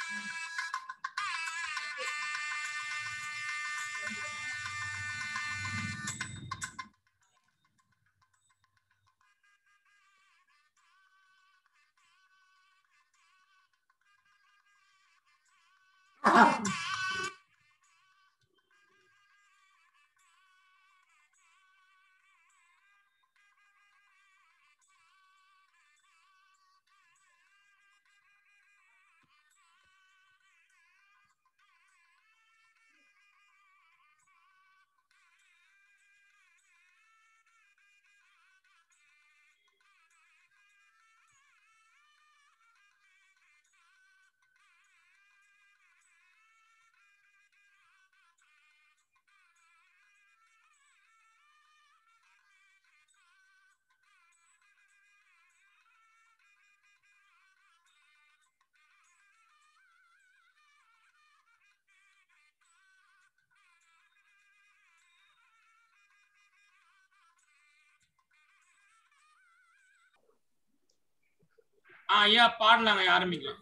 ஆ ஐயா பாடலாங்க ஐயா, ஆரம்பிக்கலாம்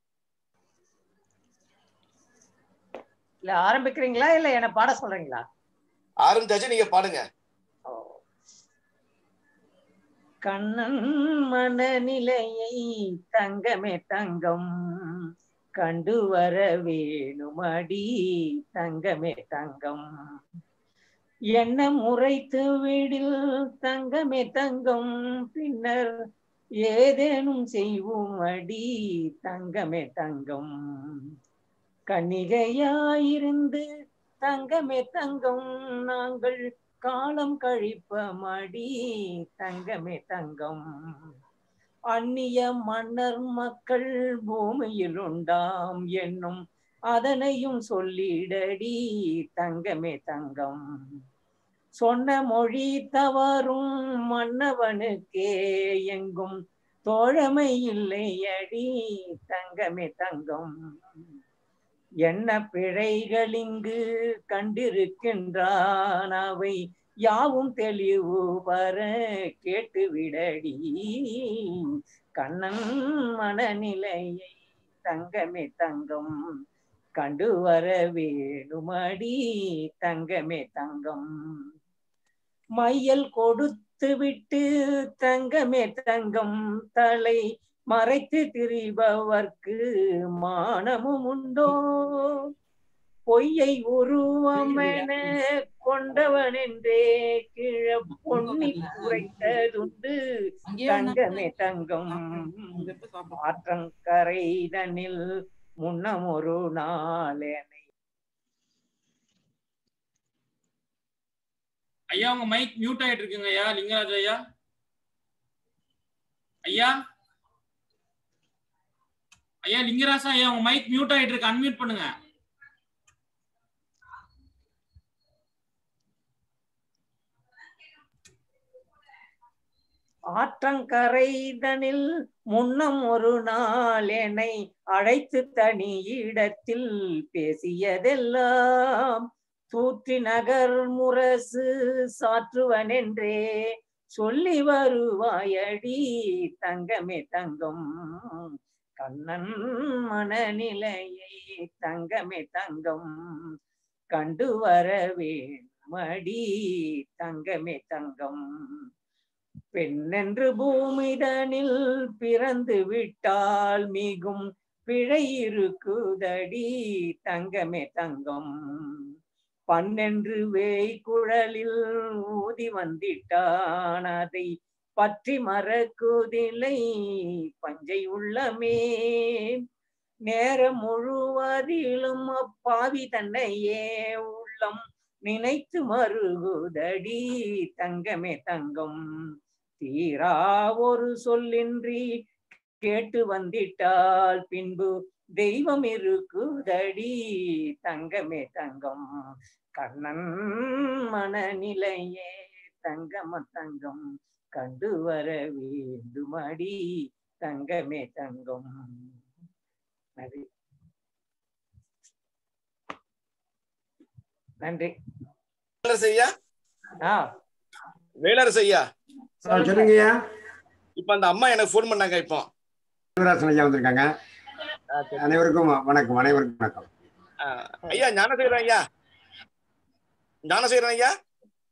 இல்ல ஆரம்பிக்கிறீங்களா இல்ல என்ன பாட சொல்றீங்களா ஆரம்பிச்சாச்சு நீங்க பாடுங்க கண்ணன் மனநிலையை தங்கமே தங்கம் கண்டு வர வேணுமடி தங்கமே தங்கம் என்ன முறைத்து விடில் தங்கமே தங்கம் பின்னர் ஏதேனும் செய்வோம் அடி தங்கமே தங்கம் கன்னிகையாயிருந்து தங்கமே தங்கம் நாங்கள் காலம் கழிப்பமடி தங்கமே தங்கம் அந்நிய மன்னர் மக்கள் பூமியில் உண்டாம் என்னும் அதனையும் சொல்லிடடி தங்கமே தங்கம் சொன்ன மொழி தவறும் மன்னவனுக்கே எங்கும் தோழமை இல்லை அடி தங்கமே தங்கம் என்ன பிழைகள் இங்கு கண்டிருக்கின்றான் அவை யாவும் தெளிவு வர கேட்டு விடடி கண்ணன் மனநிலையை தங்கமே தங்கம் கண்டு வர வேணுமடி தங்கமே தங்கம் மையல் கொடுத்து விட்டு தங்கமே தங்கம் தலை மறைத்து திரிபவர்க்கு மானமும் உண்டோ பொய்யை உருவமென கொண்டவன் என்றே கிழ பொன்னி குறைத்ததுண்டு தங்கமே தங்கம் ஆற்றங்கரைதனில் முன்னம் ஒரு நாளேனை ஐயா உங்க மைக் மியூட் ஆயிட்டு இருக்குங்க ஐயா லிங்கராஜ் ஐயா ஐயா ஐயா லிங்கராஜா ஐயா உங்க மைக் மியூட் ஆயிட்டு இருக்கு அன்மியூட் பண்ணுங்க ஆற்றங்கரைதனில் முன்னம் ஒரு நாள் என்னை அழைத்து தனி இடத்தில் பேசியதெல்லாம் தூற்றி நகர் முரசு சாற்றுவன் என்றே சொல்லி வருவாயடி தங்கமே தங்கம் கண்ணன் மனநிலையை தங்கமே தங்கம் கண்டு வர வேணுமடி தங்கமே தங்கம் பெண்ணென்று பூமிதனில் பிறந்து விட்டால் மிகும் பிழை இருக்குதடி தங்கமே தங்கம் பன்னென்று வேய் குழலில் ஊதி வந்திட்டான் அதை பற்றி மறக்குதில்லை பஞ்சை உள்ளமே நேரம் முழுவதிலும் அப்பாவி தன்னையே உள்ளம் நினைத்து மருகுதடி தங்கமே தங்கம் தீரா ஒரு சொல்லின்றி கேட்டு வந்திட்டால் பின்பு தெய்வம் இருக்குதடி தங்கமே தங்கம் கண்ணன் மனநிலையே தங்கம தங்கம் கண்டு வர வேண்டுமடி தங்கமே தங்கம் நன்றி நன்றி வேலரசு ஐயா ஆ வேலரசு ஐயா சொல்லுங்கய்யா இப்ப அந்த அம்மா எனக்கு ஃபோன் பண்ணாங்க இப்போ சிவராசன் ஐயா வந்திருக்காங்க ஆ, சரி. அனைவருக்கும் வணக்கம் அனைவருக்கும் வணக்கம் ஆ, ஐயா ஞானசேகரன் ஐயா ஞானசேகரன் ஐயா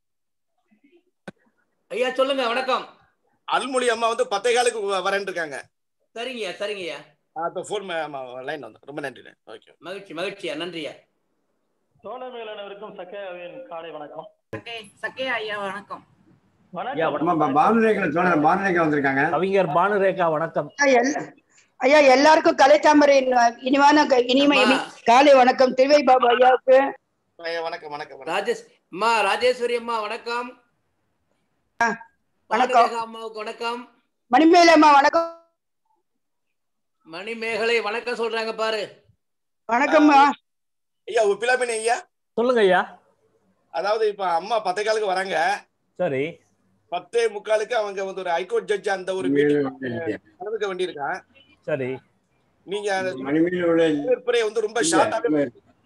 ஐயா சொல்லுங்க வணக்கம் அல்மொழி அம்மா வந்து பத்தே காலுக்கு வ- வரேன்னு இருக்காங்க சரிங்கய்யா சரிங்கய்யா இப்போ ஃபோன் லைன் வந்து ரொம்ப நன்றி ஓகே மகிழ்ச்சி மகிழ்ச்சியா நன்றியா தோழமையாளர்களுக்கும் சக்கையாவின் காலை வணக்கம் சக்கே ஐயா வணக்கம் ஐயா, வணக்கம் ஆமா பானுரேகா சோழர் பானுரேகா வந்திருக்காங்க கவிஞர் பானுரேகா வணக்கம் ஐயா, எல்- ஐயா எல்லாருக்கும் கலைத்தாமரையின் இனிவான க- இனிமை அம்மா. காலை வணக்கம் திருவை பாபு ஐயாவுக்கு ஐயா வணக்கம் வணக்கம் வணக்கம் ராஜேஷ் அம்மா ராஜேஸ்வரி அம்மா வணக்கம் வணக்கம். பானுரேகா அம்மாவுக்கு வணக்கம் மணிமேல அம்மா வணக்கம் மணிமேகலை வணக்கம் சொல்றாங்க பாரு வணக்கம்மா ஐயா பிலாபின் ஐயா சொல்லுங்க ஐயா அதாவது இப்ப அம்மா பத்தே காலுக்கு வராங்க சரி பத்தே முக்காலுக்கு அவங்க வந்து ஒரு ஹைகோர்ட் ஜட்ஜ் அந்த ஒரு மீட்டிங் கலந்துக்க வேண்டியிருக்கான் சரி நீங்க அந்த மணிமேல உள்ள வரவேற்புரையை வந்து ரொம்ப ஷார்ட்டாவே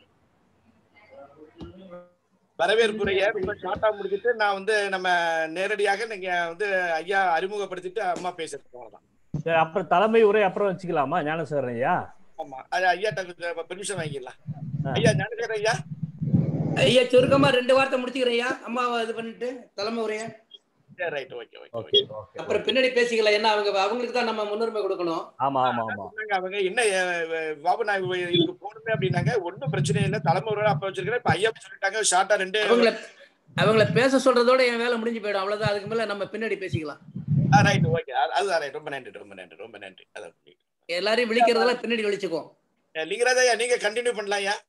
வரவேற்புரையை ரொம்ப ஷார்ட்டா முடிச்சிட்டு நான் வந்து நம்ம நேரடியாக நீங்க வந்து ஐயா அறிமுகப்படுத்திட்டு அம்மா பேசுறது அவ்வளவுதான் சரி அப்புறம் தலைமை உரை அப்புறம் வச்சுக்கலாமா ஞானசேகரன் ஐயா ஆமா அது ஐயாட்ட பெர்மிஷன் வாங்கிக்கலாம் ஆ. ஐயா ஞானசேகர் ஐயா ஐயா சுருக்கமா ரெண்டு வார்த்தை முடிச்சுக்கிறேன் ஐயா அம்மாவை இது பண்ணிட்டு தலைமை உரைய சரி right okay okay okay okay அப்புறம் பின்னாடி பேசிக்கலாம் ஏன்னா அவங்க அவங்களுக்கு தான் நம்ம முன்னுரிமை கொடுக்கணும் ஆமா ஆமா ஆமா சொன்னாங்க அவங்க என்ன அஹ், பாபு நான் இவ- இதுக்கு போகணுமே அப்படின்னாங்க ஒன்றும் பிரச்சனை இல்லை தலைமை ஒரு அப்ப வச்சிருக்கிறேன் இப்ப ஐயா சொல்லிட்டாங்க ஷார்ட்டா ரெண்டு அவங்கள அவங்கள பேச சொல்றதோட என் வேலை முடிஞ்சு போயிடும் அவ்வளவுதான் அதுக்கு மேல நம்ம பின்னாடி பேசிக்கலாம் ரைட் ஓகே அதுதான் ரைட் ரொம்ப நன்றி ரொம்ப நன்றி ரொம்ப நன்றி அதான் எல்லாரையும் விழிக்கிறதெல்லாம் பின்னாடி விழிச்சுக்குவோம் அஹ், லிங்கராஜ் ஐயா நீங்க கண்டினியூ பண்ணலாம் ஐயா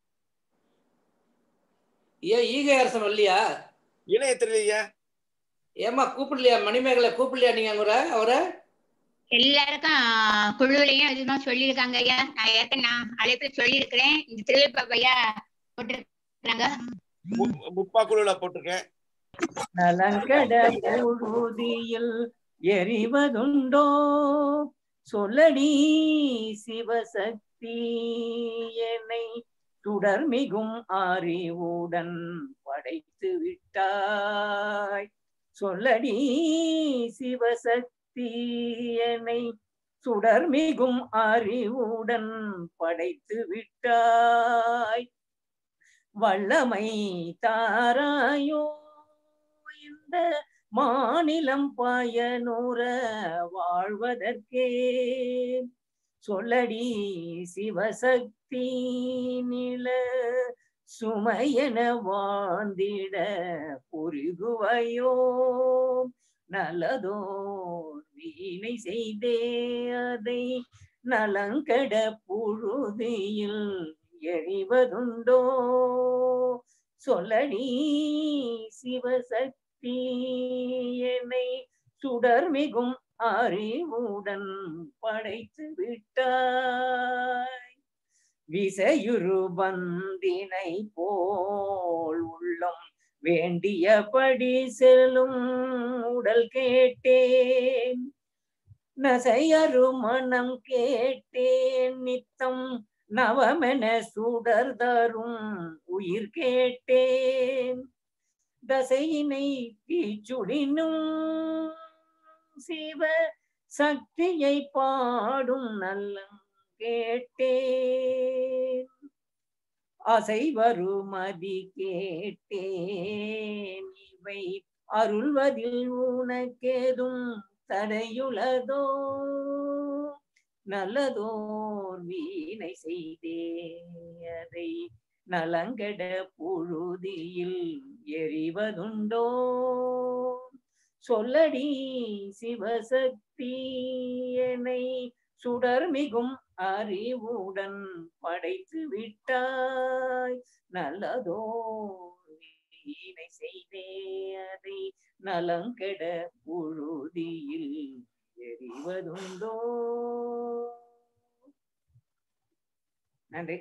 ஏன் ஈகை அரசன் இல்லையா இணையத்தில் ஐயா ஏமா கூப்பிடலையா மணிமேகலை கூப்பிடலையா நீங்க அவரை அவரை எல்லாருக்கும் குழுவிலையும் இதுதான் சொல்லியிருக்காங்க ஐயா நான் ஏற்கனவே நான் அழைப்பில் சொல்லியிருக்கிறேன் இந்த திருவிழா ஐயா போட்டிருக்காங்க மு- முப்பா குழுல போட்டிருக்கேன் நலங்கட புழுதியில் எரிவதுண்டோ சொல்லடி சிவசக்தி என்னை சுடர்மிகும் அறிவுடன் படைத்து விட்டாய் சொல்லடி சிவசக்தி என்னை சுடர்மிகும் அறிவுடன் படைத்து விட்டாய் வல்லமை தாராயோ இந்த மாநிலம் பயனுற வாழ்வதற்கே சொல்லடி சிவசக்தி நில சுமையென வாழ்ந்திட புரிகுவையோ நல்லதோர் வீணை செய்தே அதை நலங்கட புழுதியில் எறிவதுண்டோ சொல்லடி சிவசக்தி என்னை சுடர்மிகும் அறிவுடன் படைத்து விட்டாய் விசையுரு பந்தினை போல் உள்ளம் வேண்டியபடி செல்லும் உடல் கேட்டேன் நசையரு மனம் கேட்டேன் நித்தம் நவமென சுடர் தரும் உயிர் கேட்டேன் தசையினை தீச்சுடினும் சிவ சக்தியை பாடும் நல்ல கேட்டேன் அசை வருமதி கேட்டேன் இவை அருள்வதில் உனக்கேதும் தடையுளதோ நல்லதோர் வீணை செய்தே அதை நலங்கட புழுதியில் எறிவதுண்டோ சொல்லடி சிவசக்தி என்னை சுடர்மிகும் அறிவுடன் படைத்து விட்டாய் நல்லதோ வீணை செய்தே அதை நலங்கெட புழுதியில் எறிவதுண்டோ நன்றி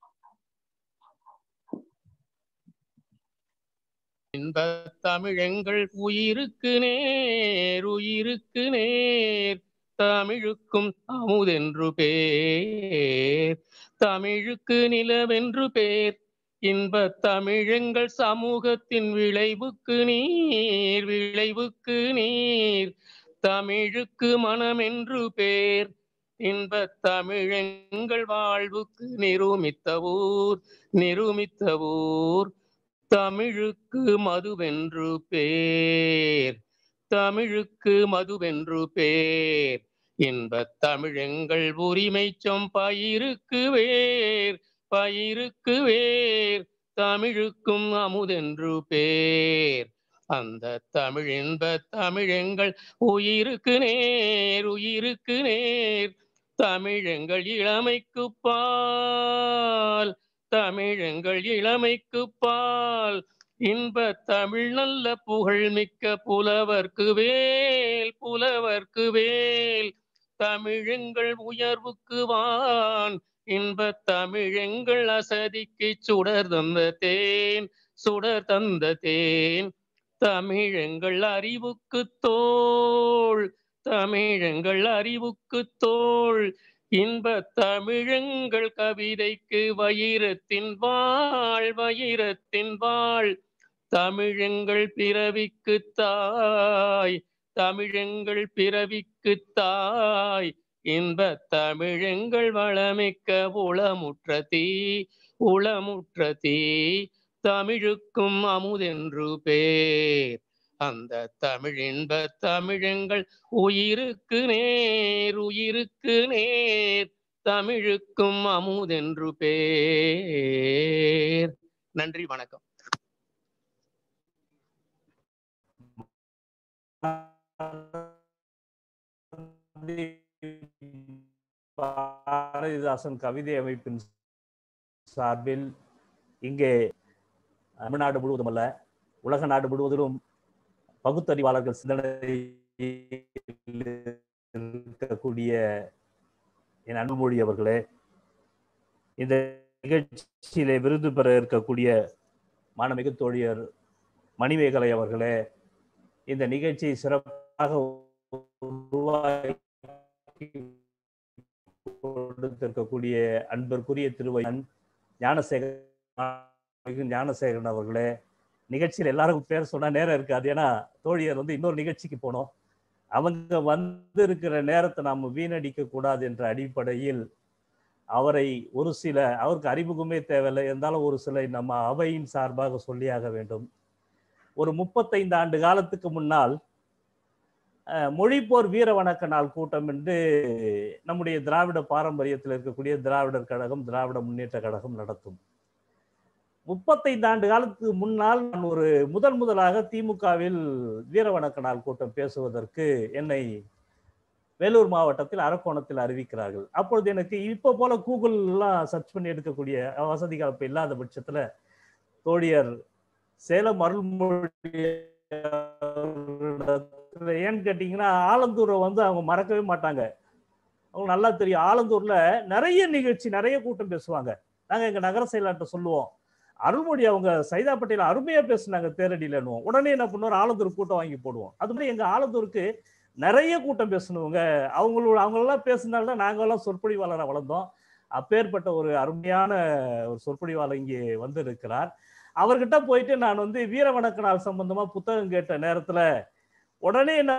இன்பத் தமிழெங்கள் உயிருக்கு நேர் உயிருக்கு நேர் தமிழுக்கும் அமுதென்று பேர் தமிழுக்கு நிலவென்று பேர் இன்பத் தமிழெங்கள் சமூகத்தின் விளைவுக்கு நீர் விளைவுக்கு நீர் தமிழுக்கு மனமென்று பேர் இன்பத் தமிழெங்கள் வாழ்வுக்கு நிரூமித்த ஊர் நிரூமித்த ஊர் தமிழுக்கு மதுவென்று பேர் தமிழுக்கு மதுவென்று பேர் இன்பத் தமிழெங்கள் உரிமை சொம் பயிருக்கு வேர் பயிருக்கு வேர் தமிழுக்கும் அமுதென்று பேர் அந்த தமிழ் இன்ப தமிழெங்கள் உயிருக்கு நேர் உயிருக்கு நேர் தமிழெங்கள் இளமைக்கு பால் தமிழெங்கள் இளமைக்கு பால் இன்ப தமிழ் நல்ல புகழ் மிக்க புலவர்க்கு வேல் புலவர்க்கு வேல் தமிழெங்கள் உயர்வுக்கு வான் இன்ப தமிழெங்கள் அசதிக்கு சுடர் தந்த தேன் சுடர் தந்த தேன் தமிழெங்கள் அறிவுக்கு தோள் தமிழெங்கள் அறிவுக்கு தோள் இன்ப தமிழெங்கள் கவிதைக்கு வைரத்தின் வாழ் வைரத்தின் வாழ் தமிழெங்கள் பிறவிக்கு தாய் தமிழெங்கள் பிறவிக்கு தாய் இன்ப தமிழெங்கள் வளமிக்க உளமுற்ற தீ உளமுற்ற தீ தமிழுக்கும் அமுதென்று பேர் அந்த தமிழ் இன்ப தமிழெங்கள் உயிருக்கு நேர் உயிருக்கு நேர் தமிழுக்கும் அமுதென்று பேர் நன்றி வணக்கம் பாரதிதாசன் கவிதை அமைப்பின் சார்பில் இங்கே தமிழ்நாடு முழுவதும் அல்ல உலக நாடு முழுவதிலும் பகுத்தறிவாளர்கள் சிந்தனை இருக்கக்கூடிய என் அன்புமொழி அவர்களே இந்த நிகழ்ச்சியிலே விருது பெற இருக்கக்கூடிய மாணமிகு தோழியர் மணிமேகலை அவர்களே இந்த நிகழ்ச்சியை சிறப்பாக உருவாக்கி கொடுத்திருக்கக்கூடிய அன்பிற்குரிய திருவையன் ஞானசேகரன் ஞானசேகரன் அவர்களே நிகழ்ச்சியில் எல்லாருக்கும் பேர் சொன்னா நேரம் இருக்காது ஏன்னா தோழியர் வந்து இன்னொரு நிகழ்ச்சிக்கு போனோம் அவங்க வந்து இருக்கிற நேரத்தை நாம் வீணடிக்க கூடாது என்ற அடிப்படையில் அவரை ஒரு சில அவருக்கு அறிமுகமே தேவையில்லை இருந்தாலும் ஒரு சில நம்ம அவையின் சார்பாக சொல்லியாக வேண்டும் ஒரு முப்பத்தைந்து ஆண்டு காலத்துக்கு முன்னால் மொழிப்போர் வீர வணக்க நாள் கூட்டம் என்று நம்முடைய திராவிட பாரம்பரியத்தில் இருக்கக்கூடிய திராவிடர் கழகம் திராவிட முன்னேற்ற கழகம் நடத்தும் முப்பத்தைந்து ஆண்டு காலத்துக்கு முன்னால் நான் ஒரு முதல் முதலாக திமுகவில் வீர வணக்க நாள் கூட்டம் பேசுவதற்கு என்னை வேலூர் மாவட்டத்தில் அரக்கோணத்தில் அறிவிக்கிறார்கள் அப்பொழுது எனக்கு இப்போ போல கூகுள்லாம் சர்ச் பண்ணி எடுக்கக்கூடிய வசதிகள் இப்போ இல்லாத பட்சத்தில் தோழியர் சேலம் அருள்மொழி ஏன்னு கேட்டிங்கன்னா ஆலந்தூரை வந்து அவங்க மறக்கவே மாட்டாங்க அவங்க நல்லா தெரியும் ஆலந்தூர்ல நிறைய நிகழ்ச்சி நிறைய கூட்டம் பேசுவாங்க நாங்கள் எங்கள் நகர செயலாளர்கிட்ட சொல்லுவோம் அருள்மொழி அவங்க சைதாப்பட்டியில் அருமையா பேசுனாங்க தேரடியிலன்னுவோம் உடனே என்ன பண்ணுவோம் ஆலந்தூர் கூட்டம் வாங்கி போடுவோம் அது மாதிரி எங்க ஆலந்தூருக்கு நிறைய கூட்டம் பேசணுங்க அவங்களோட அவங்களெல்லாம் பேசினால்தான் நாங்கெல்லாம் சொற்பொழிவாளராக வளர்ந்தோம் அப்பேற்பட்ட ஒரு அருமையான ஒரு சொற்பொழிவாளர் இங்கே வந்து இருக்கிறார் அவர்கிட்ட போயிட்டு நான் வந்து வீர வணக்க நாள் சம்பந்தமா புத்தகம் கேட்ட நேரத்துல உடனே என்ன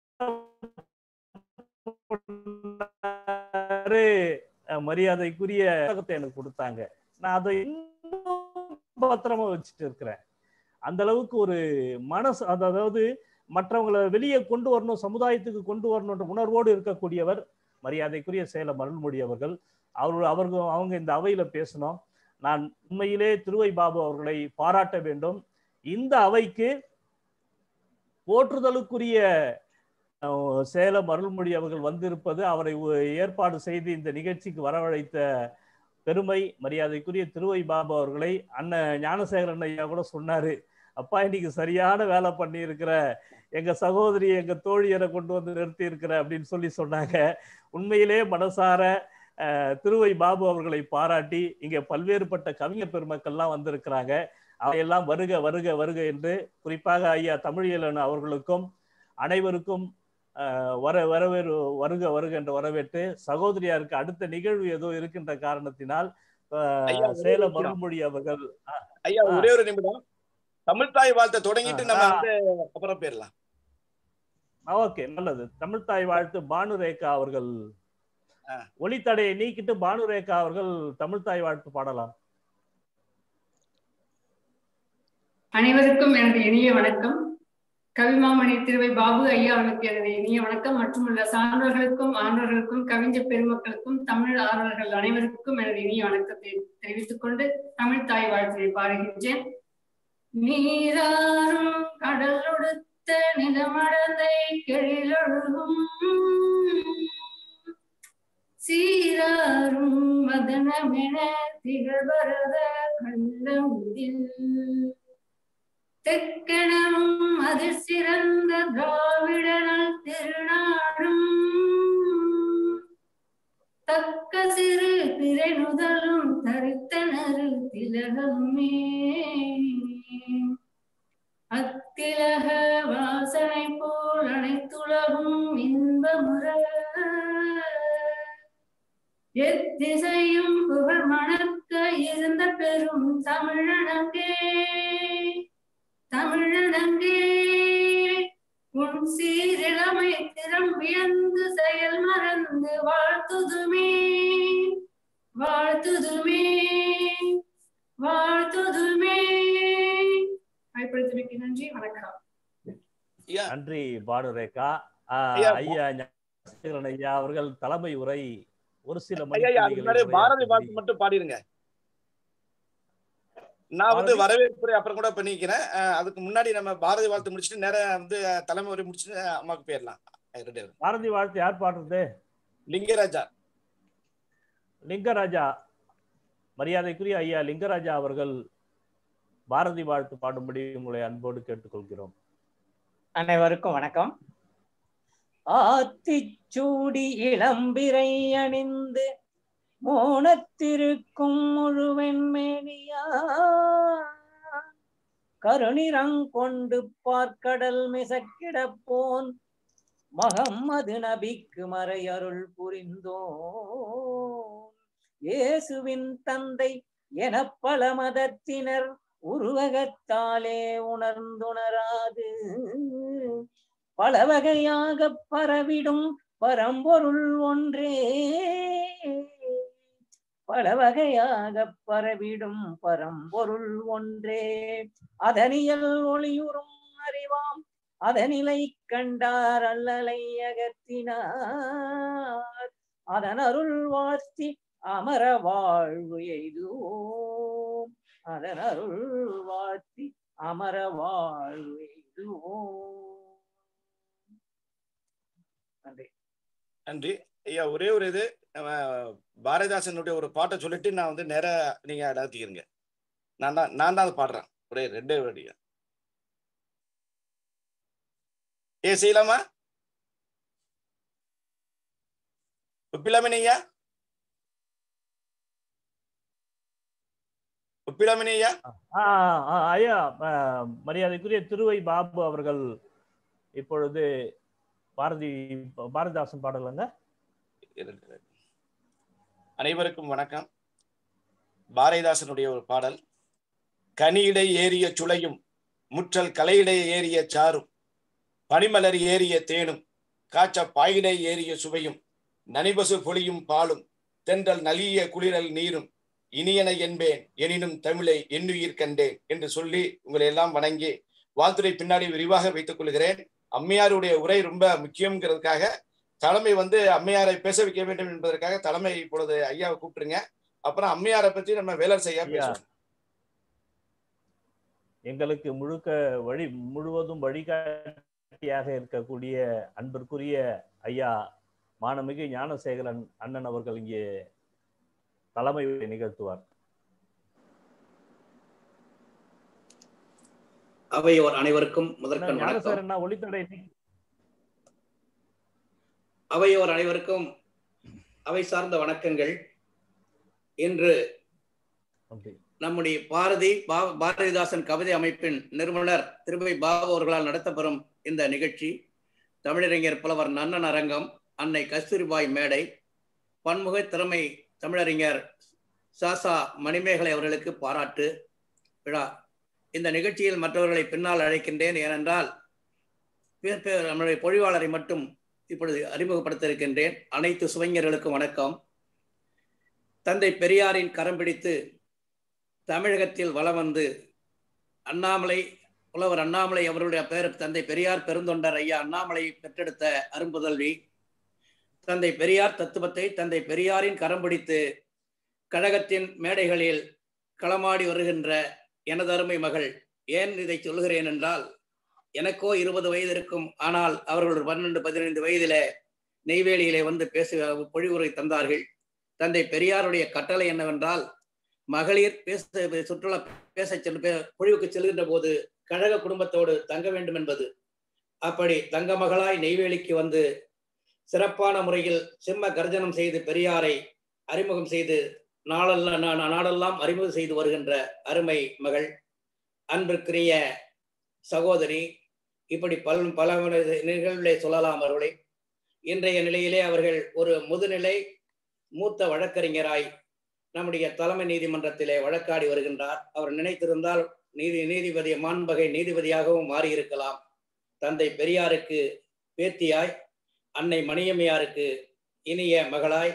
மரியாதைக்குரிய புத்தகத்தை எனக்கு கொடுத்தாங்க நான் அதை பத்திரமா வச்சுட்டு இருக்கிறேன் அந்த அளவுக்கு ஒரு மனசு அதாவது மற்றவங்களை வெளியே கொண்டு வரணும் சமுதாயத்துக்கு கொண்டு வரணுன்ற உணர்வோடு இருக்கக்கூடியவர் மரியாதைக்குரிய சேலம் அருள்மொழி அவர்கள் அவர் அவர்கள் அவங்க இந்த அவையில பேசணும் நான் உண்மையிலே திருவை பாபு அவர்களை பாராட்ட வேண்டும் இந்த அவைக்கு போற்றுதலுக்குரிய சேலம் அருள்மொழி அவர்கள் வந்திருப்பது அவரை ஏற்பாடு செய்து இந்த நிகழ்ச்சிக்கு வரவழைத்த பெருமை மரியாதைக்குரிய திருவை பாபு அவர்களை அண்ணன் ஞானசேகரன் ஐயா கூட சொன்னாரு அப்பா இன்னைக்கு சரியான வேலை பண்ணி இருக்கிற எங்க சகோதரி எங்க தோழியரை கொண்டு வந்து நிறுத்தி இருக்கிற அப்படின்னு சொல்லி சொன்னாங்க உண்மையிலே மனசார திருவை பாபு அவர்களை பாராட்டி இங்க பல்வேறுபட்ட கவிஞர் பெருமக்கள்லாம் வந்திருக்கிறாங்க அவையெல்லாம் வருக வருக வருக என்று குறிப்பாக ஐயா தமிழியலன் அவர்களுக்கும் அனைவருக்கும் வர வரவேறு வருக வருக என்று வரவேற்று சகோதரியாருக்கு அடுத்த நிகழ்வு ஏதோ இருக்கின்ற காரணத்தினால் சேலம் மறுமொழி அவர்கள் ஐயா ஒரே ஒரு நிமிடம் தமிழ்தாய் வாழ்த்தை தொடங்கிட்டு நம்ம வந்து அப்புறம் பேரலாம் ஓகே நல்லது தமிழ்தாய் வாழ்த்து பானு ரேகா அவர்கள் ஆ. ஒளித்தடையை நீக்கிட்டு பானுரேகா அவர்கள் தமிழ் தாய் வாழ்த்து பாடலாம் அனைவருக்கும் எனது இனிய வணக்கம் கவிமாமணி திருவை பாபு ஐயா அவர்களுக்கு எனது இனிய வணக்கம் மட்டுமல்ல சான்றோர்களுக்கும் ஆன்றோர்களுக்கும் கவிஞர் பெருமக்களுக்கும் தமிழ் ஆர்வலர்கள் அனைவருக்கும் எனது இனிய வணக்கத்தை தெரிவித்துக் கொண்டு தமிழ் தாய் வாழ்த்தினை பாடுகின்றேன் நீராறும் கடல் உடுத்த நிலமடந்தை கெழிலொழுகும் சீராரும் மதனமென திகழ்வரத கண்டமுதில் தெக்கணமும் அதிர் சிறந்த திராவிடனல் திருநாடும் தக்க சிறு திரைநுதலும் தரித்தனரு திலகமே அத்திலக வாசனை போல் அனைத்துலகும் இன்பமுற எத்திசையும் புகழ் மணக்க இருந்த பெரும் தமிழனங்கே தமிழனங்கே உன் சீரிழமை திறம் வியந்து செயல் மறந்து வாழ்த்துதுமே வாழ்த்துதுமே வாழ்த்துதுமே வாய்ப்படுத்தமைக்கு நன்றி வணக்கம் ஐயா நன்றி பானுரேகா ஆ, ஐயா, ஐயா ஞானசேகரன் ஐயா அவர்கள் தலைமை உரை ஒரு சில ஐயா ஐயா, அதுக்கு முன்னாடி பாரதி மணி வாழ்த்து மட்டும் பாடிருங்க நான் வந்து பாரதி? வரவேற்புரை அப்புறம் கூட பண்ணிக்கிறேன் அஹ் அதுக்கு முன்னாடி நம்ம பாரதி வாழ்த்து முடிச்சுட்டு நேரம் வந்து அஹ், தலைமை உரை முடிச்சுட்டு அம்மாவுக்கு போயிடலாம் அஹ் ரெண்டு பேரும். பாரதி வாழ்த்து யார் பாடுறது லிங்கராஜா லிங்கராஜா மரியாதைக்குரிய ஐயா லிங்கராஜா அவர்கள் பாரதி வாழ்த்து பாடும்படி உங்களை அன்போடு கேட்டுக்கொள்கிறோம் அனைவருக்கும் வணக்கம் ஆத்திச்சூடி இளம்பிரை அணிந்து மோனத்திருக்கும் முழுவெண்மேனியா கருணிரங்கொண்டு பார்க்கடல் மிசக்கிடப்போன் மகம்மது நபிக்கு மறையருள் புரிந்தோன் இயேசுவின் தந்தை என பல மதத்தினர் உருவகத்தாலே உணர்ந்துணராது பல வகையாக பரவிடும் பரம்பொருள் ஒன்றே பல வகையாக பரவிடும் பரம்பொருள் ஒன்றே அதனியல் ஒளியுறும் அறிவாம் அதனிலை கண்டார் அல்லலை அகத்தினார் அதன் அருள் வாழ்த்தி அமர வாழ்வு எய்துவோம் அதன் அருள் வாழ்த்தி அமர வாழ்வு எய்துவோம் நன்றி நன்றி ஐயா ஒரே ஒரு இது நம்ம பாரதிதாசனுடைய ஒரு பாட்டை சொல்லிட்டு நான் வந்து நேரா நீங்க நடத்திக்கிறீங்க நான் தான் நான் தான் அதை பாடுறேன் ஒரே ரெண்டே வடியா ஏ செய்யலாமா ஒப்பிலாமணி ஐயா ஒப்பிலாமணி ஐயா ஆ, ஆ, ஐயா ஆ, மரியாதைக்குரிய திருவை பாபு அவர்கள் இப்பொழுது பாரதி பாரதிதாசன் பாடலங்க அனைவருக்கும் வணக்கம் பாரதிதாசனுடைய ஒரு பாடல் கனியிடை ஏறிய சுளையும் முற்றல் கலையிடை ஏறிய சாரும் பனிமலர் ஏறிய தேனும் காய்ச்ச பாயிடை ஏறிய சுவையும் நனிபசு பொழியும் பாலும் தென்றல் நலிய குளிரல் நீரும் இனியன என்பேன் எனினும் தமிழை எண்ணுயிர் கண்டேன் என்று சொல்லி உங்களை எல்லாம் வணங்கி வாழ்த்துறை பின்னாடி விரிவாக வைத்துக் கொள்கிறேன் அம்மையாருடைய உரை ரொம்ப முக்கியங்கிறதுக்காக தலைமை வந்து அம்மையாரை பேச வைக்க வேண்டும் என்பதற்காக தலைமை இப்பொழுது ஐயாவை கூப்பிட்டுருங்க அப்புறம் அம்மையாரை பத்தி நம்ம வேலர் செய்ய ஐயா, பேசுவோம் எங்களுக்கு முழுக்க வழி முழுவதும் வழிகாட்டியாக இருக்கக்கூடிய அன்பிற்குரிய ஐயா மானமிகு ஞானசேகரன் அண்ணன் அவர்கள் இங்கே தலைமை உரை நிகழ்த்துவார் அவையோர் அனைவருக்கும் முதற்கண் வணக்கம் ஞானசேகரன் ஒளித்தடை நீக்கி- அவையோர் அனைவருக்கும் அவை சார்ந்த வணக்கங்கள் இன்று அப்படி. நம்முடைய பாரதி பா- பாரதிதாசன் கவிதை அமைப்பின் நிறுவனர் திருவை பாபு அவர்களால் நடத்தப்பெறும் இந்த நிகழ்ச்சி தமிழறிஞர் புலவர் நன்னன் அரங்கம் அன்னை கஸ்தூரிபாய் மேடை பன்முக திறமை தமிழறிஞர் சாசா மணிமேகலை அவர்களுக்கு பாராட்டு விழா இந்த நிகழ்ச்சியில் மற்றவர்களை பின்னால் அழைக்கின்றேன் ஏனென்றால் பேர் பேர் நம்முடைய பொழிவாளரை மட்டும் இப்பொழுது அறிமுகப்படுத்த இருக்கின்றேன் அனைத்து சுவைஞர்களுக்கும் வணக்கம் தந்தை பெரியாரின் கரம் பிடித்து தமிழகத்தில் வலம் வந்து அண்ணாமலை புலவர் அண்ணாமலை அவருடைய பேர் தந்தை பெரியார் பெருந்தொண்டர் ஐயா அண்ணாமலை பெற்றெடுத்த அரும்புதல்வி தந்தை பெரியார் தத்துவத்தை தந்தை பெரியாரின் கரம் பிடித்து கழகத்தின் மேடைகளில் களமாடி வருகின்ற எனது அருமை மகள் ஏன் இதை சொல்கிறேன் என்றால் எனக்கோ இருபது வயது இருக்கும் ஆனால் அவர்கள் பன்னெண்டு பதினைந்து வயதிலே நெய்வேலியிலே வந்து பேச பொழிவுரை தந்தார்கள் தந்தை பெரியாருடைய கட்டளை என்னவென்றால் மகளிர் பேச சுற்றுலா பேச செல் பொழிவுக்கு செல்கின்ற போது கழக குடும்பத்தோடு தங்க வேண்டும் என்பது அப்படி தங்க மகளாய் நெய்வேலிக்கு வந்து சிறப்பான முறையில் சிம்ம கர்ஜனம் செய்து பெரியாரை அறிமுகம் செய்து நாளெல்லாம் நாடெல்லாம் அறிமுகம் செய்து வருகின்ற அருமை மகள் அன்பிற்குரிய சகோதரி இப்படி பல பல நிகழ்வுகளை சொல்லலாம் அவர்களை இன்றைய நிலையிலே அவர்கள் ஒரு முதுநிலை மூத்த வழக்கறிஞராய் நம்முடைய தலைமை நீதிமன்றத்திலே வழக்காடி வருகின்றார் அவர் நினைத்திருந்தால் நீதி நீதிபதி மாண்பகை நீதிபதியாகவும் மாறியிருக்கலாம் தந்தை பெரியாருக்கு பேத்தியாய் அன்னை மணியம்மையாருக்கு இனிய மகளாய்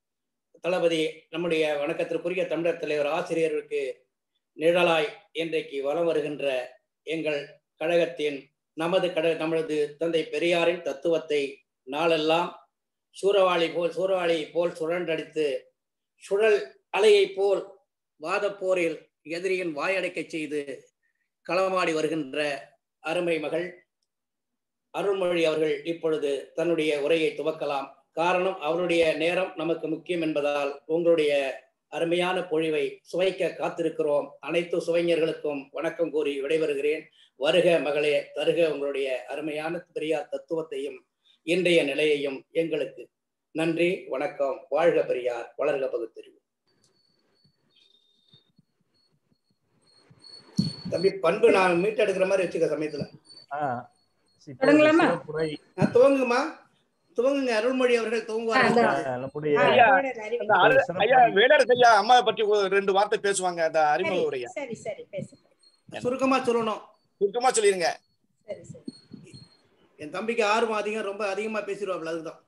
தளபதி நம்முடைய வணக்கத்திற்குரிய தமிழர் தலைவர் ஆசிரியருக்கு நிழலாய் இன்றைக்கு வலம் வருகின்ற எங்கள் கழகத்தின் நமது கழக நமது தந்தை பெரியாரின் தத்துவத்தை நாளெல்லாம் சூறவாளி போல் சூறாவளி போல் சுழன்றடித்து சுழல் அலையை போல் வாதப்போரில் எதிரியின் வாயடைக்க செய்து களமாடி வருகின்ற அருமை மகள் அருள்மொழி அவர்கள் இப்பொழுது தன்னுடைய உரையை துவக்கலாம் காரணம் அவருடைய நேரம் நமக்கு முக்கியம் என்பதால் உங்களுடைய அருமையான பொழிவை சுவைக்க காத்திருக்கிறோம் அனைத்து சுவைஞர்களுக்கும் வணக்கம் கூறி விடைபெறுகிறேன் வருக மகளே தருக உங்களுடைய அருமையான பெரியார் தத்துவத்தையும் இன்றைய நிலையையும் எங்களுக்கு நன்றி வணக்கம் வாழ்க பெரியார் வளர்க பகுத்தறிவு தம்பி பண்பு நான் மீட் எடுக்கிற மாதிரி வச்சுக்க சமயத்துல தொடங்கலாமா? ஆ, துவங்குமா துவங்குங்க அருள்மொழி அவர்கள் துவங்குவார்கள் நம்முடைய ஐயா, அந்த அரு- ஐயா வேலரசு ஐயா அம்மாவை பற்றி ஒரு ரெண்டு வார்த்தை பேசுவாங்க அந்த அறிமுக உரையா சரி சரி பேசு சுருக்கமா சொல்லணும் சுருக்கமா சொல்லிருங்க சரி சரி என் தம்பிக்கு ஆர்வம் அதிகம் ரொம்ப அதிகமா பேசிடுவாப்ல அதுதான்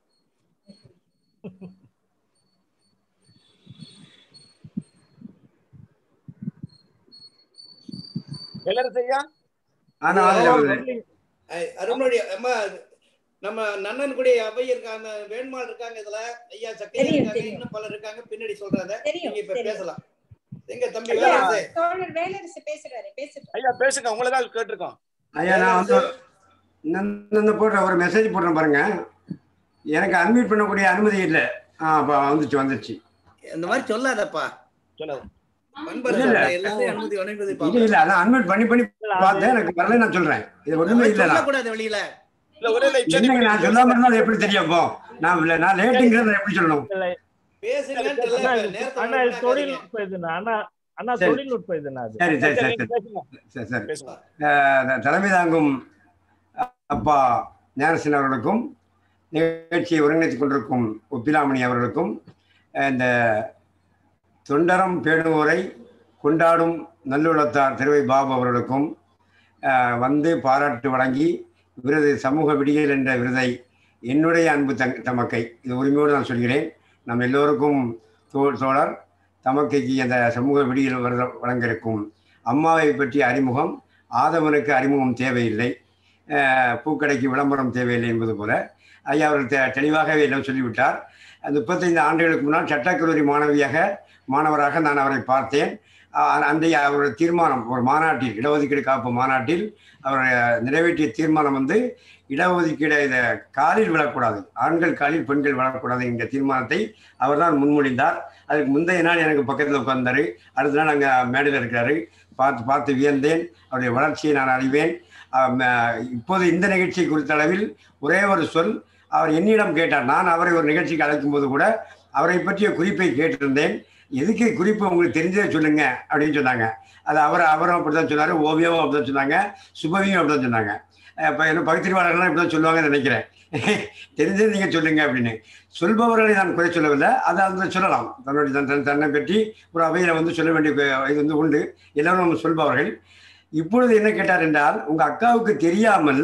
வேலரசு ஐயா ஆனா அது ஐ- அருள்மொழி அம்மா நம்ம நன்னன் கூட அவை இருக்காங்க வேண்மாள் இருக்காங்க இதுல ஐயா சக்கையா தெரியும், இருக்காங்க தெரியும். இன்னும் பலர் இருக்காங்க பின்னாடி சொல்றாங்க தெரியும், நீங்க இப்ப தெரியும். பேசலாம் எங்க தம்பி ஐயா, வேலரசு தோழர் வேலரசு பேசுறாரு பேசுறாரு ஐயா பேசுங்க உங்களை தான் கேட்டிருக்கோம் ஐயா நான் வந்து இந்த- இந்த போடுற ஒரு மெசேஜ் போடுறேன் பாருங்க எனக்கு அன்மியூட் பண்ணக்கூடிய அனுமதி இல்லை ஆ அப்போ வந்துச்சு வந்துச்சு இந்த மாதிரி சொல்லாதப்பா சொல்லாத பண்பர் இல்ல, இல்ல. சொல்ற எல்லாத்தையும் அனுமதி அனுமதி இல்லை இல்லை அதான் அன்மியூட் பண்ணி பண்ணி பார்த்தேன் எனக்கு வரல நான் சொல்றேன் இது ஒண்ணுமே இல்லை நான் சொல்லக்கூடாது வெளியில இல்ல ஒரே இல்லை சரி இல்லைங்க நான் சொல்லாம இருந்தாலும் எப்படி தெரியும் அப்போ நான் இல்ல, நான் லேட்டுங்கிறத எப்படி சொல்லணும் பேசுங்கன்னு அண்ணா, தெரியல இது- நேரத்தை அண்ணா இது வீணாக்காதீங்க. தொழில்நுட்ப இதுண்ணா அண்ணா அண்ணா சரி. தொழில்நுட்ப இதுண்ணா அது சரி சரி சரி நீங்க சரி பேசுங்க சரி சரி பேசுங்க அஹ், தலைமை தாங்கும் அப்பா ஞானசேன அவர்களுக்கும் நிகழ்ச்சியை ஒருங்கிணைத்துக் கொண்டிருக்கும் ஒப்பிலாமணி அவர்களுக்கும் அஹ், இந்த தொண்டரம் பேணுவோரை கொண்டாடும் நல்லுள்ளத்தார் திருவை பாபு அவர்களுக்கும் அஹ், வந்து பாராட்டு வழங்கி விருது சமூக விடியல் என்ற விருதை என்னுடைய அன்பு தங் தமக்கை இது உரிமையோடு நான் சொல்கிறேன் நம் எல்லோருக்கும் தோ தோழர் தமக்கைக்கு அந்த சமூக விடியல் விருது வழங்க இருக்கும் அம்மாவை பற்றிய அறிமுகம் ஆதவனுக்கு அறிமுகம் தேவையில்லை அஹ், பூக்கடைக்கு விளம்பரம் தேவையில்லை என்பது போல ஐயா அவர்கள் தெ தெளிவாகவே எல்லாம் சொல்லிவிட்டார் அந்த முப்பத்தைந்து ஆண்டுகளுக்கு முன்னால் சட்டக்கல்லூரி மாணவியாக மாணவராக நான் அவரை பார்த்தேன் அஹ், அன்றைய அவருடைய தீர்மானம் ஒரு மாநாட்டில் இடஒதுக்கீடு காப்பு மாநாட்டில் அவர் நிறைவேற்றிய தீர்மானம் வந்து இடஒதுக்கீடு இதை காலில் விழக்கூடாது ஆண்கள் காலில் பெண்கள் விழக்கூடாது என்ற தீர்மானத்தை அவர்தான் முன்மொழிந்தார் அதுக்கு முந்தைய நாள் எனக்கு பக்கத்தில் உட்கார்ந்தாரு அடுத்த நாள் அங்கே மேடையில் இருக்கிறாரு பார்த்து பார்த்து வியந்தேன் அவருடைய வளர்ச்சியை நான் அறிவேன் ஆம், அஹ், இப்போது இந்த நிகழ்ச்சி குறித்த அளவில் ஒரே ஒரு சொல் அவர் என்னிடம் கேட்டார் நான் அவரை ஒரு நிகழ்ச்சிக்கு அழைக்கும் போது கூட அவரை பற்றிய குறிப்பை கேட்டிருந்தேன் எதுக்கு குறிப்பு உங்களுக்கு தெரிஞ்சதை சொல்லுங்க அப்படின்னு சொன்னாங்க அது அவர் அவரும் அப்படிதான் சொன்னார் ஓவியமும் அப்படிதான் சொன்னாங்க சுபவியும் அப்படிதான் சொன்னாங்க இப்போ என்ன பகுத்தறிவாளர்கள்லாம் இப்படி தான் சொல்லுவாங்கன்னு நினைக்கிறேன் தெரிஞ்சது நீங்கள் சொல்லுங்க அப்படின்னு சொல்பவர்களை நான் குறை சொல்லவில்லை அதை அந்த சொல்லலாம் தன்னுடைய தன் தன் தன்னை பற்றி ஒரு அவையில் வந்து சொல்ல வேண்டிய கு- இது வந்து உண்டு எல்லாரும் நம்ம சொல்பவர்கள் இப்பொழுது என்ன கேட்டார் என்றால் உங்கள் அக்காவுக்கு தெரியாமல்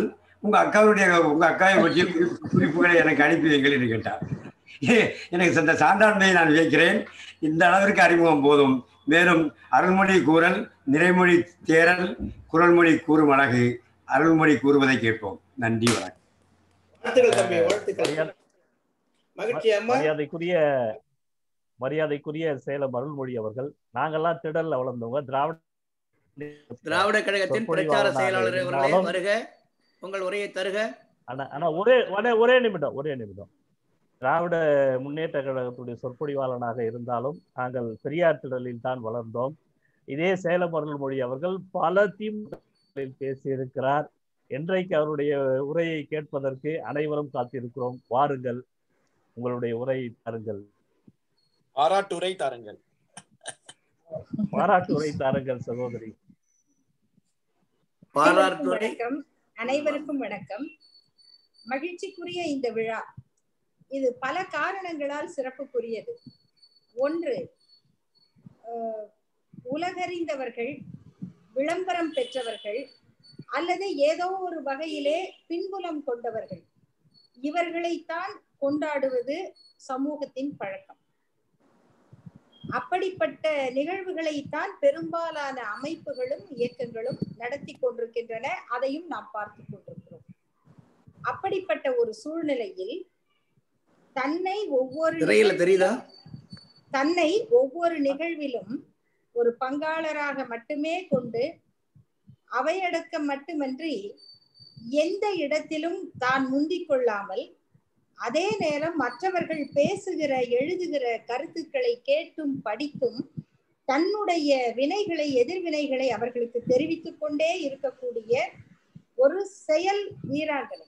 உங்க அக்காவுடைய உங்க அக்காவை பற்றிய குறிப்பு- குறிப்புகளை எனக்கு அனுப்பி வைங்கள் என்று கேட்டார் ஏ- எனக்கு இந்த சான்றாண்மையை நான் வைக்கிறேன் இந்த அளவிற்கு அறிமுகம் போதும் மேலும் அருள்மொழி கூறல் நிறைமொழி தேரல் குரல்மொழி கூறும் அழகு அருள்மொழி கூறுவதை கேட்போம் நன்றி வணக்கம் வாழ்த்துக்கள் தம்பி வாழ்த்துக்கள் மகிழ்ச்சி அம்மா மரியாதைக்குரிய மரியாதைக்குரிய சேலம் அருள்மொழி அவர்கள் நாங்கெல்லாம் திடல்ல வளர்ந்தவங்க திராவிட திராவிட கழகத்தின் பிரச்சார சொற்பொழிவாளராக செயலாளர் அவர்களே இருந்தாலும் வருக உங்கள் உரையை தருக ஆனா ஆனா ஒரே ஒரே ஒரே நிமிடம் ஒரே நிமிடம் திராவிட முன்னேற்ற கழகத்துடைய சொற்பொழிவாளனாக இருந்தாலும் நாங்கள் பெரியார் திடலில் தான் வளர்ந்தோம் இதே சேலம் அருள்மொழி அவர்கள் பல திமுகவில் பேசியிருக்கிறார் என்றைக்கு அவருடைய உரையை கேட்பதற்கு அனைவரும் காத்திருக்கிறோம் வாருங்கள் உங்களுடைய உரையை தாருங்கள் பாராட்டுரை தாருங்கள் பாராட்டு உரை தாருங்கள் சகோதரி பாராட்டுரை வணக்கம் அனைவருக்கும் வணக்கம் மகிழ்ச்சிக்குரிய இந்த விழா இது பல காரணங்களால் சிறப்புக்குரியது ஒன்று அஹ், உலகறிந்தவர்கள் விளம்பரம் பெற்றவர்கள் அல்லது ஏதோ ஒரு வகையிலே பின்புலம் கொண்டவர்கள் இவர்களைத்தான் கொண்டாடுவது சமூகத்தின் பழக்கம் அப்படிப்பட்ட நிகழ்வுகளைத்தான் பெரும்பாலான அமைப்புகளும் இயக்கங்களும் நடத்தி கொண்டிருக்கின்றன அதையும் நாம் பார்த்து கொண்டிருக்கிறோம் அப்படிப்பட்ட ஒரு சூழ்நிலையில் தன்னை ஒவ்வொரு திரையில நிகழ்விலும்- தெரியுதா தன்னை ஒவ்வொரு நிகழ்விலும் ஒரு பங்காளராக மட்டுமே கொண்டு அவையடக்கம் மட்டுமன்றி எந்த இடத்திலும் தான் முந்திக் கொள்ளாமல் அதே நேரம் மற்றவர்கள் பேசுகிற எழுதுகிற கருத்துக்களை கேட்டும் படித்தும் தன்னுடைய வினைகளை எதிர்வினைகளை அவர்களுக்கு தெரிவித்துக் கொண்டே இருக்கக்கூடிய ஒரு செயல் வீராங்கனை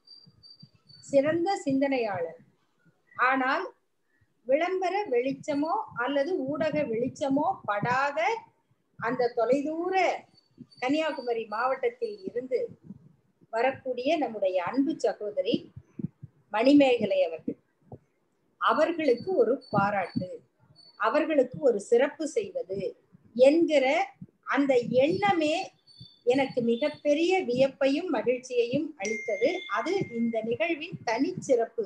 சிறந்த சிந்தனையாளர் ஆனால் விளம்பர வெளிச்சமோ அல்லது ஊடக வெளிச்சமோ படாத அந்த தொலைதூர கன்னியாகுமரி மாவட்டத்தில் இருந்து வரக்கூடிய நம்முடைய அன்பு சகோதரி மணிமேகலை அவர்கள் அவர்களுக்கு ஒரு பாராட்டு அவர்களுக்கு ஒரு சிறப்பு செய்வது என்கிற அந்த எண்ணமே எனக்கு மிகப்பெரிய வியப்பையும் மகிழ்ச்சியையும் அளித்தது அது இந்த நிகழ்வின் தனிச்சிறப்பு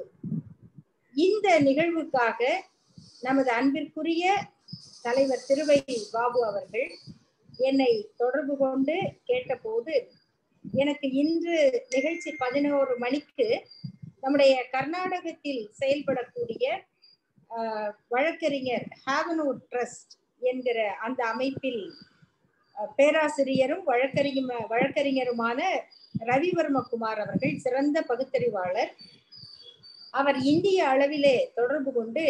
இந்த நிகழ்வுக்காக நமது அன்பிற்குரிய தலைவர் திருவை பாபு அவர்கள் என்னை தொடர்பு கொண்டு கேட்டபோது எனக்கு இன்று நிகழ்ச்சி பதினோரு மணிக்கு நம்முடைய கர்நாடகத்தில் செயல்படக்கூடிய ஆஹ், வழக்கறிஞர் ஹாவனூர் ட்ரஸ்ட் என்கிற அந்த அமைப்பில் அஹ், பேராசிரியரும் வழக்கறிஞ வழக்கறிஞருமான ரவிவர்மகுமார் அவர்கள் சிறந்த பகுத்தறிவாளர் அவர் இந்திய அளவிலே தொடர்பு கொண்டு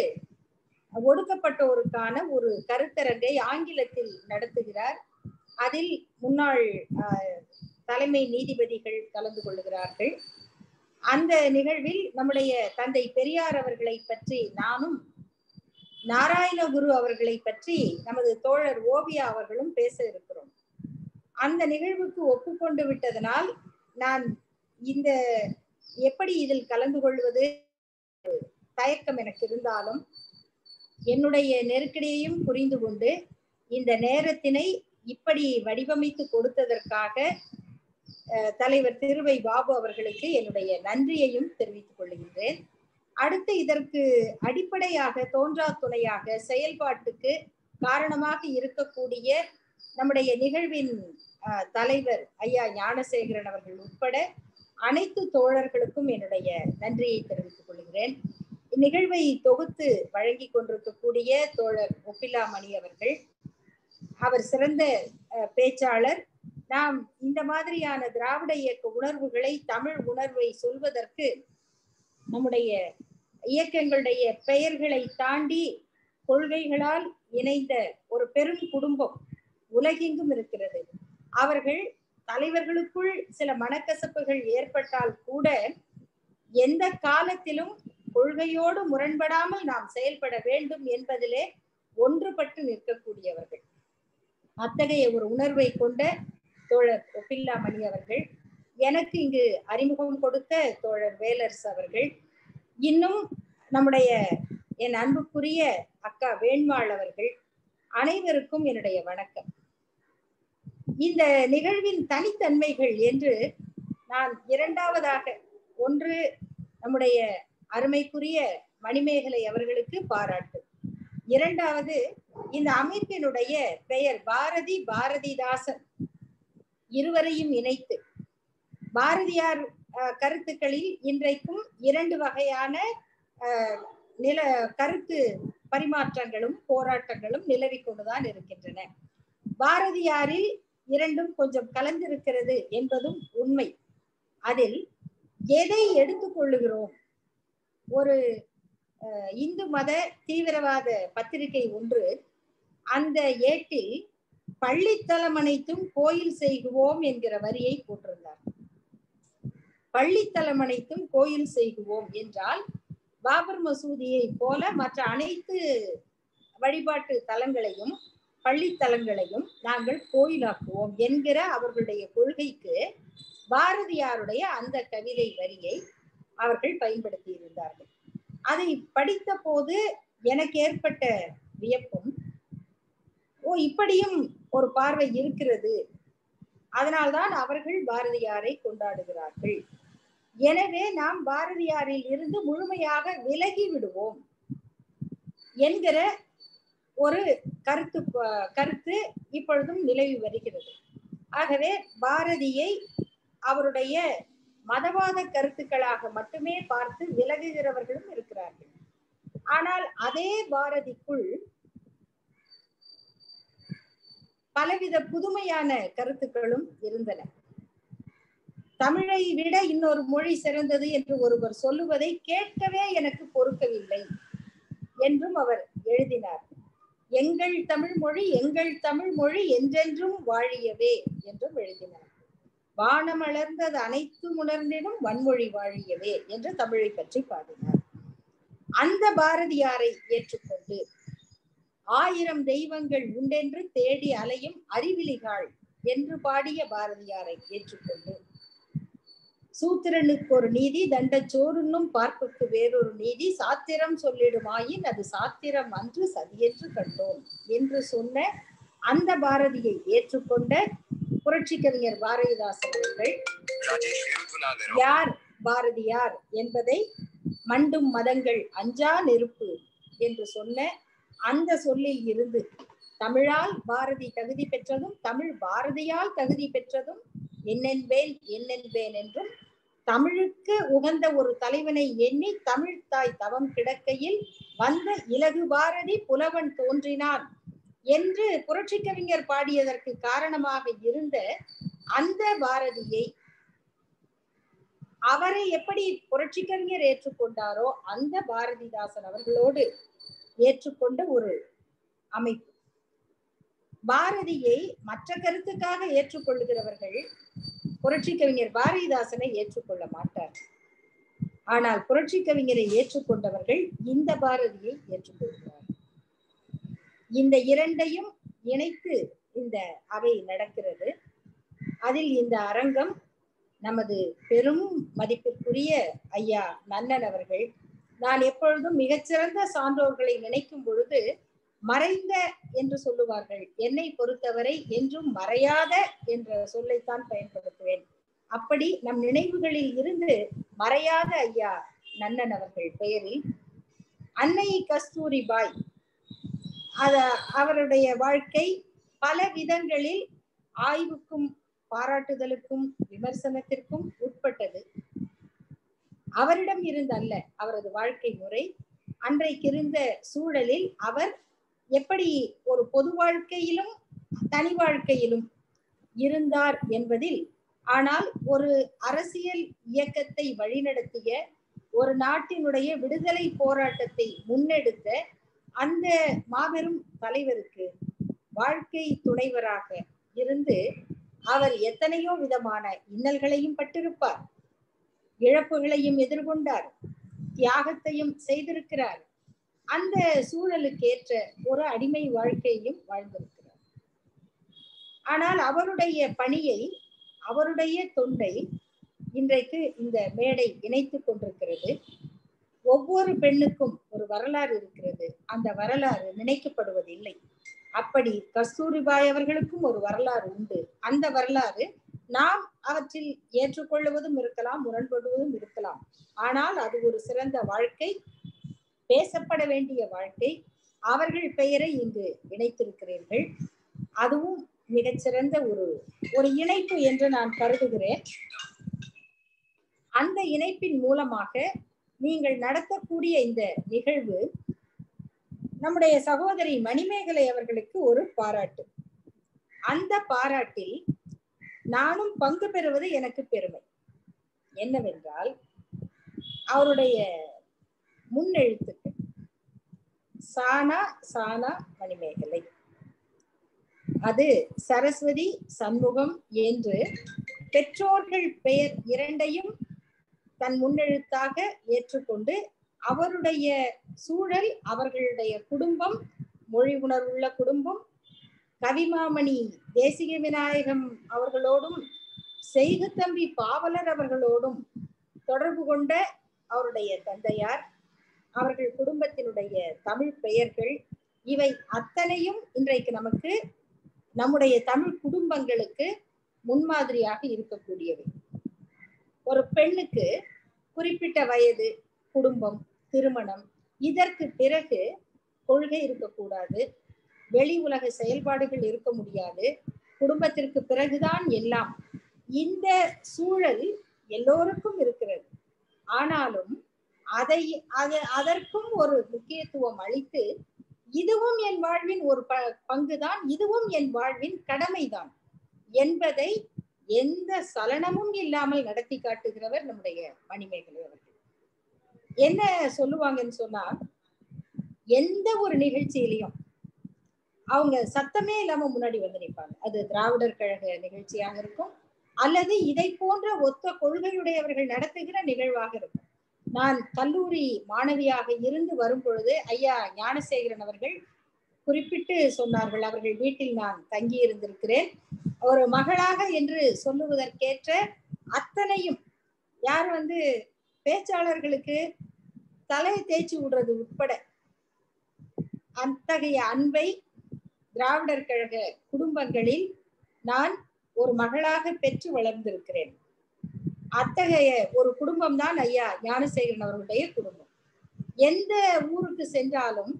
ஒடுக்கப்பட்டோருக்கான ஒரு கருத்தரங்கை ஆங்கிலத்தில் நடத்துகிறார் அதில் முன்னாள் ஆஹ், தலைமை நீதிபதிகள் கலந்து கொள்ளுகிறார்கள் அந்த நிகழ்வில் நம்முடைய தந்தை பெரியார் அவர்களை பற்றி நானும் நாராயணகுரு அவர்களை பற்றி நமது தோழர் ஓவியா அவர்களும் பேச இருக்கிறோம் அந்த நிகழ்வுக்கு ஒப்புக்கொண்டு விட்டதனால் நான் இந்த எப்படி இதில் கலந்து கொள்வது தயக்கம் எனக்கு இருந்தாலும் என்னுடைய நெருக்கடியையும் புரிந்து கொண்டு இந்த நேரத்தினை இப்படி வடிவமைத்து கொடுத்ததற்காக அஹ், தலைவர் திருவை பாபு அவர்களுக்கு என்னுடைய நன்றியையும் தெரிவித்துக் கொள்கின்றேன் அடுத்து இதற்கு அடிப்படையாக தோன்றா துணையாக செயல்பாட்டுக்கு காரணமாக இருக்கக்கூடிய நம்முடைய நிகழ்வின் அஹ், தலைவர் ஐயா ஞானசேகரன் அவர்கள் உட்பட அனைத்து தோழர்களுக்கும் என்னுடைய நன்றியை தெரிவித்துக் கொள்கிறேன் இந்நிகழ்வை தொகுத்து வழங்கி கொண்டிருக்கக்கூடிய தோழர் ஒப்பிலாமணி அவர்கள் அவர் சிறந்த அஹ், பேச்சாளர் நாம் இந்த மாதிரியான திராவிட இயக்க உணர்வுகளை தமிழ் உணர்வை சொல்வதற்கு நம்முடைய இயக்கங்களுடைய பெயர்களை தாண்டி கொள்கைகளால் இணைந்த ஒரு பெரும் குடும்பம் உலகெங்கும் இருக்கிறது அவர்கள் தலைவர்களுக்குள் சில மனக்கசப்புகள் ஏற்பட்டால் கூட எந்த காலத்திலும் கொள்கையோடு முரண்படாமல் நாம் செயல்பட வேண்டும் என்பதிலே ஒன்றுபட்டு நிற்கக்கூடியவர்கள் அத்தகைய ஒரு உணர்வை கொண்ட தோழர் ஒப்பில்லாமணி அவர்கள் எனக்கு இங்கு அறிமுகம் கொடுத்த தோழர் வேலர்ஸ் அவர்கள் இன்னும் நம்முடைய என் அன்புக்குரிய அக்கா வேண்மாள் அவர்கள் அனைவருக்கும் என்னுடைய வணக்கம் இந்த நிகழ்வின் தனித்தன்மைகள் என்று நான் இரண்டாவதாக ஒன்று நம்முடைய அருமைக்குரிய மணிமேகலை அவர்களுக்கு பாராட்டு இரண்டாவது இந்த அமைப்பினுடைய பெயர் பாரதி பாரதிதாசன் இருவரையும் இணைத்து பாரதியார் அஹ், கருத்துக்களில் இன்றைக்கும் இரண்டு வகையான அஹ், நில கருத்து பரிமாற்றங்களும் போராட்டங்களும் நிலவிக் கொண்டுதான் இருக்கின்றன பாரதியாரில் இரண்டும் கொஞ்சம் கலந்திருக்கிறது என்பதும் உண்மை அதில் எதை எடுத்துக்கொள்ளுகிறோம் ஒரு அஹ், இந்து மத தீவிரவாத பத்திரிகை ஒன்று அந்த ஏட்டில் பள்ளித்தலம் அனைத்தும் கோயில் செய்குவோம் என்கிற வரியை போட்டிருந்தார் பள்ளித்தலம் அனைத்தும் கோயில் செய்குவோம் என்றால் பாபர் மசூதியை போல மற்ற அனைத்து வழிபாட்டு தலங்களையும் பள்ளித்தலங்களையும் நாங்கள் கோயிலாக்குவோம் என்கிற அவர்களுடைய கொள்கைக்கு பாரதியாருடைய அந்த கவிதை வரியை அவர்கள் பயன்படுத்தி இருந்தார்கள் அதை படித்த போது எனக்கு ஏற்பட்ட வியப்பும் ஓ இப்படியும் ஒரு பார்வை இருக்கிறது அதனால்தான் அவர்கள் பாரதியாரை கொண்டாடுகிறார்கள் எனவே நாம் பாரதியாரில் இருந்து முழுமையாக விலகி விடுவோம் என்கிற ஒரு கருத்து ப- கருத்து இப்பொழுதும் நிலவி வருகிறது ஆகவே பாரதியை அவருடைய மதவாத கருத்துக்களாக மட்டுமே பார்த்து விலகுகிறவர்களும் இருக்கிறார்கள் ஆனால் அதே பாரதிக்குள் பலவித புதுமையான கருத்துக்களும் இருந்தன தமிழை விட இன்னொரு மொழி சிறந்தது என்று ஒருவர் சொல்லுவதை கேட்கவே எனக்கு பொறுக்கவில்லை என்றும் அவர் எழுதினார் எங்கள் தமிழ் மொழி எங்கள் தமிழ் மொழி என்றென்றும் வாழியவே என்றும் எழுதினார் வானமலர்ந்தது அனைத்தும் உணர்ந்திடும் வன்மொழி வாழியவே என்று தமிழை பற்றி பாடினார் அந்த பாரதியாரை ஏற்றுக்கொண்டு ஆயிரம் தெய்வங்கள் உண்டென்று தேடி அலையும் அறிவிலிகாள் என்று பாடிய பாரதியாரை ஏற்றுக்கொண்டு சூத்திரனுக்கு ஒரு நீதி தண்டச்சோறுன்னும் பார்ப்புக்கு வேறொரு நீதி சாத்திரம் சொல்லிடுமாயின் அது சாத்திரம் அன்று சதியென்று கண்டோம் என்று சொன்ன அந்த பாரதியை ஏற்றுக்கொண்ட புரட்சி கவிஞர் பாரதிதாசன் அவர்கள் யார் பாரதியார் என்பதை மண்டும் மதங்கள் அஞ்சா நெருப்பு என்று சொன்ன அந்த சொல்லில் இருந்து தமிழால் பாரதி தகுதி பெற்றதும் தமிழ் பாரதியால் தகுதி பெற்றதும் என்னென்பேன் என்னென்பேன் என்றும் தமிழுக்கு உகந்த ஒரு தலைவனை எண்ணி தமிழ் தாய் தவம் கிடக்கையில் வந்த இலகு பாரதி புலவன் தோன்றினான் என்று புரட்சி கவிஞர் பாடியதற்கு காரணமாக இருந்த அந்த பாரதியை அவரை எப்படி புரட்சி கவிஞர் ஏற்றுக்கொண்டாரோ அந்த பாரதிதாசன் அவர்களோடு ஏற்றுக்கொண்ட ஒரு அமைப்பு பாரதியை மற்ற கருத்துக்காக ஏற்றுக்கொள்ளுகிறவர்கள் புரட்சி கவிஞர் பாரதிதாசனை ஏற்றுக்கொள்ள மாட்டார் ஆனால் புரட்சி கவிஞரை ஏற்றுக்கொண்டவர்கள் இந்த பாரதியை ஏற்றுக்கொள்கிறார் இந்த இரண்டையும் இணைத்து இந்த அவை நடக்கிறது அதில் இந்த அரங்கம் நமது பெரும் மதிப்பிற்குரிய ஐயா நன்னன் அவர்கள் நான் எப்பொழுதும் மிகச்சிறந்த சான்றோர்களை நினைக்கும் பொழுது மறைந்த என்று சொல்லுவார்கள் என்னை பொறுத்தவரை என்றும் மறையாத என்ற சொல்லைத்தான் பயன்படுத்துவேன் அப்படி நம் நினைவுகளில் இருந்து மறையாத ஐயா நன்னன் அவர்கள் பெயரில் அன்னை கஸ்தூரிபாய் அத அவருடைய வாழ்க்கை பல விதங்களில் ஆய்வுக்கும் பாராட்டுதலுக்கும் விமர்சனத்திற்கும் உட்பட்டது அவரிடம் இருந்த அல்ல அவரது வாழ்க்கை முறை அன்றைக்கு இருந்த சூழலில் அவர் எப்படி ஒரு பொது வாழ்க்கையிலும் தனி வாழ்க்கையிலும் இருந்தார் என்பதில் ஆனால் ஒரு அரசியல் இயக்கத்தை வழிநடத்திய ஒரு நாட்டினுடைய விடுதலை போராட்டத்தை முன்னெடுத்த அந்த மாபெரும் தலைவருக்கு வாழ்க்கை துணைவராக இருந்து அவர் எத்தனையோ விதமான இன்னல்களையும் பட்டிருப்பார் இழப்புகளையும் எதிர்கொண்டார் தியாகத்தையும் செய்திருக்கிறார் அந்த சூழலுக்கு ஏற்ற ஒரு அடிமை வாழ்க்கையையும் வாழ்ந்திருக்கிறார் ஆனால் அவருடைய பணியை அவருடைய தொண்டை இன்றைக்கு இந்த மேடை இணைத்து கொண்டிருக்கிறது ஒவ்வொரு பெண்ணுக்கும் ஒரு வரலாறு இருக்கிறது அந்த வரலாறு நினைக்கப்படுவதில்லை அப்படி கஸ்தூரிபாய் அவர்களுக்கும் ஒரு வரலாறு உண்டு அந்த வரலாறு நாம் அவற்றில் ஏற்றுக்கொள்வதும் இருக்கலாம் முரண்படுவதும் இருக்கலாம் ஆனால் அது ஒரு சிறந்த வாழ்க்கை பேசப்பட வேண்டிய வாழ்க்கை அவர்கள் பெயரை இங்கு இணைத்திருக்கிறீர்கள் அதுவும் மிகச்சிறந்த ஒரு ஒரு இணைப்பு என்று நான் கருதுகிறேன் அந்த இணைப்பின் மூலமாக நீங்கள் நடத்தக்கூடிய இந்த நிகழ்வு நம்முடைய சகோதரி மணிமேகலை அவர்களுக்கு ஒரு பாராட்டு அந்த பாராட்டில் நானும் பங்கு பெறுவது எனக்கு பெருமை என்னவென்றால் அவருடைய முன்னெழுத்துக்கள் சானா சானா மணிமேகலை அது சரஸ்வதி சண்முகம் என்று பெற்றோர்கள் பெயர் இரண்டையும் தன் முன்னெழுத்தாக ஏற்றுக்கொண்டு அவருடைய சூழல் அவர்களுடைய குடும்பம் மொழி உணர்வுள்ள குடும்பம் கவிமாமணி தேசிக விநாயகம் அவர்களோடும் செய்கு தம்பி பாவலர் அவர்களோடும் தொடர்பு கொண்ட அவருடைய தந்தையார் அவர்கள் குடும்பத்தினுடைய தமிழ் பெயர்கள் இவை அத்தனையும் இன்றைக்கு நமக்கு நம்முடைய தமிழ் குடும்பங்களுக்கு முன்மாதிரியாக இருக்கக்கூடியவை ஒரு பெண்ணுக்கு குறிப்பிட்ட வயது குடும்பம் திருமணம் இதற்கு பிறகு கொள்கை இருக்கக்கூடாது வெளி உலக செயல்பாடுகள் இருக்க முடியாது குடும்பத்திற்கு பிறகுதான் எல்லாம் இந்த சூழல் எல்லோருக்கும் இருக்கிறது ஆனாலும் அதை அது அதற்கும் ஒரு முக்கியத்துவம் அளித்து இதுவும் என் வாழ்வின் ஒரு ப பங்குதான் இதுவும் என் வாழ்வின் கடமைதான் என்பதை எந்த சலனமும் இல்லாமல் நடத்தி காட்டுகிறவர் நம்முடைய மணிமேகலை அவர்கள் என்ன சொல்லுவாங்கன்னு சொன்னா எந்த ஒரு நிகழ்ச்சியிலையும் அவங்க சத்தமே இல்லாம முன்னாடி வந்து நிற்பாங்க அது திராவிடர் கழக நிகழ்ச்சியாக இருக்கும் அல்லது இதை போன்ற ஒத்த கொள்கையுடையவர்கள் நடத்துகிற நிகழ்வாக இருக்கும் நான் கல்லூரி மாணவியாக இருந்து வரும் பொழுது ஐயா ஞானசேகரன் அவர்கள் குறிப்பிட்டு சொன்னார்கள் அவர்கள் வீட்டில் நான் தங்கி இருந்திருக்கிறேன் ஒரு மகளாக என்று சொல்லுவதற்கேற்ற அத்தனையும் யார் வந்து பேச்சாளர்களுக்கு தலையை தேய்ச்சி விடுறது உட்பட அத்தகைய அன்பை திராவிடர் கழக குடும்பங்களில் நான் ஒரு மகளாக பெற்று வளர்ந்திருக்கிறேன் அத்தகைய ஒரு குடும்பம் தான் ஐயா ஞானசேகரன் அவர்களுடைய குடும்பம் எந்த ஊருக்கு சென்றாலும்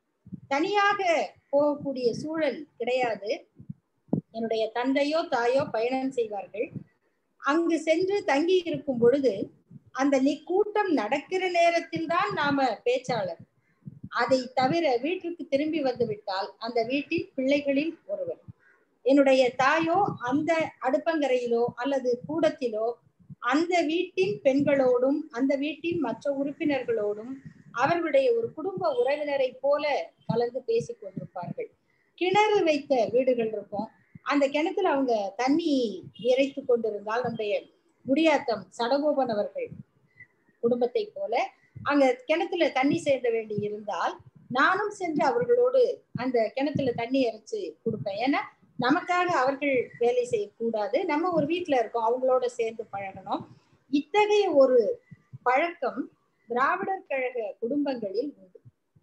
தனியாக போகக்கூடிய சூழல் கிடையாது என்னுடைய தந்தையோ தாயோ பயணம் செய்வார்கள் அங்கு சென்று தங்கி இருக்கும் பொழுது அந்த நீ கூட்டம் நடக்கிற நேரத்தில் தான் நாம பேச்சாளர் அதை தவிர வீட்டுக்கு திரும்பி வந்து விட்டால் அந்த வீட்டில் பிள்ளைகளில் ஒருவர் என்னுடைய தாயோ அந்த அடுப்பங்கரையிலோ அல்லது கூடத்திலோ அந்த வீட்டின் பெண்களோடும் அந்த வீட்டின் மற்ற உறுப்பினர்களோடும் அவர்களுடைய ஒரு குடும்ப உறவினரை போல கலந்து பேசிக் கொண்டிருப்பார்கள் கிணறு வைத்த வீடுகள் இருக்கும் அந்த கிணத்துல அவங்க தண்ணி இறைத்து கொண்டிருந்தால் நம்முடைய முடியாத்தம் சடகோபன் அவர்கள் குடும்பத்தை போல அங்க கிணத்துல தண்ணி சேர்ந்த வேண்டி இருந்தால் நானும் சென்று அவர்களோடு அந்த கிணத்துல தண்ணி இறைச்சு கொடுப்பேன் ஏன்னா நமக்காக அவர்கள் வேலை செய்யக்கூடாது நம்ம ஒரு வீட்டுல இருக்கோம் அவங்களோட சேர்ந்து பழகணும் இத்தகைய ஒரு பழக்கம் திராவிடர் கழக குடும்பங்களில் உண்டு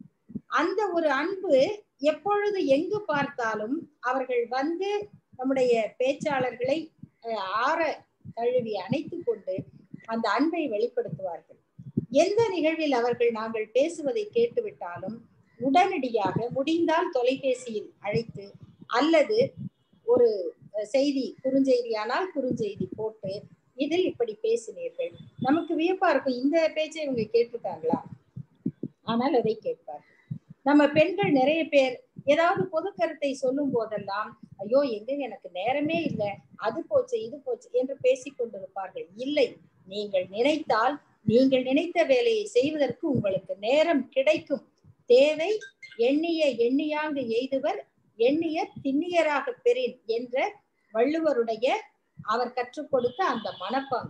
அந்த ஒரு அன்பு எப்பொழுது எங்கு பார்த்தாலும் அவர்கள் வந்து நம்முடைய பேச்சாளர்களை ஆற தழுவி அணைத்து கொண்டு அந்த அன்பை வெளிப்படுத்துவார்கள் எந்த நிகழ்வில் அவர்கள் நாங்கள் பேசுவதை கேட்டுவிட்டாலும் உடனடியாக முடிந்தால் தொலைபேசியில் அழைத்து அல்லது ஒரு செய்தி குறுஞ்செய்தியானால் குறுஞ்செய்தி போட்டு இதில் இப்படி பேசினீர்கள் நமக்கு வியப்பா இருக்கும் இந்த பேச்சை இவங்க கேட்டிருக்காங்களா ஆனால் அதை கேட்பார் நம்ம பெண்கள் நிறைய பேர் ஏதாவது பொது கருத்தை சொல்லும் போதெல்லாம் ஐயோ எங்க எனக்கு நேரமே இல்லை அது போச்சு இது போச்சு என்று பேசிக் கொண்டிருப்பார்கள் இல்லை நீங்கள் நினைத்தால் நீங்கள் நினைத்த வேலையை செய்வதற்கு உங்களுக்கு நேரம் கிடைக்கும் தேவை எண்ணிய எண்ணியாங்கு எய்துவர் எண்ணிய திண்ணியராக பெறின் என்ற வள்ளுவருடைய அவர் கற்றுக் கொடுத்த அந்த மனப்பாங்கு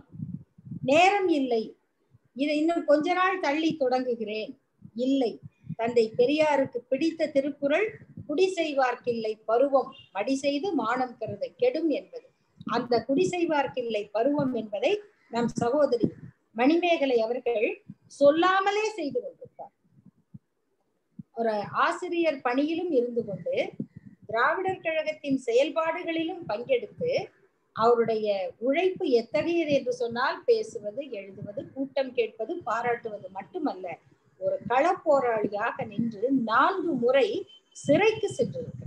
நேரம் இல்லை இதை இன்னும் கொஞ்ச நாள் தள்ளி தொடங்குகிறேன் இல்லை தந்தை பெரியாருக்கு பிடித்த திருக்குறள் குடி செய்வார்க்கில்லை பருவம் மடி செய்து மானம் கருத கெடும் என்பது அந்த குடி செய்வார்க்கில்லை பருவம் என்பதை நம் சகோதரி மணிமேகலை அவர்கள் சொல்லாமலே செய்து கொண்டிருப்பார் ஒரு ஆசிரியர் பணியிலும் இருந்து கொண்டு திராவிடர் கழகத்தின் செயல்பாடுகளிலும் பங்கெடுத்து அவருடைய உழைப்பு எத்தகையது என்று சொன்னால் பேசுவது எழுதுவது கூட்டம் கேட்பது பாராட்டுவது மட்டுமல்ல ஒரு களப்போராளியாக நின்று நான்கு முறை சிறைக்கு சென்றிருக்கிறார்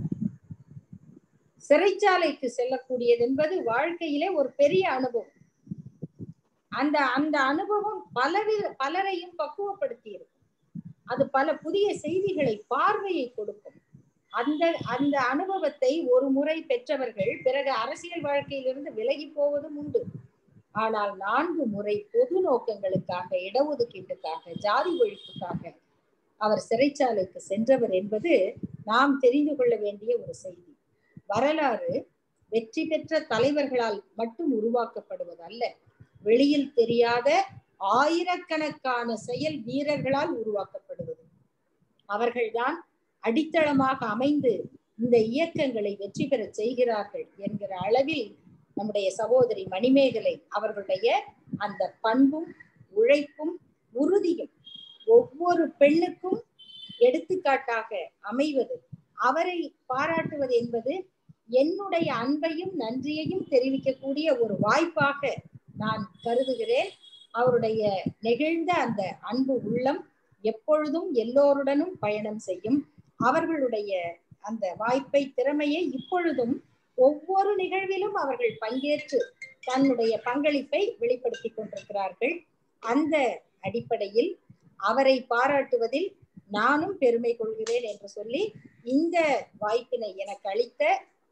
சிறைச்சாலைக்கு செல்லக்கூடியது என்பது வாழ்க்கையிலே ஒரு பெரிய அனுபவம் அந்த அந்த அனுபவம் பலவித பலரையும் பக்குவப்படுத்தி இருக்கும் அது பல புதிய செய்திகளை பார்வையை கொடுக்கும் அந்த அந்த அனுபவத்தை ஒரு முறை பெற்றவர்கள் பிறகு அரசியல் வாழ்க்கையிலிருந்து விலகி போவதும் உண்டு ஆனால் நான்கு முறை பொது நோக்கங்களுக்காக இடஒதுக்கீட்டுக்காக ஜாதி ஒழிப்புக்காக அவர் சிறைச்சாலைக்கு சென்றவர் என்பது நாம் தெரிந்து கொள்ள வேண்டிய ஒரு செய்தி வரலாறு வெற்றி பெற்ற தலைவர்களால் மட்டும் உருவாக்கப்படுவது அல்ல வெளியில் தெரியாத ஆயிரக்கணக்கான செயல் வீரர்களால் உருவாக்கப்படுவது அவர்கள்தான் அடித்தளமாக அமைந்து இந்த இயக்கங்களை வெற்றி பெற செய்கிறார்கள் என்கிற அளவில் நம்முடைய சகோதரி மணிமேகலை அவர்களுடைய அந்த பண்பும் உழைப்பும் உறுதியும் ஒவ்வொரு பெண்ணுக்கும் எடுத்துக்காட்டாக அமைவது அவரை பாராட்டுவது என்பது என்னுடைய அன்பையும் நன்றியையும் தெரிவிக்கக்கூடிய ஒரு வாய்ப்பாக நான் கருதுகிறேன் அவருடைய நெகிழ்ந்த அந்த அன்பு உள்ளம் எப்பொழுதும் எல்லோருடனும் பயணம் செய்யும் அவர்களுடைய அந்த வாய்ப்பை திறமையை இப்பொழுதும் ஒவ்வொரு நிகழ்விலும் அவர்கள் பங்கேற்று தன்னுடைய பங்களிப்பை வெளிப்படுத்தி கொண்டிருக்கிறார்கள் அந்த அடிப்படையில் அவரை பாராட்டுவதில் நானும் பெருமை கொள்கிறேன் என்று சொல்லி இந்த வாய்ப்பினை எனக்கு அளித்த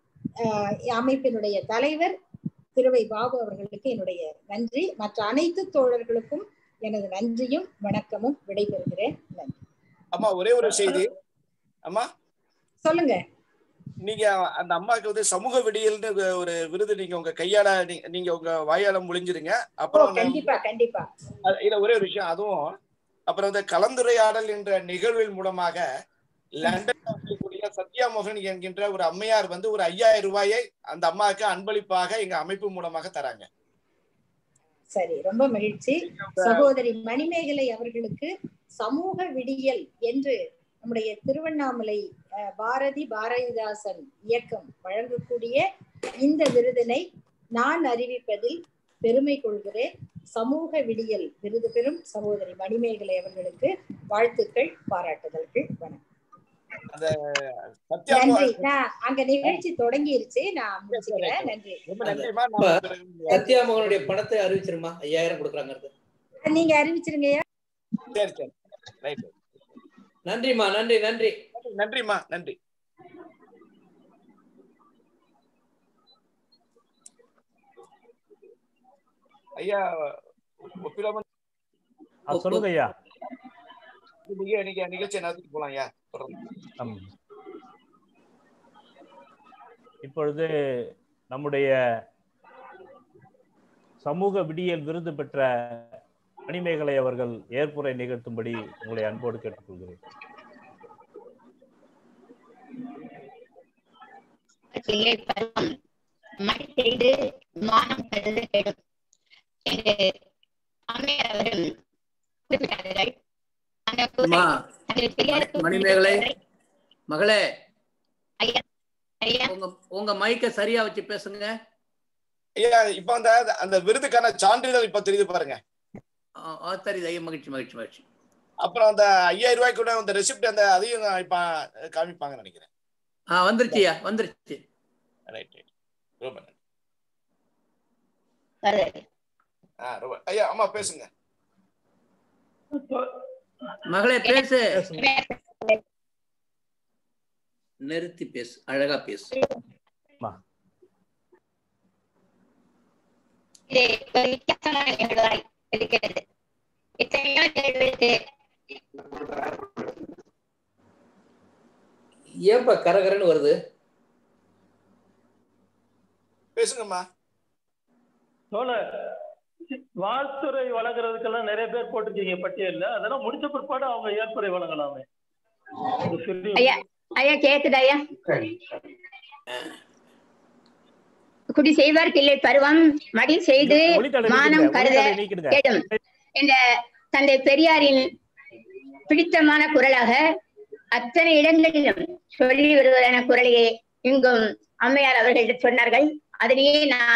அமைப்பினுடைய தலைவர் திருவை பாபு அவர்களுக்கு என்னுடைய நன்றி மற்ற அனைத்து தோழர்களுக்கும் எனது நன்றியும் வணக்கமும் விடைபெறுகிறேன் நன்றி அம்மா ஒரே ஒரு செய்தி அம்மா சொல்லுங்க நீங்க அந்த அம்மாக்கு வந்து சமூக விடியல்னு ஒரு விருது நீங்க உங்க கையால நீங்க உங்க வாயால முடிஞ்சிருங்க அப்புறம் கண்டிப்பா கண்டிப்பா இல்ல ஒரே ஒரு விஷயம் அதுவும் அப்புறம் இந்த கலந்துரையாடல் என்ற நிகழ்வின் மூலமாக லண்டன் இருக்கக்கூடிய சத்யா மோகன் என்கின்ற ஒரு அம்மையார் வந்து ஒரு ஐயாயிரம் ரூபாயை அந்த அம்மாவுக்கு அன்பளிப்பாக எங்க அமைப்பு மூலமாக தராங்க சரி ரொம்ப மகிழ்ச்சி சகோதரி மணிமேகலை அவர்களுக்கு சமூக விடியல் என்று நம்முடைய திருவண்ணாமலை பாரதி பாரதிதாசன் இயக்கம் வழங்கக்கூடிய இந்த விருதினை நான் அறிவிப்பதில் பெருமை கொள்கிறேன் சமூக விடியல் விருது பெறும் சகோதரி மணிமேகலை அவர்களுக்கு வாழ்த்துக்கள் பாராட்டுதல்கள் வணக்கம் நன்றி நான் அங்க நிகழ்ச்சி தொடங்கிருச்சு நான் முடிச்சுக்கிறேன் நன்றி சத்யா மகனுடைய பணத்தை அறிவிச்சிருமா ஐயாயிரம் கொடுக்குறாங்க நீங்க அறிவிச்சிருங்கய்யா சரி சரி ரைட் நன்றிம்மா நன்றி நன்றி நன்றிம்மா நன்றி ஐயா ஒப்பிடாம சொல்லுங்க ஐயா நீங்க நீங்க நிகழ்ச்சி நடத்திட்டு போலாம் ஐயா இப்பொழுது நம்முடைய சமூக விடியல் விருது பெற்ற மணிமேகலை அவர்கள் ஏற்புரை நிகழ்த்தும்படி உங்களை அன்போடு கேட்டுக்கொள்கிறேன் மழை செய்து மானம் கருத கெடும் என்று அம்மையார் அவர்கள் குறிப்பிட்டார்கள் மணிமேகலை மகளே உங்க உங்க மைக்க சரியா வச்சு பேசுங்க ஐயா இப்ப அந்த அந்த விருதுக்கான சான்றிதழ் இப்ப தெரியுது பாருங்க தெரியுது ஐயா மகிழ்ச்சி மகிழ்ச்சி மகிழ்ச்சி அப்புறம் அந்த ஐயாயிரம் ரூபாய்க்கு கூட அந்த ரெசிப்ட் அந்த அதையும் இப்ப காமிப்பாங்க நினைக்கிறேன் ஆ வந்துருச்சுயா வந்துருச்சு ரைட் ரைட் ரொம்ப நன்றி ஆ ரொம்ப ஐயா அம்மா பேசுங்க மகளே பேசு நிறுத்தி பேசு அழகா பேசு இது ஒரு வித்தியாசமான நிகழ்வாய் இருக்கிறது எத்தனையோ நிகழ்வுக்கு ஏன்பா கரகரன்னு வருது பேசுங்கம்மா தோழ வாழ்த்துறை வழங்குறதுக்கெல்லாம் நிறைய பேர் போட்டிருக்கீங்க பட்டியல்ல அதெல்லாம் முடிச்ச பிற்பாடு அவங்க ஏற்புரை வழங்கலாமே ஐயா ஐயா கேக்குது ஐயா குடி செய்வார்க்கு இல்லை பருவம் மடி செய்து மானம் கருத கேடும் என்ற தந்தை பெரியாரின் பிடித்தமான குரலாக அத்தனை இடங்களிலும் சொல்லி வருவதான குரலையே இங்கும் அம்மையார் அவர்கள் சொன்னார்கள் அதனையே நான்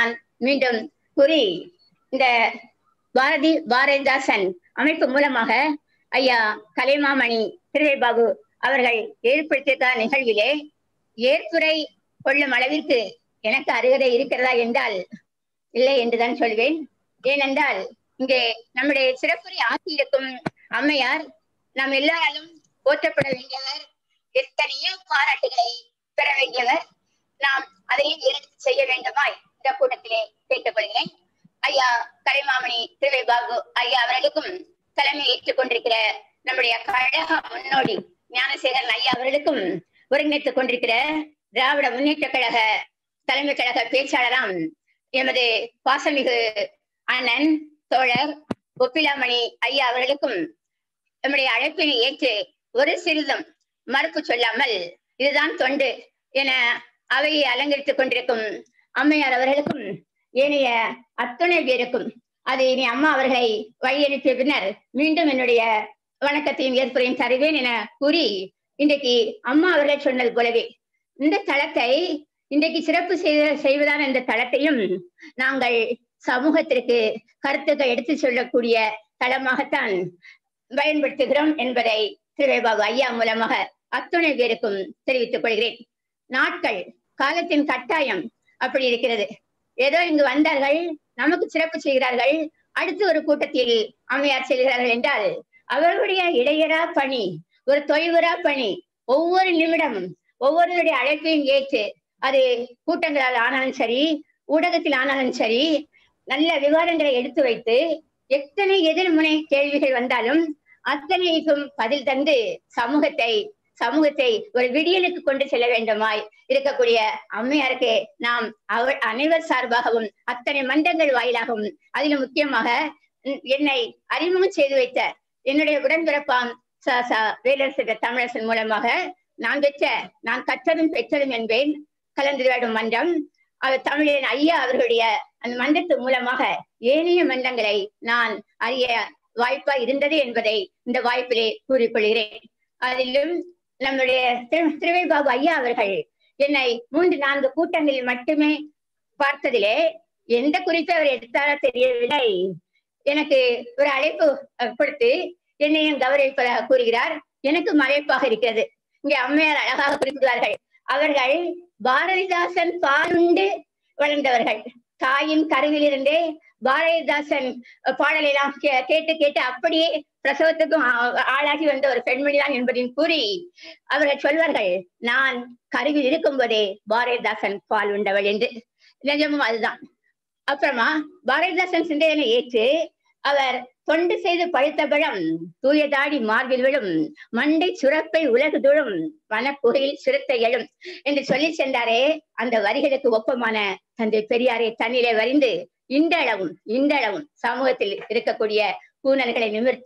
மீண்டும் கூறி இந்த பாரதி பாரதிதாசன் அமைப்பு மூலமாக ஐயா கலைமாமணி திருவைபாபு அவர்கள் ஏற்படுத்திய நிகழ்விலே ஏற்புரை கொள்ளும் அளவிற்கு எனக்கு அருகதை இருக்கிறதா என்றால் இல்லை என்றுதான் சொல்வேன் ஏனென்றால் இங்கே நம்முடைய சிறப்புரை ஆக்கியிருக்கும் அம்மையார் நாம் எல்லாராலும் போற்றப்பட வேண்டியவர் எத்தனையோ பாராட்டுகளை பெற வேண்டியவர் நாம் அதையும் எடுத்து செய்ய வேண்டுமாய் இந்த கூட்டத்திலே கேட்டுக்கொள்கிறேன் ஐயா கலைமாமணி திருவை பாபு ஐயா அவர்களுக்கும் தலைமை ஏற்றுக் கொண்டிருக்கிற நம்முடைய கழக முன்னோடி ஞானசேகரன் ஐயா அவர்களுக்கும் ஒருங்கிணைத்துக் கொண்டிருக்கிற திராவிட முன்னேற்ற கழக தலைமை கழக பேச்சாளராம் எமது பாசமிகு அண்ணன் தோழர் ஒப்பிலாமணி ஐயா அவர்களுக்கும் நம்முடைய அழைப்பினை ஏற்று ஒரு சிறிதும் மறுப்பு சொல்லாமல் இதுதான் தொண்டு என அவையை அலங்கரித்துக் கொண்டிருக்கும் அம்மையார் அவர்களுக்கும் ஏனைய அத்துணை பேருக்கும் அது இனி அம்மா அவர்களை வழி அனுப்பிய பின்னர் மீண்டும் என்னுடைய வணக்கத்தையும் ஏற்புரையும் தருவேன் என கூறி இன்றைக்கு அம்மா அவர்கள் சொன்னது போலவே இந்த தளத்தை இன்றைக்கு சிறப்பு செய்த செய்வதான இந்த தளத்தையும் நாங்கள் சமூகத்திற்கு கருத்துக்கள் எடுத்து சொல்லக்கூடிய தளமாகத்தான் பயன்படுத்துகிறோம் என்பதை திருவேபாபு ஐயா மூலமாக அத்துணை பேருக்கும் தெரிவித்துக் கொள்கிறேன் நாட்கள் காலத்தின் கட்டாயம் அப்படி இருக்கிறது ஏதோ இங்கு வந்தார்கள் நமக்கு சிறப்பு செய்கிறார்கள் அடுத்து ஒரு கூட்டத்தில் அம்மையார் செல்கிறார்கள் என்றால் அவர்களுடைய இடையரா பணி ஒரு தொய்வுரா பணி ஒவ்வொரு நிமிடமும் ஒவ்வொருவருடைய அழைப்பையும் ஏற்று அது கூட்டங்களால் ஆனாலும் சரி ஊடகத்தில் ஆனாலும் சரி நல்ல விவாதங்களை எடுத்து வைத்து எத்தனை எதிர்முனை கேள்விகள் வந்தாலும் அத்தனைக்கும் பதில் தந்து சமூகத்தை சமூகத்தை ஒரு விடியலுக்கு கொண்டு செல்ல வேண்டுமாய் இருக்கக்கூடிய அம்மையாருக்கு நாம் அவள் அனைவர் சார்பாகவும் அத்தனை மன்றங்கள் வாயிலாகவும் அதிலும் முக்கியமாக என்னை அறிமுகம் செய்து வைத்த என்னுடைய உடன்பிறப்பாம் ச ச வேலரசு தமிழரசன் மூலமாக நான் பெற்ற நான் கற்றதும் பெற்றதும் என்பேன் கலந்துரையாடும் மன்றம் அவர் தமிழின் ஐயா அவர்களுடைய அந்த மன்றத்து மூலமாக ஏனைய மன்றங்களை நான் அறிய வாய்ப்பா இருந்தது என்பதை இந்த வாய்ப்பிலே கூறிக்கொள்கிறேன் அதிலும் நம்முடைய திரு திருவைபாபு ஐயா அவர்கள் என்னை மூன்று நான்கு கூட்டங்களில் மட்டுமே பார்த்ததிலே எந்த குறிப்பு அவர் எடுத்தாரோ தெரியவில்லை எனக்கு ஒரு அழைப்பு கொடுத்து என்னையும் கௌரவிப்பதாக கூறுகிறார் எனக்கு மறைப்பாக இருக்கிறது இங்கே அம்மையார் அழகாக குறிப்பிடுவார்கள் அவர்கள் பாரதிதாசன் பாலுண்டு வளர்ந்தவர்கள் தாயின் கருவிலிருந்தே பாரதிதாசன் பாடலை எல்லாம் கேட்டு கேட்டு அப்படியே பிரசவத்துக்கும் ஆளாகி வந்த ஒரு பெண்மணி தான் என்பதையும் கூறி அவர்கள் சொல்வார்கள் நான் கருவில் இருக்கும் போதே பாரதிதாசன் பால் உண்டவள் என்று நிஜமும் அதுதான் அப்புறமா பாரதிதாசன் சிந்தையனை ஏற்று அவர் தொண்டு செய்து பழுத்த பழம் தூயதாடி மார்பில் விழும் மண்டை சுரப்பை உலகு துழும் வனப்புகையில் சிறுத்தை எழும் என்று சொல்லி சென்றாரே அந்த வரிகளுக்கு ஒப்பமான தந்தை பெரியாரை தன்னிலே வரிந்து இன்றளவும் இன்றளவும் சமூகத்தில் இருக்கக்கூடிய கூணல்களை நிமிர்த்த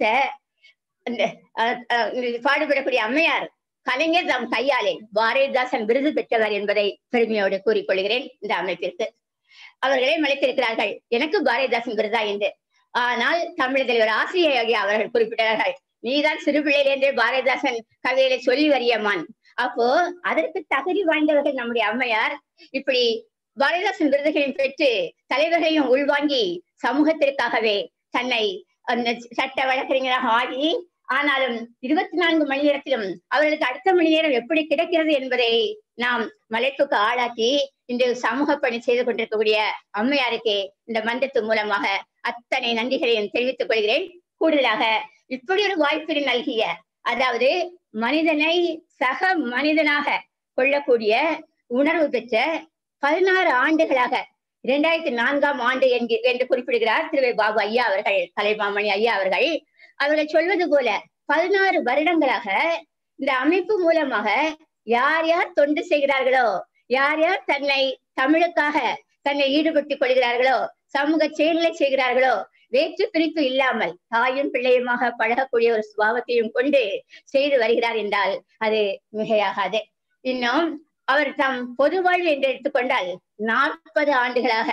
அந்த பாடுபடக்கூடிய அம்மையார் கலைஞர் தம் கையாலே பாரதிதாசன் விருது பெற்றவர் என்பதை பெருமையோடு கூறிக்கொள்கிறேன் இந்த அமைப்பிற்கு அவர்களே மலைத்திருக்கிறார்கள் எனக்கு பாரதிதாசன் விருதா என்று ஆனால் தமிழ் தலைவர் ஆசிரியர் அவர்கள் குறிப்பிட்டார்கள் நீதான் சிறு பிள்ளையிலேருந்தே பாரதிதாசன் கவிதைகளை சொல்லி வரியம்மான் அப்போ அதற்கு தகுதி வாய்ந்தவர்கள் நம்முடைய அம்மையார் இப்படி பாரதிதாசன் விருதுகளையும் பெற்று தலைவர்களையும் உள்வாங்கி சமூகத்திற்காகவே தன்னை அந்த சட்ட வழக்கறிஞராக ஆகி ஆனாலும் இருபத்தி நான்கு மணி நேரத்திலும் அவர்களுக்கு அடுத்த மணி நேரம் எப்படி கிடைக்கிறது என்பதை நாம் மலைப்புக்கு ஆளாக்கி இன்று சமூக பணி செய்து கொண்டிருக்கக்கூடிய அம்மையாருக்கு இந்த மன்றத்து மூலமாக அத்தனை நன்றிகளையும் தெரிவித்துக் கொள்கிறேன் கூடுதலாக இப்படி ஒரு வாய்ப்பினை நல்கிய அதாவது மனிதனை சக மனிதனாக கொள்ளக்கூடிய உணர்வு பெற்ற பதினாறு ஆண்டுகளாக இரண்டாயிரத்தி நான்காம் ஆண்டு என்று குறிப்பிடுகிறார் திரு பாபு ஐயா அவர்கள் கலைமாமணி ஐயா அவர்கள் அவர்கள் சொல்வது போல பதினாறு வருடங்களாக இந்த அமைப்பு மூலமாக யார் யார் தொண்டு செய்கிறார்களோ யார் யார் தன்னை தமிழுக்காக தன்னை ஈடுபடுத்திக் கொள்கிறார்களோ சமூக செயல்களை செய்கிறார்களோ வேற்று பிரிப்பு இல்லாமல் தாயும் பிள்ளையுமாக பழகக்கூடிய ஒரு சுபாவத்தையும் கொண்டு செய்து வருகிறார் என்றால் அது மிகையாகாது இன்னும் அவர் தம் பொது வாழ்வு என்று எடுத்துக்கொண்டால் நாற்பது ஆண்டுகளாக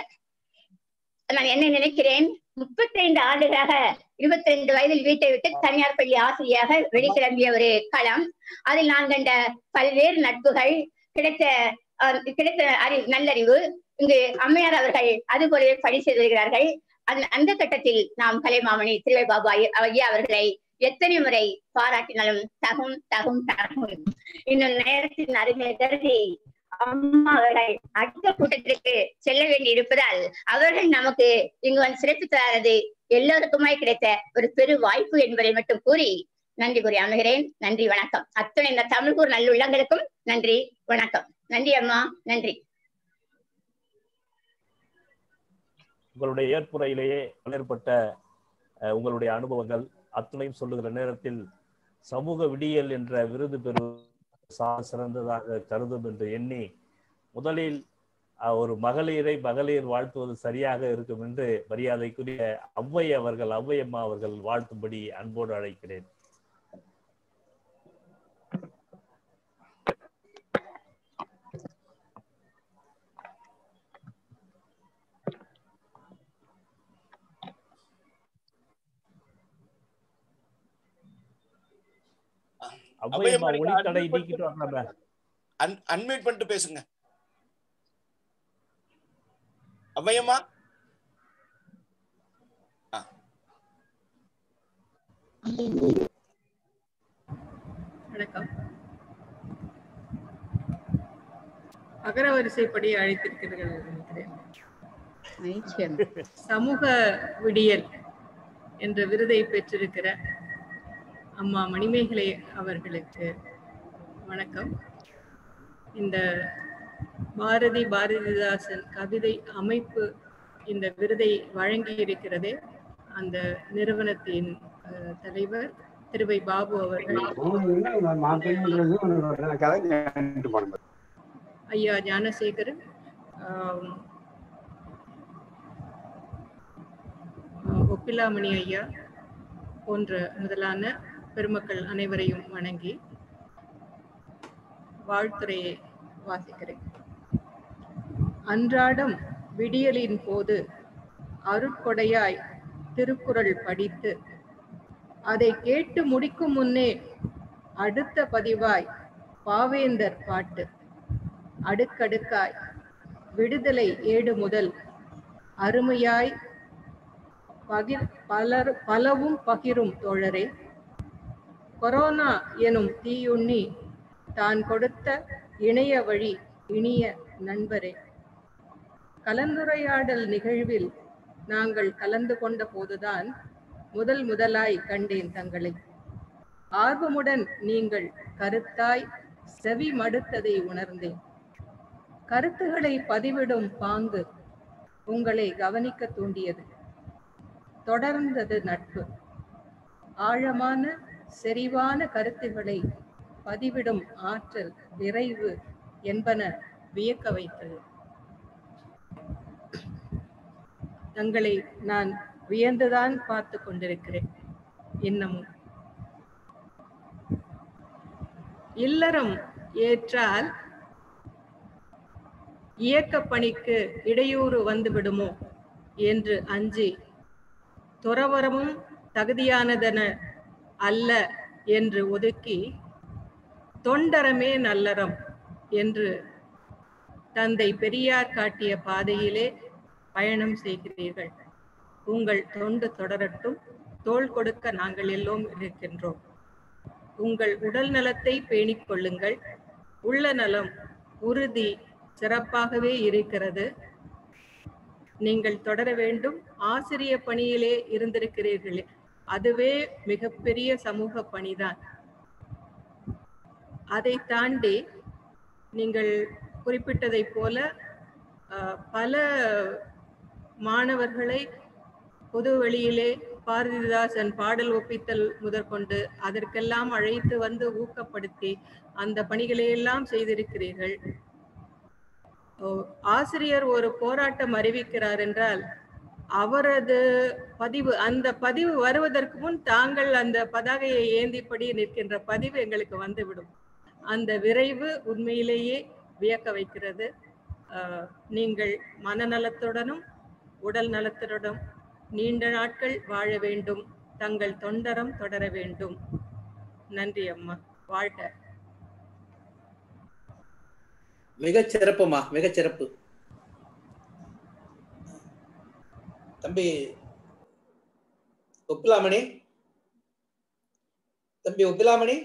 நான் என்ன நினைக்கிறேன் முப்பத்தைந்து ஆண்டுகளாக இருபத்தி ரெண்டு வயதில் வீட்டை விட்டு தனியார் பள்ளி ஆசிரியராக வெளிக்கிளம்பிய ஒரு களம் அதில் நான் கண்ட பல்வேறு நட்புகள் கிடைத்த கிடைத்த அறிவு நல்லறிவு இங்கு அம்மையார் அவர்கள் அது போலவே பணி செய்து வருகிறார்கள் அந்த அந்த கட்டத்தில் நாம் கலைமாமணி திருவை பாபா ஐயா அவர்களை எத்தனை முறை பாராட்டினாலும் தகும் தகும் தகும் இன்னும் நேரத்தின் அருமை கருதி அம்மா அவர்கள் அடுத்த கூட்டத்திற்கு செல்ல வேண்டி இருப்பதால் அவர்கள் நமக்கு இங்கு வந்து சிறப்பித்தது எல்லோருக்குமாய் கிடைத்த ஒரு பெரு வாய்ப்பு என்பதை மட்டும் கூறி நன்றி கூறி அமைகிறேன் நன்றி வணக்கம் அத்துணை இந்த தமிழ்கூர் நல்லுள்ளங்களுக்கும் நன்றி வணக்கம் நன்றி அம்மா நன்றி உங்களுடைய ஏற்புரையிலேயே ஏற்பட்ட அஹ், உங்களுடைய அனுபவங்கள் அத்துணையும் சொல்லுகிற நேரத்தில் சமூக விடியல் என்ற விருது பெறும் சா- சிறந்ததாக கருதும் என்று எண்ணி முதலில் அஹ், ஒரு மகளிரை மகளிர் வாழ்த்துவது சரியாக இருக்கும் என்று மரியாதைக்குரிய ஔவை அவர்கள் ஔவையம்மா அவர்கள் வாழ்த்தும்படி அன்போடு அழைக்கிறேன் ஔவையம்மா ஒளித்தடை நீக்கிட்டு வரலாமே அன்மியூட் பண்ணிட்டு பேசுங்க அவ்வையம்மா வணக்கம் அகரவரிசைப்படி அழைத்திருக்கிறீர்கள் நினைக்கிறேன் சமூக விடியல் என்ற விருதை பெற்றிருக்கிற அம்மா மணிமேகலை அவர்களுக்கு வணக்கம் இந்த பாரதி பாரதிதாசன் கவிதை அமைப்பு இந்த விருதை வழங்கி இருக்கிறதே அந்த நிறுவனத்தின் அஹ், தலைவர் திருவை பாபு அவர்கள் ஐயா ஞானசேகரன் ஆம், ஒப்பிலாமணி ஐயா போன்ற முதலான பெருமக்கள் அனைவரையும் வணங்கி வாழ்த்துறையை வாசிக்கிறேன் அன்றாடம் விடியலின் போது அருட்கொடையாய் திருக்குறள் படித்து அதை கேட்டு முடிக்கும் முன்னே அடுத்த பதிவாய் பாவேந்தர் பாட்டு அடுக்கடுக்காய் விடுதலை ஏடு முதல் அருமையாய் பகிர் பலர் பலவும் பகிரும் தோழரே கொரோனா எனும் தீயுண்ணி தான் கொடுத்த இணைய வழி இனிய நண்பரே கலந்துரையாடல் நிகழ்வில் நாங்கள் கலந்து கொண்ட போதுதான் முதல் முதலாய் கண்டேன் தங்களை ஆர்வமுடன் நீங்கள் கருத்தாய் செவி மடுத்ததை உணர்ந்தேன் கருத்துகளை பதிவிடும் பாங்கு உங்களை கவனிக்க தூண்டியது தொடர்ந்தது நட்பு ஆழமான செறிவான கருத்துகளை பதிவிடும் ஆற்றல் விரைவு என்பன வியக்க வைத்தது தங்களை நான் வியந்துதான் பார்த்து கொண்டிருக்கிறேன் இன்னமும் இல்லறம் ஏற்றால் இயக்க பணிக்கு இடையூறு வந்து விடுமோ என்று அஞ்சி துறவரமும் தகுதியானதென அல்ல என்று ஒதுக்கி தொண்டரமே நல்லறம் என்று தந்தை பெரியார் காட்டிய பாதையிலே பயணம் செய்கிறீர்கள் உங்கள் தொண்டு தொடரட்டும் தோள் கொடுக்க நாங்கள் எல்லோரும் இருக்கின்றோம் உங்கள் உடல் நலத்தை பேணிக் கொள்ளுங்கள் உள்ள நலம் உறுதி சிறப்பாகவே இருக்கிறது நீங்கள் தொடர வேண்டும் ஆசிரிய பணியிலே இருந்திருக்கிறீர்களே அதுவே மிகப்பெரிய சமூக பணிதான் அதை தாண்டி நீங்கள் குறிப்பிட்டதைப் போல அஹ், பல மாணவர்களை பொது வெளியிலே பாரதிதாசன் பாடல் ஒப்பித்தல் முதற்கொண்டு அதற்கெல்லாம் அழைத்து வந்து ஊக்கப்படுத்தி அந்த பணிகளை எல்லாம் செய்திருக்கிறீர்கள் ஓ, ஆசிரியர் ஒரு போராட்டம் அறிவிக்கிறார் என்றால் அவரது பதிவு அந்த பதிவு வருவதற்கு முன் தாங்கள் அந்த பதாகையை ஏந்திப்படி நிற்கின்ற பதிவு எங்களுக்கு வந்துவிடும் அந்த விரைவு உண்மையிலேயே வியக்க வைக்கிறது ஆஹ், நீங்கள் மனநலத்துடனும் உடல் நலத்துடனும் நீண்ட நாட்கள் வாழ வேண்டும் தங்கள் தொண்டரம் தொடர வேண்டும் நன்றி அம்மா வாழ்க மிகச் சிறப்புமா மிகச் சிறப்பு தம்பி ஒப்பிலாமணி தம்பி ஒப்பிலாமணி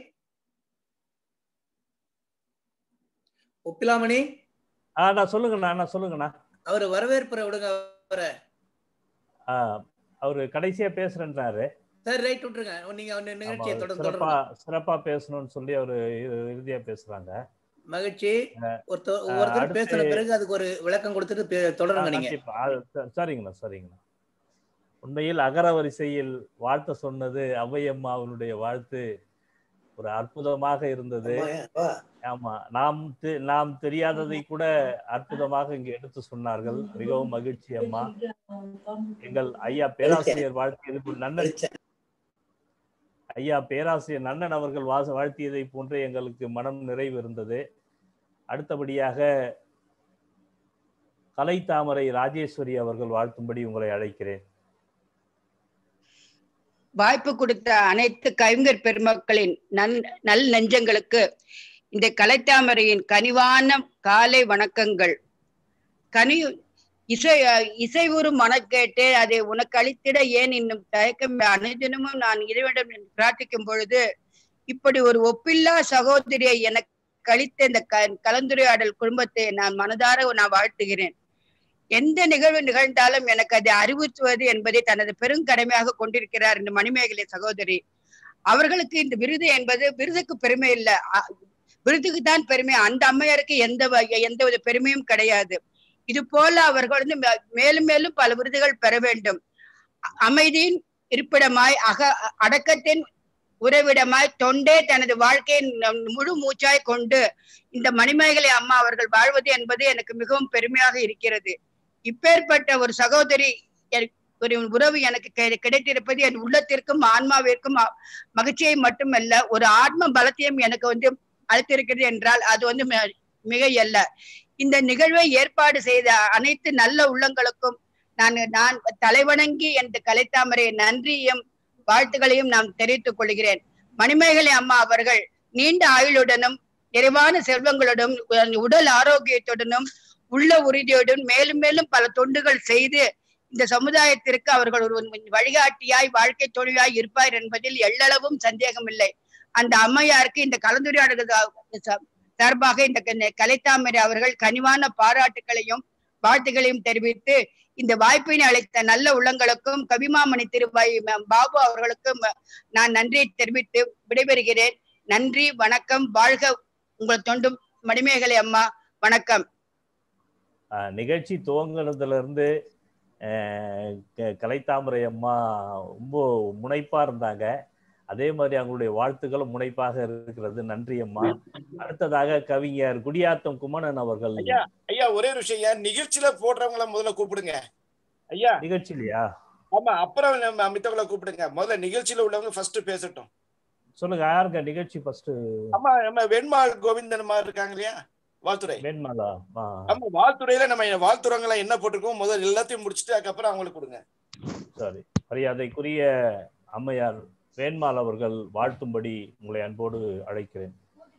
ஒப்பிலாமணி ஆ நான் சொல்லுங்கண்ணா நான் சொல்லுங்கண்ணா அவர் வரவேற்புரை விடுங்க அவரை ஆ அவரு கடைசியா பேசுறேன்றாரு சரி ரைட் விட்டுருங்க நீங்க அவன் ஆமா, நிகழ்ச்சியை அவரு தொடர்ந்து சிறப்பா தொடருங்க சிறப்பா பேசணும்னு சொல்லி அவரு இறு- இறுதியா பேசுறாங்க மகிழ்ச்சி அஹ், ஒருத்தர் அஹ், ஒவ்வொருத்தர் அடுத்து- பேசின பிறகு அதுக்கு ஒரு விளக்கம் கொடுத்துட்டு பே- தொடருங்க ஆ, நீங்க கண்டிப்பா. அது ச- சரிங்கண்ணா சரிங்கண்ணா உண்மையில் அகர வரிசையில் வாழ்த்த சொன்னது ஔவையம்மா அவருடைய வாழ்த்து ஒரு அற்புதமாக இருந்தது ஆமா நாம் தெ- நாம் தெரியாததை கூட அற்புதமாக இங்கு எடுத்து சொன்னார்கள் மிகவும் மகிழ்ச்சி அம்மா எங்கள் ஐயா பேராசிரியர் வாழ்த்தியது போல் நன்னன் ஐயா பேராசிரியர் நன்னன் அவர்கள் வாச வாழ்த்தியதை போன்றே எங்களுக்கு மனம் நிறைவு இருந்தது அடுத்தபடியாக கலை தாமரை ராஜேஸ்வரி அவர்கள் வாழ்த்தும்படி உங்களை அழைக்கிறேன் வாய்ப்பு கொடுத்த அனைத்து கவிஞர் பெருமக்களின் நன் நல் நெஞ்சங்களுக்கு இந்த கலைத்தாமரையின் கனிவான காலை வணக்கங்கள் கனி இசை இசைவுறும் மனக்கேட்டு அதை உனக்கு அளித்திட ஏன் இன்னும் தயக்கம் அனுதினமும் நான் இறைவனிடம் பிரார்த்திக்கும் பொழுது இப்படி ஒரு ஒப்பில்லா சகோதரியை எனக்கு அளித்த இந்த க கலந்துரையாடல் குடும்பத்தை நான் மனதார நான் வாழ்த்துகிறேன் எந்த நிகழ்வு நிகழ்ந்தாலும் எனக்கு அதை அறிவுறுத்துவது என்பதை தனது பெருங்கடமையாக கொண்டிருக்கிறார் இந்த மணிமேகலை சகோதரி அவர்களுக்கு இந்த விருது என்பது விருதுக்கு பெருமை இல்லை அ- விருதுக்கு தான் பெருமை அந்த அம்மையாருக்கு எந்த வகை- எந்த வித பெருமையும் கிடையாது இது போல அவர்கள் வந்து மே- மேலும் மேலும் பல விருதுகள் பெற வேண்டும் அ- அமைதியின் இருப்பிடமாய் அக அடக்கத்தின் உறவிடமாய் தொண்டே தனது வாழ்க்கையின் நம் முழு மூச்சாய் கொண்டு இந்த மணிமேகலை அம்மா அவர்கள் வாழ்வது என்பது எனக்கு மிகவும் பெருமையாக இருக்கிறது இப்பேற்பட்ட ஒரு சகோதரி எனக்கு ஒரு உறவு எனக்கு கிடை- கிடைத்திருப்பது என் உள்ளத்திற்கும் ஆன்மாவிற்கும் அ- மகிழ்ச்சியை மட்டுமல்ல ஒரு ஆத்ம பலத்தையும் எனக்கு வந்து அளித்திருக்கிறது என்றால் அது வந்து மி- மிகை அல்ல இந்த நிகழ்வை ஏற்பாடு செய்த அனைத்து நல்ல உள்ளங்களுக்கும் நான் நான் தலைவணங்கி என்ற கலைத்தாமரை நன்றியும் வாழ்த்துக்களையும் நான் தெரிவித்துக் கொள்கிறேன் மணிமேகலை அம்மா அவர்கள் நீண்ட ஆயுளுடனும் நிறைவான செல்வங்களுடன் உடல் ஆரோக்கியத்துடனும் உள்ள உறுதியுடன் மேலும் மேலும் பல தொண்டுகள் செய்து இந்த சமுதாயத்திற்கு அவர்கள் ஒரு வழிகாட்டியாய் வாழ்க்கை தொழிலாய் இருப்பார் என்பதில் எள்ளளவும் சந்தேகமில்லை அந்த அம்மையாருக்கு இந்த கலந்துரையாடல் ச- சார்பாக இந்த க- கலைத்தாமரை அவர்கள் கனிவான பாராட்டுகளையும் வாழ்த்துகளையும் தெரிவித்து இந்த வாய்ப்பினை அளித்த நல்ல உள்ளங்களுக்கும் கவிமாமணி திருவாய் ம- பாபு அவர்களுக்கும் நான் நன்றியை தெரிவித்து விடைபெறுகிறேன் நன்றி வணக்கம் வாழ்க உங்கள் தொண்டும் மணிமேகலை அம்மா வணக்கம் அஹ், நிகழ்ச்சி துவங்கினதுல இருந்து அஹ், க- கலைத்தாமரை அம்மா ரொம்ப முனைப்பா இருந்தாங்க அதே மாதிரி அவங்களுடைய வாழ்த்துக்களும் முனைப்பாக இருக்கிறது நன்றி அம்மா அடுத்ததாக கவிஞர் குடியாத்தம் குமணன் அவர்கள் ஐயா ஐயா ஒரே ஒரு விஷயம் ஐயா நிகழ்ச்சியில போடுறவங்கள முதல்ல கூப்பிடுங்க ஐயா நிகழ்ச்சியிலையா ஆமா அப்புறம் நம்ம மித்தவங்கள கூப்பிடுங்க முதல்ல நிகழ்ச்சியில உள்ளவங்க ஃபர்ஸ்ட் பேசட்டும் சொல்லுங்க யாருங்க நிகழ்ச்சி ஃபர்ஸ்ட் ஆமா நம்ம வெண்மாள் கோவிந்தன் மாதிரி இருக்காங்க இல்லையா வாழ்த்துறை வெண்மாலா ஆ, ஆமா வாழ்த்துறையில நம்ம வாழ்த்துறவங்கள என்ன போட்டிருக்கோம் முதல்ல எல்லாத்தையும் முடிச்சுட்டு அதுக்கப்புறம் அவங்களுக்கு கொடுங்க சரி மரியாதைக்குரிய அம்மையார் வேண்மால் அவர்கள் வாழ்த்தும்படி உங்களை அன்போடு அழைக்கிறேன்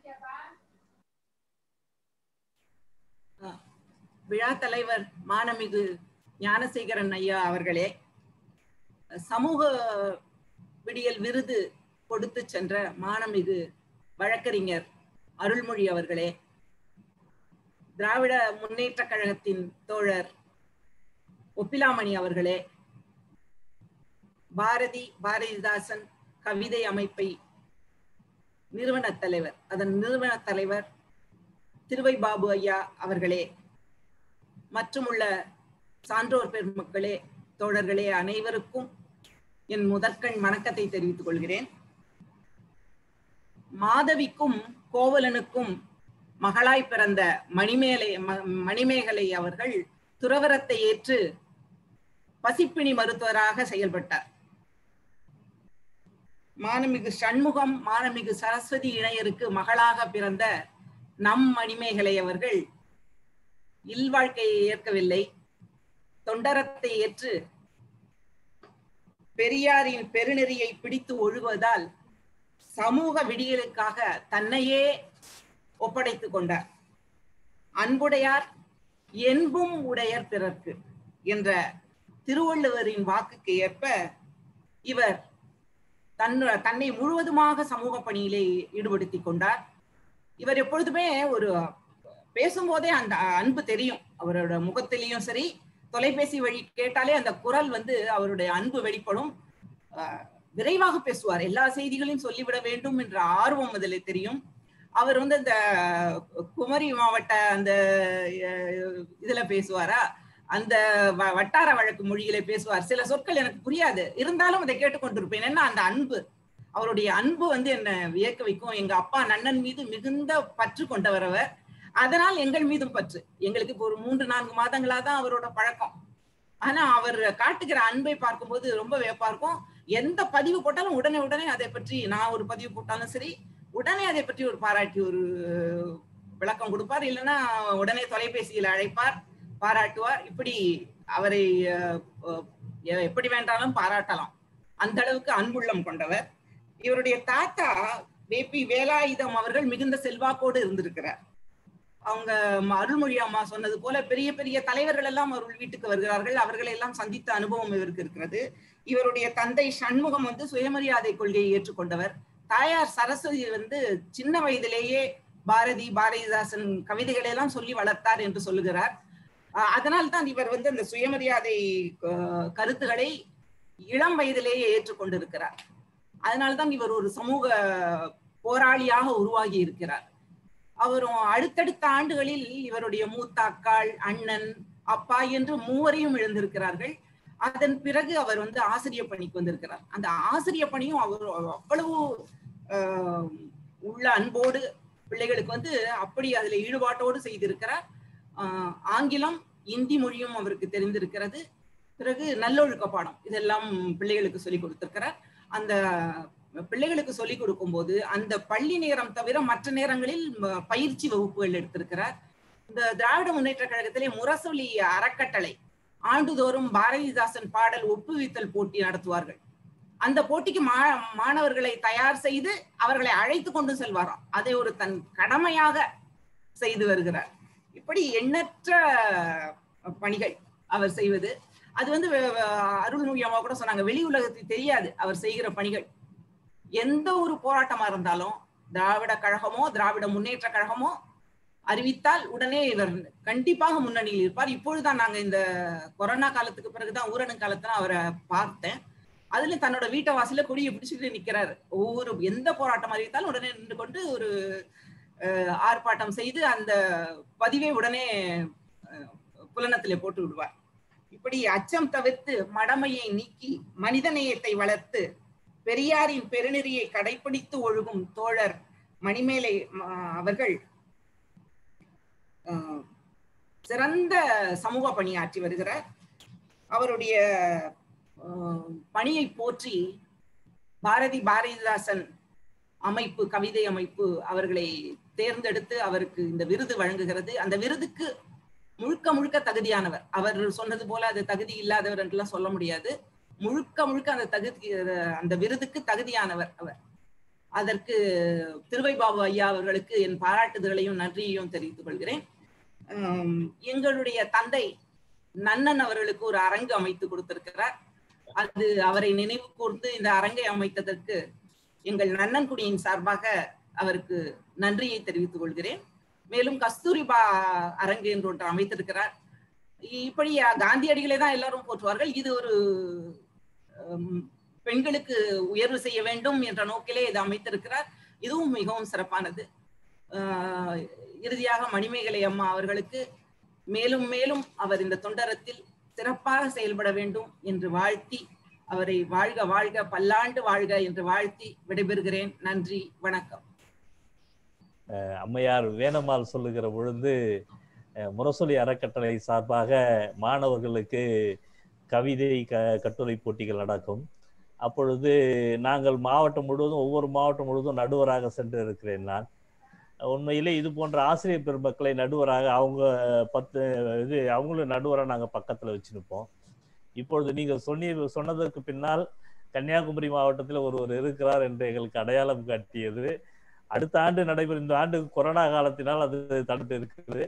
விழா தலைவர் மானமிகு ஞானசேகரன் ஐயா அவர்களே சமூக விடியல் விருது கொடுத்து சென்ற மானமிகு வழக்கறிஞர் அருள்மொழி அவர்களே திராவிட முன்னேற்ற கழகத்தின் தோழர் ஒப்பிலாமணி அவர்களே பாரதி பாரதிதாசன் கவிதை அமைப்பை நிறுவன தலைவர் அதன் நிறுவன தலைவர் திருவை பாபு ஐயா அவர்களே மற்றுமுள்ள சான்றோர் பெருமக்களே தோழர்களே அனைவருக்கும் என் முதற்கண் வணக்கத்தை தெரிவித்துக் கொள்கிறேன் மாதவிக்கும் கோவலனுக்கும் மகளாய் பிறந்த மணிமேலை ம- மணிமேகலை அவர்கள் துறவரத்தை ஏற்று பசிப்பிணி மருத்துவராக செயல்பட்டார் மானமிகு சண்முகம் மானமிகு சரஸ்வதி இணையருக்கு மகளாக பிறந்த நம் மணிமேகலை அவர்கள் இல்வாழ்க்கையை ஏற்கவில்லை தொண்டரத்தை ஏற்று பெரியாரின் பெருநெறியை பிடித்து ஒழுகுவதால் சமூக விடியலுக்காக தன்னையே ஒப்படைத்துக் கொண்டார் அன்புடையார் என்பும் உடையர் பிறர்க்கு என்ற திருவள்ளுவரின் வாக்குக்கு ஏற்ப இவர் தன் தன்னை முழுவதுமாக சமூக பணியிலே ஈடுபடுத்தி கொண்டார் இவர் எப்பொழுதுமே ஒரு பேசும்போதே அந்த அன்பு தெரியும் அவரோட முகத்திலையும் சரி தொலைபேசி வழி கேட்டாலே அந்த குரல் வந்து அவருடைய அன்பு வெளிப்படும் அஹ் விரைவாக பேசுவார் எல்லா செய்திகளையும் சொல்லிவிட வேண்டும் என்ற ஆர்வம் அதில் தெரியும் அவர் வந்து இந்த குமரி மாவட்ட அந்த அஹ், இதுல பேசுவாரா அந்த வ- வட்டார வழக்கு மொழியில பேசுவார் சில சொற்கள் எனக்கு புரியாது இருந்தாலும் அதை கேட்டுக்கொண்டிருப்பேன் என்ன அந்த அன்பு அவருடைய அன்பு வந்து என்ன வியக்க வைக்கும் எங்க அப்பா நன்னன் மீது மிகுந்த பற்று கொண்டவர் அவர் அதனால் எங்கள் மீதும் பற்று எங்களுக்கு இப்போ ஒரு மூன்று நான்கு மாதங்களா தான் அவரோட பழக்கம் ஆனா அவர் காட்டுகிற அன்பை பார்க்கும்போது ரொம்ப வியப்பா இருக்கும் எந்த பதிவு போட்டாலும் உடனே உடனே அதை பற்றி நான் ஒரு பதிவு போட்டாலும் சரி உடனே அதை பற்றி ஒரு பாராட்டி ஒரு விளக்கம் கொடுப்பார் இல்லைன்னா உடனே தொலைபேசியில் அழைப்பார் பாராட்டுவார் இப்படி அவரை அஹ், அஹ், எ- எப்படி வேண்டாலும் பாராட்டலாம் அந்த அளவுக்கு அன்புள்ளம் கொண்டவர் இவருடைய தாத்தா வேபி வேலாயுதம் அவர்கள் மிகுந்த செல்வாக்கோடு இருந்திருக்கிறார் அவங்க ம- அருள்மொழி அம்மா சொன்னது போல பெரிய பெரிய தலைவர்கள் எல்லாம் அவர்கள் வீட்டுக்கு வருகிறார்கள் அவர்களை எல்லாம் சந்தித்த அனுபவம் இவருக்கு இருக்கிறது இவருடைய தந்தை சண்முகம் வந்து சுயமரியாதை கொள்கையை ஏற்றுக்கொண்டவர் தாயார் சரஸ்வதி வந்து சின்ன வயதிலேயே பாரதி பாரதிதாசன் கவிதைகளை எல்லாம் சொல்லி வளர்த்தார் என்று சொல்லுகிறார் அஹ் அதனால் தான் இவர் வந்து அந்த சுயமரியாதை அஹ், கருத்துக்களை இளம் வயதிலேயே ஏற்றுக்கொண்டிருக்கிறார் அதனால்தான் இவர் ஒரு சமூக போராளியாக உருவாகி இருக்கிறார் அவரும் அடுத்தடுத்த ஆண்டுகளில் இவருடைய மூத்த அக்காள் அண்ணன் அப்பா என்று மூவரையும் இழந்திருக்கிறார்கள் அதன் பிறகு அவர் வந்து ஆசிரிய பணிக்கு வந்திருக்கிறார் அந்த ஆசிரிய பணியும் அவர் அவ்வளவு ஆஹ், உள்ள அன்போடு பிள்ளைகளுக்கு வந்து அப்படி அதுல ஈடுபாட்டோடு செய்திருக்கிறார் ஆஹ், ஆங்கிலம் இந்தி மொழியும் அவருக்கு தெரிந்திருக்கிறது பிறகு நல்லொழுக்க பாடம் இதெல்லாம் பிள்ளைகளுக்கு சொல்லி கொடுத்திருக்கிறார் அந்த பிள்ளைகளுக்கு சொல்லிக் கொடுக்கும்போது அந்த பள்ளி நேரம் தவிர மற்ற நேரங்களில் ம- பயிற்சி வகுப்புகள் எடுத்திருக்கிறார் இந்த திராவிட முன்னேற்ற கழகத்திலே முரசொலி அறக்கட்டளை ஆண்டுதோறும் பாரதிதாசன் பாடல் ஒப்புவித்தல் போட்டி நடத்துவார்கள் அந்த போட்டிக்கு மா மாணவர்களை தயார் செய்து அவர்களை அழைத்து கொண்டு செல்வாராம் அதை ஒரு தன் கடமையாக செய்து வருகிறார் இப்படி எண்ணற்ற பணிகள் அவர் செய்வது அது வந்து வ- வ- அருள்மொழி அம்மா கூட சொன்னாங்க வெளி உலகத்துக்கு தெரியாது அவர் செய்கிற பணிகள் எந்த ஒரு போராட்டமா இருந்தாலும் திராவிட கழகமோ திராவிட முன்னேற்ற கழகமோ அறிவித்தால் உடனே இவர் கண்டிப்பாக முன்னணியில் இருப்பார் இப்பொழுதுதான் நாங்க இந்த கொரோனா காலத்துக்கு பிறகுதான் ஊரடங்கு காலத்துல அவரை பார்த்தேன் அதுல தன்னோட வீட்டை வாசல்ல கொடியை பிடிச்சிட்டு நிக்கிறாரு ஒவ்வொரு எந்த போராட்டம் அறிவித்தாலும் உடனே நின்று கொண்டு ஒரு அஹ், ஆர்ப்பாட்டம் செய்து அந்த பதிவை உடனே அஹ், புலனத்திலே போட்டு விடுவார் இப்படி அச்சம் தவிர்த்து மடமையை நீக்கி மனிதநேயத்தை வளர்த்து பெரியாரின் பெருநெறியை கடைபிடித்து ஒழுகும் தோழர் மணிமேலை ம, அவர்கள் அஹ், சிறந்த சமூக பணியாற்றி வருகிறார் அவருடைய அஹ், பணியை போற்றி பாரதி பாரதிதாசன் அமைப்பு கவிதை அமைப்பு அவர்களை தேர்ந்தெடுத்து அவருக்கு இந்த விருது வழங்குகிறது அந்த விருதுக்கு முழுக்க முழுக்க தகுதியானவர் அவர் சொன்னது போல அது தகுதி இல்லாதவர் என்றெல்லாம் சொல்ல முடியாது முழுக்க முழுக்க அந்த தகுதி அந்த விருதுக்கு தகுதியானவர் அவர் அதற்கு திருவைபாபு ஐயா அவர்களுக்கு என் பாராட்டுதல்களையும் நன்றியையும் தெரிவித்துக் கொள்கிறேன் உம், எங்களுடைய தந்தை நன்னன் அவர்களுக்கு ஒரு அரங்கு அமைத்து கொடுத்திருக்கிறார் அது அவரை நினைவு கூர்ந்து இந்த அரங்கை அமைத்ததற்கு எங்கள் நன்னன்குடியின் சார்பாக அவருக்கு நன்றியை தெரிவித்துக் கொள்கிறேன் மேலும் கஸ்தூரிபா அரங்கு என்று ஒன்று அமைத்திருக்கிறார் இப்படி காந்தியடிகளை தான் எல்லாரும் போற்றுவார்கள் இது ஒரு ஹம், பெண்களுக்கு உயர்வு செய்ய வேண்டும் என்ற நோக்கிலே இது அமைத்திருக்கிறார் இதுவும் மிகவும் சிறப்பானது ஆஹ், இறுதியாக மணிமேகலை அம்மா அவர்களுக்கு மேலும் மேலும் அவர் இந்த தொண்டரத்தில் சிறப்பாக செயல்பட வேண்டும் என்று வாழ்த்தி அவரை வாழ்க வாழ்க பல்லாண்டு வாழ்க என்று வாழ்த்தி விடைபெறுகிறேன் நன்றி வணக்கம் அஹ் அம்மையார் வேணம்மாள் சொல்லுகிற பொழுது அஹ் முரசொலி அறக்கட்டளை சார்பாக மாணவர்களுக்கு கவிதை க கட்டுரை போட்டிகள் நடக்கும் அப்பொழுது நாங்கள் மாவட்டம் முழுவதும் ஒவ்வொரு மாவட்டம் முழுவதும் நடுவராக சென்று இருக்கிறேன் நான் உண்மையிலே இது போன்ற ஆசிரியர் பெருமக்களை நடுவராக அவங்க பத்து இது அவங்களும் நடுவராக நாங்கள் பக்கத்தில் வச்சுருப்போம் இப்பொழுது நீங்கள் சொன்னி சொன்னதற்கு பின்னால் கன்னியாகுமரி மாவட்டத்தில் ஒருவர் இருக்கிறார் என்று எங்களுக்கு அடையாளம் காட்டியது அடுத்த ஆண்டு நடைபெறும் இந்த ஆண்டு கொரோனா காலத்தினால் அது தடுத்து இருக்குது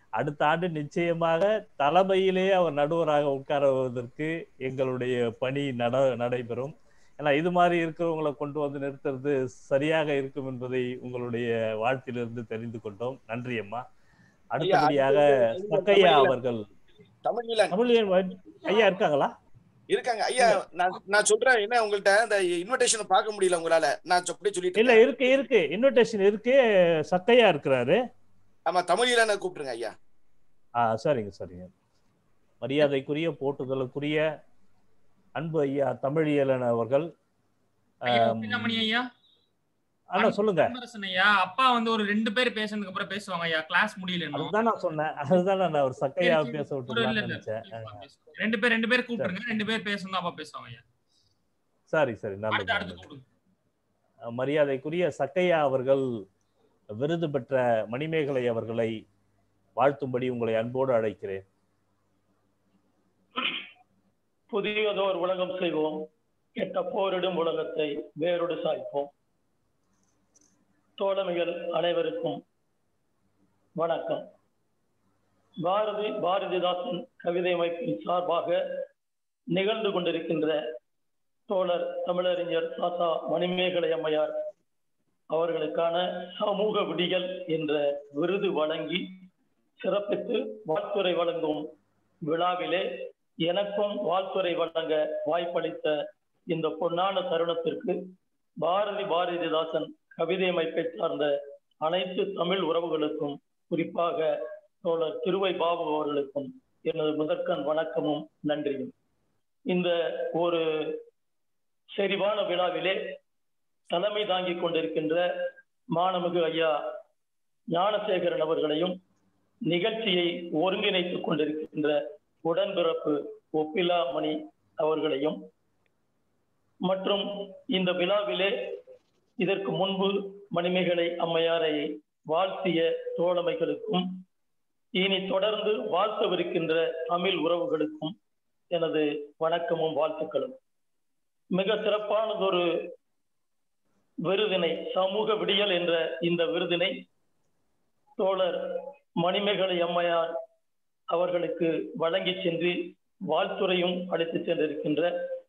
அடுத்த ஆண்டு நிச்சயமாக தலைமையிலே அவர் நடுவராக உட்காருவதற்கு எங்களுடைய பணி நட நடைபெறும் ஏன்னா இது மாதிரி இருக்கிறவங்களை கொண்டு வந்து நிறுத்துறது சரியாக இருக்கும் என்பதை உங்களுடைய வாழ்த்திலிருந்து தெரிந்து கொண்டோம் நன்றி அம்மா அடுத்தபடியாக சக்கையா அவர்கள் தமிழீழன் தமிழ் ஐயா இருக்காங்களா இருக்காங்க ஐயா நான் நான் சொல்றேன் என்ன உங்கள்ட்ட அந்த இன்விடேஷன் பார்க்க முடியல உங்களால நான் அப்படியே சொல்லிட்டு இல்ல இருக்கேன். இருக்கு இருக்கு இன்விடேஷன் இருக்கு சக்கையா இருக்கிறாரு ஆமா தமிழீழனை கூப்பிட்டுருங்க ஐயா ஆ சரிங்க சரிங்க மரியாதைக்குரிய போட்டுதலுக்குரிய அன்பு ஐயா தமிழியலன் அவர்கள் ஐயா ஆம், உப்பிலாமணி ஐயா அண்ணா சொல்லுங்க அன்பரசன் ஐயா அப்பா வந்து ஒரு ரெண்டு பேர் பேசுனதுக்கு அப்புறம் பேசுவாங்க ஐயா கிளாஸ் முடியல இன்னும் அதுதான் நான் சொன்னேன் அதுதான் நான் ஒரு சக்கையா சரி, பேச சரி. ஒரு இல்ல விட்டுலாம்னு இல்ல நினைச்சேன் ரெண்டு பேர் ரெண்டு பேர் கூப்பிடுங்க ரெண்டு பேர் பேசணும் அப்பா பேசுவாங்க ஐயா சரி சரி நல்லது அடுத்து அடுத்து நல்லது. கூப்பிடுங்க மரியாதைக்குரிய சக்கையா அவர்கள் விருது பெற்ற மணிமேகலை அவர்களை வாழ்த்தும்படி உங்களை அன்போடு அழைக்கிறேன் புதியதோர் உலகம் செய்வோம் கெட்ட போரிடும் உலகத்தை வேரோடு சாய்ப்போம் தோழமைகள் அனைவருக்கும் வணக்கம் பாரதி பாரதிதாசன் கவிதை அமைப்பின் சார்பாக நிகழ்ந்து கொண்டிருக்கின்ற தோழர் தமிழறிஞர் சாசா மணிமேகலை அம்மையார் அவர்களுக்கான சமூக விடிகள் என்ற விருது வழங்கி சிறப்பித்து வாழ்த்துரை வழங்கும் விழாவிலே எனக்கும் வாழ்த்துரை வழங்க வாய்ப்பளித்த இந்த பொன்னான தருணத்திற்கு பாரதி பாரதிதாசன் கவிதை அமைப்பை சார்ந்த அனைத்து தமிழ் உறவுகளுக்கும் குறிப்பாக தோழர் திருவை பாபு அவர்களுக்கும் எனது முதற்கண் வணக்கமும் நன்றியும் இந்த ஒரு செறிவான விழாவிலே தலைமை தாங்கிக் கொண்டிருக்கின்ற மாணமிகு ஐயா ஞானசேகரன் அவர்களையும் நிகழ்ச்சியை ஒருங்கிணைத்துக் கொண்டிருக்கின்ற உடன்பிறப்பு ஒப்பிலாமணி அவர்களையும் மற்றும் இந்த விழாவிலே இதற்கு முன்பு மணிமேகலை அம்மையாரை வாழ்த்திய தோழமைகளுக்கும் இனி தொடர்ந்து வாழ்த்தவிருக்கின்ற தமிழ் உறவுகளுக்கும் எனது வணக்கமும் வாழ்த்துக்களும் மிக சிறப்பானதொரு விருதினை சமூக விடியல் என்ற இந்த விருதினை தோழர் மணிமேகலை அம்மையார் அவர்களுக்கு வழங்கி சென்று வாழ்த்துறையும் அளித்து சென்றிருக்கின்ற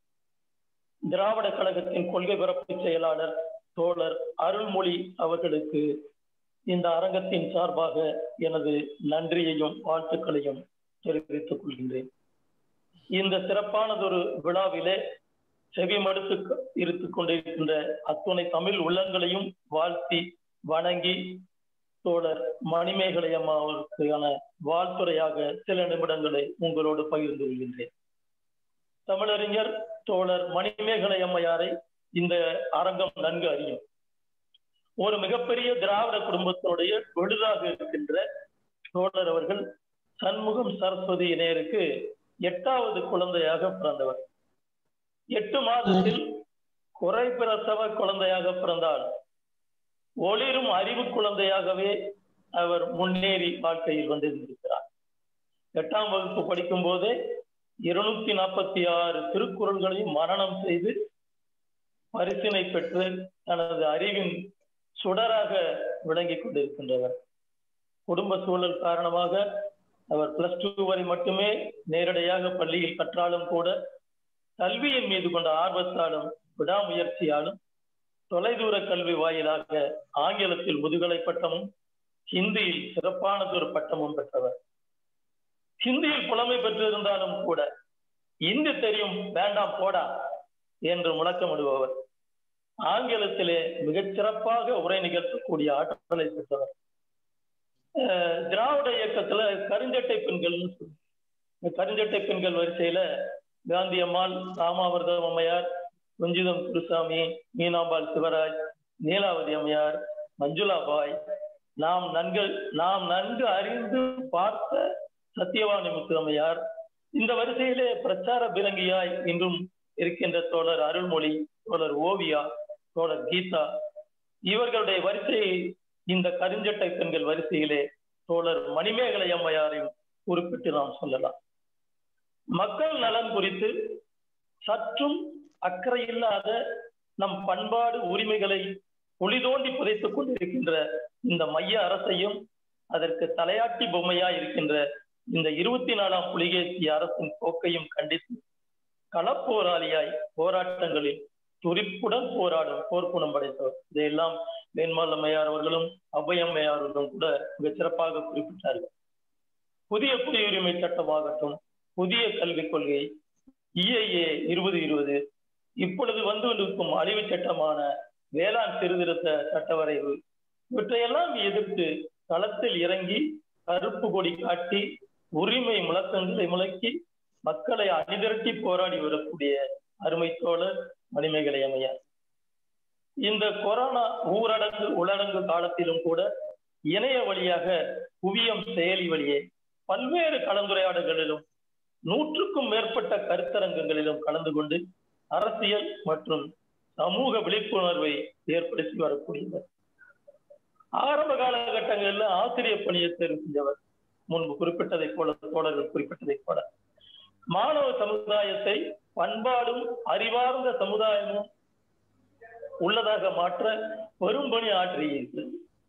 திராவிட கழகத்தின் கொள்கை பரப்பு செயலாளர் தோழர் அருள்மொழி அவர்களுக்கு இந்த அரங்கத்தின் சார்பாக எனது நன்றியையும் வாழ்த்துக்களையும் தெரிவித்துக் கொள்கின்றேன் இந்த சிறப்பானதொரு விழாவிலே செவிமடுத்து இருந்து கொண்டிருக்கின்ற அத்துணை தமிழ் உள்ளங்களையும் வாழ்த்தி வணங்கி தோழர் மணிமேகலை அம்மா அவருக்கான வாழ்த்துறையாக சில நிமிடங்களை உங்களோடு பகிர்ந்து கொள்கின்றேன் தமிழறிஞர் தோழர் மணிமேகலை அம்மையாரை இந்த அரங்கம் நன்கு அறியும் ஒரு மிகப்பெரிய திராவிட குடும்பத்தினுடைய விடுதாக இருக்கின்ற தோழர் அவர்கள் சண்முகம் சரஸ்வதி இணையருக்கு எட்டாவது குழந்தையாக பிறந்தவர் எட்டு மாதத்தில் குறை பிரசவ குழந்தையாக பிறந்தால் ஒளிரும் அறிவு குழந்தையாகவே அவர் முன்னேறி வாழ்க்கையில் வந்திருந்திருக்கிறார் எட்டாம் வகுப்பு படிக்கும் போதே இருநூத்தி நாற்பத்தி ஆறு திருக்குறள்களையும் மரணம் செய்து பரிசினை பெற்று தனது அறிவின் சுடராக விளங்கிக் கொண்டிருக்கின்றவர் குடும்ப சூழல் காரணமாக அவர் பிளஸ் டூ வரை மட்டுமே நேரடியாக பள்ளியில் கற்றாலும் கூட கல்வியின் மீது கொண்ட ஆர்வத்தாலும் விடாமுயற்சியாலும் தொலைதூர கல்வி வாயிலாக ஆங்கிலத்தில் முதுகலை பட்டமும் ஹிந்தியில் சிறப்பானதொரு பட்டமும் பெற்றவர் ஹிந்தியில் புலமை பெற்றிருந்தாலும் கூட இந்தி தெரியும் வேண்டாம் போடா என்று முழக்கமிடுபவர் ஆங்கிலத்திலே மிகச் சிறப்பாக உரை நிகழ்த்தக்கூடிய ஆற்றலை பெற்றவர் அஹ் திராவிட இயக்கத்துல கருஞ்சட்டை பெண்கள் கருஞ்சட்டை பெண்கள் வரிசையில காந்தி அம்மாள் ராமாவர்தம் அம்மையார் குஞ்சிதம் குருசாமி மீனாம்பாள் சிவராஜ் நீலாவதி அம்மையார் மஞ்சுளா பாய் நாம் நன்கு நாம் நன்கு அறிந்து பார்த்த சத்தியவாணி முத்துரமையார் இந்த வரிசையிலே பிரச்சார பிறங்கியாய் இன்றும் இருக்கின்ற தோழர் அருள்மொழி தோழர் ஓவியா தோழர் கீதா இவர்களுடைய வரிசை இந்த கருஞ்சட்டை பெண்கள் வரிசையிலே தோழர் மணிமேகலை அம்மையாரையும் குறிப்பிட்டு நாம் சொல்லலாம் மக்கள் நலன் குறித்து சற்றும் அக்கறை இல்லாத நம் பண்பாடு உரிமைகளை ஒளி தோண்டி புதைத்துக் கொண்டிருக்கின்ற இந்த மைய அரசையும் அதற்கு தலையாட்டி பொம்மையா இருக்கின்ற இந்த இருபத்தி நாலாம் புலிகேசி அரசின் போக்கையும் கண்டித்து களப்போராளியாய் போராட்டங்களில் துடிப்புடன் போராடும் போர்க்குணம் படைத்தவர் இதையெல்லாம் வேண்மால் அம்மையார் அவர்களும் அவ்வையம்மையார் அவர்களும் கூட மிகச் சிறப்பாக குறிப்பிட்டார்கள் புதிய குடியுரிமை சட்டமாகட்டும் புதிய கல்விக் கொள்கை இஐஏ இருபது இருபது இப்பொழுது வந்து கொண்டிருக்கும் அழிவு சட்டமான வேளாண் சீர்திருத்த சட்ட வரைவு இவற்றையெல்லாம் எதிர்த்து களத்தில் இறங்கி கருப்பு கொடி காட்டி உரிமை முழக்கங்களை முழக்கி மக்களை அணிதிரட்டி போராடி வரக்கூடிய அருமை தோழர் மணிமேகலை அம்மையார் இந்த கொரோனா ஊரடங்கு உளடங்கு காலத்திலும் கூட இணைய வழியாக குவியம் செயலி வழியே பல்வேறு கலந்துரையாடல்களிலும் நூற்றுக்கும் மேற்பட்ட கருத்தரங்கங்களிலும் கலந்து கொண்டு அரசியல் மற்றும் சமூக விழிப்புணர்வை ஏற்படுத்தி வரக்கூடியவர் ஆரம்ப காலகட்டங்களில் ஆசிரியர் பணியை தேர்வு செஞ்சவர் முன்பு குறிப்பிட்டதை போல தோழர்கள் குறிப்பிட்டதை போல மாணவ சமுதாயத்தை பண்பாடும் அறிவார்ந்த சமுதாயமும் உள்ளதாக மாற்ற பெரும்பணி ஆற்றியிருக்கிறது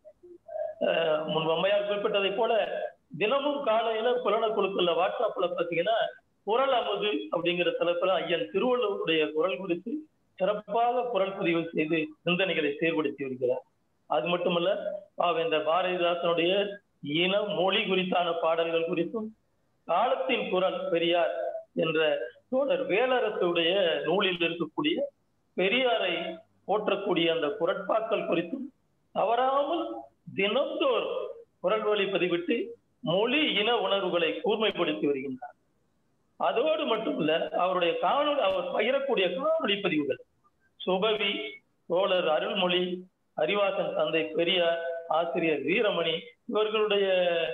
முன்பு அம்மையார் குறிப்பிட்டதை போல தினமும் காலையில புலன குழுக்கள்ல வாட்ஸ்அப்ல பாத்தீங்கன்னா குரல் அமுது அப்படிங்கிற தலைப்புல ஐயன் திருவள்ளுவருடைய குரல் குறித்து சிறப்பாக குரல் பதிவு செய்து சிந்தனைகளை செயல்படுத்தி வருகிறார் அது மட்டுமல்ல பாவேந்தர் பாரதிதாசனுடைய இன மொழி குறித்தான பாடல்கள் குறித்தும் காலத்தின் குரல் பெரியார் என்ற தோழர் வேலரசுடைய நூலில் இருக்கக்கூடிய பெரியாரை போற்றக்கூடிய அந்த குரட்பாக்கள் குறித்தும் தவறாமல் தினந்தோறும் குரல் வழி பதிவிட்டு மொழி இன உணர்வுகளை கூர்மைப்படுத்தி வருகின்றார் அதோடு மட்டுமல்ல அவருடைய காணொலி அவர் பகிரக்கூடிய காணொலி பதிவுகள் சுபவி தோழர் அருள்மொழி அறிவாசன் தந்தை பெரியார் ஆசிரியர் வீரமணி இவர்களுடைய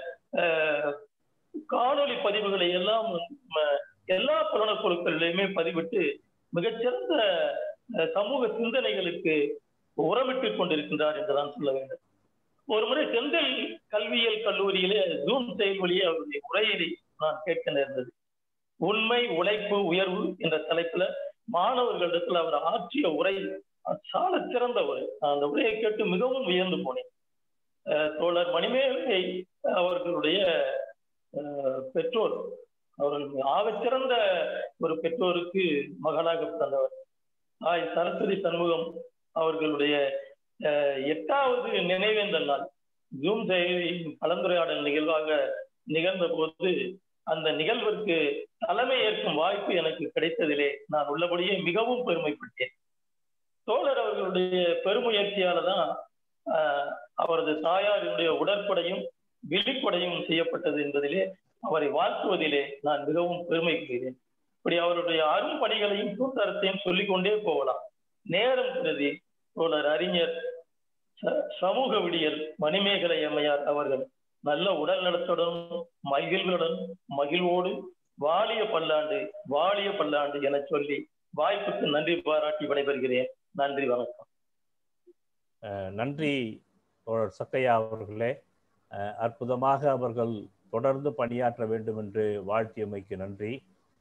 காணொலி பதிவுகளை எல்லாம் எல்லா புலன குழுக்களிலுமே பதிவிட்டு மிகச்சிறந்த சமூக சிந்தனைகளுக்கு உரமிட்டுக் கொண்டிருக்கின்றார் என்றுதான் சொல்ல வேண்டும் ஒரு முறை செந்தில் கல்வியியல் கல்லூரியிலே ஜூம் செயல் வழியே அவருடைய உரையை நான் கேட்க நேர்ந்தது உண்மை உழைப்பு உயர்வு என்ற தலைப்புல மாணவர்களிடத்தில் அவர் ஆற்றிய உரை சால சிறந்த உரை அந்த உரையை கேட்டு மிகவும் உயர்ந்து போனேன் தோழர் மணிமேகலை அவர்களுடைய பெற்றோர் அவர்கள் ஆகச்சிறந்த ஒரு பெற்றோருக்கு மகளாக பிறந்தவர் தாய் சரஸ்வதி சண்முகம் அவர்களுடைய எட்டாவது நினைவேந்தல் நாள் ஜூம் செயலி கலந்துரையாடல் நிகழ்வாக நிகழ்ந்த போது அந்த நிகழ்விற்கு தலைமை ஏற்கும் வாய்ப்பு எனக்கு கிடைத்ததிலே நான் உள்ளபடியே மிகவும் பெருமைப்பட்டேன் தோழர் அவர்களுடைய பெருமுயற்சியால தான் அவரது தாயாரினுடைய உடற்படையும் விழிப்படையும் செய்யப்பட்டது என்பதிலே அவரை வாழ்த்துவதிலே நான் மிகவும் பெருமை கொள்கிறேன் இப்படி அவருடைய அரும் பணிகளையும் சூத்திரத்தையும் சொல்லிக்கொண்டே போகலாம் நேரம் கருதி தோழர் அறிஞர் சமூக விடியல் மணிமேகலை அம்மையார் அவர்கள் நல்ல உடல் நலத்துடனும் மகிழ்வுடன் மகிழ்வோடு வாலிய பல்லாண்டு வாலிய பல்லாண்டு என சொல்லி வாய்ப்புக்கு நன்றி பாராட்டி விடைபெறுகிறேன் நன்றி வணக்கம் நன்றி தோழர் சக்கையா அவர்களே அற்புதமாக அவர்கள் தொடர்ந்து பணியாற்ற வேண்டும் என்று வாழ்த்தியமைக்கு நன்றி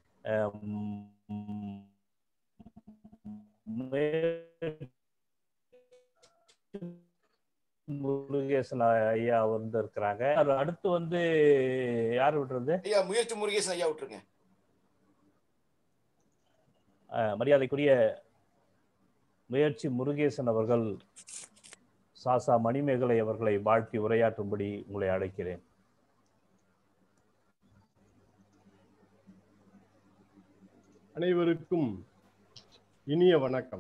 முருகேசன் ஐயா வந்து இருக்கிறாங்க அடுத்து வந்து யார் விடுறது ஐயா முயற்சி முருகேசன் ஐயா விட்டுருங்க மரியாதைக்குரிய முயற்சி முருகேசன் அவர்கள் சாசா மணிமேகலை அவர்களை வாழ்த்தி உரையாற்றும்படி உங்களை அழைக்கிறேன் அனைவருக்கும் இனிய வணக்கம்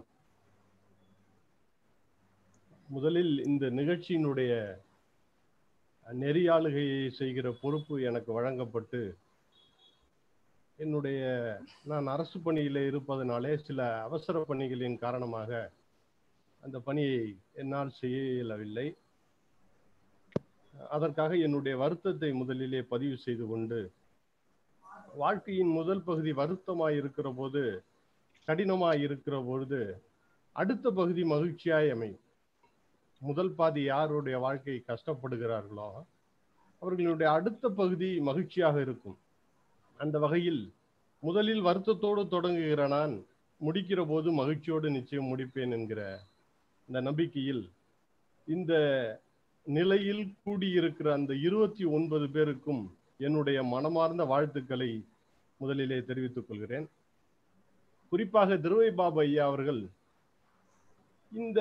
முதலில் இந்த நிகழ்ச்சியினுடைய நெறியாளுகையை செய்கிற பொறுப்பு எனக்கு வழங்கப்பட்டு என்னுடைய நான் அரசு பணியில் இருப்பதனாலே சில அவசர பணிகளின் காரணமாக அந்த பணியை என்னால் செய்ய இயலவில்லை அதற்காக என்னுடைய வருத்தத்தை முதலிலே பதிவு செய்து கொண்டு வாழ்க்கையின் முதல் பகுதி வருத்தமாய் இருக்கிற போது கடினமாய் இருக்கிற பொழுது அடுத்த பகுதி மகிழ்ச்சியாய் அமையும் முதல் பாதி யாருடைய வாழ்க்கை கஷ்டப்படுகிறார்களோ அவர்களுடைய அடுத்த பகுதி மகிழ்ச்சியாக இருக்கும் அந்த வகையில் முதலில் வருத்தத்தோடு தொடங்குகிற நான் முடிக்கிற போது மகிழ்ச்சியோடு நிச்சயம் முடிப்பேன் என்கிற இந்த நம்பிக்கையில் இந்த நிலையில் கூடியிருக்கிற அந்த இருபத்தி ஒன்பது பேருக்கும் என்னுடைய மனமார்ந்த வாழ்த்துக்களை முதலிலே தெரிவித்துக் கொள்கிறேன் குறிப்பாக திருவை பாபு ஐயா அவர்கள் இந்த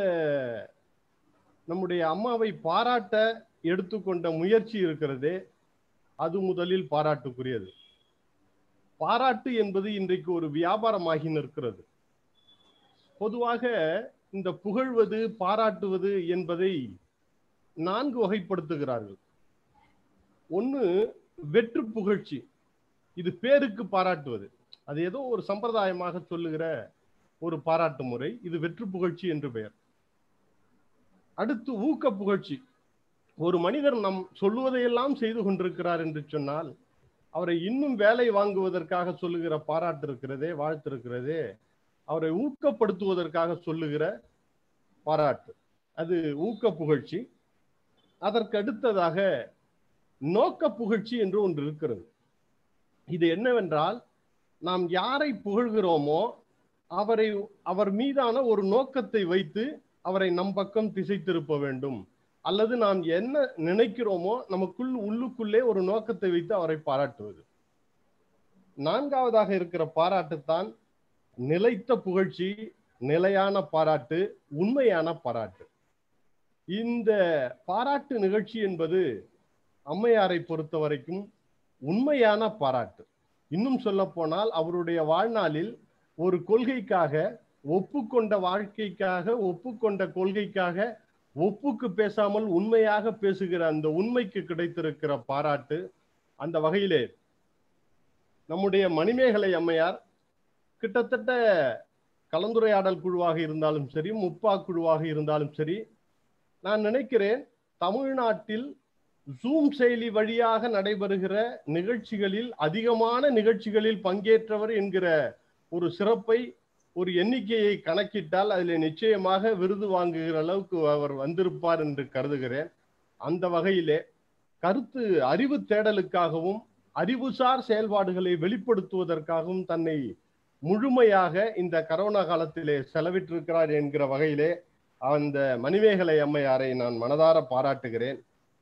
நம்முடைய அம்மாவை பாராட்ட எடுத்துக்கொண்ட முயற்சி இருக்கிறதே அது முதலில் பாராட்டுக்குரியது பாராட்டு என்பது இன்றைக்கு ஒரு வியாபாரமாகி நிற்கிறது பொதுவாக இந்த புகழ்வது பாராட்டுவது என்பதை நான்கு வகைப்படுத்துகிறார்கள் ஒன்று வெற்று புகழ்ச்சி இது பேருக்கு பாராட்டுவது அது ஏதோ ஒரு சம்பிரதாயமாக சொல்லுகிற ஒரு பாராட்டு முறை இது வெற்று புகழ்ச்சி என்று பெயர் அடுத்து ஊக்க புகழ்ச்சி ஒரு மனிதர் நம் சொல்லுவதையெல்லாம் செய்து கொண்டிருக்கிறார் என்று சொன்னால் அவரை இன்னும் வேலை வாங்குவதற்காக சொல்லுகிற பாராட்டு இருக்கிறதே வாழ்த்து இருக்கிறதே அவரை ஊக்கப்படுத்துவதற்காக சொல்லுகிற பாராட்டு அது ஊக்க புகழ்ச்சி அதற்கு அடுத்ததாக நோக்க புகழ்ச்சி என்று ஒன்று இருக்கிறது இது என்னவென்றால் நாம் யாரை புகழ்கிறோமோ அவரை அவர் மீதான ஒரு நோக்கத்தை வைத்து அவரை நம் பக்கம் திசை திருப்ப வேண்டும் அல்லது நாம் என்ன நினைக்கிறோமோ நமக்குள் உள்ளுக்குள்ளே ஒரு நோக்கத்தை வைத்து அவரை பாராட்டுவது நான்காவதாக இருக்கிற பாராட்டு தான் நிலைத்த புகழ்ச்சி நிலையான பாராட்டு உண்மையான பாராட்டு இந்த பாராட்டு நிகழ்ச்சி என்பது அம்மையாரை பொறுத்த வரைக்கும் உண்மையான பாராட்டு இன்னும் சொல்ல போனால் அவருடைய வாழ்நாளில் ஒரு கொள்கைக்காக ஒப்புக்கொண்ட வாழ்க்கைக்காக ஒப்புக்கொண்ட கொள்கைக்காக ஒப்புக்கு பேசாமல் உண்மையாக பேசுகிற அந்த உண்மைக்கு கிடைத்திருக்கிற பாராட்டு அந்த வகையிலே நம்முடைய மணிமேகலை அம்மையார் கிட்டத்தட்ட கலந்துரையாடல் குழுவாக இருந்தாலும் சரி முப்பா குழுவாக இருந்தாலும் சரி நான் நினைக்கிறேன் தமிழ்நாட்டில் ஜூம் செயலி வழியாக நடைபெறுகிற நிகழ்ச்சிகளில் அதிகமான நிகழ்ச்சிகளில் பங்கேற்றவர் என்கிற ஒரு சிறப்பை ஒரு எண்ணிக்கையை கணக்கிட்டால் அதில் நிச்சயமாக விருது வாங்குகிற அளவுக்கு அவர் வந்திருப்பார் என்று கருதுகிறேன் அந்த வகையிலே கருத்து அறிவு தேடலுக்காகவும் அறிவுசார் செயல்பாடுகளை வெளிப்படுத்துவதற்காகவும் தன்னை முழுமையாக இந்த கரோனா காலத்திலே செலவிட்டிருக்கிறார் என்கிற வகையிலே அந்த மணிமேகலை அம்மையாரை நான் மனதார பாராட்டுகிறேன்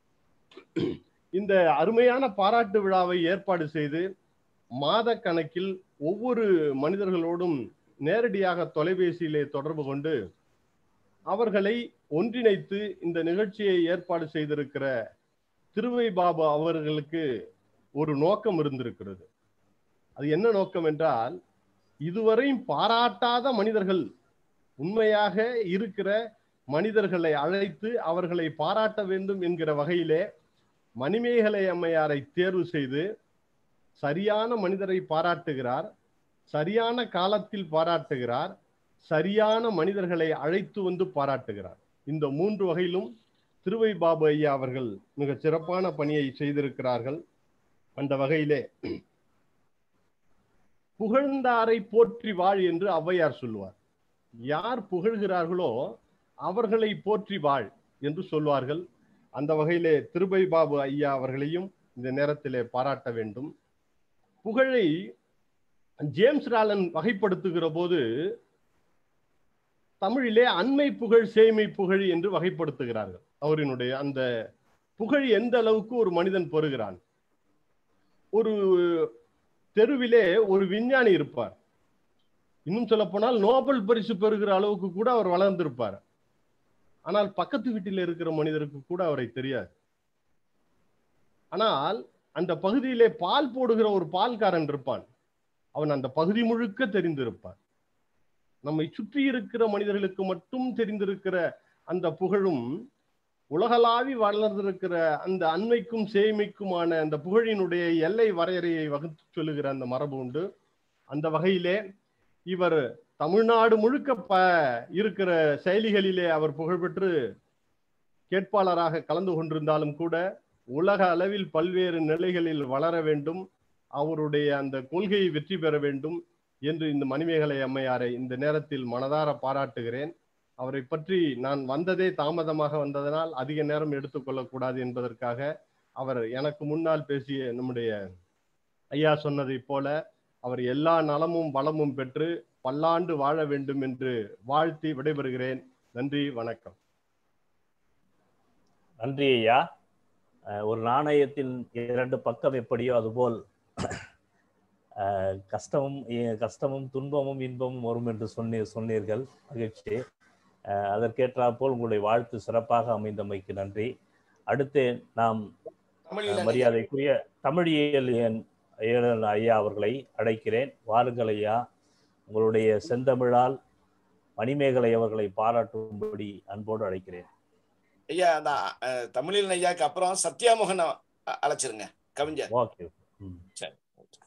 இந்த அருமையான பாராட்டு விழாவை ஏற்பாடு செய்து மாத கணக்கில் ஒவ்வொரு மனிதர்களோடும் நேரடியாக தொலைபேசியிலே தொடர்பு கொண்டு அவர்களை ஒன்றிணைத்து இந்த நிகழ்ச்சியை ஏற்பாடு செய்திருக்கிற திருவை பாபு அவர்களுக்கு ஒரு நோக்கம் இருந்திருக்கிறது அது என்ன நோக்கம் என்றால் இதுவரையும் பாராட்டாத மனிதர்கள் உண்மையாக இருக்கிற மனிதர்களை அழைத்து அவர்களை பாராட்ட வேண்டும் என்கிற வகையிலே மணிமேகலை அம்மையாரை தேர்வு செய்து சரியான மனிதரை பாராட்டுகிறார் சரியான காலத்தில் பாராட்டுகிறார் சரியான மனிதர்களை அழைத்து வந்து பாராட்டுகிறார் இந்த மூன்று வகையிலும் திருவை பாபு ஐயா அவர்கள் மிக சிறப்பான பணியை செய்திருக்கிறார்கள் அந்த வகையிலே புகழ்ந்தாரை போற்றி வாழ் என்று ஔவையார் சொல்லுவார் யார் புகழ்கிறார்களோ அவர்களை போற்றி வாழ் என்று சொல்வார்கள் அந்த வகையிலே திருபை பாபு ஐயா அவர்களையும் இந்த நேரத்திலே பாராட்ட வேண்டும் புகழை ஜேம்ஸ் ராலன் வகைப்படுத்துகிற போது தமிழிலே அண்மை புகழ் சேமை புகழ் என்று வகைப்படுத்துகிறார்கள் அவரினுடைய அந்த புகழ் எந்த அளவுக்கு ஒரு மனிதன் பெறுகிறான் ஒரு தெருவிலே ஒரு விஞ்ஞானி இருப்பார் இன்னும் சொல்ல போனால் நோபல் பரிசு பெறுகிற அளவுக்கு கூட அவர் வளர்ந்திருப்பார் ஆனால் பக்கத்து வீட்டில் இருக்கிற மனிதருக்கு கூட அவரை தெரியாது ஆனால் அந்த பகுதியிலே பால் போடுகிற ஒரு பால்காரன் இருப்பான் அவன் அந்த பகுதி முழுக்க தெரிந்திருப்பான் நம்மை சுற்றி இருக்கிற மனிதர்களுக்கு மட்டும் தெரிந்திருக்கிற அந்த புகழும் உலகளாவி வளர்ந்திருக்கிற அந்த அண்மைக்கும் சேமிக்குமான அந்த புகழினுடைய எல்லை வரையறையை வகுத்து சொல்லுகிற அந்த மரபு உண்டு அந்த வகையிலே இவர் தமிழ்நாடு முழுக்க ப இருக்கிற செயலிகளிலே அவர் புகழ்பெற்று கேட்பாளராக கலந்து கொண்டிருந்தாலும் கூட உலக அளவில் பல்வேறு நிலைகளில் வளர வேண்டும் அவருடைய அந்த கொள்கையை வெற்றி பெற வேண்டும் என்று இந்த மணிமேகலை அம்மையாரை இந்த நேரத்தில் மனதார பாராட்டுகிறேன் அவரை பற்றி நான் வந்ததே தாமதமாக வந்ததனால் அதிக நேரம் எடுத்துக்கொள்ளக்கூடாது என்பதற்காக அவர் எனக்கு முன்னால் பேசிய நம்முடைய ஐயா சொன்னதைப் போல அவர் எல்லா நலமும் வளமும் பெற்று பல்லாண்டு வாழ வேண்டும் என்று வாழ்த்தி விடைபெறுகிறேன் நன்றி வணக்கம் நன்றி ஐயா அஹ் ஒரு நாணயத்தின் இரண்டு பக்கம் எப்படியோ அதுபோல் அஹ் கஷ்டமும் இ- கஷ்டமும் துன்பமும் இன்பமும் வரும் என்று சொன்னீ சொன்னீர்கள் மகிழ்ச்சி அஹ் அதற்கேற்றாற்போல் உங்களுடைய வாழ்த்து சிறப்பாக அமைந்தமைக்கு நன்றி அடுத்து நாம் தமிழில் அஹ் மரியாதைக்குரிய தமிழியல் என் ஏழன் ஐயா அவர்களை அழைக்கிறேன் வாருங்கள் ஐயா உங்களுடைய செந்தமிழால் மணிமேகலை அவர்களை பாராட்டும்படி அன்போடு அழைக்கிறேன் ஐயா அந்த அஹ், தமிழில் ஐயாக்கு அப்புறம் சத்யாமோகன் அ- அ- அழைச்சிருங்க கவிஞர் ஓகே சரி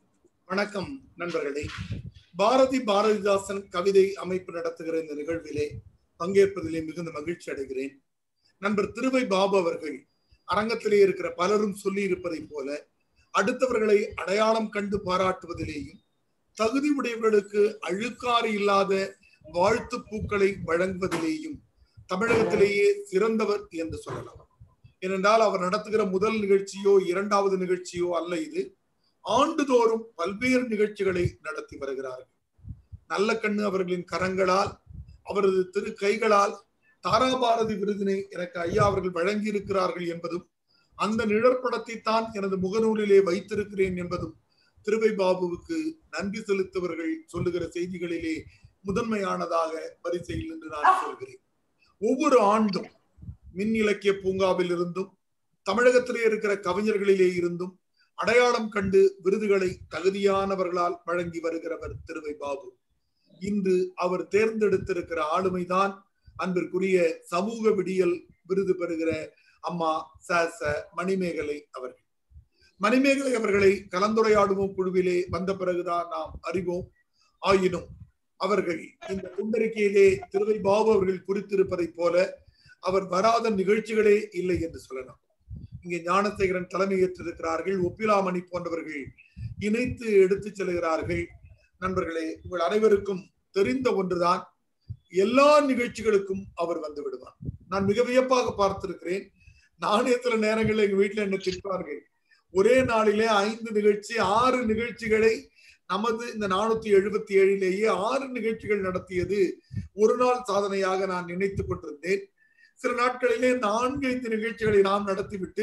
வணக்கம் நண்பர்களே பாரதி பாரதிதாசன் கவிதை அமைப்பு நடத்துகிற இந்த நிகழ்விலே பங்கேற்பதிலே மிகுந்த மகிழ்ச்சி அடைகிறேன் நண்பர் திருவை பாபு அவர்கள் அரங்கத்திலே இருக்கிற பலரும் சொல்லி இருப்பதைப் போல அடுத்தவர்களை அடையாளம் கண்டு பாராட்டுவதிலேயும் தகுதி உடையவர்களுக்கு அழுக்காறு இல்லாத வாழ்த்து பூக்களை வழங்குவதிலேயும் தமிழகத்திலேயே சிறந்தவர் என்று சொல்லலாம் ஏனென்றால் அவர் நடத்துகிற முதல் நிகழ்ச்சியோ இரண்டாவது நிகழ்ச்சியோ அல்ல இது ஆண்டுதோறும் பல்வேறு நிகழ்ச்சிகளை நடத்தி வருகிறார்கள் நல்ல கண்ணு அவர்களின் கரங்களால் அவரது திரு கைகளால் தாராபாரதி விருதினை எனக்கு ஐயா அவர்கள் வழங்கி இருக்கிறார்கள் என்பதும் அந்த நிழற்படத்தை தான் எனது முகநூலிலே வைத்திருக்கிறேன் என்பதும் திருவை பாபுவுக்கு நன்றி செலுத்தவர்கள் சொல்லுகிற செய்திகளிலே முதன்மையானதாக வரிசையில் என்று நான் சொல்கிறேன் ஒவ்வொரு ஆண்டும் மின் இலக்கிய பூங்காவில் இருந்தும் தமிழகத்திலே இருக்கிற கவிஞர்களிலே இருந்தும் அடையாளம் கண்டு விருதுகளை தகுதியானவர்களால் வழங்கி வருகிறவர் திருவை பாபு இன்று அவர் தேர்ந்தெடுத்திருக்கிற ஆளுமைதான் அன்பிற்குரிய சமூக விடியல் விருது பெறுகிற அம்மா ச ச மணிமேகலை அவர்கள் மணிமேகலை அவர்களை கலந்துரையாடுவோம் குழுவிலே வந்த பிறகுதான் நாம் அறிவோம் ஆயினும் அவர்கள் இந்த குண்டறிக்கையிலே திருவை பாபு அவர்கள் குறித்திருப்பதைப் போல அவர் வராத நிகழ்ச்சிகளே இல்லை என்று சொல்லலாம் இங்கே ஞானசேகரன் தலைமையேற்றிருக்கிறார்கள் ஒப்பிலாமணி போன்றவர்கள் இணைத்து எடுத்துச் செல்கிறார்கள் நண்பர்களே உங்கள் அனைவருக்கும் தெரிந்த ஒன்றுதான் எல்லா நிகழ்ச்சிகளுக்கும் அவர் வந்து விடுவார் நான் மிக வியப்பாக பார்த்திருக்கிறேன் நானே சில நேரங்களில் எங்க வீட்டுல என்ன திட்டுவார்கள் ஒரே நாளிலே ஐந்து நிகழ்ச்சி ஆறு நிகழ்ச்சிகளை நமது இந்த நானூத்தி எழுபத்தி ஏழிலேயே ஆறு நிகழ்ச்சிகள் நடத்தியது ஒரு நாள் சாதனையாக நான் நினைத்துக் கொண்டிருந்தேன் சில நாட்களிலே நான்கு ஐந்து நிகழ்ச்சிகளை நாம் நடத்திவிட்டு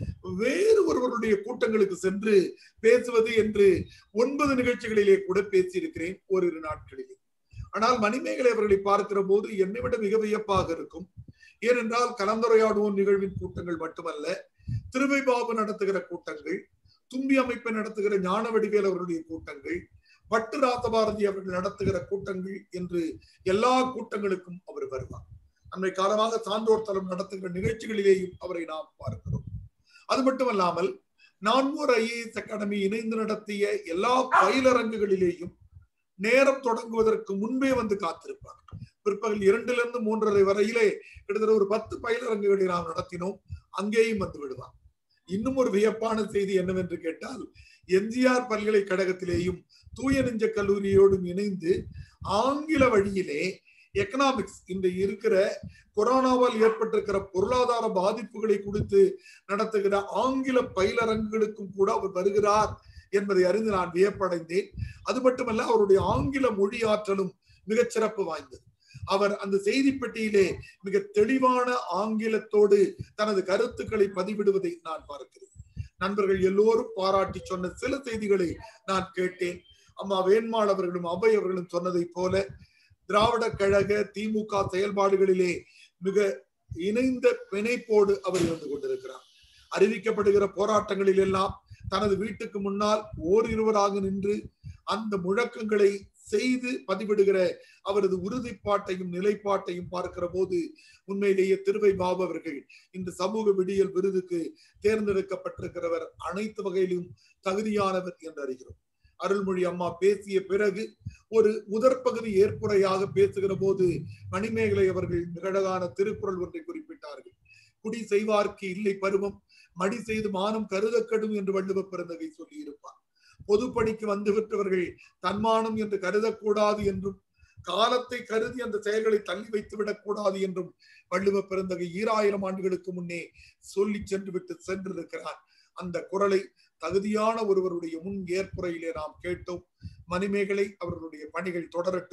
வேறு ஒருவருடைய கூட்டங்களுக்கு சென்று பேசுவது என்று ஒன்பது நிகழ்ச்சிகளிலே கூட பேசியிருக்கிறேன் ஓரிரு நாட்களிலே ஆனால் மணிமேகலை அவர்களை பார்க்கிற போது என்னை விட மிக வியப்பாக இருக்கும் ஏனென்றால் கலந்துரையாடுவோம் நிகழ்வின் கூட்டங்கள் மட்டுமல்ல திருவை பாபு நடத்துகிற கூட்டங்கள் தும்பி அமைப்பை நடத்துகிற ஞான வடிவேல் அவருடைய கூட்டங்கள் பட்டு ராசபாரதி அவர்கள் நடத்துகிற கூட்டங்கள் என்று எல்லா கூட்டங்களுக்கும் அவர் வருவார் அன்றை காலமாக சான்றோர் தளம் நடத்துகிற நிகழ்ச்சிகளிலேயும் அவரை நாம் பார்க்கிறோம் அது மட்டுமல்லாமல் நான்கூர் ஐஏஎஸ் அகாடமி இணைந்து நடத்திய எல்லா பயிலரங்குகளிலேயும் நேரம் தொடங்குவதற்கு முன்பே வந்து காத்திருப்பார் பிற்பகல் இரண்டிலிருந்து மூன்றரை வரையிலே கிட்டத்தட்ட ஒரு பத்து பயிலரங்குகளை நாம் நடத்தினோம் அங்கேயும் வந்து விடுவார் இன்னும் ஒரு வியப்பான செய்தி என்னவென்று கேட்டால் எம்ஜிஆர் பல்கலைக்கழகத்திலேயும் தூய நெஞ்ச கல்லூரியோடும் இணைந்து ஆங்கில வழியிலே எக்கனாமிக்ஸ் இந்த இருக்கிற கொரோனாவால் ஏற்பட்டிருக்கிற பொருளாதார பாதிப்புகளை குறித்து நடத்துகிற ஆங்கில பயிலரங்குகளுக்கும் கூட அவர் வருகிறார் என்பதை அறிந்து நான் வியப்படைந்தேன் அது மட்டுமல்ல அவருடைய ஆங்கில மொழி ஆற்றலும் மிகச்சிறப்பு வாய்ந்தது அவர் அந்த செய்தி பெட்டியிலே மிக தெளிவான ஆங்கிலத்தோடு தனது கருத்துக்களை பதிவிடுவதை நான் பார்க்கிறேன் நண்பர்கள் எல்லோரும் பாராட்டி சொன்ன சில செய்திகளை நான் கேட்டேன் அம்மா வேண்மாள் அவர்களும் அபை அவர்களும் சொன்னதைப் போல திராவிட கழக திமுக செயல்பாடுகளிலே மிக இணைந்த பிணைப்போடு அவர் இருந்து கொண்டிருக்கிறார் அறிவிக்கப்படுகிற போராட்டங்களில் எல்லாம் தனது வீட்டுக்கு முன்னால் ஓரிருவராக நின்று அந்த முழக்கங்களை செய்து பதிவிடுகிற அவரது உறுதிப்பாட்டையும் நிலைப்பாட்டையும் பார்க்கிற போது உண்மையிலேயே திருவை பாபு அவர்கள் இந்த சமூக விடியல் விருதுக்கு தேர்ந்தெடுக்கப்பட்டிருக்கிறவர் அனைத்து வகையிலும் தகுதியானவர் என்று அறிகிறோம் அருள்மொழி அம்மா பேசிய பிறகு ஒரு முதற் பகுதி ஏற்புரையாக பேசுகிற போது மணிமேகலை அவர்கள் நிகழகான திருக்குறள் ஒன்றை குறிப்பிட்டார்கள் குடி செய்வார்க்கு இல்லை பருவம் மடி செய்து மானம் கருத கடும் என்று வள்ளுவ பிறந்தகை சொல்லி இருப்பார் பொதுப்பணிக்கு வந்துவிட்டவர்கள் தன்மானம் என்று கருதக்கூடாது என்றும் காலத்தை கருதி அந்த செயல்களை தள்ளி வைத்து விடக்கூடாது என்றும் வள்ளுவ பிறந்தகை ஈராயிரம் ஆண்டுகளுக்கு முன்னே சொல்லி சென்று விட்டு சென்றிருக்கிறார் அந்த குரலை தகுதியான ஒருவருடைய முன் ஏற்புரையிலே நாம் கேட்டோம் மணிமேகலை அவர்களுடைய பணிகள் தொடரட்டும்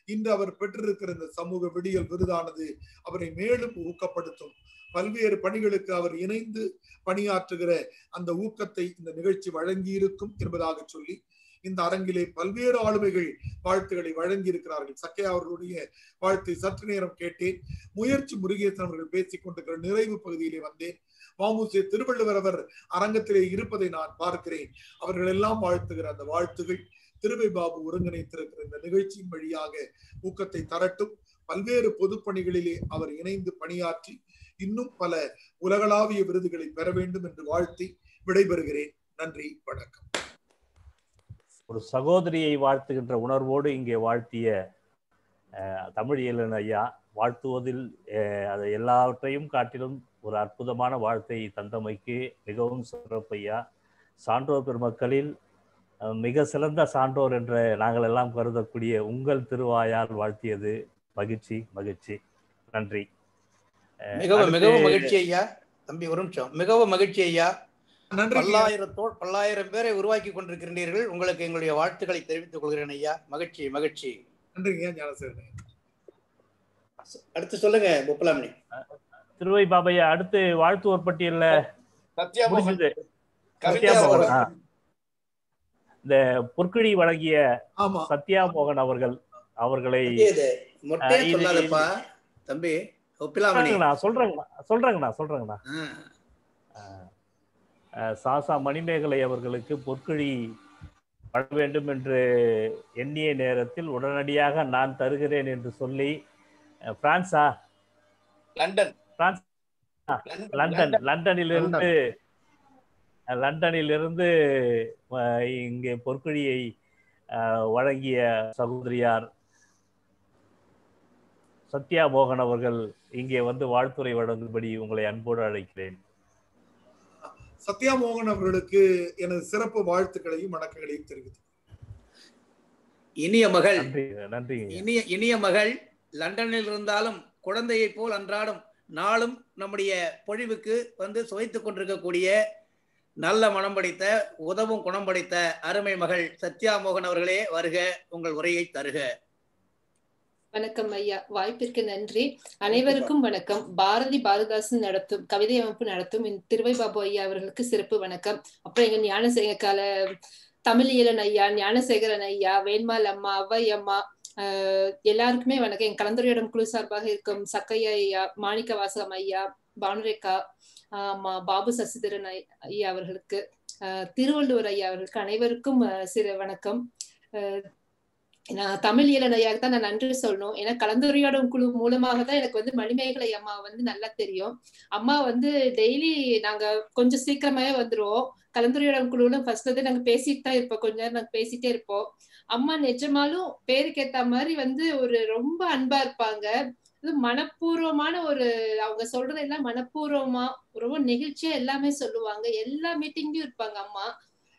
இன்று அவர் பெற்றிருக்கிற இந்த சமூக விடியல் விருதானது அவரை மேலும் ஊக்கப்படுத்தும் பல்வேறு பணிகளுக்கு அவர் இணைந்து பணியாற்றுகிற அந்த ஊக்கத்தை இந்த நிகழ்ச்சி வழங்கி இருக்கும் என்பதாக சொல்லி இந்த அரங்கிலே பல்வேறு ஆளுமைகள் வாழ்த்துக்களை வழங்கி இருக்கிறார்கள் சக்கையா அவர்களுடைய வாழ்த்தை சற்று நேரம் கேட்டேன் முயற்சி முருகேசன் அவர்கள் பேசிக் கொண்டிருக்கிற நிறைவு பகுதியிலே வந்தேன் மாமுசே திருவள்ளுவர் அவர் அரங்கத்திலே இருப்பதை நான் பார்க்கிறேன் அவர்கள் எல்லாம் வாழ்த்துகிற அந்த வாழ்த்துகள் திருவை பாபு ஒருங்கிணைத்திருக்கிற இந்த நிகழ்ச்சியின் வழியாக ஊக்கத்தை தரட்டும் பல்வேறு பொதுப்பணிகளிலே அவர் இணைந்து பணியாற்றி இன்னும் பல உலகளாவிய விருதுகளை பெற வேண்டும் என்று வாழ்த்தி விடைபெறுகிறேன் நன்றி வணக்கம் ஒரு சகோதரியை வாழ்த்துகின்ற உணர்வோடு இங்கே வாழ்த்திய தமிழ் இயலன் ஐயா வாழ்த்துவதில் அதை எல்லாவற்றையும் காட்டிலும் ஒரு அற்புதமான வாழ்த்தை தந்தமைக்கு மிகவும் சிறப்பையா சான்றோர் பெருமக்களில் மிக சிறந்த சான்றோர் என்ற நாங்கள் எல்லாம் கருதக்கூடிய உங்கள் திருவாயால் வாழ்த்தியது மகிழ்ச்சி மகிழ்ச்சி நன்றி மிகவும் மிகவும் மகிழ்ச்சி ஐயா தம்பி ஒரு நிமிஷம் மிகவும் மகிழ்ச்சி ஐயா பல்லாயிரத்தோ பல்லாயிரம் பேரை உருவாக்கி கொண்டிருக்கிறீர்கள் உங்களுக்கு எங்களுடைய வாழ்த்துக்களை தெரிவித்துக் கொள்கிறேன் ஐயா மகிழ்ச்சி மகிழ்ச்சி நன்றிங்க ஞானசேகரன் அடுத்து சொல்லுங்க முப்பலாமணி திருவை பாபையா அடுத்து வாழ்த்துவோர் பட்டியல்ல முடிஞ்சது சத்யா மோகன் இந்த பொற்கிழி வழங்கிய சத்யா மோகன் அவர்கள் அவர்களை சொல்லாதப்பா தம்பி சொல்றேங்கண்ணா சொல்றேங்கண்ணா சொல்றேங்கண்ணா சொல்றேங்கண்ணா சாசா மணிமேகலை அவர்களுக்கு பொற்கிழி வழங்க வேண்டும் என்று எண்ணிய நேரத்தில் உடனடியாக நான் தருகிறேன் என்று சொல்லி பிரான்ஸா லண்டன் பிரான்ஸ் லண்டன் லண்டனிலிருந்து லண்டனிலிருந்து இங்கே பொற்குழியை வழங்கிய சகோதரியார் சத்யா மோகன் அவர்கள் இங்கே வந்து வாழ்த்துறை வழங்கும்படி உங்களை அன்போடு அழைக்கிறேன் சத்யா மோகன் அவர்களுக்கு எனது சிறப்பு வாழ்த்துக்களையும் வணக்கங்களையும் தெரிவித்து இனிய மகள் நன்றி இனிய இனிய மகள் லண்டனில் இருந்தாலும் குழந்தையை போல் அன்றாடம் நாளும் நம்முடைய பொழிவுக்கு வந்து சுவைத்துக் கொண்டிருக்கக்கூடிய நல்ல மனம் படைத்த உதவும் குணம் படைத்த அருமை மகள் சத்யா மோகன் அவர்களே வருக உங்கள் உரையை தருக வணக்கம் ஐயா வாய்ப்பிற்கு நன்றி அனைவருக்கும் வணக்கம் பாரதி பாரதாசன் நடத்தும் கவிதை அமைப்பு நடத்தும் இந்த திருவை பாபு ஐயா அவர்களுக்கு சிறப்பு வணக்கம் அப்புறம் எங்க ஞானசேகர கால தமிழியலன் ஐயா ஞானசேகரன் ஐயா வேண்மால் அம்மா அவ்வை அம்மா எல்லாருக்குமே வணக்கம் என் கலந்துரையாடும் குழு சார்பாக இருக்கும் சக்கையா ஐயா மாணிக்க வாசகம் ஐயா பானுரேகா ஆமா பாபு சசிதரன் ஐயா அவர்களுக்கு திருவள்ளுவர் ஐயா அவர்களுக்கு அனைவருக்கும் சிறு வணக்கம் நான் தமிழ் இளநையாக தான் நான் நன்றி சொல்லணும் ஏன்னா கலந்துரையாடும் குழு மூலமாக தான் எனக்கு வந்து மணிமேகலை அம்மா வந்து நல்லா தெரியும் அம்மா வந்து டெய்லி நாங்க கொஞ்சம் சீக்கிரமாவே வந்துருவோம் கலந்துரையாடும் குழுல ஃபர்ஸ்ட்ல இருந்து நாங்க பேசிட்டு தான் இருப்போம் கொஞ்ச நேரம் நாங்க பேசிட்டே இருப்போம் அம்மா நிஜமாலும் பேருக்கு ஏத்த மாதிரி வந்து ஒரு ரொம்ப அன்பா இருப்பாங்க மனப்பூர்வமான ஒரு அவங்க சொல்றது எல்லாம் மனப்பூர்வமா ரொம்ப நெகிழ்ச்சியா எல்லாமே சொல்லுவாங்க எல்லா மீட்டிங்லயும் இருப்பாங்க அம்மா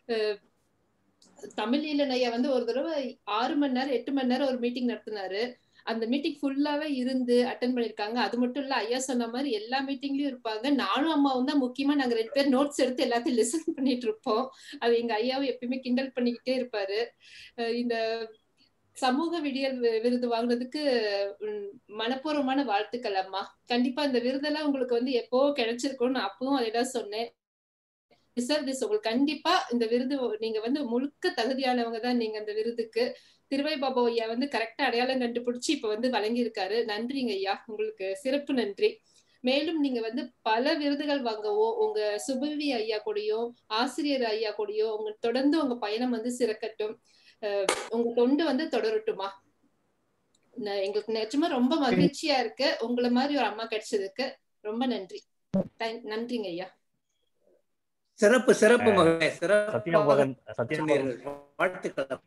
தமிழ் இளநையா வந்து ஒரு தடவை ஆறு மணி நேரம் எட்டு மணி நேரம் ஒரு மீட்டிங் நடத்தினாரு அந்த மீட்டிங் ஃபுல்லாவே இருந்து அட்டன் பண்ணிருக்காங்க அது மட்டும் இல்ல ஐயா சொன்ன மாதிரி எல்லா மீட்டிங்லயும் இருப்பாங்க நானும் அம்மாவும் தான் முக்கியமா நாங்க ரெண்டு பேர் நோட்ஸ் எடுத்து எல்லாத்தையும் லிசன் பண்ணிட்டு இருப்போம் அது எங்க ஐயாவும் எப்பயுமே கிண்டல் பண்ணிக்கிட்டே இருப்பாரு இந்த சமூக விடியல் விருது வாங்கினதுக்கு மனப்பூர்வமான வாழ்த்துக்கள் அம்மா கண்டிப்பா இந்த விருதெல்லாம் உங்களுக்கு வந்து எப்போ கிடைச்சிருக்கும் நான் அப்பவும் அதை தான் சொன்னேன் ரிசர்வ் திஸ் உங்களுக்கு கண்டிப்பா இந்த விருது நீங்க வந்து முழுக்க தகுதியானவங்க தான் நீங்க அந்த விருதுக்கு திருவை பாபா ஐயா வந்து கரெக்டா அடையாளம் கண்டுபிடிச்சு இப்ப வந்து வழங்கியிருக்காரு நன்றிங்க ஐயா உங்களுக்கு சிறப்பு நன்றி மேலும் நீங்க வந்து பல விருதுகள் வாங்கவோ உங்க சுபவி ஐயா கூடயும் ஆசிரியர் ஐயா கூடயும் உங்க தொடர்ந்து உங்க பயணம் வந்து சிறக்கட்டும் உங்க தொண்டு வந்து தொடரட்டுமா எங்களுக்கு நிஜமா ரொம்ப மகிழ்ச்சியா இருக்கு உங்களை மாதிரி ஒரு அம்மா கிடைச்சதுக்கு ரொம்ப நன்றி நன்றிங்க ஐயா சிறப்பு சிறப்பு மகளே சத்யமோகன் சத்யமோகன் வாழ்த்துக்கள்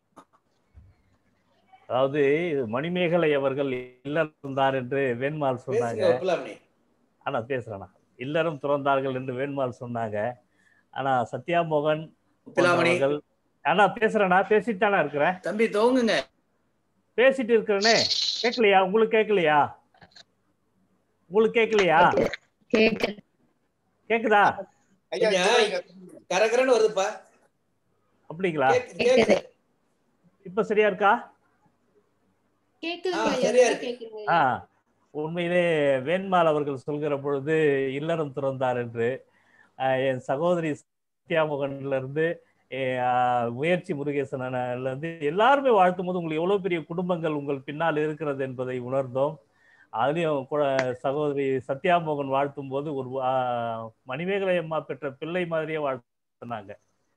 அதாவது மணிமேகலை அவர்கள் இல்லறம் இருந்தார் என்று வேண்மால் சொன்னாங்க ஆனா பேசுறேண்ணா இல்லறம் துறந்தார்கள் என்று வேண்மால் சொன்னாங்க ஆனா சத்யா மோகன் அவர்கள் ஆனா பேசுறேண்ணா பேசிட்டு தானே இருக்கிறேன் தம்பி தோங்குங்க பேசிட்டு இருக்கிறேனே கேட்கலையா உங்களுக்கு கேட்கலையா உங்களுக்கு கேட்கலையா கேக்குதா கரகரன்னு வருதுப்பா அப்படிங்களா இப்ப சரியா இருக்கா கேக்குதுங்க ஆ, ஐயா சரியா நல்லா இருக்கு. கேக்குதுங்க ஆ ஐயா உண்மையிலே வேண்மால் அவர்கள் சொல்கிற பொழுது இல்லறம் துறந்தார் என்று ஆஹ் என் சகோதரி சத்யாமோகன்ல இருந்து eh, ஆஹ் முயற்சி முருகேசன்ல இருந்து எல்லாருமே வாழ்த்தும் போது உங்களுக்கு எவ்வளவு பெரிய குடும்பங்கள் உங்கள் பின்னால் இருக்கிறது என்பதை உணர்ந்தோம் அதுலயும் கூட சகோதரி சத்யாமோகன் வாழ்த்தும் போது ஒரு ஆஹ், மணிமேகலை அம்மா பெற்ற பிள்ளை மாதிரியே வாழ்த்துனாங்க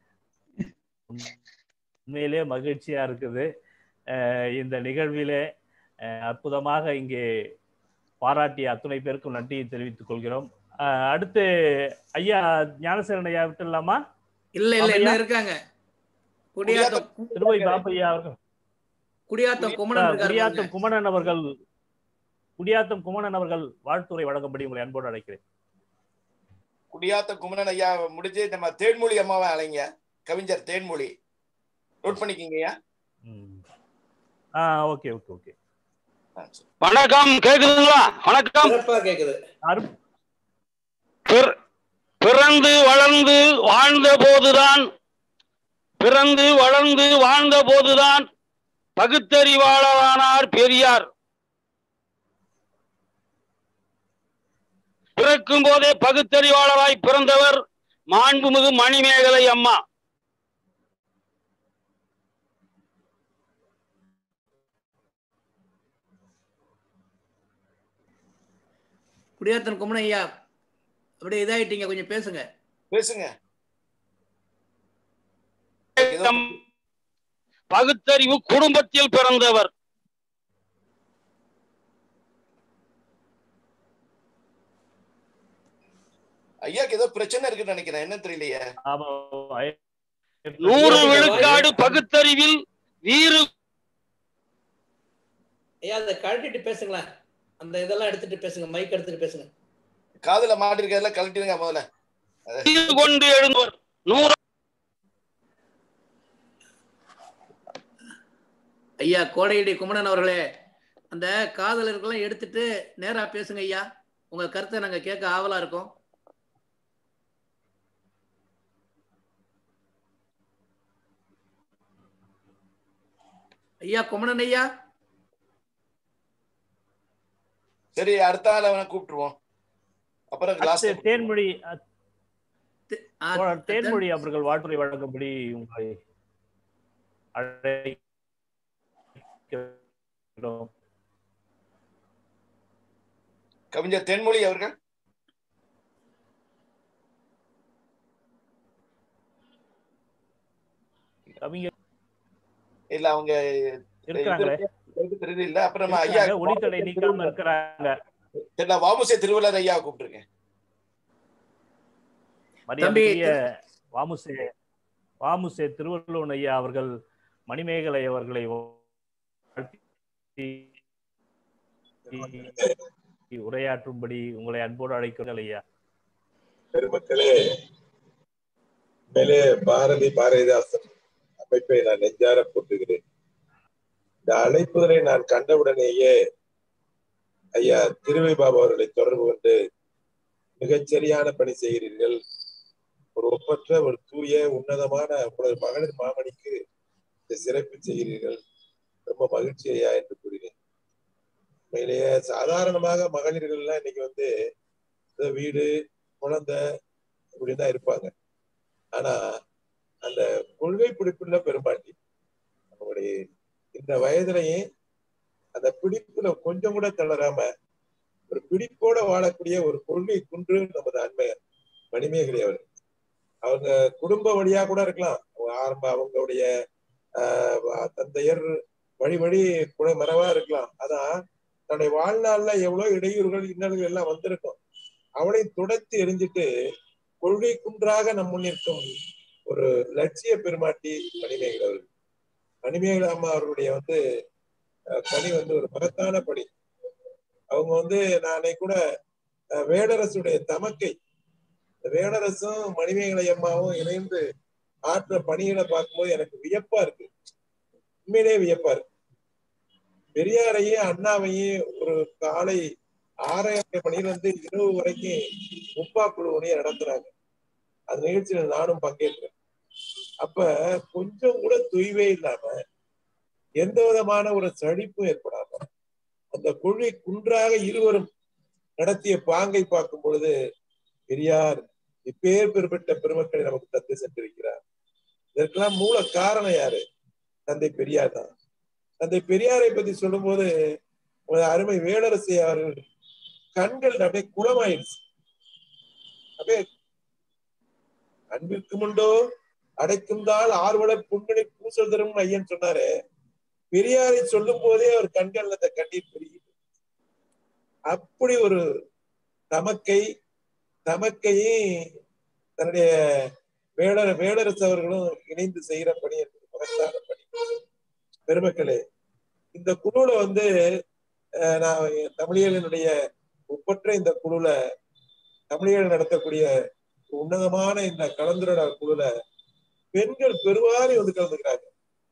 உண்மையிலே மகிழ்ச்சியா இருக்குது அஹ் இந்த நிகழ்விலே அஹ் அற்புதமாக இங்கே பாராட்டிய அத்துணை பேருக்கும் நன்றியை தெரிவித்துக் கொள்கிறோம் அஹ் அடுத்து ஐயா ஞானசேரன் ஐயா விட்டுலாமா இல்ல இல்ல என்ன இருக்காங்க குடியாத்தம் திருவை பாப்பையா அவர்கள் குடியாத்தம் குமணன் அஹ் இருக்காரு குடியாத்தம் குமணன் அவர்கள் குடியாத்தம் குமணன் அவர்கள் வாழ்த்துறை வழங்கும்படி உங்களை அன்போடு அழைக்கிறேன் குடியாத்த குமரன் ஐயா முடிஞ்சு நம்ம தேன்மொழி அம்மாவை அழைங்க கவிஞர் தேன்மொழி நோட் பண்ணிக்கிங்க ஐயா ஆ ஓகே ஓகே ஓகே வணக்கம் கேக்குதுங்களா வணக்கம் சிறப்பா கேக்குது பிற- பிறந்து வளர்ந்து வாழ்ந்த போதுதான் பிறந்து வளர்ந்து வாழ்ந்த போதுதான் பகுத்தறிவாளரானார் பெரியார் பிறக்கும் போதே பகுத்தறிவாளராய் பிறந்தவர் மாண்புமிகு மணிமேகலை அம்மா குடியாத்தன் குமணன் ஐயா அப்படியே இதாயிட்டீங்க கொஞ்சம் பேசுங்க பேசுங்க பகுத்தறிவு குடும்பத்தில் பிறந்தவர் ஐயாக்கு ஏதோ பிரச்சனை இருக்குன்னு நினைக்கிறேன் என்ன தெரியலையே ஆமா நூறு விழுக்காடு பகுத்தறிவில் வீறு ஐயா அதை கழட்டிட்டு பேசுங்களேன் அந்த இதெல்லாம் எடுத்துட்டு பேசுங்க மைக் எடுத்துட்டு பேசுங்க காதுல மாட்டிருக்கிறதுல கழட்டிடுங்க முதல்ல வீறு கொண்டு எழுந்தவர் நூறு ஐயா கோடையடி குமணன் அவர்களே அந்த காதலர்கள்லாம் எடுத்துட்டு நேரா பேசுங்க ஐயா உங்க கருத்தை நாங்க கேட்க ஆவலா இருக்கோம் ஐயா குமணன் ஐயா சரி அடுத்த ஆள் அவனை கூப்பிட்டுருவோம் அப்புறம் கிளாஸ் அடுத்து தேன்மொழி தோழர் தேன்மொழி அவர்கள் வாழ்த்துறை வழங்கும்படி உங்களை அழைக்கிறோம் கவிஞர் தென்மொழி அவர்கள் கவிஞர் இல்ல அவங்க இருக்கிறாங்களே. இது தெரியுது இல்ல அப்புறம் நம்ம ஐயா இருக்காங்க, ஒளித்தடை நீக்காம இருக்கிறாங்க சரி நான் வாமுசே திருவள்ளுவர் ஐயா கூப்பிட்டுருக்கேன் மரியாதைக்குரிய வாமுசே வாமுசே திருவள்ளுவன் ஐயா அவர்கள் மணிமேகலை அவர்களை வாழ்த்தி உரையாற்றும்படி உங்களை அன்போடு அழைக்கிறேன் ஐயா பெருமக்களே மேலே பாரதி பாரதிதாசன் அமைப்பை நான் நெஞ்சார போட்டுகிறேன் இந்த அழைப்புதலை நான் கண்டவுடனேயே ஐயா திருவை பாபா அவர்களை தொடர்பு கொண்டு மிகச்சரியான பணி செய்கிறீர்கள் ஒரு ஒப்பற்ற ஒரு தூய உன்னதமான உங்களது மகளிர் மாமணிக்கு இந்த சிறப்பு செய்கிறீர்கள் ரொம்ப மகிழ்ச்சி ஐயா என்று கூறினேன் உண்மையிலேயே சாதாரணமாக மகளிர்கள் எல்லாம் இன்னைக்கு வந்து இந்த வீடு குழந்தை இப்படிதான் தான் இருப்பாங்க ஆனா அந்த கொள்கை பிடிப்புல பெரும்பாட்டி நம்மளுடைய இந்த வயதுலயே அந்த பிடிப்புல கொஞ்சம் கூட தளராம ஒரு பிடிப்போட வாழக்கூடிய ஒரு கொள்கை குன்று நமது அண்மை மணிமேகலை அவர்கள் அவங்க குடும்ப வழியா கூட இருக்கலாம் அவங்க ஆரம்ப அவங்களுடைய ஆஹ் தந்தையர் வழி வழி குண மரவா இருக்கலாம் அதான் தன்னுடைய வாழ்நாள்ல எவ்வளவு இடையூறுகள் இன்னல்கள் எல்லாம் வந்திருக்கும் அவளை துடைத்து எரிஞ்சிட்டு கொள்கை குன்றாக நம் முன்னிற்கும் ஒரு லட்சிய பெருமாட்டி மணிமேகலை அவர்கள் மணிமேகலை அம்மா அவர்களுடைய வந்து அஹ், பணி வந்து ஒரு மகத்தான பணி அவங்க வந்து நானே கூட அஹ், வேடரசுடைய தமக்கை இந்த வேடரசும் மணிமேகலை அம்மாவும் இணைந்து ஆற்ற பணிகளை பார்க்கும்போது எனக்கு வியப்பா இருக்கு உண்மையிலேயே வியப்பா இருக்கு பெரியாரையும் அண்ணாவையும் ஒரு காலை ஆறரை மணியிலிருந்து இரவு வரைக்கும் முப்பா குழுவனையும் நடத்துறாங்க அந்த நிகழ்ச்சியில நானும் பங்கேற்றேன் அப்ப கொஞ்சம் கூட தொய்வே இல்லாம எந்த விதமான ஒரு செழிப்பும் ஏற்படாம அந்த கொள்கை குன்றாக இருவரும் நடத்திய பாங்கை பார்க்கும் பொழுது பெரியார் இப்பேர் பெறப்பட்ட பெருமக்களை நமக்கு தத்து சென்றிருக்கிறார் இதற்கெல்லாம் மூல காரணம் யாரு தந்தை பெரியார் தான் தந்தை பெரியாரை பத்தி சொல்லும்போது ஒரு அருமை வேளரசி அவர்கள் கண்கள் அப்படியே குளமாயிடுச்சு அப்படியே அன்பிற்கு முண்டோ அடைக்கும் தாள் ஆர்வலர் புண்ணினை பூசல் தரும் ஐயன் சொன்னாரு பெரியாரை சொல்லும் போதே அவர் கண்கள்ல அந்த கண்ணீர் பெருகி அப்படி ஒரு தமக்கை தமக்கையை தன்னுடைய வேடர் வேடரசு அவர்களும் இணைந்து செய்கிற பணி என்பது மகத்தான பணி பெருமக்களே இந்த குழுல வந்து அஹ், நான் தமிழியலினுடைய ஒப்பற்ற இந்த குழுல தமிழியல் நடத்தக்கூடிய உன்னதமான இந்த கலந்துரையாடல் குழுல பெண்கள் பெருவாரி வந்து கலந்துக்கிறாங்க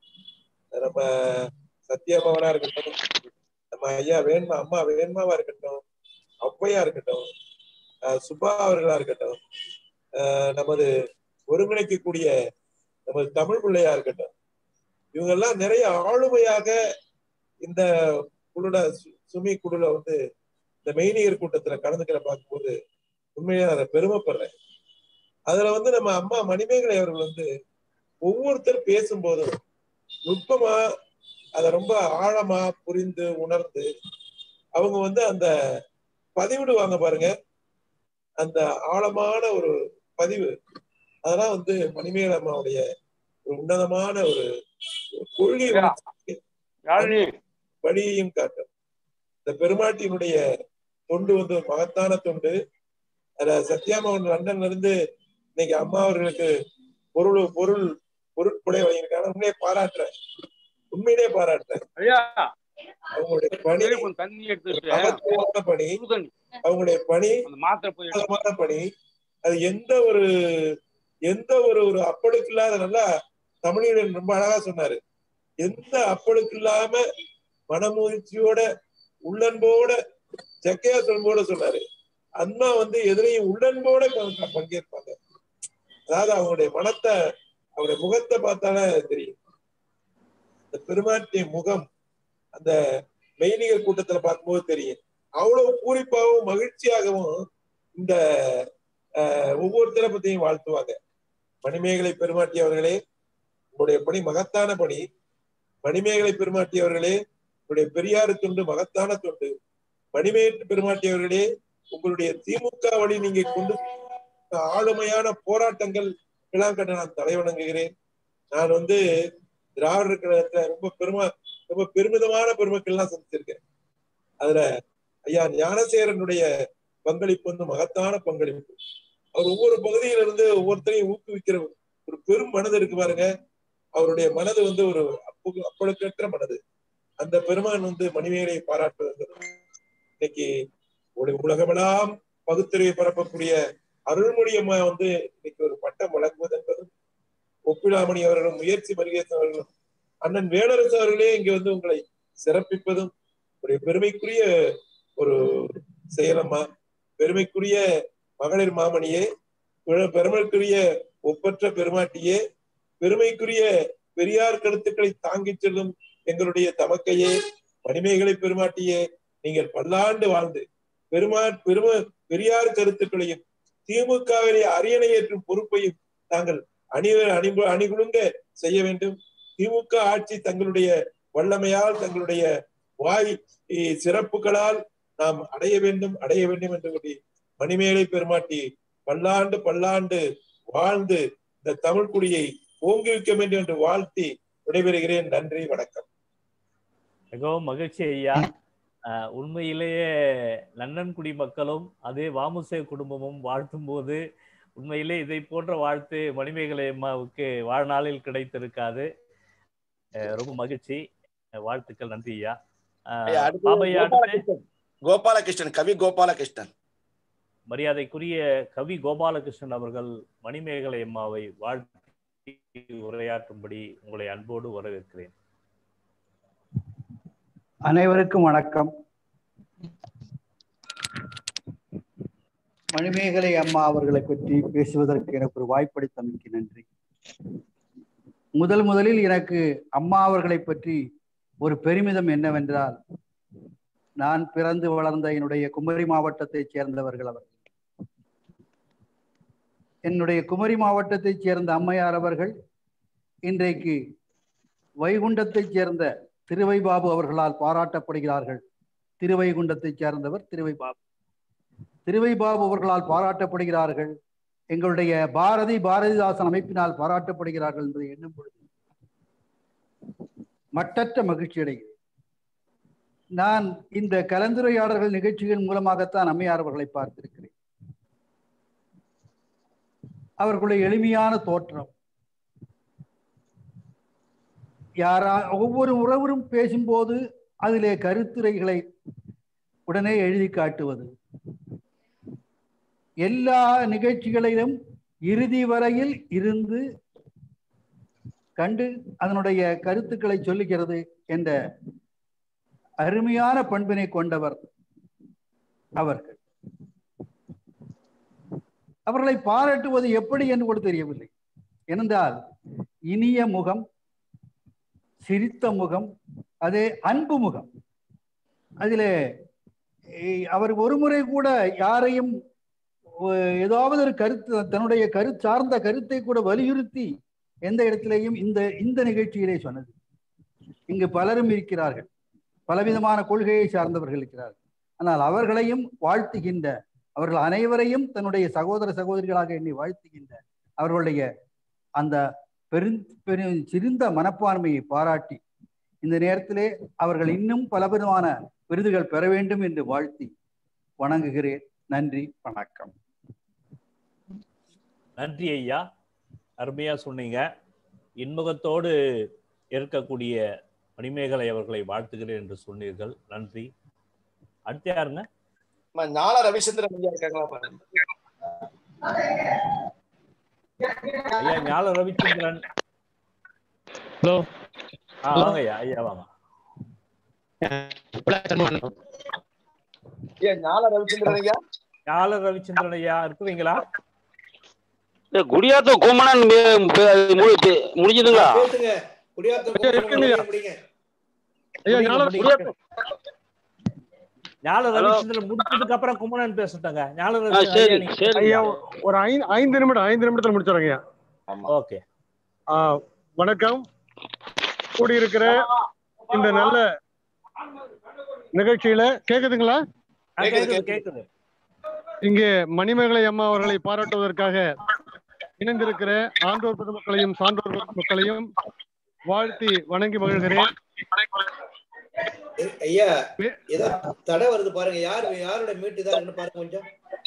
நம்ம சத்யாபவனா இருக்கட்டும் நம்ம ஐயா வேண்மா அம்மா வேண்மாவா இருக்கட்டும் ஔவையா இருக்கட்டும் அஹ் சுபா அவர்களா இருக்கட்டும் அஹ் நமது ஒருங்கிணைக்கக்கூடிய நமது தமிழ் பிள்ளையா இருக்கட்டும் இவங்க எல்லாம் நிறைய ஆளுமையாக இந்த குழுல சு- சுமி குழுல வந்து இந்த மெய்நிகர் கூட்டத்துல கலந்துக்கிற பார்க்கும்போது உண்மையா அதை பெருமைப்படுறேன் அதுல வந்து நம்ம அம்மா மணிமேகலை அவர்கள் வந்து ஒவ்வொருத்தர் பேசும்போதும் நுட்பமா அதை ரொம்ப ஆழமா புரிந்து உணர்ந்து அவங்க வந்து அந்த பதிவிடுவாங்க பாருங்க அந்த ஆழமான ஒரு பதிவு அதெல்லாம் வந்து மணிமேகலை அம்மாவுடைய ஒரு உன்னதமான ஒரு ஒரு கொள்கை உணர்ச்சி வழியையும் காட்டும் இந்த பெருமாட்டியினுடைய தொண்டு வந்து ஒரு மகத்தான தொண்டு அதுல சத்யாமோகன் லண்டன்ல இருந்து இன்னைக்கு அம்மா அவர்களுக்கு பொருள் பொருள் பொருட்புடை வழங்கியிருக்காங்க உண்மையை பாராட்டுறேன் உண்மையிலே பாராட்டுறேன் அவங்களுடைய பணி தண்ணி எடுத்து ஒரு மகத்துவமான பணி அவங்களுடைய பணி உன்னதமான பணி அது எந்த ஒரு எந்த ஒரு ஒரு அப்பழுக்கு இல்லாத நல்லா தமிழியன் ரொம்ப அழகா சொன்னாரு எந்த அப்பழுக்கு இல்லாம மனமுயற்சியோட உள்ளன்போட செக்கையா சொல்போட சொன்னாரு அண்ணா வந்து எதிரையும் உள்ளன்போட ப- பங்கேற்பாங்க அதாவது அவங்களுடைய மனத்தை அவருடைய முகத்தை பார்த்தாலே தெரியும் இந்த பெருமாட்டிய முகம் அந்த மெய்நிகர் கூட்டத்துல பார்க்கும்போது தெரியும் அவ்வளவு பூரிப்பாகவும் மகிழ்ச்சியாகவும் இந்த அஹ், ஒவ்வொருத்தரை பத்தியும் வாழ்த்துவாங்க மணிமேகலை பெருமாட்டி அவர்களே உங்களுடைய பணி மகத்தான பணி மணிமேகலை பெருமாட்டி அவர்களே உங்களுடைய பெரியாறு தொண்டு மகத்தான தொண்டு மணிமேட்டு பெருமாட்டி அவர்களே உங்களுடைய திமுக வழி நீங்க கொண்டு சென்ற ஆளுமையான போராட்டங்கள் எல்லாம் கண்டு நான் தலைவணங்குகிறேன் நான் வந்து திராவிடர் கழகத்துல ரொம்ப பெருமா ரொம்ப பெருமிதமான பெருமக்கள் எல்லாம் சந்திச்சிருக்கேன் அதுல ஐயா ஞானசேரனுடைய பங்களிப்பு வந்து மகத்தான பங்களிப்பு அவர் ஒவ்வொரு பகுதியில இருந்து ஒவ்வொருத்தரையும் ஊக்குவிக்கிற ஒரு பெரும் மனது இருக்கு பாருங்க அவருடைய மனது வந்து ஒரு அப்பு அப்பழுக்கற்ற மனது அந்த பெருமான் வந்து மணிமேகலை பாராட்டுவது இன்னைக்கு உலக- உலகமெல்லாம் பகுத்தறிவை பரப்பக்கூடிய அருள்மொழி அம்மா வந்து இன்னைக்கு ஒரு பட்டம் வழங்குவது என்பதும் ஒப்பிலாமணி அவர்களும் முயற்சி மருகேசன் அவர்களும் அண்ணன் வேலரசு அவர்களே இங்க வந்து உங்களை சிறப்பிப்பதும் ஒரு பெருமைக்குரிய ஒரு செயலம்மா பெருமைக்குரிய மகளிர் மாமணியே பெரு- பெருமைக்குரிய ஒப்பற்ற பெருமாட்டியே பெருமைக்குரிய பெரியார் கருத்துக்களை தாங்கிச் செல்லும் எங்களுடைய தமக்கையே மணிமேகலை பெருமாட்டியே நீங்கள் பல்லாண்டு வாழ்ந்து பெருமா பெரும பெரியார் கருத்துக்களையும் திமுகவிலே அரியணை ஏற்றும் பொறுப்பையும் தாங்கள் அணி அணி அணிகுலுங்க செய்ய வேண்டும் திமுக ஆட்சி தங்களுடைய வல்லமையால் தங்களுடைய வாய் இ- சிறப்புகளால் நாம் அடைய வேண்டும் அடைய வேண்டும் என்று கூறி மணிமேலை பெருமாட்டி பல்லாண்டு பல்லாண்டு வாழ்ந்து இந்த தமிழ் குடியை ஓங்குவிக்க வேண்டும் என்று வாழ்த்தி விடைபெறுகிறேன் நன்றி வணக்கம் மிகவும் மகிழ்ச்சி ஐயா அஹ், உண்மையிலேயே லண்டன்குடி மக்களும் அதே வாமுசே குடும்பமும் வாழ்த்தும் போது உண்மையிலே இதை போன்ற வாழ்த்து மணிமேகலை அம்மாவுக்கு வாழ்நாளில் கிடைத்திருக்காது அஹ், ரொம்ப மகிழ்ச்சி அஹ், வாழ்த்துக்கள் நன்றி ஐயா அஹ், ஐயா, அடுத்து பாபையா அடுத்து கோபாலகிருஷ்ணன் கோபாலகிருஷ்ணன் கவி கோபாலகிருஷ்ணன் மரியாதைக்குரிய கவி கோபாலகிருஷ்ணன் அவர்கள் மணிமேகலை அம்மாவை வாழ்த்தி உரையாற்றும்படி உங்களை அன்போடு வரவேற்கிறேன் அனைவருக்கும் வணக்கம் மணிமேகலை அம்மா அவர்களை பற்றி பேசுவதற்கு எனக்கு ஒரு வாய்ப்பளித்தமைக்கு நன்றி முதல் முதலில் எனக்கு அம்மா அவர்களை பற்றி ஒரு பெருமிதம் என்னவென்றால் நான் பிறந்து வளர்ந்த என்னுடைய குமரி மாவட்டத்தைச் சேர்ந்தவர்கள் அவர் என்னுடைய குமரி மாவட்டத்தைச் சேர்ந்த அம்மையார் அவர்கள் இன்றைக்கு வைகுண்டத்தைச் சேர்ந்த திருவைபாபு அவர்களால் பாராட்டப்படுகிறார்கள் திருவைகுண்டத்தைச் சேர்ந்தவர் திருவைபாபு திருவைபாபு அவர்களால் பாராட்டப்படுகிறார்கள் எங்களுடைய பாரதி பாரதிதாசன் அமைப்பினால் பாராட்டப்படுகிறார்கள் என்பதை எண்ணும் பொழுது மட்டற்ற மகிழ்ச்சி அடைகிறேன் நான் இந்த கலந்துரையாடல்கள் நிகழ்ச்சிகள் மூலமாகத்தான் அம்மையார் அவர்களை பார்த்திருக்கிறேன் அவர்களுடைய எளிமையான தோற்றம் யாரா ஒவ்வொரு உறவரும் பேசும்போது அதிலே கருத்துரைகளை உடனே எழுதி காட்டுவது எல்லா நிகழ்ச்சிகளிலும் இறுதி வரையில் இருந்து கண்டு அதனுடைய கருத்துக்களை சொல்லுகிறது என்ற அருமையான பண்பினை கொண்டவர் அவர்கள் அவர்களை பாராட்டுவது எப்படி என்று கூட தெரியவில்லை ஏனென்றால் இனிய முகம் சிரித்த முகம் அதே அன்பு முகம் அதிலே ஏய், அவர் ஒருமுறை கூட யாரையும் ஒ- ஏதாவது ஒரு கருத்து தன்னுடைய கரு சார்ந்த கருத்தை கூட வலியுறுத்தி எந்த இடத்திலேயும் இந்த இந்த நிகழ்ச்சியிலே சொன்னது இங்கு பலரும் இருக்கிறார்கள் பலவிதமான கொள்கையை சார்ந்தவர்கள் இருக்கிறார்கள் ஆனால் அவர்களையும் வாழ்த்துகின்ற அவர்கள் அனைவரையும் தன்னுடைய சகோதர சகோதரிகளாக எண்ணி வாழ்த்துகின்ற அவர்களுடைய அந்த பெரு பெரு சிறந்த மனப்பான்மையை பாராட்டி இந்த நேரத்திலே அவர்கள் இன்னும் பலவிதமான விருதுகள் பெற வேண்டும் என்று வாழ்த்தி வணங்குகிறேன் நன்றி வணக்கம் நன்றி ஐயா அருமையா சொன்னீங்க இன்முகத்தோடு இருக்கக்கூடிய மணிமேகலை அவர்களை வாழ்த்துகிறேன் என்று சொன்னீர்கள் நன்றி அடுத்து யாருங்க அம்மா, ஞான ரவிச்சந்திரன் ஐயா இருக்காங்களா பாருங்க ஐயா ஞான ரவிச்சந்திரன் ஹலோ ஆ வாங்க ஐயா ஐயா வாங்க ஐயா ஞான ரவிச்சந்திரன் ஐயா ஞான ரவிச்சந்திரன் ஐயா இருக்கிறீங்களா ஏ, குடியாத்த குமணன் மே- பே- மு- பே- முடிஞ்சதுங்களா பேசுங்க குடியாத்தம் இருக்குங்கய்யா. முடிங்க ஐயா, ஞான குடியாத்தம் ஞான ரவிச்சந்திரன் முடிச்சதுக்கு அப்புறம் குமரன் பேசட்டாங்க ஞான ஆ, ரவிச்சந்திரன் சரி ஐயா, நீங்க- சரி ஐயா ஒரு ஐந்து ஐந்து நிமிடம் ஐந்து நிமிடத்தில் முடிச்சிடுறேங்க ஐயா ஓகே ஆ, வணக்கம் கூடியிருக்கிற இந்த நல்ல நிகழ்ச்சியில கேக்குதுங்களா ஆ, கேக்குது கேக்குது இங்கே மணிமேகலை அம்மா அவர்களை பாராட்டுவதற்காக இணைந்திருக்கிற ஆண்டோர் பொதுமக்களையும் சான்றோர் மக்களையும் வாழ்த்தி வணங்கி மகிழ்கிறேன் ஐயா ஏதோ தடை வருது பாருங்க யார் யாரோட மீட்டு தான் இருக்குன்னு பாருங்க கொஞ்சம்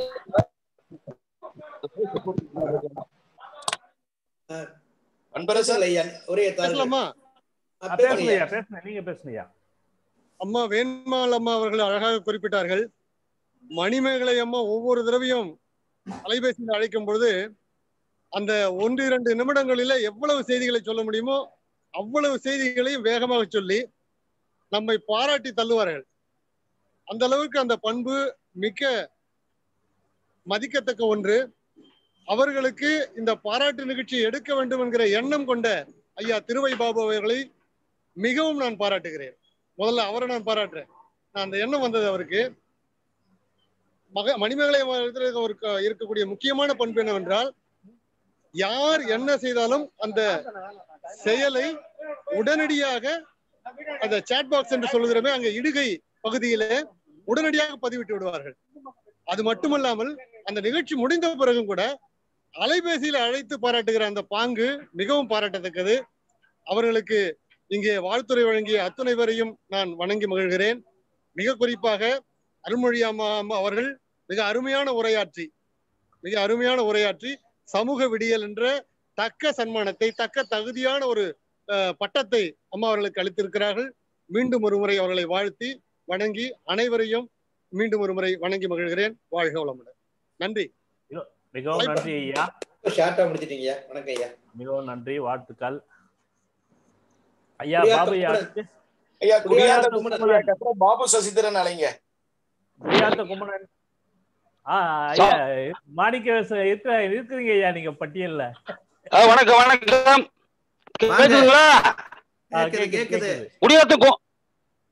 ஆ, பேசுங்களேன் ஐயா ஒரே தாருங்க பேசலாமா ஆ, ஆ, பேசுங்க பேசுங்க ஐயா. ஐயா பேசுங்க நீங்க பேசுங்க ஐயா அம்மா வேண்மாள் அம்மா அவர்கள் அழகாக குறிப்பிட்டார்கள் மணிமேகலை அம்மா ஒவ்வொரு தடவையும் அலைபேசியில் அழைக்கும் பொழுது அந்த ஒன்று இரண்டு நிமிடங்களில எவ்வளவு செய்திகளை சொல்ல முடியுமோ அவ்வளவு செய்திகளையும் வேகமாக சொல்லி நம்மை பாராட்டி தள்ளுவார்கள் அந்த அளவுக்கு அந்த பண்பு மிக்க மதிக்கத்தக்க ஒன்று அவர்களுக்கு இந்த பாராட்டு நிகழ்ச்சி எடுக்க வேண்டும் என்கிற எண்ணம் கொண்ட ஐயா திருவை பாபு அவர்களை மிகவும் நான் பாராட்டுகிறேன் முதல்ல அவரை நான் பாராட்டுறேன் நான் அந்த எண்ணம் வந்தது அவருக்கு மக மணிமேகலை இடத்துல ஒரு க- இருக்கக்கூடிய முக்கியமான பண்பு என்னவென்றால் யார் என்ன செய்தாலும் அந்த செயலை உடனடியாக அந்த சாட் பாக்ஸ் என்று சொல்லுகிறோமே அங்க இடுகை பகுதியில உடனடியாக பதிவிட்டு விடுவார்கள் அது மட்டுமல்லாமல் அந்த நிகழ்ச்சி முடிந்த பிறகும் கூட அலைபேசியில் அழைத்து பாராட்டுகிற அந்த பாங்கு மிகவும் பாராட்டத்தக்கது அவர்களுக்கு இங்கே வாழ்த்துறை வழங்கிய அத்துணை பேரையும் நான் வணங்கி மகிழ்கிறேன் மிக குறிப்பாக அருள்மொழி அம்மா அம்மா அவர்கள் மிக அருமையான உரையாற்றி மிக அருமையான உரையாற்றி சமூக விடியல் என்ற தக்க சன்மானத்தை தக்க தகுதியான ஒரு அஹ், பட்டத்தை அம்மா அவர்களுக்கு அளித்திருக்கிறார்கள் மீண்டும் ஒரு முறை அவர்களை வாழ்த்தி வணங்கி அனைவரையும் மீண்டும் ஒரு முறை வணங்கி மகிழ்கிறேன் வாழ்க வளமுடன் நன்றி மிகவும் நன்றி ஐயா ஷார்ட்டா முடிச்சிட்டீங்க ஐயா வணக்கம் ஐயா மிகவும் நன்றி வாழ்த்துக்கள் ஐயா குடியாத்த பாபு ஐயா குமரன். ஐயா குடியாத்த குடியாத்த குமரன் குமரன். ஐயாக்கு அப்புறம் பாபு சசிதரன் அலைங்க குடியாத்த குமரன் ஆ ஐயா மாணிக்க வாசகர் இருக்க இருக்கிறீங்க ஐயா நீங்க பட்டியல்ல ஆ, வணக்கம் வணக்கம் கேக்குதுங்களா ஆ, கேக்குது கேக்குது குடியாத்த கு-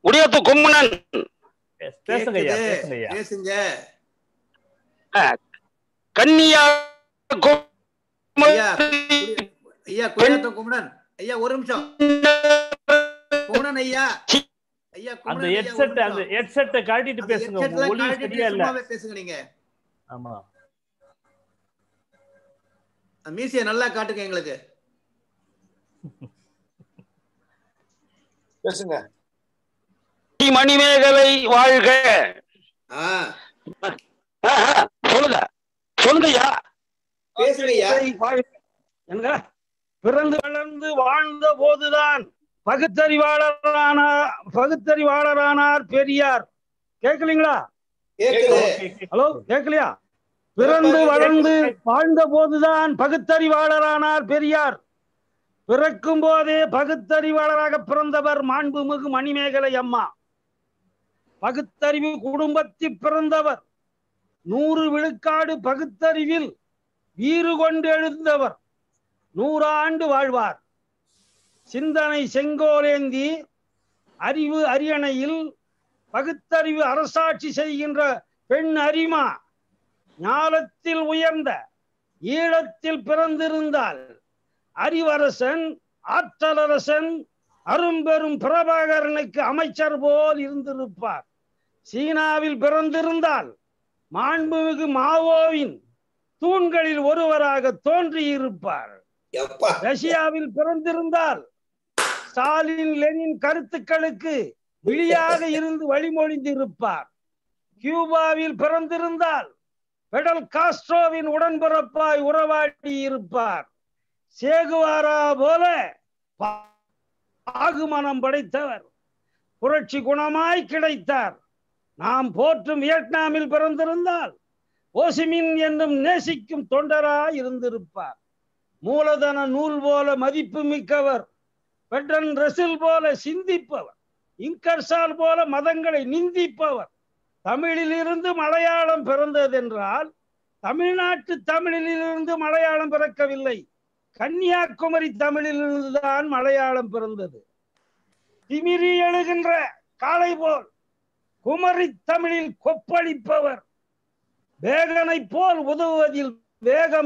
குடியாத்து கும்மணன் பேசுங்க ஐயா கேக்குது. பேசுங்க ஐயா பேசுங்க கன்னியா ஐயா குடி- ஐயா குடியாத்தம் குமணன் ஐயா ஒரு நிமிஷம் குமணன் ஐயா ஐயா அந்த குமணன் ஐயா, ஒரு ஹெட்செட் அந்த நிமிஷம். ஹெட்செட்டை கழட்டிட்டு பேசுங்க headset உங்க எல்லாம் ஒலி கழட்டிட்டு சரியா இல்ல சும்மாவே பேசுங்க நீங்க ஆமா அந்த மீசையை நல்லா காட்டுங்க எங்களுக்கு பேசுங்க மணிமேகலை வாழ்க ஆ ஆஹா, சொல்லுங்க சொல்லுங்கய்யா பேசுங்கய்யா என்னங்க பிறந்து வளர்ந்து வாழ்ந்த போதுதான் பகுத்தறிவாளரானார் பகுத்தறிவாளரானார் பெரியார் கேட்கலீங்களா ஹலோ கேட்கலையா பிறந்து வளர்ந்து வாழ்ந்த போதுதான் பகுத்தறிவாளரானார் பெரியார் பிறக்கும் போதே பகுத்தறிவாளராக பிறந்தவர் மாண்புமிகு மணிமேகலை அம்மா பகுத்தறிவு குடும்பத்தில் பிறந்தவர் நூறு விழுக்காடு பகுத்தறிவில் வீறு கொண்டு எழுந்தவர் நூறாண்டு வாழ்வார் சிந்தனை செங்கோலேந்தி அறிவு அரியணையில் பகுத்தறிவு அரசாட்சி செய்கின்ற பெண் அரிமா ஞாலத்தில் உயர்ந்த ஈழத்தில் பிறந்திருந்தால் அறிவரசன் ஆற்றலரசன் அரும்பெரும் பிரபாகரனுக்கு அமைச்சர் போல் இருந்திருப்பார் சீனாவில் பிறந்திருந்தால் மாண்புமிகு மாவோவின் தூண்களில் ஒருவராக தோன்றியிருப்பார் ரஷ்யாவில் பிறந்திருந்தால் ஸ்டாலின் லெனின் கருத்துக்களுக்கு விழியாக இருந்து வழிமொழிந்திருப்பார் கியூபாவில் பிறந்திருந்தால் பெடல் காஸ்ட்ரோவின் உடன்பிறப்பாய் உறவாடி இருப்பார் சேகுவாரா போல பாகுமனம் படைத்தவர் புரட்சி குணமாய் கிடைத்தார் நாம் போற்றும் வியட்நாமில் பிறந்திருந்தால் ஓசிமின் என்னும் நேசிக்கும் தொண்டராய் இருந்திருப்பார் மூலதன நூல் போல மதிப்பு மிக்கவர் பெட்ரன் ரசில் போல சிந்திப்பவர் இங்கர்சால் போல மதங்களை நிந்திப்பவர் தமிழில் இருந்து மலையாளம் பிறந்ததென்றால் தமிழ்நாட்டு தமிழிலிருந்து மலையாளம் பிறக்கவில்லை கன்னியாகுமரி தமிழிலிருந்து தான் மலையாளம் பிறந்தது திமிரி எழுகின்ற காளை போல் குமரி தமிழில் கொப்பளிப்பவர் வேகனை போல் உதவுவதில் வேகம்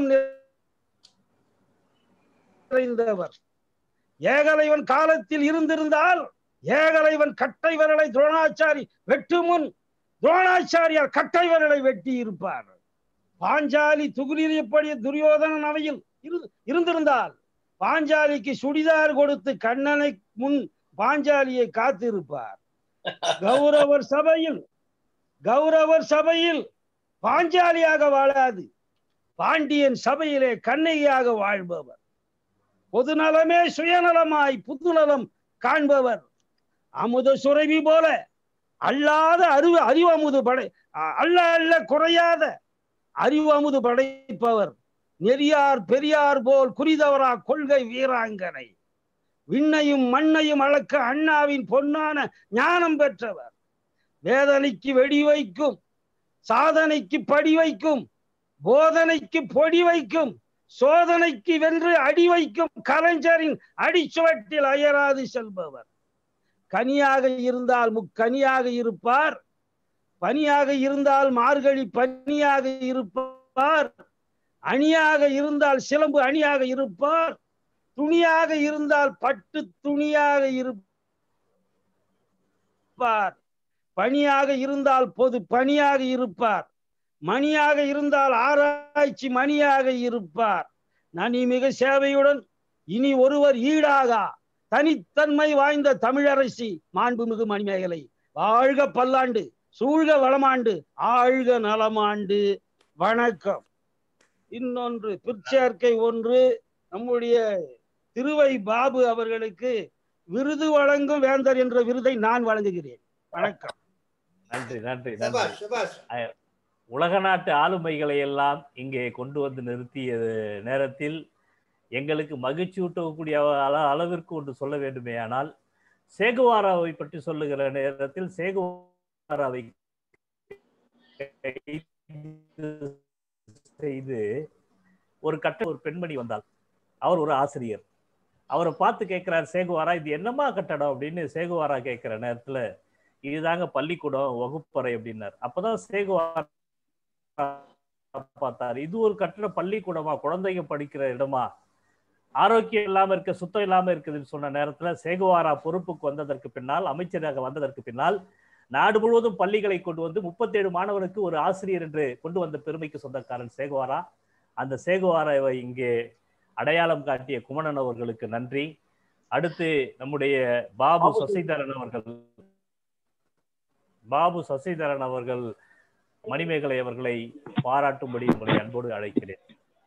நிறைந்தவர் ஏகலைவன் காலத்தில் இருந்திருந்தால் ஏகலைவன் கட்டை விரலை துரோணாச்சாரி வெட்டு முன் துரோணாச்சாரியார் கட்டை விரலை வெட்டி இருப்பார் பாஞ்சாலி துகுலியப்படிய துரியோதனன் அவையில் இரு- இருந்திருந்தால் பாஞ்சாலிக்கு சுடிதார் கொடுத்து கண்ணனை முன் பாஞ்சாலியை காத்திருப்பார் கௌரவர் சபையில் கௌரவர் சபையில் பாஞ்சாலியாக வாழாது பாண்டியன் சபையிலே கண்ணையாக வாழ்பவர் பொதுநலமே சுயநலமாய் புதுநலம் காண்பவர் அமுத சுரபி போல அல்லாத அறிவு அறிவமுது படை அ- அல்ல அல்ல குறையாத அறிவமுது படைப்பவர் நெறியார் பெரியார் போல் குறிதவரா கொள்கை வீராங்கனை விண்ணையும் மண்ணையும் அளக்க அண்ணாவின் பொன்னான ஞானம் பெற்றவர் வேதனைக்கு வெடி வைக்கும் சாதனைக்கு படி வைக்கும் போதனைக்கு பொடி வைக்கும் சோதனைக்கு வென்று அடி வைக்கும் கலைஞரின் அடிச்சுவட்டில் அயராது செல்பவர் கனியாக இருந்தால் முக்கனியாக இருப்பார் பனியாக இருந்தால் மார்கழி பனியாக இருப்பார் அணியாக இருந்தால் சிலம்பு அணியாக இருப்பார் துணியாக இருந்தால் பட்டு துணியாக இருப்பார் பணியாக இருந்தால் பொது பணியாக இருப்பார் மணியாக இருந்தால் ஆராய்ச்சி மணியாக இருப்பார் நனி மிக சேவையுடன் இனி ஒருவர் ஈடாகா தனித்தன்மை வாய்ந்த தமிழரசி மாண்புமிகு மணிமேகலை வாழ்க பல்லாண்டு சூழ்க வளமாண்டு ஆழ்க நலமாண்டு வணக்கம் இன்னொன்று பிற்சேர்க்கை ஒன்று நம்முடைய திருவை பாபு அவர்களுக்கு விருது வழங்கும் வேந்தர் என்ற விருதை நான் வழங்குகிறேன் வணக்கம் நன்றி நன்றி சபாஷ் நன்றி சபாஷ் அஹ், உலக நாட்டு ஆளுமைகளை எல்லாம் இங்கே கொண்டு வந்து நிறுத்திய நேரத்தில் எங்களுக்கு மகிழ்ச்சி ஊட்டக்கூடிய அள- அளவிற்கு ஒன்று சொல்ல வேண்டுமேயானால் சேகுவாராவை பற்றி சொல்லுகிற நேரத்தில் சேகுவாராவை கைது செய்து ஒரு கட்ட ஒரு பெண்மணி வந்தாள் அவர் ஒரு ஆசிரியர் அவரை பார்த்து கேட்கிறார் சேகுவாரா இது என்னம்மா கட்டடம் அப்படின்னு சேகுவாரா கேட்கிற நேரத்துல இதுதாங்க பள்ளிக்கூடம் வகுப்பறை அப்படின்னார் அப்பதான் சேகுவார் பார்த்தார் இது ஒரு கட்டட பள்ளிக்கூடமா குழந்தைங்க படிக்கிற இடமா ஆரோக்கியம் இல்லாம இருக்க சுத்தம் இல்லாம இருக்குதுன்னு சொன்ன நேரத்துல சேகுவாரா பொறுப்புக்கு வந்ததற்கு பின்னால் அமைச்சராக வந்ததற்கு பின்னால் நாடு முழுவதும் பள்ளிகளை கொண்டு வந்து முப்பத்தேழு மாணவனுக்கு ஒரு ஆசிரியர் என்று கொண்டு வந்த பெருமைக்கு சொந்தக்காரன் சேகுவாரா அந்த சேகுவாராவை இங்கே அடையாளம் காட்டிய குமணன் அவர்களுக்கு நன்றி அடுத்து நம்முடைய பாபு சசிதரன் அவர்கள் பாபு சசிதரன் அவர்கள் மணிமேகலை அவர்களை பாராட்டும்படி உங்களை அன்போடு அழைக்கிறேன்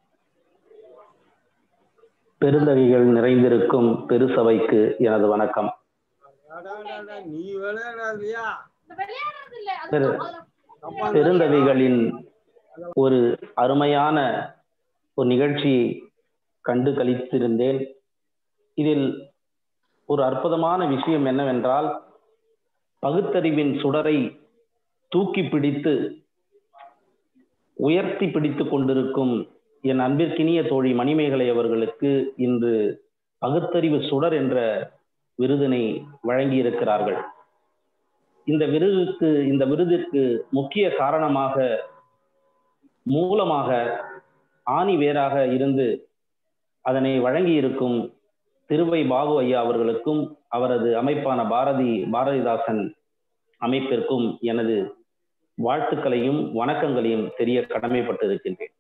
பெருந்தகைகள் நிறைந்திருக்கும் பெருசபைக்கு எனது வணக்கம் நீ விளையாடாதியா பெரு பெருந்தகைகளின் ஒரு அருமையான ஒரு நிகழ்ச்சியை கண்டு கழித்திருந்தேன் இதில் ஒரு அற்புதமான விஷயம் என்னவென்றால் பகுத்தறிவின் சுடரை தூக்கி பிடித்து உயர்த்தி பிடித்து கொண்டிருக்கும் என் அன்பிற்கினிய தோழி மணிமேகலை அவர்களுக்கு இன்று பகுத்தறிவு சுடர் என்ற விருதினை வழங்கியிருக்கிறார்கள் இந்த விருதுக்கு இந்த விருதிற்கு முக்கிய காரணமாக மூலமாக ஆணி வேராக இருந்து அதனை வழங்கியிருக்கும் திருவை பாபு ஐயா அவர்களுக்கும் அவரது அமைப்பான பாரதி பாரதிதாசன் அமைப்பிற்கும் எனது வாழ்த்துக்களையும் வணக்கங்களையும் தெரிய கடமைப்பட்டிருக்கின்றேன்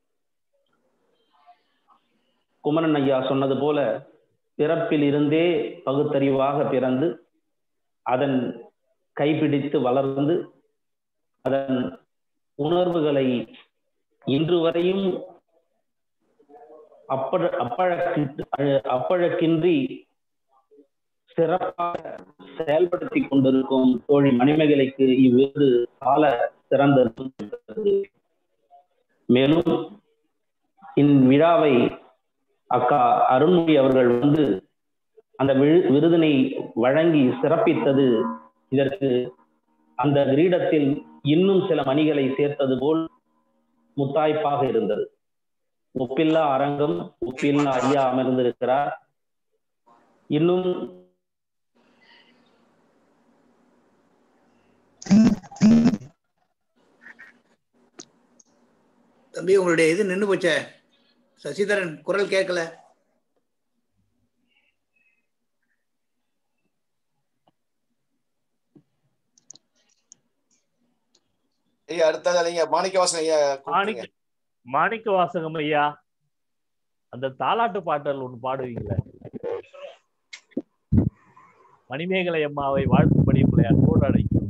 குமரன் ஐயா சொன்னது போல பிறப்பில் இருந்தே பகுத்தறிவாக பிறந்து அதன் கைப்பிடித்து வளர்ந்து அதன் உணர்வுகளை இன்று வரையும் அப்பழ அப்பழக்கு அப்பழக்கின்றி சிறப்பாக செயல்படுத்தி கொண்டிருக்கும் தோழி மணிமேகலைக்கு இவ்விருது கால சிறந்தது மேலும் இவ்விழாவை அக்கா அருண்மொழி அவர்கள் வந்து அந்த விருதினை வழங்கி சிறப்பித்தது இதற்கு அந்த கிரீடத்தில் இன்னும் சில மணிகளை சேர்த்தது போல் முத்தாய்ப்பாக இருந்தது ஒப்பில்லா அரங்கம் ஒப்பில்லா ஐயா அமர்ந்திருக்கிறார் இன்னும் தம்பி உங்களுடைய இது நின்று போச்சே சசிதரன் குரல் கேட்கல ஐயா அடுத்தது நீங்க மாணிக்கவாசன் ஐயா மாணிக்க மாணிக்க வாசகம் ஐயா அந்த தாலாட்டு பாட்டல் ஒன்று பாடுவீங்களே மணிமேகலை அம்மாவை வாழ்த்தும்படி உங்களை அன்போடு அழைக்கிறோம்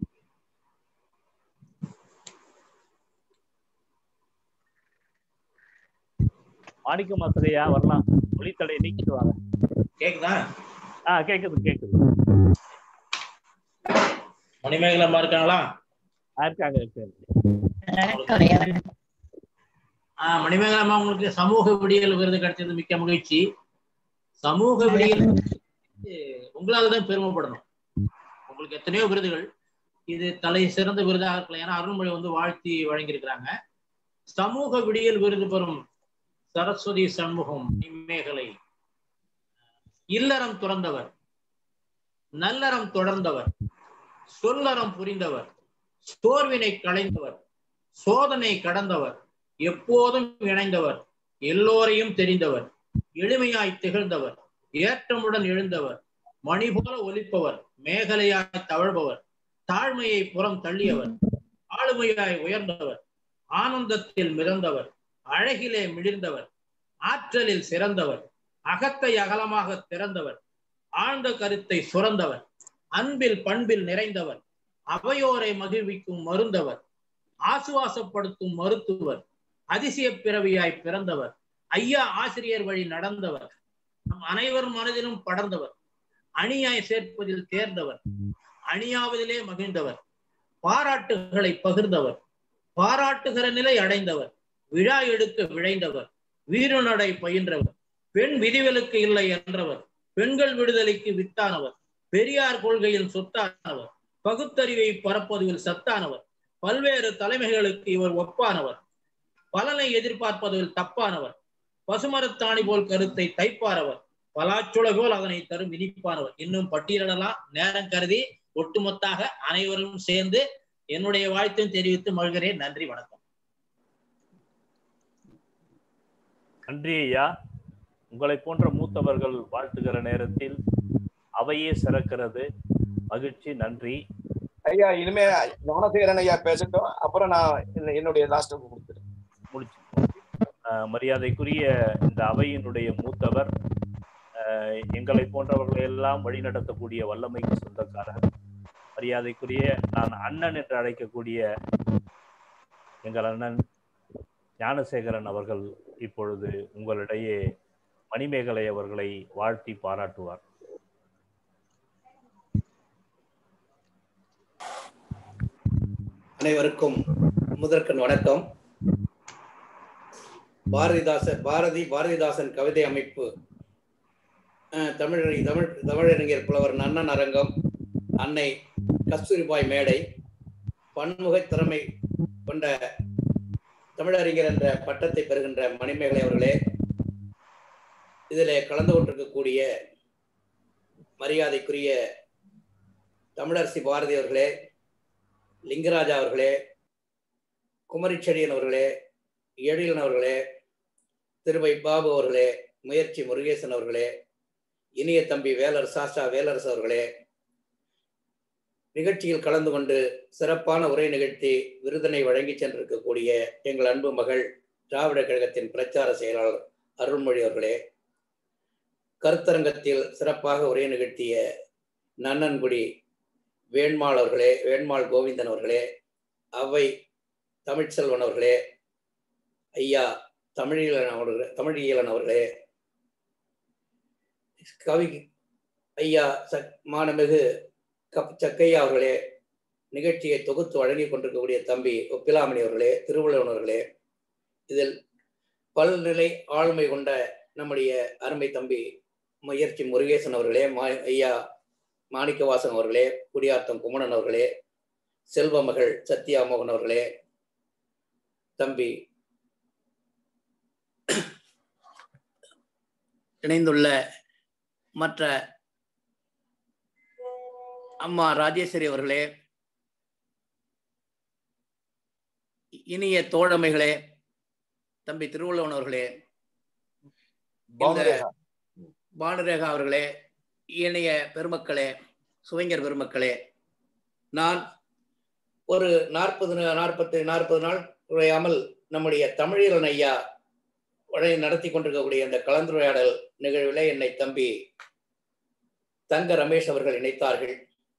மாணிக்க மாசகையா வரலாம் ஒளித்தடை நீக்கிட்டு வாங்க கேக்குதா ஆ கேக்குது கேக்குது மணிமேகலை அம்மா இருக்காங்களா இருக்காங்க இருக்காங்க ஆஹ் மணிமேகலை அம்மா உங்களுக்கு சமூக விடியல் விருது கிடைச்சது மிக்க மகிழ்ச்சி சமூக விடியல் உங்களால தான் பெருமைப்படணும் உங்களுக்கு எத்தனையோ விருதுகள் இது தலை சிறந்த விருதாக இருக்கலாம் ஏன்னா அருண்மொழி வந்து வாழ்த்தி வழங்கியிருக்கிறாங்க சமூக விடியல் விருது பெறும் சரஸ்வதி சண்முகம் மேகலை இல்லறம் துறந்தவர் நல்லறம் தொடர்ந்தவர் சொல்லறம் புரிந்தவர் சோர்வினை களைந்தவர் சோதனை கடந்தவர் எப்போதும் இணைந்தவர் எல்லோரையும் தெரிந்தவர் எளிமையாய் திகழ்ந்தவர் ஏற்றமுடன் எழுந்தவர் மணி போல ஒலிப்பவர் மேகலையாய் தவழ்பவர் தாழ்மையை புறம் தள்ளியவர் ஆளுமையாய் உயர்ந்தவர் ஆனந்தத்தில் மிதந்தவர் அழகிலே மிளிர்ந்தவர் ஆற்றலில் சிறந்தவர் அகத்தை அகலமாக திறந்தவர் ஆழ்ந்த கருத்தை சுரந்தவர் அன்பில் பண்பில் நிறைந்தவர் அவையோரை மகிழ்விக்கும் மருந்தவர் ஆசுவாசப்படுத்தும் மருத்துவர் அதிசய பிறவியாய் பிறந்தவர் ஐயா ஆசிரியர் வழி நடந்தவர் நம் அனைவர் மனதிலும் படர்ந்தவர் அணியாய் சேர்ப்பதில் தேர்ந்தவர் அணியாவதிலே மகிழ்ந்தவர் பாராட்டுகளை பகிர்ந்தவர் பாராட்டுகிற நிலை அடைந்தவர் விழா எடுக்க விழைந்தவர் வீரநடை பயின்றவர் பெண் விதிவிலக்கு இல்லை என்றவர் பெண்கள் விடுதலைக்கு வித்தானவர் பெரியார் கொள்கையில் சொத்தானவர் பகுத்தறிவை பரப்புவதில் சத்தானவர் பல்வேறு தலைமைகளுக்கு இவர் ஒப்பானவர் பலனை எதிர்பார்ப்பதில் தப்பானவர் பசுமரத்தாணி போல் கருத்தை தைப்பாரவர் பலாச்சுள போல் அதனை தரும் இனிப்பானவர் இன்னும் பட்டியலிடலாம் நேரம் கருதி ஒட்டுமொத்தாக அனைவரும் சேர்ந்து என்னுடைய வாழ்த்தையும் தெரிவித்து மகிழ்கிறேன் நன்றி வணக்கம் நன்றி ஐயா உங்களை போன்ற மூத்தவர்கள் வாழ்த்துகிற நேரத்தில் அவையே சிறக்கிறது மகிழ்ச்சி நன்றி ஐயா இனிமே ஞானசேகரன் ஐயா பேசட்டும் அப்புறம் நான் என்ன- என்னுடைய லாஸ்ட் கொடுத்துறேன் முடிச்சு அஹ், மரியாதைக்குரிய இந்த அவையினுடைய மூத்தவர் அஹ், எங்களை போன்றவர்களை எல்லாம் வழிநடத்தக்கூடிய வல்லமைக்கு சொந்தக்காரர் மரியாதைக்குரிய நான் அண்ணன் என்று அழைக்கக்கூடிய எங்கள் அண்ணன் ஞானசேகரன் அவர்கள் இப்பொழுது உங்களிடையே மணிமேகலை அவர்களை வாழ்த்தி பாராட்டுவார் அனைவருக்கும் முதற்கண் வணக்கம் பாரதிதாசன் பாரதி பாரதிதாசன் கவிதை அமைப்பு அஹ், தமிழ் தமிழ் தமிழறிஞர் புலவர் நன்னன் அரங்கம் அன்னை கஸ்தூரிபாய் மேடை பன்முக திறமை கொண்ட தமிழறிஞர் என்ற பட்டத்தை பெறுகின்ற மணிமேகலை அவர்களே இதிலே கலந்து கொண்டிருக்கக்கூடிய மரியாதைக்குரிய தமிழரசி பாரதி அவர்களே லிங்கராஜா அவர்களே குமரிச்செடியன் அவர்களே எழிலன் அவர்களே திருவை பாபு அவர்களே முயற்சி முருகேசன் அவர்களே இனிய தம்பி வேலர் சாஸ்டா வேலரசு அவர்களே நிகழ்ச்சியில் கலந்து கொண்டு சிறப்பான உரை நிகழ்த்தி விருதினை வழங்கி சென்றிருக்கக்கூடிய எங்கள் அன்பு மகள் திராவிட கழகத்தின் பிரச்சார செயலாளர் அருள்மொழி அவர்களே கருத்தரங்கத்தில் சிறப்பாக உரை நிகழ்த்திய நன்னன்குடி வேண்மாள் அவர்களே வேண்மாள் கோவிந்தன் அவர்களே அவை தமிழ்ச்செல்வன் அவர்களே ஐயா தமிழீழன் அவர்களே தமிழியலன் அவர்களே கவி ஐயா சக் மானமிகு கப் சக்கையா அவர்களே நிகழ்ச்சியை தொகுத்து வழங்கி கொண்டிருக்கக்கூடிய தம்பி ஒப்பிலாமணி அவர்களே திருவள்ளுவன் அவர்களே இதில் பல்நிலை ஆளுமை கொண்ட நம்முடைய அருமை தம்பி முயற்சி முருகேசன் அவர்களே மா ஐயா மாணிக்கவாசன் அவர்களே குடியாத்தம் குமணன் அவர்களே செல்வ மகள் சத்யா மோகன் அவர்களே தம்பி இணைந்துள்ள மற்ற அம்மா ராஜேஸ்வரி அவர்களே இனிய தோழமைகளே தம்பி திருவள்ளுவன் அவர்களே இந்த பானுரேகா. பானுரேகா அவர்களே இணைய பெருமக்களே சுவைஞர் பெருமக்களே நான் ஒரு நாற்பது நாற்பத்தி நாற்பது நாள் குறையாமல் நம்முடைய தமிழீரன் ஐயா வழி நடத்தி கொண்டிருக்கக்கூடிய இந்த கலந்துரையாடல் நிகழ்விலே என்னை தம்பி தங்க ரமேஷ் அவர்கள் இணைத்தார்கள்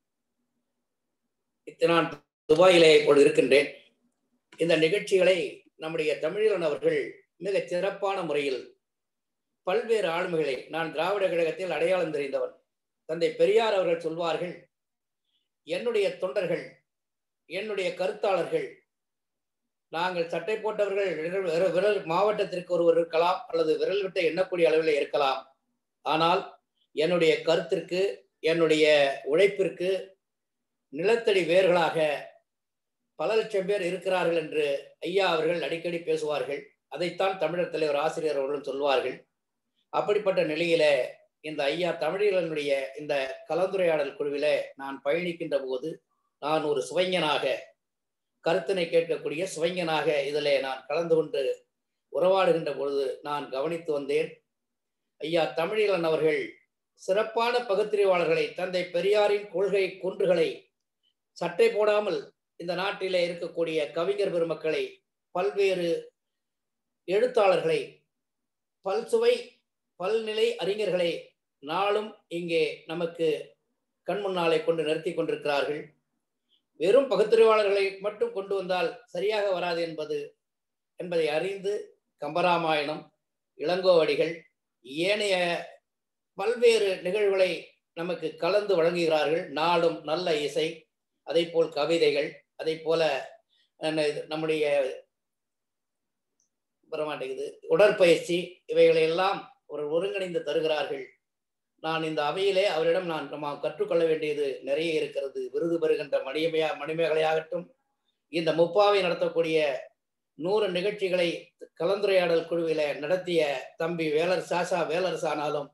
இத்த- நான் துபாயிலே இப்பொழுது இருக்கின்றேன் இந்த நிகழ்ச்சிகளை நம்முடைய தமிழீரன் அவர்கள் மிக சிறப்பான முறையில் பல்வேறு ஆளுமைகளை நான் திராவிட கழகத்தில் அடையாளம் தெரிந்தவன் தந்தை பெரியார் அவர்கள் சொல்வார்கள் என்னுடைய தொண்டர்கள் என்னுடைய கருத்தாளர்கள் நாங்கள் சட்டை போட்டவர்கள் விரல் விரல் விரல் மாவட்டத்திற்கு ஒருவர் இருக்கலாம் அல்லது விரல் விட்ட எண்ணக்கூடிய அளவில் இருக்கலாம் ஆனால் என்னுடைய கருத்திற்கு என்னுடைய உழைப்பிற்கு நிலத்தடி வேர்களாக பல லட்சம் பேர் இருக்கிறார்கள் என்று ஐயா அவர்கள் அடிக்கடி பேசுவார்கள் அதைத்தான் தமிழர் தலைவர் ஆசிரியர் அவர்களும் சொல்வார்கள் அப்படிப்பட்ட நிலையில இந்த ஐயா தமிழர்களுடைய இந்த கலந்துரையாடல் குழுவில நான் பயணிக்கின்ற போது நான் ஒரு சுவைஞனாக கருத்தினை கேட்கக்கூடிய சுவைஞனாக இதிலே நான் கலந்து கொண்டு உறவாடுகின்ற பொழுது நான் கவனித்து வந்தேன் ஐயா தமிழீழன் அவர்கள் சிறப்பான பகுத்தறிவாளர்களை தந்தை பெரியாரின் கொள்கை குன்றுகளை சட்டை போடாமல் இந்த நாட்டிலே இருக்கக்கூடிய கவிஞர் பெருமக்களை பல்வேறு எழுத்தாளர்களை பல்சுவை பல்நிலை அறிஞர்களை நாளும் இங்கே நமக்கு கண் முன்னாலே கொண்டு நிறுத்தி கொண்டிருக்கிறார்கள் வெறும் பகுத்தறிவாளர்களை மட்டும் கொண்டு வந்தால் சரியாக வராது என்பது என்பதை அறிந்து கம்பராமாயணம் இளங்கோவடிகள் ஏனைய பல்வேறு நிகழ்வுகளை நமக்கு கலந்து வழங்குகிறார்கள் நாளும் நல்ல இசை அதை போல் கவிதைகள் அதை போல என்ன இது, நம்முடைய வரமாட்டேங்குது உடற்பயிற்சி இவைகளை எல்லாம் ஒரு ஒருங்கிணைந்து தருகிறார்கள் நான் இந்த அவையிலே அவரிடம் நான் நம்ம கற்றுக்கொள்ள வேண்டியது நிறைய இருக்கிறது விருது பெறுகின்ற மணிமையா மணிமேகலையாகட்டும் இந்த முப்பாவை நடத்தக்கூடிய நூறு நிகழ்ச்சிகளை கலந்துரையாடல் குழுவில நடத்திய தம்பி வேலர் சாசா வேலரசு ஆனாலும்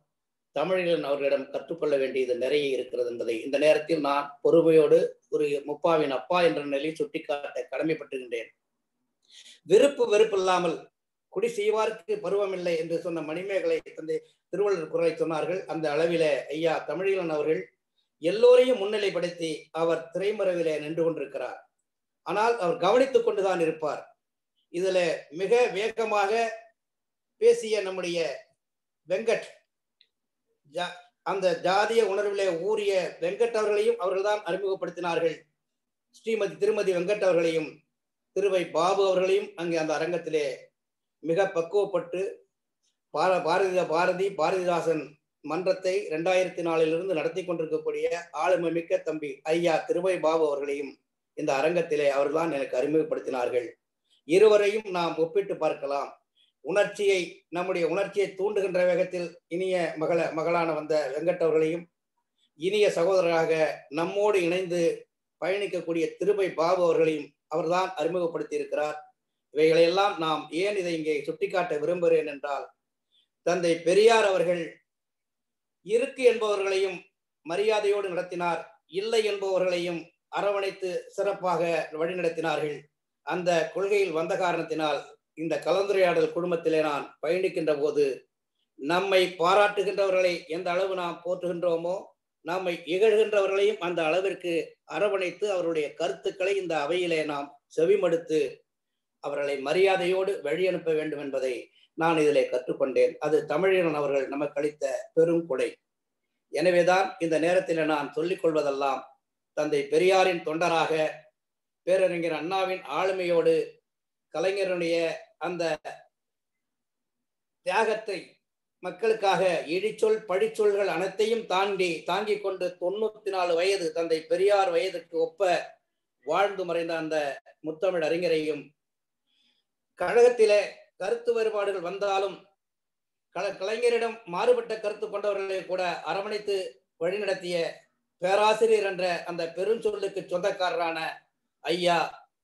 தமிழில் அவர்களிடம் கற்றுக்கொள்ள வேண்டியது நிறைய இருக்கிறது என்பதை இந்த நேரத்தில் நான் பொறுமையோடு ஒரு முப்பாவின் அப்பா என்ற நிலையில் சுட்டிக்காட்ட கடமைப்பட்டுகின்றேன் விருப்பு வெறுப்பு இல்லாமல் குடி செய்வார்க்கு பருவமில்லை என்று சொன்ன மணிமேகலை தந்தை திருவள்ளுவர் குரலை சொன்னார்கள் அந்த அளவில ஐயா தமிழீழன் அவர்கள் எல்லோரையும் முன்னிலைப்படுத்தி அவர் திரைமறைவிலே நின்று கொண்டிருக்கிறார் ஆனால் அவர் கவனித்துக் கொண்டுதான் இருப்பார் இதுல மிக வேகமாக பேசிய நம்முடைய வெங்கட் ஜா- அந்த ஜாதிய உணர்விலே ஊறிய வெங்கட் அவர்களையும் அவர்கள்தான் அறிமுகப்படுத்தினார்கள் ஸ்ரீமதி திருமதி வெங்கட் அவர்களையும் திருவை பாபு அவர்களையும் அங்கே அந்த அரங்கத்திலே மிக பக்குவப்பட்டு பார பாரதி பாரதி பாரதிதாசன் மன்றத்தை இரண்டாயிரத்தி நாலிலிருந்து நடத்தி கொண்டிருக்கக்கூடிய ஆளுமை மிக்க தம்பி ஐயா திருவை பாபு அவர்களையும் இந்த அரங்கத்திலே அவர்தான் எனக்கு அறிமுகப்படுத்தினார்கள் இருவரையும் நாம் ஒப்பிட்டு பார்க்கலாம் உணர்ச்சியை நம்முடைய உணர்ச்சியை தூண்டுகின்ற வேகத்தில் இனிய மகள மகளான வந்த வெங்கட் அவர்களையும் இனிய சகோதரராக நம்மோடு இணைந்து பயணிக்கக்கூடிய திருபை பாபு அவர்களையும் அவர்தான் அறிமுகப்படுத்தி இருக்கிறார் இவைகளையெல்லாம் நாம் ஏன் இதை இங்கே சுட்டிக்காட்ட விரும்புகிறேன் என்றால் தந்தை பெரியார் அவர்கள் இருக்கு என்பவர்களையும் மரியாதையோடு நடத்தினார் இல்லை என்பவர்களையும் அரவணைத்து சிறப்பாக வழிநடத்தினார்கள் அந்த கொள்கையில் வந்த காரணத்தினால் இந்த கலந்துரையாடல் குடும்பத்திலே நான் பயணிக்கின்ற போது நம்மை பாராட்டுகின்றவர்களை எந்த அளவு நாம் போற்றுகின்றோமோ நம்மை இகழ்கின்றவர்களையும் அந்த அளவிற்கு அரவணைத்து அவருடைய கருத்துக்களை இந்த அவையிலே நாம் செவிமடுத்து அவர்களை மரியாதையோடு வழி அனுப்ப வேண்டும் என்பதை நான் இதிலே கற்றுக்கொண்டேன் அது தமிழன் அவர்கள் நமக்கு அளித்த பெரும் கொடை எனவேதான் இந்த நேரத்தில் நான் சொல்லிக் கொள்வதெல்லாம் தந்தை பெரியாரின் தொண்டராக பேரறிஞர் அண்ணாவின் ஆளுமையோடு கலைஞருடைய அந்த தியாகத்தை மக்களுக்காக இடிச்சொல் படிச்சொல்கள் அனைத்தையும் தாண்டி தாங்கிக் கொண்டு தொண்ணூத்தி நாலு வயது தந்தை பெரியார் வயதுக்கு ஒப்ப வாழ்ந்து மறைந்த அந்த முத்தமிழ் அறிஞரையும் கழகத்திலே கருத்து வேறுபாடுகள் வந்தாலும் கல கலைஞரிடம் மாறுபட்ட கருத்து கொண்டவர்களை கூட அரவணைத்து வழிநடத்திய பேராசிரியர் என்ற அந்த பெருஞ்சொல்லுக்கு சொந்தக்காரரான ஐயா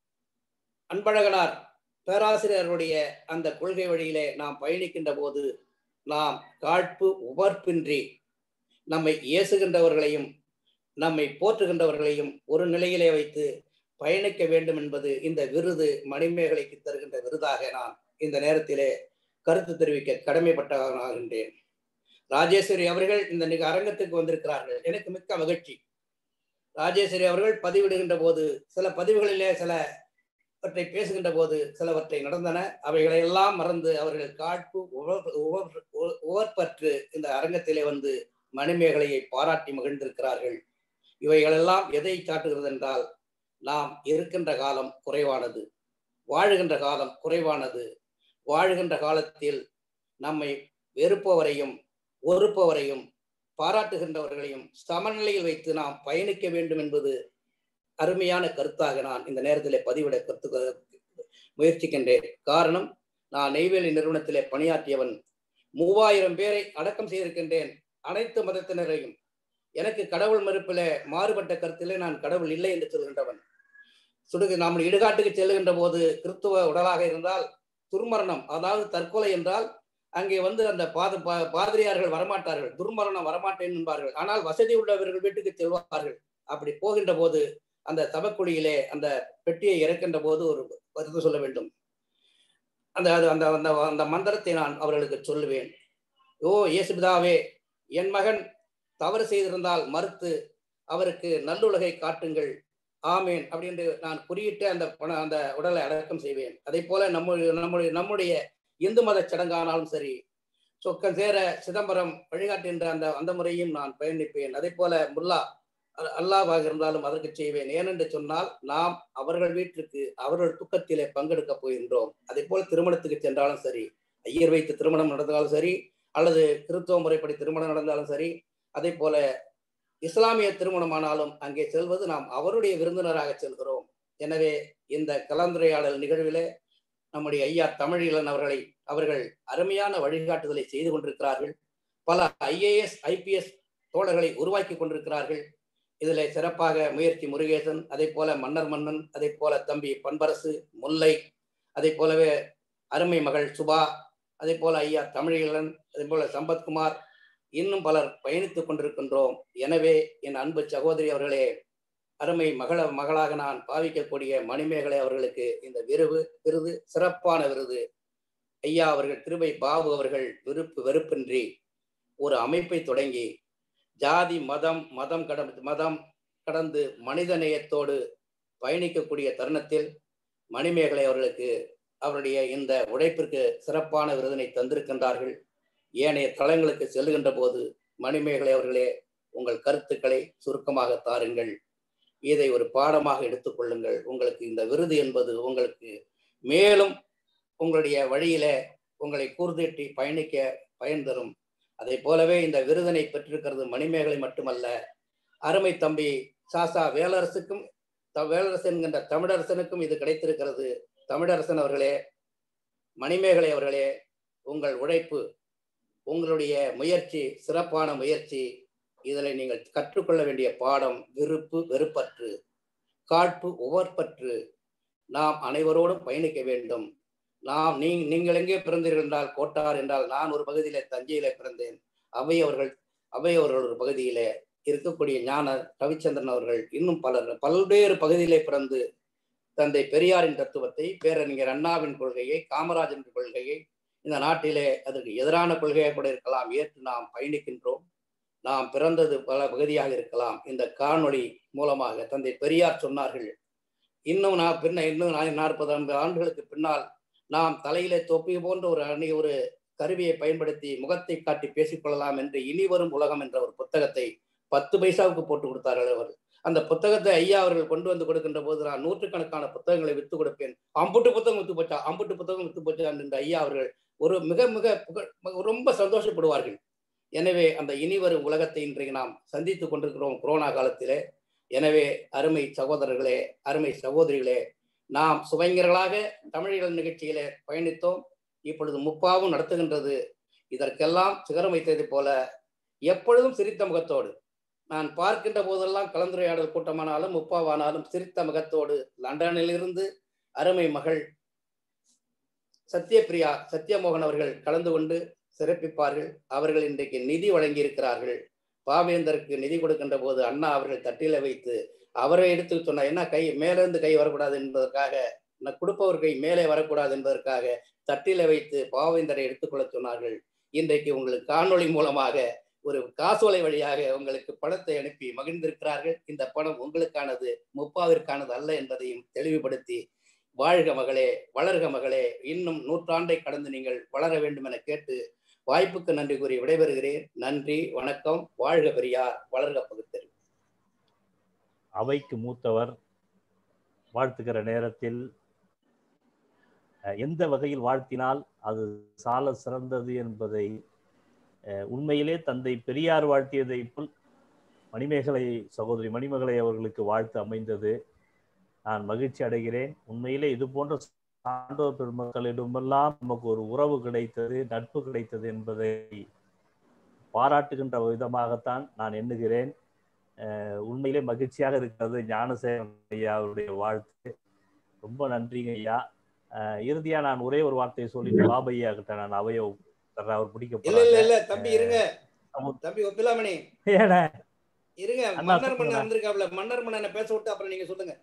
அன்பழகனார் பேராசிரியருடைய அந்த கொள்கை வழியிலே நாம் பயணிக்கின்ற போது நாம் காழ்ப்பு உவர்ப்பின்றி நம்மை ஏசுகின்றவர்களையும் நம்மை போற்றுகின்றவர்களையும் ஒரு நிலையிலே வைத்து பயணிக்க வேண்டும் என்பது இந்த விருது மணிமேகலைக்கு தருகின்ற விருதாக நான் இந்த நேரத்திலே கருத்து தெரிவிக்க கடமைப்பட்டவனாகின்றேன் ராஜேஸ்வரி அவர்கள் இந்த நிக அரங்கத்துக்கு வந்திருக்கிறார்கள் எனக்கு மிக்க மகிழ்ச்சி ராஜேஸ்வரி அவர்கள் பதிவிடுகின்ற போது சில பதிவுகளிலே சில அவற்றை பேசுகின்ற போது சிலவற்றை நடந்தன அவைகளை எல்லாம் மறந்து அவர்கள் காட்பு உவ- உவ- உவ- உவற்பற்று இந்த அரங்கத்திலே வந்து மணிமேகலையை பாராட்டி மகிழ்ந்திருக்கிறார்கள் இவைகளெல்லாம் எதை காட்டுகிறது என்றால் நாம் இருக்கின்ற காலம் குறைவானது வாழுகின்ற காலம் குறைவானது வாழுகின்ற காலத்தில் நம்மை வெறுப்பவரையும் ஒறுப்பவரையும் பாராட்டுகின்றவர்களையும் சமநிலையில் வைத்து நாம் பயணிக்க வேண்டும் என்பது அருமையான கருத்தாக நான் இந்த நேரத்திலே பதிவிட கருத்து முயற்சிக்கின்றேன் காரணம் நான் நெய்வேலி நிறுவனத்திலே பணியாற்றியவன் மூவாயிரம் பேரை அடக்கம் செய்திருக்கின்றேன் அனைத்து மதத்தினரையும் எனக்கு கடவுள் மறுப்பிலே மாறுபட்ட கருத்திலே நான் கடவுள் இல்லை என்று சொல்கின்றவன் சுடுகு நாம் இடுகாட்டுக்கு செல்லுகின்ற போது கிறித்துவ உடலாக இருந்தால் துர்மரணம் அதாவது தற்கொலை என்றால் அங்கே வந்து அந்த பாத பா- பாதிரியார்கள் வரமாட்டார்கள் துர்மரணம் வரமாட்டேன் என்பார்கள் ஆனால் வசதி உள்ளவர்கள் வீட்டுக்கு செல்வார்கள் அப்படி போகின்ற போது அந்த சபக்குழியிலே அந்த பெட்டியை இறக்கின்ற போது ஒரு கருத்து சொல்ல வேண்டும் அந்த அது அந்த அந்த அந்த மந்திரத்தை நான் அவர்களுக்கு சொல்லுவேன் ஓ இயேசுபிதாவே என் மகன் தவறு செய்திருந்தால் மறுத்து அவருக்கு நல்லுலகை காட்டுங்கள் ஆமேன் அப்படின்னு நான் குறியிட்டு அந்த பண அந்த உடலை அடக்கம் செய்வேன் அதே போல நம்முடைய நம்முடைய நம்முடைய இந்து மத சடங்கானாலும் சரி சொக்கம் சேர சிதம்பரம் வழிகாட்டுகின்ற அந்த அந்த முறையும் நான் பயணிப்பேன் அதே போல முல்லா அ- அல்லாவாக இருந்தாலும் அதற்கு செய்வேன் ஏனென்று சொன்னால் நாம் அவர்கள் வீட்டிற்கு அவர்கள் துக்கத்திலே பங்கெடுக்க போகின்றோம் அதே போல திருமணத்துக்கு சென்றாலும் சரி ஐயர் வைத்து திருமணம் நடந்தாலும் சரி அல்லது கிறிஸ்தவ முறைப்படி திருமணம் நடந்தாலும் சரி அதே போல இஸ்லாமிய திருமணமானாலும் அங்கே செல்வது நாம் அவருடைய விருந்தினராக செல்கிறோம் எனவே இந்த கலந்துரையாடல் நிகழ்விலே நம்முடைய ஐயா தமிழீழன் அவர்களை அவர்கள் அருமையான வழிகாட்டுதலை செய்து கொண்டிருக்கிறார்கள் பல ஐஏஎஸ் ஐபிஎஸ் தோழர்களை உருவாக்கி கொண்டிருக்கிறார்கள் இதில் சிறப்பாக முயற்சி முருகேசன் அதே போல மன்னர் மன்னன் அதே போல தம்பி பண்பரசு முல்லை அதே போலவே அருமை மகள் சுபா அதே போல ஐயா தமிழீழன் அதே போல சம்பத்குமார் இன்னும் பலர் பயணித்துக் கொண்டிருக்கின்றோம் எனவே என் அன்பு சகோதரி அவர்களே அருமை மகள மகளாக நான் பாவிக்கக்கூடிய மணிமேகலை அவர்களுக்கு இந்த விருது விருது சிறப்பான விருது ஐயா அவர்கள் திருவை பாபு அவர்கள் விருப்பு வெறுப்பின்றி ஒரு அமைப்பை தொடங்கி ஜாதி மதம் மதம் கட மதம் கடந்து மனித நேயத்தோடு பயணிக்கக்கூடிய தருணத்தில் மணிமேகலை அவர்களுக்கு அவருடைய இந்த உழைப்பிற்கு சிறப்பான விருதினை தந்திருக்கின்றார்கள் ஏனைய தளங்களுக்கு செல்லுகின்ற போது மணிமேகலை அவர்களே உங்கள் கருத்துக்களை சுருக்கமாக தாருங்கள் இதை ஒரு பாடமாக எடுத்துக்கொள்ளுங்கள் உங்களுக்கு இந்த விருது என்பது உங்களுக்கு மேலும் உங்களுடைய வழியில உங்களை கூர்தீட்டி பயணிக்க பயன் தரும் அதை போலவே இந்த விருதினை பெற்றிருக்கிறது மணிமேகலை மட்டுமல்ல அருமை தம்பி சாசா வேலரசுக்கும் த- வேலரசு என்கின்ற தமிழரசனுக்கும் இது கிடைத்திருக்கிறது தமிழரசன் அவர்களே மணிமேகலை அவர்களே உங்கள் உழைப்பு உங்களுடைய முயற்சி சிறப்பான முயற்சி இதில் நீங்கள் கற்றுக்கொள்ள வேண்டிய பாடம் விருப்பு வெறுப்பற்று காட்பு உவர்பற்று நாம் அனைவரோடும் பயணிக்க வேண்டும் நாம் நீ நீங்கள் எங்கே பிறந்தீர்கள் என்றால் கோட்டார் என்றால் நான் ஒரு பகுதியிலே தஞ்சையிலே பிறந்தேன் அவை அவர்கள் அவை அவர்கள் ஒரு பகுதியிலே இருக்கக்கூடிய ஞான ரவிச்சந்திரன் அவர்கள் இன்னும் பலர் பல்வேறு பகுதியிலே பிறந்து தந்தை பெரியாரின் தத்துவத்தை பேரறிஞர் அண்ணாவின் கொள்கையை காமராஜன் கொள்கையை இந்த நாட்டிலே அதற்கு எதிரான கொள்கையாக கூட இருக்கலாம் ஏற்று நாம் பயணிக்கின்றோம் நாம் பிறந்தது பல பகுதியாக இருக்கலாம் இந்த காணொளி மூலமாக தந்தை பெரியார் சொன்னார்கள் இன்னும் நான் பின்ன இன்னும் நா- நாற்பது ஐம்பது ஆண்டுகளுக்கு பின்னால் நாம் தலையிலே தொப்பி போன்ற ஒரு அணி ஒரு கருவியை பயன்படுத்தி முகத்தை காட்டி பேசிக்கொள்ளலாம் என்று இனி வரும் உலகம் என்ற ஒரு புத்தகத்தை பத்து பைசாவுக்கு போட்டு கொடுத்தார்கள் அவர் அந்த புத்தகத்தை ஐயா அவர்கள் கொண்டு வந்து கொடுக்கின்ற போது நான் நூற்றுக்கணக்கான புத்தகங்களை வித்து கொடுப்பேன் அம்புட்டு புத்தகம் வித்து போச்சா அம்புட்டு புத்தகம் வித்து போச்சா என்று ஐயா அவர்கள் ஒரு மிக மிக புகழ் மிக- ரொம்ப சந்தோஷப்படுவார்கள் எனவே அந்த இனி வரும் உலகத்தை இன்றைக்கு நாம் சந்தித்துக் கொண்டிருக்கிறோம் கொரோனா காலத்திலே எனவே அருமை சகோதரர்களே அருமை சகோதரிகளே நாம் சுவைஞர்களாக தமிழர்கள் நிகழ்ச்சியிலே பயணித்தோம் இப்பொழுது முப்பாவும் நடத்துகின்றது இதற்கெல்லாம் சிகரம் வைத்தது போல எப்பொழுதும் சிரித்த முகத்தோடு நான் பார்க்கின்ற போதெல்லாம் கலந்துரையாடல் கூட்டமானாலும் முப்பாவானாலும் சிரித்த முகத்தோடு லண்டனிலிருந்து அருமை மகள் சத்யபிரியா சத்யமோகன் அவர்கள் கலந்து கொண்டு சிறப்பிப்பார்கள் அவர்கள் இன்றைக்கு நிதி வழங்கி இருக்கிறார்கள் பாவேந்தருக்கு நிதி கொடுக்கின்ற போது அண்ணா அவர்கள் தட்டில வைத்து அவரை எடுத்து சொன்னார் என்ன கை மேலிருந்து கை வரக்கூடாது என்பதற்காக ந- கொடுப்பவர் கை மேலே வரக்கூடாது என்பதற்காக தட்டில வைத்து பாவேந்தரை எடுத்துக்கொள்ள சொன்னார்கள் இன்றைக்கு உங்களுக்கு காணொளி மூலமாக ஒரு காசோலை வழியாக உங்களுக்கு பணத்தை அனுப்பி மகிழ்ந்திருக்கிறார்கள் இந்த பணம் உங்களுக்கானது முப்பாவிற்கானது அல்ல என்பதையும் தெளிவுபடுத்தி வாழ்க மகளே வளர்க மகளே இன்னும் நூற்றாண்டை கடந்து நீங்கள் வளர வேண்டும் என கேட்டு வாய்ப்புக்கு நன்றி கூறி விடைபெறுகிறேன் நன்றி வணக்கம் வாழ்க பெரியார் வளர்க பகுத்தறிவு அவைக்கு மூத்தவர் வாழ்த்துகிற நேரத்தில் அஹ், எந்த வகையில் வாழ்த்தினால் அது சால சிறந்தது என்பதை அஹ், உண்மையிலே தந்தை பெரியார் வாழ்த்தியதை போல் மணிமேகலை சகோதரி மணிமேகலை அவர்களுக்கு வாழ்த்து அமைந்தது நான் மகிழ்ச்சி அடைகிறேன் உண்மையிலே இது போன்ற சான்றோர் பெருமக்களிடமெல்லாம் நமக்கு ஒரு உறவு கிடைத்தது நட்பு கிடைத்தது என்பதை பாராட்டுகின்ற விதமாகத்தான் நான் எண்ணுகிறேன் அஹ் உண்மையிலே மகிழ்ச்சியாக இருக்கிறது ஞானசேகரன் ஐயா அவருடைய வாழ்த்து ரொம்ப நன்றிங்க ஐயா அஹ் இறுதியா நான் ஒரே ஒரு வார்த்தையை சொல்லிட்டு பாபையா கிட்ட நான் அவைய தர்றேன் அவர் பிடிக்க இல்ல இல்ல போறாங்க இல்ல தம்பி இருங்க அஹ் தம்பி ஒப்பிலாமணி ஏடா இருங்க அண்ணா மன்னர் சொல்லுங்க. மன்னன் வந்திருக்காப்ல மன்னர் மன்னனை பேச விட்டு அப்புறம் நீங்க சொல்லுங்க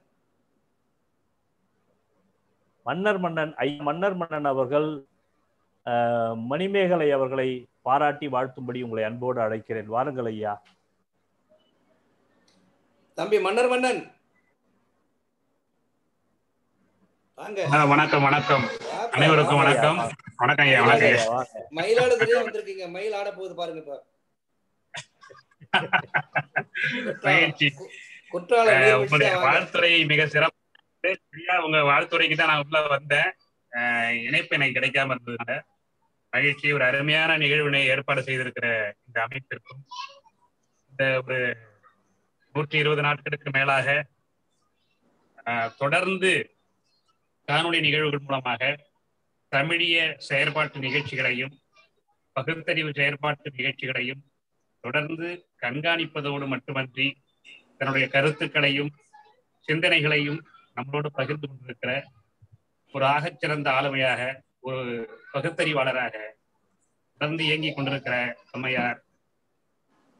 மன்னர் மன்னன் ஐ மன்னர் மன்னன் அவர்கள் அஹ், மணிமேகலை அவர்களை பாராட்டி வாழ்த்தும்படி உங்களை அன்போடு அழைக்கிறேன் வாருங்கள் ஐயா தம்பி மன்னர் மன்னன் வாங்க ஆ, வணக்கம் வணக்கம் வாப்பா, அனைவருக்கும் வாங்க. வணக்கம் வணக்கம் ஐயா வணக்கம் ஐயா மயிலாடுதுறையே வந்திருக்கீங்க மயில் ஆட போகுது பாருங்க இப்ப மகிழ்ச்சி குற்றாலம் அஹ், நீர் உங்களுடைய வீழ்ச்சியா வாங்க. வாழ்த்துறை மிக சிறப்பு சரியா உங்க வாழ்த்துறைக்கு தான் நான் உள்ள வந்தேன் அஹ், இணைப்பு எனக்கு கிடைக்காம இருந்ததுனால மகிழ்ச்சி ஒரு அருமையான நிகழ்வினை ஏற்பாடு செய்திருக்கிற இந்த அமைப்பிற்கும் இந்த ஒரு நூற்றி இருபது நாட்களுக்கு மேலாக அஹ், தொடர்ந்து காணொளி நிகழ்வுகள் மூலமாக தமிழிய செயற்பாட்டு நிகழ்ச்சிகளையும் பகுத்தறிவு செயற்பாட்டு நிகழ்ச்சிகளையும் தொடர்ந்து கண்காணிப்பதோடு மட்டுமன்றி தன்னுடைய கருத்துக்களையும் சிந்தனைகளையும் நம்மளோடு பகிர்ந்து கொண்டிருக்கிற ஒரு ஆகச்சிறந்த ஆளுமையாக ஒரு பகுத்தறிவாளராக தொடர்ந்து இயங்கிக் கொண்டிருக்கிற அம்மையார்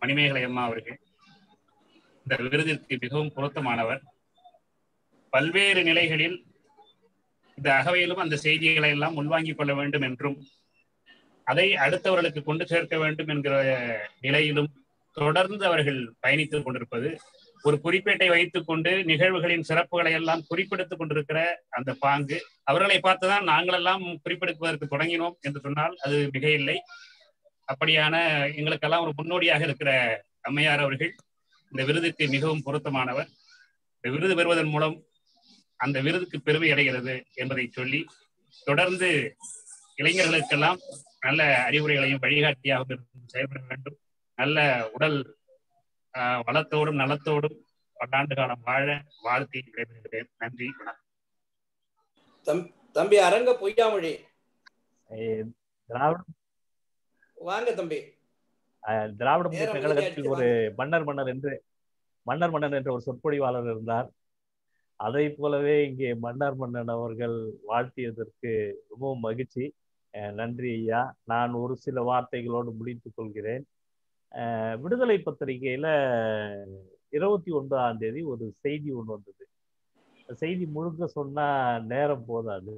மணிமேகலை அம்மா அவர்கள் இந்த விருதிற்கு மிகவும் பொருத்தமானவர் பல்வேறு நிலைகளில் இந்த அகவையிலும் அந்த செய்திகளை எல்லாம் உள்வாங்கிக் கொள்ள வேண்டும் என்றும் அதை அடுத்தவர்களுக்கு கொண்டு சேர்க்க வேண்டும் என்கிற நிலையிலும் தொடர்ந்து அவர்கள் பயணித்துக் கொண்டிருப்பது ஒரு குறிப்பேட்டை வைத்துக் கொண்டு நிகழ்வுகளின் சிறப்புகளை எல்லாம் குறிப்பெடுத்துக் கொண்டிருக்கிற அந்த பாங்கு அவர்களை பார்த்துதான் நாங்களெல்லாம் குறிப்பெடுப்பதற்கு தொடங்கினோம் என்று சொன்னால் அது மிக இல்லை அப்படியான எங்களுக்கெல்லாம் ஒரு முன்னோடியாக இருக்கிற அம்மையார் அவர்கள் இந்த விருதுக்கு மிகவும் பொருத்தமானவர் இந்த விருது பெறுவதன் மூலம் அந்த விருதுக்கு பெருமை அடைகிறது என்பதை சொல்லி தொடர்ந்து இளைஞர்களுக்கெல்லாம் நல்ல அறிவுரைகளையும் வழிகாட்டியாகவும் இருந்து செயல்பட வேண்டும் நல்ல உடல் ஆஹ், வளத்தோடும் நலத்தோடும் பல்லாண்டு காலம் வாழ வாழ்த்தி விடைபெறுகிறேன் நன்றி வணக்கம் தம்- தம்பி அரங்க பொய்யாமொழி அஹ் திராவிட வாங்க தம்பி அஹ் திராவிட நேரம் முன்னேற்ற இறுதி கழகத்தில் ஒரு மன்னர் மன்னர் என்று மன்னர் மன்னன் என்ற ஒரு சொற்பொழிவாளர் இருந்தார் அதை போலவே இங்கே மன்னர் மன்னன் அவர்கள் வாழ்த்தியதற்கு ரொம்பவும் மகிழ்ச்சி அஹ் நன்றி ஐயா நான் ஒரு சில வார்த்தைகளோடு முடித்துக் கொள்கிறேன் அஹ் விடுதலை பத்திரிகையில இருபத்தி ஒன்பதாம் தேதி ஒரு செய்தி ஒன்று வந்தது அந்த செய்தி முழுக்க சொன்னா நேரம் போதாது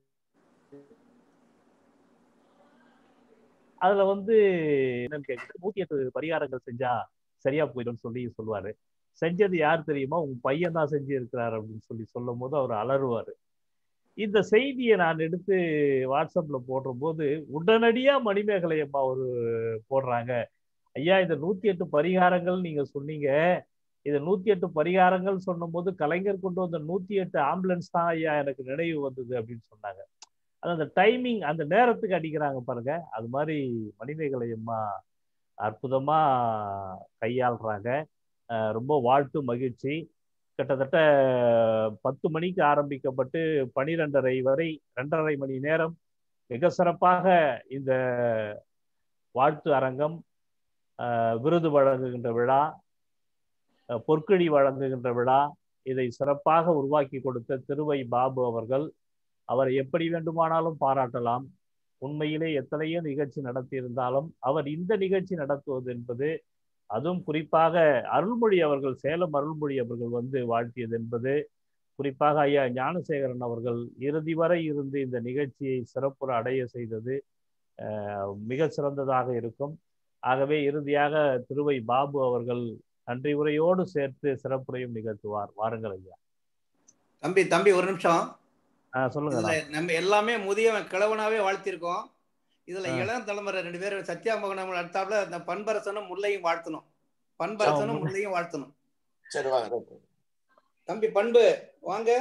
அதுல வந்து என்னன்னு கேட்குறது நூத்தி எட்டு பரிகாரங்கள் செஞ்சா சரியா போயிடும்னு சொல்லி சொல்லுவாரு செஞ்சது யார் தெரியுமா உங்க பையன் தான் செஞ்சு இருக்கிறார் அப்படின்னு சொல்லி சொல்லும் போது அவர் அலறுவாரு இந்த செய்தியை நான் எடுத்து வாட்ஸ்அப்ல போடும்போது உடனடியா மணிமேகலை அம்மா ஒரு போடுறாங்க ஐயா இந்த நூத்தி எட்டு பரிகாரங்கள் நீங்க சொன்னீங்க இது நூத்தி எட்டு பரிகாரங்கள் சொன்னபோது கலைஞர் கொண்டு வந்த நூத்தி எட்டு ஆம்புலன்ஸ் தான் ஐயா எனக்கு நினைவு வந்தது அப்படின்னு சொன்னாங்க அது அந்த டைமிங் அந்த நேரத்துக்கு அடிக்கிறாங்க பாருங்க அது மாதிரி மணிமேகலை அம்மா அற்புதமா கையாளுறாங்க அஹ் ரொம்ப வாழ்த்து மகிழ்ச்சி கிட்டத்தட்ட பத்து மணிக்கு ஆரம்பிக்கப்பட்டு பனிரெண்டரை வரை ரெண்டரை மணி நேரம் மிக சிறப்பாக இந்த வாழ்த்து அரங்கம் அஹ் விருது வழங்குகின்ற விழா அஹ் பொற்கிழி வழங்குகின்ற விழா இதை சிறப்பாக உருவாக்கி கொடுத்த திருவை பாபு அவர்கள் அவரை எப்படி வேண்டுமானாலும் பாராட்டலாம் உண்மையிலே எத்தனையோ நிகழ்ச்சி நடத்தியிருந்தாலும் அவர் இந்த நிகழ்ச்சி நடத்துவது என்பது அதுவும் குறிப்பாக அருள்மொழி அவர்கள் சேலம் அருள்மொழி அவர்கள் வந்து வாழ்த்தியது என்பது குறிப்பாக ஐயா ஞானசேகரன் அவர்கள் இறுதி வரை இருந்து இந்த நிகழ்ச்சியை சிறப்புற அடைய செய்தது அஹ், மிக சிறந்ததாக இருக்கும் ஆகவே இறுதியாக திருவை பாபு அவர்கள் நன்றி உரையோடு சேர்த்து சிறப்புரையும் நிகழ்த்துவார் வாருங்கள் ஐயா தம்பி தம்பி ஒரு நிமிஷம் ஆஹ் சொல்லுங்க இதுல நம்ம எல்லாமே முதியவன் கிழவனாவே வாழ்த்திருக்கோம் இதுல ஆ. இளம் தலைமுறை ரெண்டு பேரும் சத்யா மோகனம் அடுத்தாப்புல அந்த பண்பரசனும் முல்லையும் வாழ்த்தணும் பண்பரசனும் ஆ, முல்லையும் வாழ்த்தணும் சரி வாங்க தம்பி பண்பு வாங்க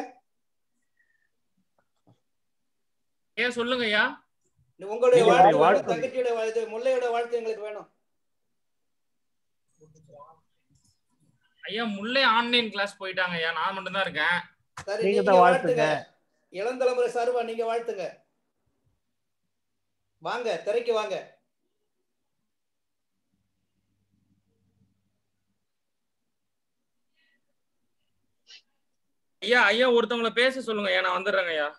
ஏன் சொல்லுங்க ஐயா உங்களுடைய நீங்க வாழ்த்து வாழ்த்து வேணும், தங்கச்சியோட வாழ்த்து முல்லையோட வாழ்த்து எங்களுக்கு வேணும் ஐயா முல்லை ஆன்லைன் கிளாஸ் போயிட்டாங்க ஐயா நான் மட்டும் தான் இருக்கேன் சரி நீங்க நீங்க தான் வாழ்த்துங்க வாழ்த்துங்க இளம் தலைமுறை சார்பா நீங்க வாழ்த்துங்க வாங்க திரைக்கு வாங்க ஐயா ஐயா ஒருத்தவங்கள பேச சொல்லுங்க ஐயா நான் வந்துடுறேங்க ஐயா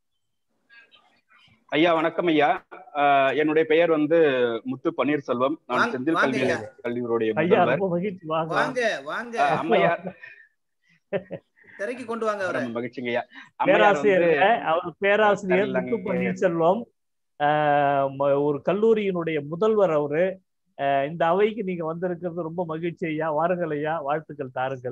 ஐயா வணக்கம் ஐயா ஆஹ் என்னுடைய பெயர் வந்து முத்து பன்னீர்செல்வம் நான் வாங்க- செந்தில் வாங்க கல்வி ஐயா. கல்லூரியுடைய ஐயா முதல்வர் ரொம்ப மகிழ்ச்சி வாங்க வாங்க வாங்க ஆஹ் அம்மையார் திரைக்கு கொண்டு வாங்க அவரை ரொம்ப மகிழ்ச்சிங்க ஐயா அம்மையார் பேராசிரியர் வந்து இல்ல, அவர் பேராசிரியர் இல்லைங்க. முத்து பன்னீர்செல்வம் ஆஹ் ம- ஒரு கல்லூரியினுடைய முதல்வர் அவரு ஆஹ் இந்த அவைக்கு நீங்க வந்திருக்கிறது ரொம்ப மகிழ்ச்சி ஐயா வாருங்கள் ஐயா வாழ்த்துக்கள் தாருங்கள்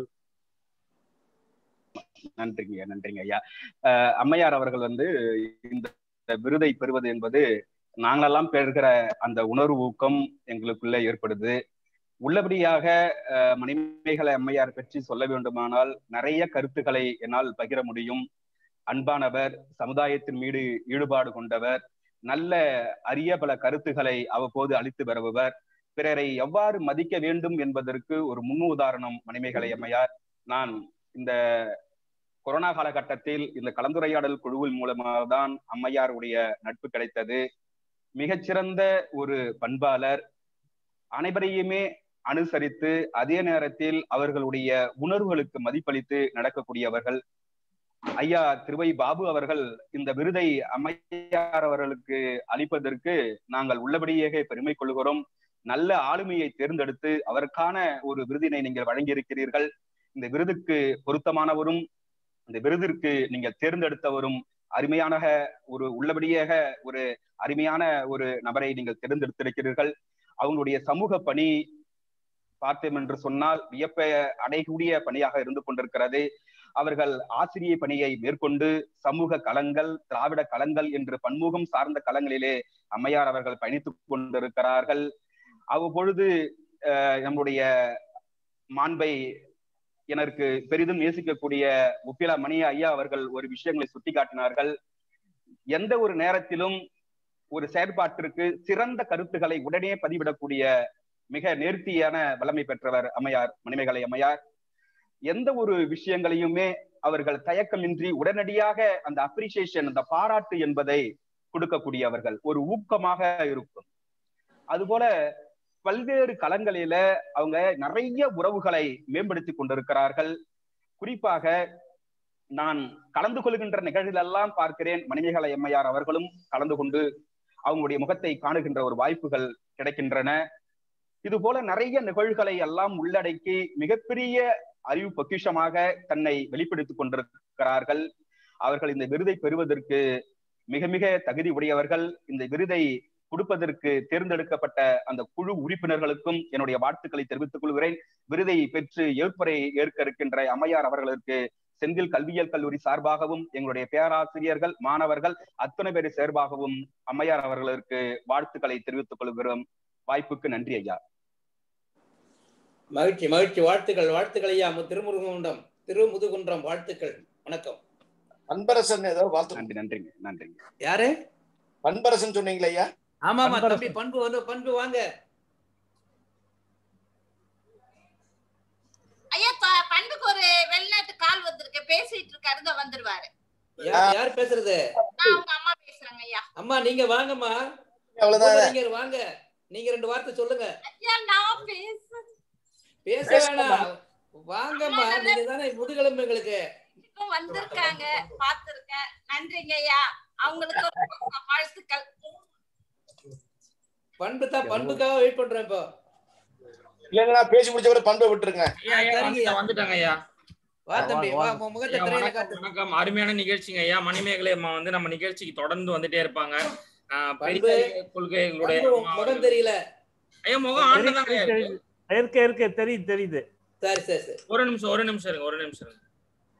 நன்றிங்க ஐயா நன்றிங்க ஐயா ஆஹ் அம்மையார் அவர்கள் வந்து இந்த விருதை பெறுவது என்பது நாங்களெல்லாம் பெறுகிற அந்த உணர்வு ஊக்கம் எங்களுக்குள்ள ஏற்படுது உள்ளபடியாக ஆஹ் மணிமேகலை அம்மையார் பற்றி சொல்ல வேண்டுமானால் நிறைய கருத்துக்களை என்னால் பகிர முடியும் அன்பானவர் சமுதாயத்தின் மீது ஈடுபாடு கொண்டவர் நல்ல அரிய பல கருத்துக்களை அவ்வப்போது அளித்து வருபவர் பிறரை எவ்வாறு மதிக்க வேண்டும் என்பதற்கு ஒரு முன் உதாரணம் மணிமேகலை அம்மையார் நான் இந்த கொரோனா காலகட்டத்தில் இந்த கலந்துரையாடல் குழுவின் மூலமாக தான் அம்மையாருடைய நட்பு கிடைத்தது மிகச்சிறந்த ஒரு பண்பாளர் அனைவரையுமே அனுசரித்து அதே நேரத்தில் அவர்களுடைய உணர்வுகளுக்கு மதிப்பளித்து நடக்கக்கூடியவர்கள் ஐயா திருவை பாபு அவர்கள் இந்த விருதை அம்மையார் அவர்களுக்கு அளிப்பதற்கு நாங்கள் உள்ளபடியே பெருமை கொள்கிறோம் நல்ல ஆளுமையை தேர்ந்தெடுத்து அவருக்கான ஒரு விருதினை நீங்கள் வழங்கியிருக்கிறீர்கள் இந்த விருதுக்கு பொருத்தமானவரும் இந்த விருதிற்கு நீங்கள் தேர்ந்தெடுத்தவரும் அருமையான ஒரு உள்ளபடியாக ஒரு அருமையான ஒரு நபரை நீங்கள் தேர்ந்தெடுத்திருக்கிறீர்கள் அவங்களுடைய சமூக பணி பார்த்தோம் என்று சொன்னால் வியப்ப அடையக்கூடிய பணியாக இருந்து கொண்டிருக்கிறது அவர்கள் ஆசிரிய பணியை மேற்கொண்டு சமூக களங்கள் திராவிட களங்கள் என்று பன்முகம் சார்ந்த களங்களிலே அம்மையார் அவர்கள் பயணித்துக் கொண்டிருக்கிறார்கள் அவ்வப்பொழுது அஹ், நம்முடைய மாண்பை எனக்கு பெரிதும் நேசிக்கக்கூடிய உப்பிலா மணி ஐயா அவர்கள் ஒரு விஷயங்களை சுட்டிக்காட்டினார்கள் எந்த ஒரு நேரத்திலும் ஒரு செயற்பாட்டிற்கு சிறந்த கருத்துக்களை உடனே பதிவிடக்கூடிய மிக நேர்த்தியான வல்லமை பெற்றவர் அம்மையார் மணிமேகலை அம்மையார் எந்த ஒரு விஷயங்களையுமே அவர்கள் தயக்கமின்றி உடனடியாக அந்த அப்ரிசியேஷன் அந்த பாராட்டு என்பதை கொடுக்கக்கூடியவர்கள் ஒரு ஊக்கமாக இருக்கும் அதுபோல பல்வேறு களங்களில அவங்க நிறைய உறவுகளை மேம்படுத்தி கொண்டிருக்கிறார்கள் குறிப்பாக நான் கலந்து கொள்கின்ற நிகழ்வுகளெல்லாம் பார்க்கிறேன் மணிமேகலை எம்மையார் அவர்களும் கலந்து கொண்டு அவங்களுடைய முகத்தை காணுகின்ற ஒரு வாய்ப்புகள் கிடைக்கின்றன இது போல நிறைய நிகழ்வுகளை எல்லாம் உள்ளடக்கி மிகப்பெரிய அறிவு பொக்கிஷமாக தன்னை வெளிப்படுத்திக் கொண்டிருக்கிறார்கள் அவர்கள் இந்த விருதை பெறுவதற்கு மிக மிக தகுதி உடையவர்கள் இந்த விருதை கொடுப்பதற்கு தேர்ந்தெடுக்கப்பட்ட அந்த குழு உறுப்பினர்களுக்கும் என்னுடைய வாழ்த்துக்களை தெரிவித்துக் கொள்கிறேன் விருதை பெற்று ஏற்புரை ஏற்க இருக்கின்ற அம்மையார் அவர்களுக்கு செந்தில் கல்வியியல் கல்லூரி சார்பாகவும் எங்களுடைய பேராசிரியர்கள் மாணவர்கள் அத்தனை பேர் சார்பாகவும் அம்மையார் அவர்களுக்கு வாழ்த்துக்களை தெரிவித்துக் கொள்கிறோம் வாய்ப்புக்கு நன்றி ஐயா மகிழ்ச்சி மகிழ்ச்சி வாழ்த்துக்கள் வாழ்த்துக்கள் ஐயா மு- திருமுருககுன்றம் திருமுதுகுன்றம் வாழ்த்துக்கள் வணக்கம் அன்பரசன் ஏதோ வாழ்த்து நன்றி நன்றிங்க நன்றிங்க யாரு அன்பரசன் சொன்னீங்களா ஐயா ஆமா ஆமா அன்பரசன். தம்பி பண்பு வந்து பண்பு வாங்க ஐயா ப- பண்புக்கு ஒரு வெளிநாட்டு கால் வந்திருக்கு பேசிட்டு இருக்காரு இதோ வந்துருவாரு யார் யார் பேசுறது நான் அவங்க அம்மா பேசுறாங்க ஐயா அம்மா நீங்க வாங்கம்மா அவ்வளவுதான். நீங்க வாங்க நீங்க ரெண்டு வார்த்தை சொல்லுங்க ஐயா நான் பேச பேச வேணாம் வாங்கம்மா நீங்க தானே முதுகெலும்பு எங்களுக்கு இப்போ வந்திருக்காங்க பாத்திருக்கேன் நன்றிங்க ஐயா அவங்களுக்கு ஒரு வாழ்த்துக்கள் பண்பு தான் பண்புக்காக வெயிட் பண்றேன் இப்போ இல்லைங்க நான் பேசி முடிச்ச பிறகு பண்பை விட்டுருங்க ஐயா, ஐயா, வந்துட்டேன், வந்துட்டாங்க ஐயா வா தம்பி வா உன் முகத்தை ஐயா, திரையில வணக்கம், காட்டு வணக்கம் அருமையான நிகழ்ச்சிங்க ஐயா மணிமேகலை அம்மா வந்து நம்ம நிகழ்ச்சிக்கு தொடர்ந்து வந்துட்டே இருப்பாங்க ஆஹ், பண்பு, பெரிய கொள்கைகளுடைய பண்பு, அம்மா முகம் தெரியல ஐயா முகம் ஆண்டதாங்க ஐயா இருக்கு. இருக்க இருக்க தெரியுது தெரியுது சரி சரி சரி ஒரு நிமிஷம் ஒரு நிமிஷம் இருங்க ஒரு நிமிஷம் இருங்க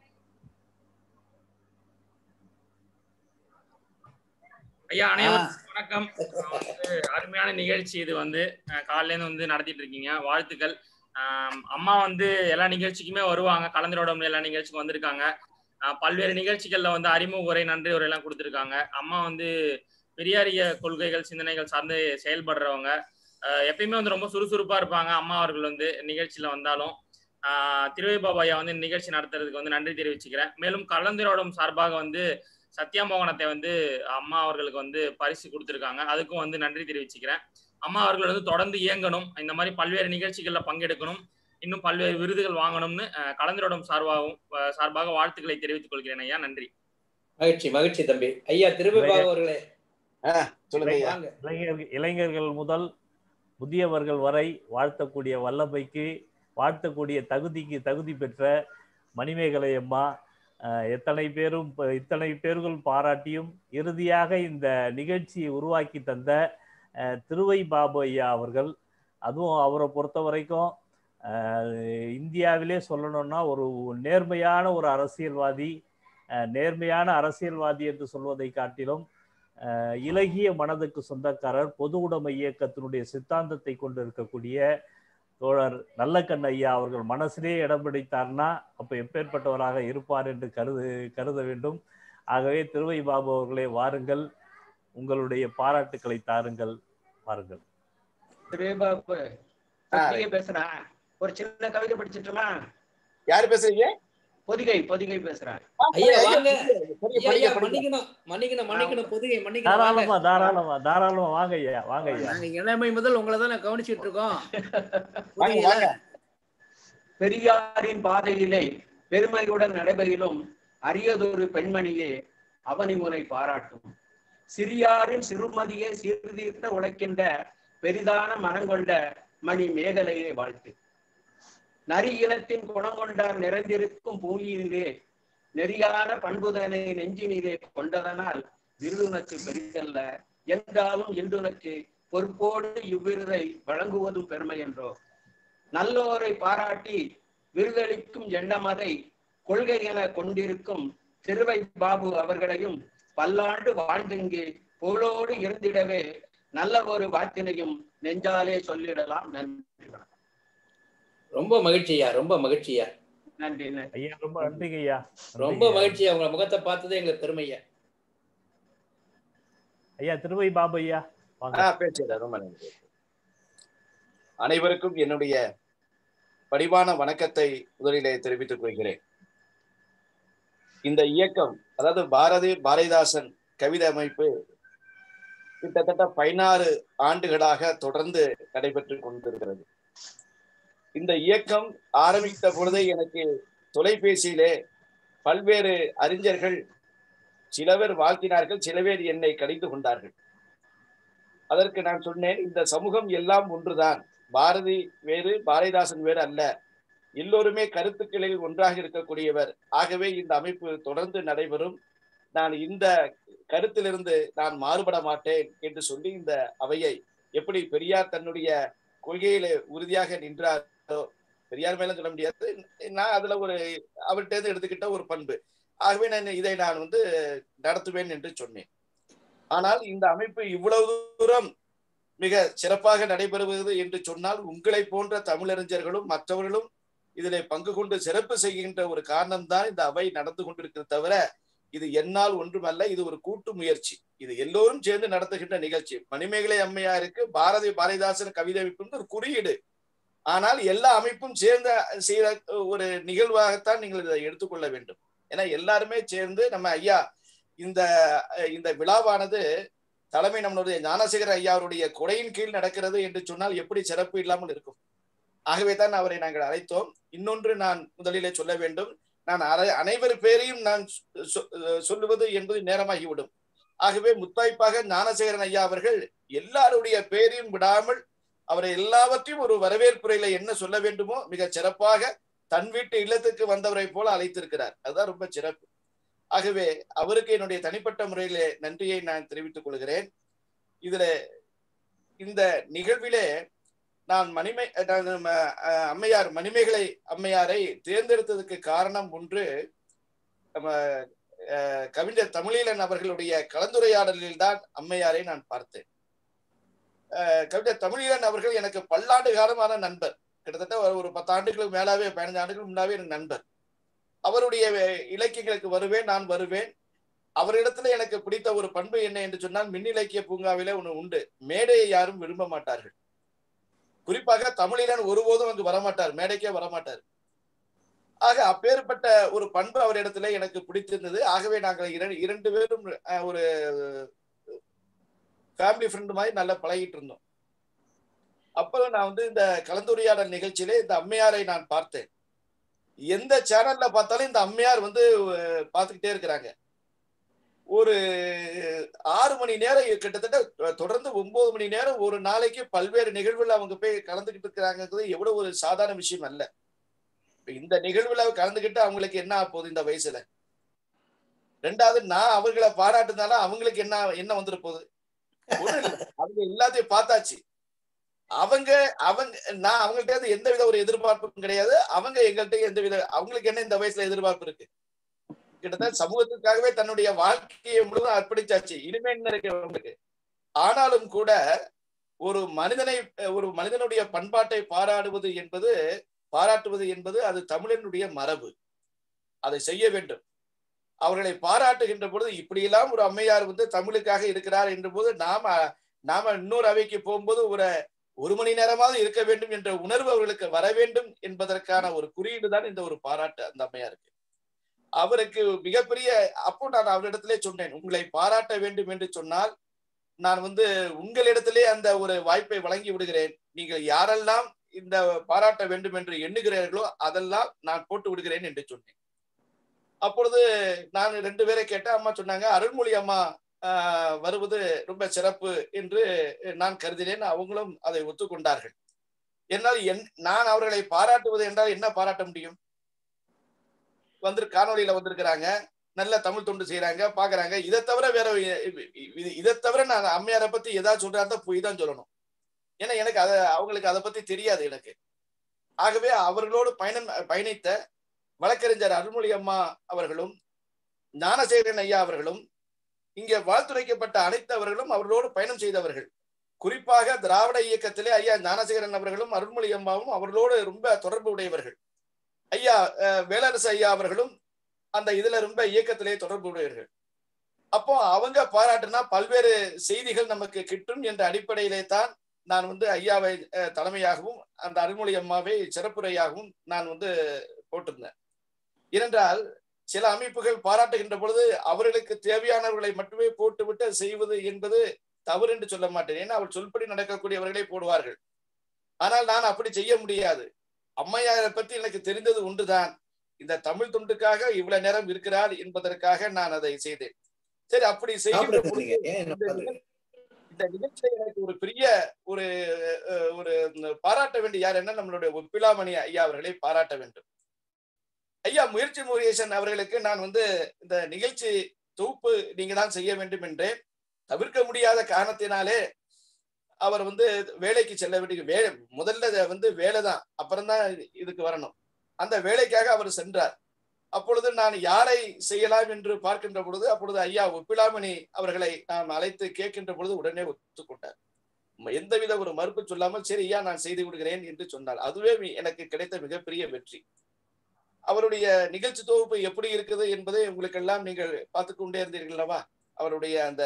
ஐயா அனைவருக்கும் வணக்கம் நான் வந்து அருமையான நிகழ்ச்சி இது வந்து அஹ், காலையில இருந்து வந்து நடத்திட்டு இருக்கீங்க வாழ்த்துக்கள் ஆம், அம்மா வந்து எல்லா நிகழ்ச்சிக்குமே வருவாங்க கலந்துரோட எல்லா நிகழ்ச்சிக்கும் வந்திருக்காங்க அஹ், பல்வேறு நிகழ்ச்சிகள்ல வந்து அறிமுக உரை நன்றி உரை எல்லாம் கொடுத்திருக்காங்க அம்மா வந்து பெரியாரிய கொள்கைகள் சிந்தனைகள் சார்ந்து செயல்படுறவங்க அஹ், எப்பயுமே வந்து ரொம்ப சுறுசுறுப்பா இருப்பாங்க அம்மா அவர்கள் வந்து நிகழ்ச்சியில வந்தாலும் ஆஹ் திருவை பாபாயா வந்து இந்த நிகழ்ச்சி நடத்துறதுக்கு வந்து நன்றி தெரிவிச்சுக்கிறேன் மேலும் கலந்துரோடும் சார்பாக வந்து சத்யா மோகனத்தை வந்து அம்மா அவர்களுக்கு வந்து பரிசு கொடுத்துருக்காங்க அதுக்கும் வந்து நன்றி தெரிவிச்சுக்கிறேன் அம்மா அவர்கள் வந்து தொடர்ந்து இயங்கணும் இந்த மாதிரி பல்வேறு நிகழ்ச்சிகள்ல பங்கெடுக்கணும் இன்னும் பல்வேறு விருதுகள் வாங்கணும்னு அஹ், கலந்துரோடும் சார்பாகவும் அஹ், சார்பாக வாழ்த்துக்களை தெரிவித்துக் கொள்கிறேன் ஐயா நன்றி மகிழ்ச்சி மகிழ்ச்சி தம்பி ஐயா திருவிபாபு அவர்களே சொல்லுங்க ஐயா வாங்க இளைஞர்கள் இளைஞர்கள் முதல் முதியவர்கள் வரை வாழ்த்தக்கூடிய வல்லமைக்கு வாழ்த்தக்கூடிய தகுதிக்கு தகுதி பெற்ற மணிமேகலை அம்மா அஹ், எத்தனை பேரும் ப- இத்தனை பேர்கள் பாராட்டியும் இறுதியாக இந்த நிகழ்ச்சியை உருவாக்கி தந்த அஹ், திருவை பாபு ஐயா அவர்கள் அதுவும் அவரை பொறுத்த வரைக்கும் அஹ், இந்தியாவிலே சொல்லணும்னா ஒரு நேர்மையான ஒரு அரசியல்வாதி அஹ், நேர்மையான அரசியல்வாதி என்று சொல்வதை காட்டிலும் அஹ், இலகிய மனதுக்கு சொந்தக்காரர் பொது உடைமை இயக்கத்தினுடைய சித்தாந்தத்தை கொண்டு இருக்கக்கூடிய தோழர் நல்லக்கண் ஐயா அவர்கள் மனசிலே இடம் பிடித்தார்னா அப்ப எப்பேற்பட்டவராக இருப்பார் என்று கருது கருத வேண்டும் ஆகவே திருவை பாபு அவர்களே வாருங்கள் உங்களுடைய பாராட்டுக்களை தாருங்கள் வாருங்கள் திருபாபு பொதிகை பேசுறேன் ஒரு சின்ன கவிதை படிச்சிட்டுமா யாரு பேசுறீங்க பொதிகை பொதிகை பேசுறேன் ஐயா வாங்க படிங்க, ஐயா, ஐயா படிங்க. மன்னிக்கணும் மன்னிக்கணும் மன்னிக்கணும் பொதுகை மன்னிக்கணும் தாராளமா வாங்க. தாராளமா தாராளமா வாங்க ஐயா வாங்க ஐயா நாங்க இளமை முதல் உங்களை தான் கவனிச்சிட்டு இருக்கோம் வாங்க, வாங்க. பெரியாரின் பாதையிலே பெருமையுடன் நடைபெறிலும் அரியதொரு பெண்மணியே அவனி முறை பாராட்டும் சிறியாரின் சிறுமதியை சீர்தீர்த்த உழைக்கின்ற பெரிதான மனங்கொண்ட மணி மேகலையை வாழ்த்து நரி இனத்தின் குணங்கொண்டார் நிறைந்திருக்கும் பூமியிலே நெறியான பண்புதனை நெஞ்சினிலே கொண்டதனால் விருதுனக்கு பெரிதல்ல என்றாலும் இன்றுனக்கு பொறுப்போடு இவ்விருதை வழங்குவதும் பெருமை என்றோ நல்லோரை பாராட்டி விருதளிக்கும் எண்ணமதை கொள்கை என கொண்டிருக்கும் திருவை பாபு அவர்களையும் பல்லாண்டு வாழ்ந்திங்கு புகழோடு இருந்திடவே நல்ல ஒரு வாக்கினையும் நெஞ்சாலே சொல்லிடலாம் நன்றி வணக்கம். ரொம்ப மகிழ்ச்சியா ரொம்ப மகிழ்ச்சியா நன்றி நன்றி ஐயா ரொம்ப நன்றிங்க ஐயா ரொம்ப மகிழ்ச்சியா உங்க முகத்தை பார்த்ததே எங்களுக்கு பெருமையா ஐயா திருவை பாபு ஐயா வாங்க ஆ, பேசுகிறேன். ரொம்ப நன்றி அனைவருக்கும் என்னுடைய பணிவான வணக்கத்தை முதலிலே தெரிவித்துக் கொள்கிறேன் இந்த இயக்கம் அதாவது பாரதி பாரதிதாசன் கவிதை அமைப்பு கிட்டத்தட்ட பதினாறு ஆண்டுகளாக தொடர்ந்து நடைபெற்றுக் கொண்டிருக்கிறது இந்த இயக்கம் ஆரம்பித்த பொழுதே எனக்கு தொலைபேசியிலே பல்வேறு அறிஞர்கள் சில பேர் வாழ்த்தினார்கள் சில பேர் என்னை கடிந்து கொண்டார்கள் அதற்கு நான் சொன்னேன் இந்த சமூகம் எல்லாம் ஒன்றுதான் பாரதி வேறு பாரதிதாசன் வேறு அல்ல எல்லோருமே கருத்துக்களில் ஒன்றாக இருக்கக்கூடியவர் ஆகவே இந்த அமைப்பு தொடர்ந்து நடைபெறும் நான் இந்த கருத்திலிருந்து நான் மாறுபட மாட்டேன் என்று சொல்லி இந்த அவையை எப்படி பெரியார் தன்னுடைய கொள்கையில உறுதியாக நின்றாரோ பெரியார் மேல சொல்ல முடியாது நான் அதுல ஒரு அவர்கிட்ட இருந்து எடுத்துக்கிட்ட ஒரு பண்பு ஆகவே நான் இதை நான் வந்து நடத்துவேன் என்று சொன்னேன் ஆனால் இந்த அமைப்பு இவ்வளவு தூரம் மிக சிறப்பாக நடைபெறுவது என்று சொன்னால் உங்களை போன்ற தமிழறிஞர்களும் மற்றவர்களும் இதிலே பங்கு கொண்டு சிறப்பு செய்கின்ற ஒரு காரணம்தான் இந்த அவை நடந்து கொண்டிருக்கிறது தவிர இது என்னால் ஒன்றுமல்ல இது ஒரு கூட்டு முயற்சி இது எல்லோரும் சேர்ந்து நடத்துகின்ற நிகழ்ச்சி மணிமேகலை அம்மையாருக்கு பாரதி பாரதிதாசன் கவிதை அமைப்பு ஒரு குறியீடு ஆனால் எல்லா அமைப்பும் சேர்ந்த செய்த ஒரு நிகழ்வாகத்தான் நீங்கள் இதை எடுத்துக்கொள்ள வேண்டும் ஏன்னா எல்லாருமே சேர்ந்து நம்ம ஐயா இந்த இந்த விழாவானது தலைமை நம்மளுடைய ஞானசேகர ஐயா அவருடைய கொடையின் கீழ் நடக்கிறது என்று சொன்னால் எப்படி சிறப்பு இல்லாமல் இருக்கும் ஆகவே தான் அவரை நாங்கள் அழைத்தோம் இன்னொன்று நான் முதலிலே சொல்ல வேண்டும் நான் அரை- அனைவர் பேரையும் நான் சொ- சொல்லுவது என்பது நேரமாகிவிடும் ஆகவே முத்தாய்ப்பாக ஞானசேகரன் ஐயா அவர்கள் எல்லாருடைய பேரையும் விடாமல் அவரை எல்லாவற்றையும் ஒரு வரவேற்புரையில என்ன சொல்ல வேண்டுமோ மிக சிறப்பாக தன் வீட்டு இல்லத்துக்கு வந்தவரை போல அழைத்திருக்கிறார் அதுதான் ரொம்ப சிறப்பு ஆகவே அவருக்கு என்னுடைய தனிப்பட்ட முறையிலே நன்றியை நான் தெரிவித்துக் கொள்கிறேன் இதுல இந்த நிகழ்விலே நான் மணிமை நான் நம்ம, அஹ், அம்மையார் மணிமேகலை அம்மையாரை தேர்ந்தெடுத்ததுக்கு காரணம் ஒன்று நம்ம அஹ், கவிஞர் தமிழீழன் அவர்களுடைய கலந்துரையாடலில் தான் அம்மையாரை நான் பார்த்தேன் அஹ், கவிஞர் தமிழீழன் அவர்கள் எனக்கு பல்லாண்டு காலமான நண்பர் கிட்டத்தட்ட ஒரு- ஒரு பத்து ஆண்டுகளுக்கு மேலாவே பதினஞ்சு ஆண்டுகளுக்கு முன்னாவே எனக்கு நண்பர் அவருடைய இலக்கியங்களுக்கு வருவேன் நான் வருவேன் அவரிடத்துல எனக்கு பிடித்த ஒரு பண்பு என்ன என்று சொன்னால் மின் இலக்கிய பூங்காவிலே ஒண்ணு உண்டு மேடையை யாரும் விரும்ப மாட்டார்கள் குறிப்பாக தமிழிலன் ஒருபோதும் அங்கு வரமாட்டார் மேடைக்கே வரமாட்டார் ஆக அப்பேற்பட்ட ஒரு பண்பு அவரிடத்துல எனக்கு பிடித்திருந்தது ஆகவே நாங்கள் இரண்டு இரண்டு பேரும் அஹ், ஒரு ஃபேமிலி ஃப்ரெண்டு மாதிரி நல்லா பழகிட்டு இருந்தோம் அப்புறம் நான் வந்து இந்த கலந்துரையாடல் நிகழ்ச்சியிலே இந்த அம்மையாரை நான் பார்த்தேன் எந்த சேனல்ல பார்த்தாலும் இந்த அம்மையார் வந்து அஹ், பார்த்துக்கிட்டே இருக்கிறாங்க ஒரு ஆறு மணி நேரம் கிட்டத்தட்ட தொடர்ந்து ஒன்பது மணி நேரம் ஒரு நாளைக்கு பல்வேறு நிகழ்வுல அவங்க போய் கலந்துகிட்டு இருக்கிறாங்கிறது எவ்வளவு ஒரு சாதாரண விஷயம் அல்ல இப்ப இந்த நிகழ்வுல கலந்துகிட்டு அவங்களுக்கு என்ன ஆக போகுது இந்த வயசுல ரெண்டாவது நான் அவர்களை பாராட்டுனால அவங்களுக்கு என்ன என்ன வந்துட போகுது ஒண்ணும் இல்ல. அவங்க எல்லாத்தையும் பார்த்தாச்சு அவங்க அவங்க நான் அவங்கள்ட்ட இருந்து எந்த வித ஒரு எதிர்பார்ப்பும் கிடையாது அவங்க எங்கள்கிட்ட எந்த வித அவங்களுக்கு என்ன இந்த வயசுல எதிர்பார்ப்பு இருக்கு கிட்டத்தட்ட சமூகத்துக்காகவே தன்னுடைய வாழ்க்கையை முழுவதும் அர்ப்பணிச்சாச்சு இனிமே என்ன இருக்கு அவங்களுக்கு ஆனாலும் கூட ஒரு மனிதனை ஒரு மனிதனுடைய பண்பாட்டை பாராடுவது என்பது பாராட்டுவது என்பது அது தமிழனுடைய மரபு அதை செய்ய வேண்டும் அவர்களை பாராட்டுகின்ற பொழுது இப்படியெல்லாம் ஒரு அம்மையார் வந்து தமிழுக்காக இருக்கிறார் என்ற போது நாம நாம இன்னொரு அவைக்கு போகும்போது ஒரு ஒரு மணி நேரமாவது இருக்க வேண்டும் என்ற உணர்வு அவர்களுக்கு வர வேண்டும் என்பதற்கான ஒரு குறியீடு தான் இந்த ஒரு பாராட்டு அந்த அம்மையாருக்கு அவருக்கு மிகப்பெரிய அப்போ நான் அவரிடத்திலே சொன்னேன் உங்களை பாராட்ட வேண்டும் என்று சொன்னால் நான் வந்து உங்களிடத்திலே அந்த ஒரு வாய்ப்பை வழங்கி விடுகிறேன் நீங்கள் யாரெல்லாம் இந்த பாராட்ட வேண்டும் என்று எண்ணுகிறீர்களோ அதெல்லாம் நான் போட்டு விடுகிறேன் என்று சொன்னேன் அப்பொழுது நான் ரெண்டு பேரை கேட்டேன் அம்மா சொன்னாங்க அருள்மொழி அம்மா ஆஹ், வருவது ரொம்ப சிறப்பு என்று நான் கருதினேன் அவங்களும் அதை ஒத்துக்கொண்டார்கள் என்னால் என் நான் அவர்களை பாராட்டுவது என்றால் என்ன பாராட்ட முடியும் வந்து காணொளியில வந்திருக்கிறாங்க நல்ல தமிழ் தொண்டு செய்யறாங்க பாக்குறாங்க இதை தவிர வேற இ- இ- இதை தவிர நான் அம்மையாரை பத்தி ஏதாவது சொல்றாருந்தா போய் தான் சொல்லணும் ஏன்னா எனக்கு அத அவங்களுக்கு அதை பத்தி தெரியாது எனக்கு ஆகவே அவர்களோடு பயணம் பயணித்த வழக்கறிஞர் அருள்மொழி அம்மா அவர்களும் ஞானசேகரன் ஐயா அவர்களும் இங்கே வாழ்த்துரைக்கப்பட்ட அனைத்து அவர்களும் அவர்களோடு பயணம் செய்தவர்கள் குறிப்பாக திராவிட இயக்கத்திலே ஐயா ஞானசேகரன் அவர்களும் அருள்மொழி அம்மாவும் அவர்களோடு ரொம்ப தொடர்பு உடையவர்கள் ஐயா அஹ், வேலரசு ஐயா அவர்களும் அந்த இதுல ரொம்ப இயக்கத்திலே தொடர்பு உடையவர்கள் அப்போ அவங்க பாராட்டுனா பல்வேறு செய்திகள் நமக்கு கிட்டும் என்ற அடிப்படையிலே தான் நான் வந்து ஐயாவை அஹ், தலைமையாகவும் அந்த அருள்மொழி அம்மாவை சிறப்புரையாகவும் நான் வந்து போட்டிருந்தேன் ஏனென்றால் சில அமைப்புகள் பாராட்டுகின்ற பொழுது அவர்களுக்கு தேவையானவர்களை மட்டுமே போட்டுவிட்டு செய்வது என்பது தவறு என்று சொல்ல மாட்டேன் ஏன்னா அவர் சொல்படி நடக்கக்கூடியவர்களே போடுவார்கள் ஆனால் நான் அப்படி செய்ய முடியாது அம்மையாரை பற்றி எனக்கு தெரிந்தது ஒன்றுதான் இந்த தமிழ் தொண்டுக்காக இவ்வளவு நேரம் இருக்கிறார் என்பதற்காக நான் அதை செய்தேன் சரி அப்படி செய்கின்ற பொழுது இந்த நிகழ்- இந்த நிகழ்ச்சியில எனக்கு ஒரு பெரிய ஒரு அஹ், ஒரு பாராட்ட வேண்டிய யார் என்ன நம்மளுடைய ஒப்பிலாமணி ஐயா அவர்களை பாராட்ட வேண்டும் ஐயா முயற்சி முருகேசன் அவர்களுக்கு நான் வந்து இந்த நிகழ்ச்சி தொகுப்பு நீங்க தான் செய்ய வேண்டும் என்று தவிர்க்க முடியாத காரணத்தினாலே அவர் வந்து வேலைக்கு செல்ல வேண்டிய வேலை முதல்ல இது வந்து வேலை தான் அப்புறம்தான் இதுக்கு வரணும் அந்த வேலைக்காக அவர் சென்றார் அப்பொழுது நான் யாரை செய்யலாம் என்று பார்க்கின்ற பொழுது அப்பொழுது ஐயா ஒப்பிலாமணி அவர்களை நாம் அழைத்து கேட்கின்ற பொழுது உடனே ஒத்துக்கொண்டார் ம- எந்தவித ஒரு மறுப்பு சொல்லாமல் சரி ஐயா நான் செய்து விடுகிறேன் என்று சொன்னார் அதுவே மி- எனக்கு கிடைத்த மிகப்பெரிய வெற்றி அவருடைய நிகழ்ச்சி தொகுப்பு எப்படி இருக்குது என்பதை உங்களுக்கு எல்லாம் நீங்கள் பார்த்து கொண்டே இருந்தீர்கள் அல்லவா அவருடைய அந்த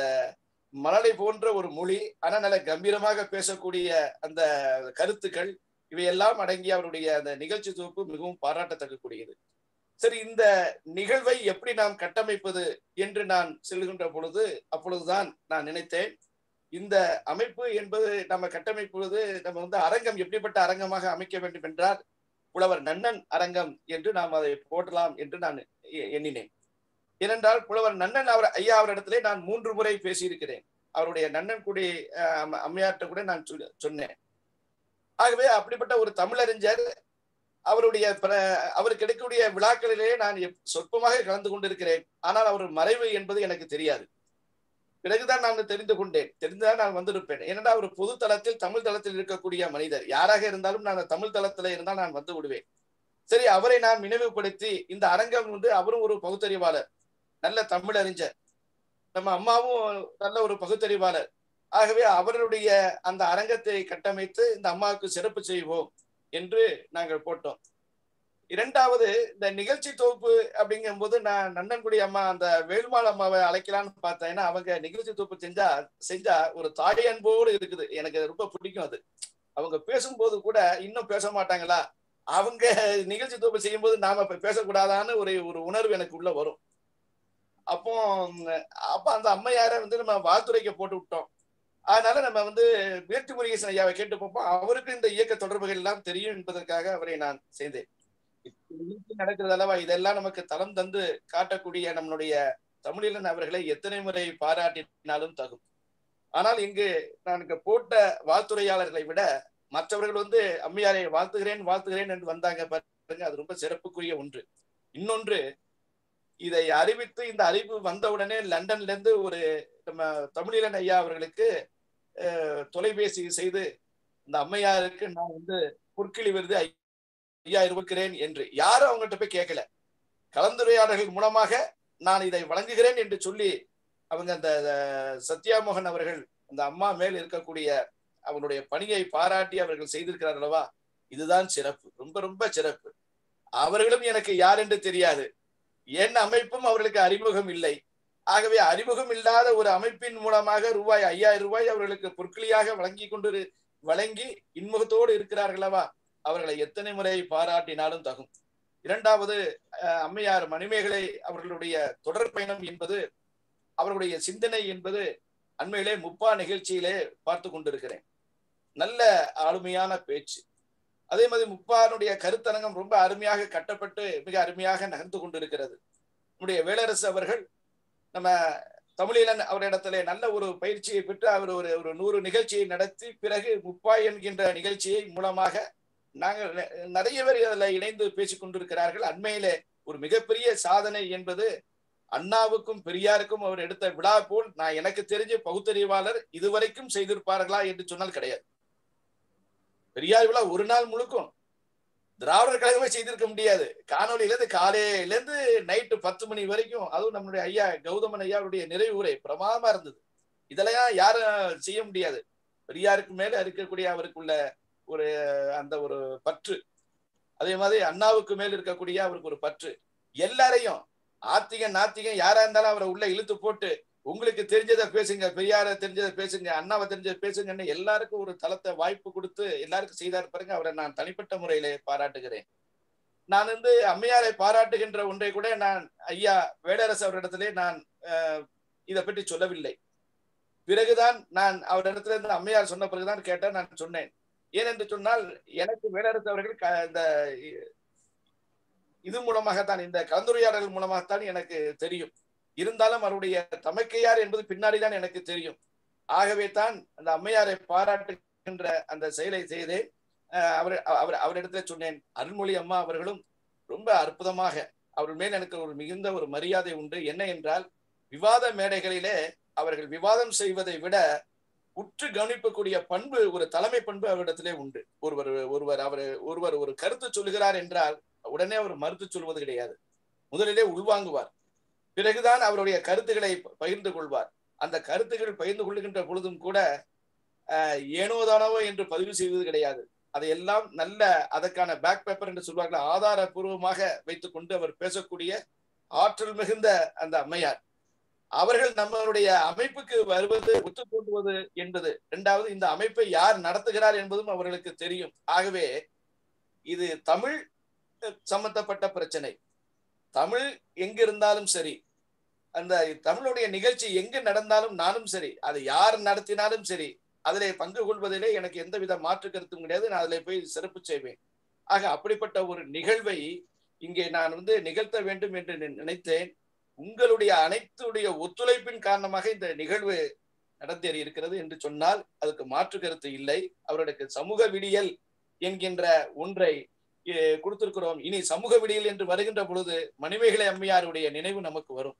மலரை போன்ற ஒரு மொழி ஆனா நல்ல கம்பீரமாக பேசக்கூடிய அந்த கருத்துக்கள் இவையெல்லாம் அடங்கிய அவருடைய அந்த நிகழ்ச்சி தொகுப்பு மிகவும் பாராட்டத்தக்கக்கூடியது சரி இந்த நிகழ்வை எப்படி நாம் கட்டமைப்பது என்று நான் செல்கின்ற பொழுது அப்பொழுதுதான் நான் நினைத்தேன் இந்த அமைப்பு என்பது நம்ம கட்டமைப்பது நம்ம வந்து அரங்கம் எப்படிப்பட்ட அரங்கமாக அமைக்க வேண்டும் என்றால் புலவர் நன்னன் அரங்கம் என்று நாம் அதை போடலாம் என்று நான் எ- எண்ணினேன் ஏனென்றால் புலவர் நன்னன் அவர் ஐயா அவரிடத்திலே நான் மூன்று முறை பேசியிருக்கிறேன் அவருடைய நன்னன் குடி அஹ், அம்ம- அம்மையார்ட்ட கூட நான் சொல்லி- சொன்னேன் ஆகவே அப்படிப்பட்ட ஒரு தமிழறிஞர் அவருடைய பிர- அவருக்கு எடுக்கக்கூடிய விழாக்களிலே நான் எப்- சொற்பமாக கலந்து கொண்டிருக்கிறேன் ஆனால் அவர் மறைவு என்பது எனக்கு தெரியாது பிறகுதான் நான் தெரிந்து கொண்டேன் தெரிந்துதான் நான் வந்திருப்பேன் ஏனென்றால் அவர் பொது தளத்தில் தமிழ் தளத்தில் இருக்கக்கூடிய மனிதர் யாராக இருந்தாலும் நான் தமிழ் தளத்தில் இருந்தால் நான் வந்து விடுவேன் சரி அவரை நான் நினைவுபடுத்தி இந்த அரங்கம் வந்து அவரும் ஒரு பகுத்தறிவாளர் நல்ல தமிழறிஞர் நம்ம அம்மாவும் நல்ல ஒரு பகுத்தறிவாளர் ஆகவே அவருடைய அந்த அரங்கத்தை கட்டமைத்து இந்த அம்மாவுக்கு சிறப்பு செய்வோம் என்று நாங்கள் போட்டோம் இரண்டாவது இந்த நிகழ்ச்சி தொகுப்பு அப்படிங்கும்போது நான் நன்னன்குடி அம்மா அந்த வேலுமாள் அம்மாவை அழைக்கலாம்னு பார்த்தேன் ஏன்னா அவங்க நிகழ்ச்சி தொகுப்பு செஞ்சா செஞ்சா ஒரு தாய் அன்போடு இருக்குது எனக்கு அது ரொம்ப பிடிக்கும் அது அவங்க பேசும்போது கூட இன்னும் பேச மாட்டாங்களா அவங்க நிகழ்ச்சி தொகுப்பு செய்யும்போது நாம இப்ப பேசக்கூடாதான்னு ஒரு ஒரு உணர்வு எனக்கு உள்ள வரும் அப்போ அப்ப அந்த அம்மையாரை வந்து நம்ம வாழ்த்துரைக்க போட்டு விட்டோம் அதனால நம்ம வந்து வேட்டு முருகேசன் ஐயாவை கேட்டு பார்ப்போம் அவருக்கு இந்த இயக்க தொடர்புகள் எல்லாம் தெரியும் என்பதற்காக அவரை நான் செய்தேன் நிகழ்ச்சி நடக்கிறது அல்லவா இதெல்லாம் நமக்கு தளம் தந்து காட்டக்கூடிய நம்மளுடைய தமிழிலன் அவர்களை எத்தனை முறை பாராட்டினாலும் தகும் ஆனால் இங்கு நான் இங்க போட்ட வாழ்த்துரையாளர்களை விட மற்றவர்கள் வந்து அம்மையாரை வாழ்த்துகிறேன் வாழ்த்துகிறேன் என்று வந்தாங்க பாருங்க அது ரொம்ப சிறப்புக்குரிய ஒன்று இன்னொன்று இதை அறிவித்து இந்த அறிவு வந்தவுடனே லண்டன்ல இருந்து ஒரு நம்ம தமிழிலன் ஐயா அவர்களுக்கு அஹ், தொலைபேசி செய்து இந்த அம்மையாருக்கு நான் வந்து பொற்கிளி விருது ஐயா இருக்கிறேன் என்று யாரும் அவங்கள்ட்ட போய் கேட்கல கலந்துரையாடல்கள் மூலமாக நான் இதை வழங்குகிறேன் என்று சொல்லி அவங்க அந்த அஹ், சத்யா மோகன் அவர்கள் அந்த அம்மா மேல் இருக்கக்கூடிய அவனுடைய பணியை பாராட்டி அவர்கள் செய்திருக்கிறார் அல்லவா இதுதான் சிறப்பு ரொம்ப ரொம்ப சிறப்பு அவர்களும் எனக்கு யார் என்று தெரியாது என் அமைப்பும் அவர்களுக்கு அறிமுகம் இல்லை ஆகவே அறிமுகம் இல்லாத ஒரு அமைப்பின் மூலமாக ரூபாய் ஐயாயிரம் ரூபாய் அவர்களுக்கு பொற்களியாக வழங்கி கொண்டு வழங்கி இன்முகத்தோடு இருக்கிறார்களவா அவர்களை எத்தனை முறை பாராட்டினாலும் தகும் இரண்டாவது அஹ், அம்மையார் மணிமேகலை அவர்களுடைய தொடர் பயணம் என்பது அவர்களுடைய சிந்தனை என்பது அண்மையிலே முப்பா நிகழ்ச்சியிலே பார்த்து கொண்டிருக்கிறேன் நல்ல ஆளுமையான பேச்சு அதே மாதிரி முப்பானுடைய கருத்தரங்கம் ரொம்ப அருமையாக கட்டப்பட்டு மிக அருமையாக நகர்ந்து கொண்டிருக்கிறது நம்முடைய வேளரசு அவர்கள் நம்ம தமிழீழன் அவரிடத்திலே நல்ல ஒரு பயிற்சியை பெற்று அவர் ஒரு ஒரு நூறு நிகழ்ச்சியை நடத்தி பிறகு முப்பாய் என்கின்ற நிகழ்ச்சியை மூலமாக நாங்கள் நெ- நிறைய பேர் அதில் இணைந்து பேசிக் கொண்டிருக்கிறார்கள் அண்மையிலே ஒரு மிகப்பெரிய சாதனை என்பது அண்ணாவுக்கும் பெரியாருக்கும் அவர் எடுத்த விழா போல் நான் எனக்கு தெரிஞ்ச பகுத்தறிவாளர் இதுவரைக்கும் செய்திருப்பார்களா என்று சொன்னால் கிடையாது பெரியார் விழா ஒரு நாள் முழுக்கும் திராவிடர் கழகமே செய்திருக்க முடியாது காணொலியில இருந்து காலையில இருந்து நைட்டு பத்து மணி வரைக்கும் அதுவும் நம்மளுடைய ஐயா கௌதமன் ஐயாவுடைய நிறைவு உரை பிரமாதமா இருந்தது இதெல்லாம் யாரும் செய்ய முடியாது பெரியாருக்கு மேல இருக்கக்கூடிய அவருக்குள்ள ஒரு அந்த ஒரு பற்று அதே மாதிரி அண்ணாவுக்கு மேல் இருக்கக்கூடிய அவருக்கு ஒரு பற்று எல்லாரையும் ஆத்திகன் நாத்திகன் யாரா இருந்தாலும் அவரை உள்ள இழுத்து போட்டு உங்களுக்கு தெரிஞ்சதை பேசுங்க பெரியார தெரிஞ்சதை பேசுங்க அண்ணாவை தெரிஞ்சதை பேசுங்கன்னு எல்லாருக்கும் ஒரு தளத்தை வாய்ப்பு கொடுத்து எல்லாருக்கும் செய்தார் பாருங்க அவரை நான் தனிப்பட்ட முறையிலே பாராட்டுகிறேன் நான் வந்து அம்மையாரை பாராட்டுகின்ற ஒன்றை கூட நான் ஐயா வேடரசு அவரிடத்திலே நான் அஹ், இதை பற்றி சொல்லவில்லை பிறகுதான் நான் அவரிடத்துல இருந்து அம்மையார் சொன்ன பிறகுதான் கேட்டேன் நான் சொன்னேன் ஏனென்று சொன்னால் எனக்கு வேடரசு அவர்கள் க- இந்த இது மூலமாகத்தான் இந்த கலந்துரையாடல் மூலமாகத்தான் எனக்கு தெரியும் இருந்தாலும் அவருடைய தமக்கையார் என்பது பின்னாடிதான் எனக்கு தெரியும் ஆகவே தான் அந்த அம்மையாரை பாராட்டுகின்ற அந்த செயலை செய்தேன் அஹ் அவர் அவர் அவரிடத்துல சொன்னேன் அருள்மொழி அம்மா அவர்களும் ரொம்ப அற்புதமாக அவர் மேல் எனக்கு ஒரு மிகுந்த ஒரு மரியாதை உண்டு என்ன என்றால் விவாத மேடைகளிலே அவர்கள் விவாதம் செய்வதை விட உற்று கவனிக்கக்கூடிய பண்பு ஒரு தலைமை பண்பு அவரிடத்திலே உண்டு ஒருவர் ஒருவர் அவர் ஒருவர் ஒரு கருத்து சொல்லுகிறார் என்றால் உடனே அவர் மறுத்து சொல்வது கிடையாது முதலிலே உள்வாங்குவார் பிறகுதான் அவருடைய கருத்துக்களை பகிர்ந்து கொள்வார் அந்த கருத்துக்கள் பகிர்ந்து கொள்ளுகின்ற பொழுதும் கூட அஹ், ஏனோதானவோ என்று பதிவு செய்வது கிடையாது அதையெல்லாம் நல்ல அதற்கான பேக் பேப்பர் என்று சொல்வார்கள் ஆதாரபூர்வமாக வைத்துக் கொண்டு அவர் பேசக்கூடிய ஆற்றல் மிகுந்த அந்த அம்மையார் அவர்கள் நம்மளுடைய அமைப்புக்கு வருவது ஒத்துக்கொண்டுவது என்பது இரண்டாவது இந்த அமைப்பை யார் நடத்துகிறார் என்பதும் அவர்களுக்கு தெரியும் ஆகவே இது தமிழ் சம்பந்தப்பட்ட பிரச்சனை தமிழ் எங்கிருந்தாலும் சரி அந்த தமிழுடைய நிகழ்ச்சி எங்கு நடந்தாலும் நானும் சரி அது யார் நடத்தினாலும் சரி அதிலே பங்கு கொள்வதிலே எனக்கு எந்தவித மாற்று கருத்தும் கிடையாது நான் அதிலே போய் சிறப்பு செய்வேன் ஆக அப்படிப்பட்ட ஒரு நிகழ்வை இங்கே நான் வந்து நிகழ்த்த வேண்டும் என்று நினை- நினைத்தேன் உங்களுடைய அனைத்துடைய ஒத்துழைப்பின் காரணமாக இந்த நிகழ்வு நடந்தேறி இருக்கிறது என்று சொன்னால் அதுக்கு மாற்று கருத்து இல்லை அவர்களுக்கு சமூக விடியல் என்கின்ற ஒன்றை eh, கொடுத்திருக்கிறோம் இனி சமூக விடியல் என்று வருகின்ற பொழுது மணிமேகலை அம்மையாருடைய நினைவு நமக்கு வரும்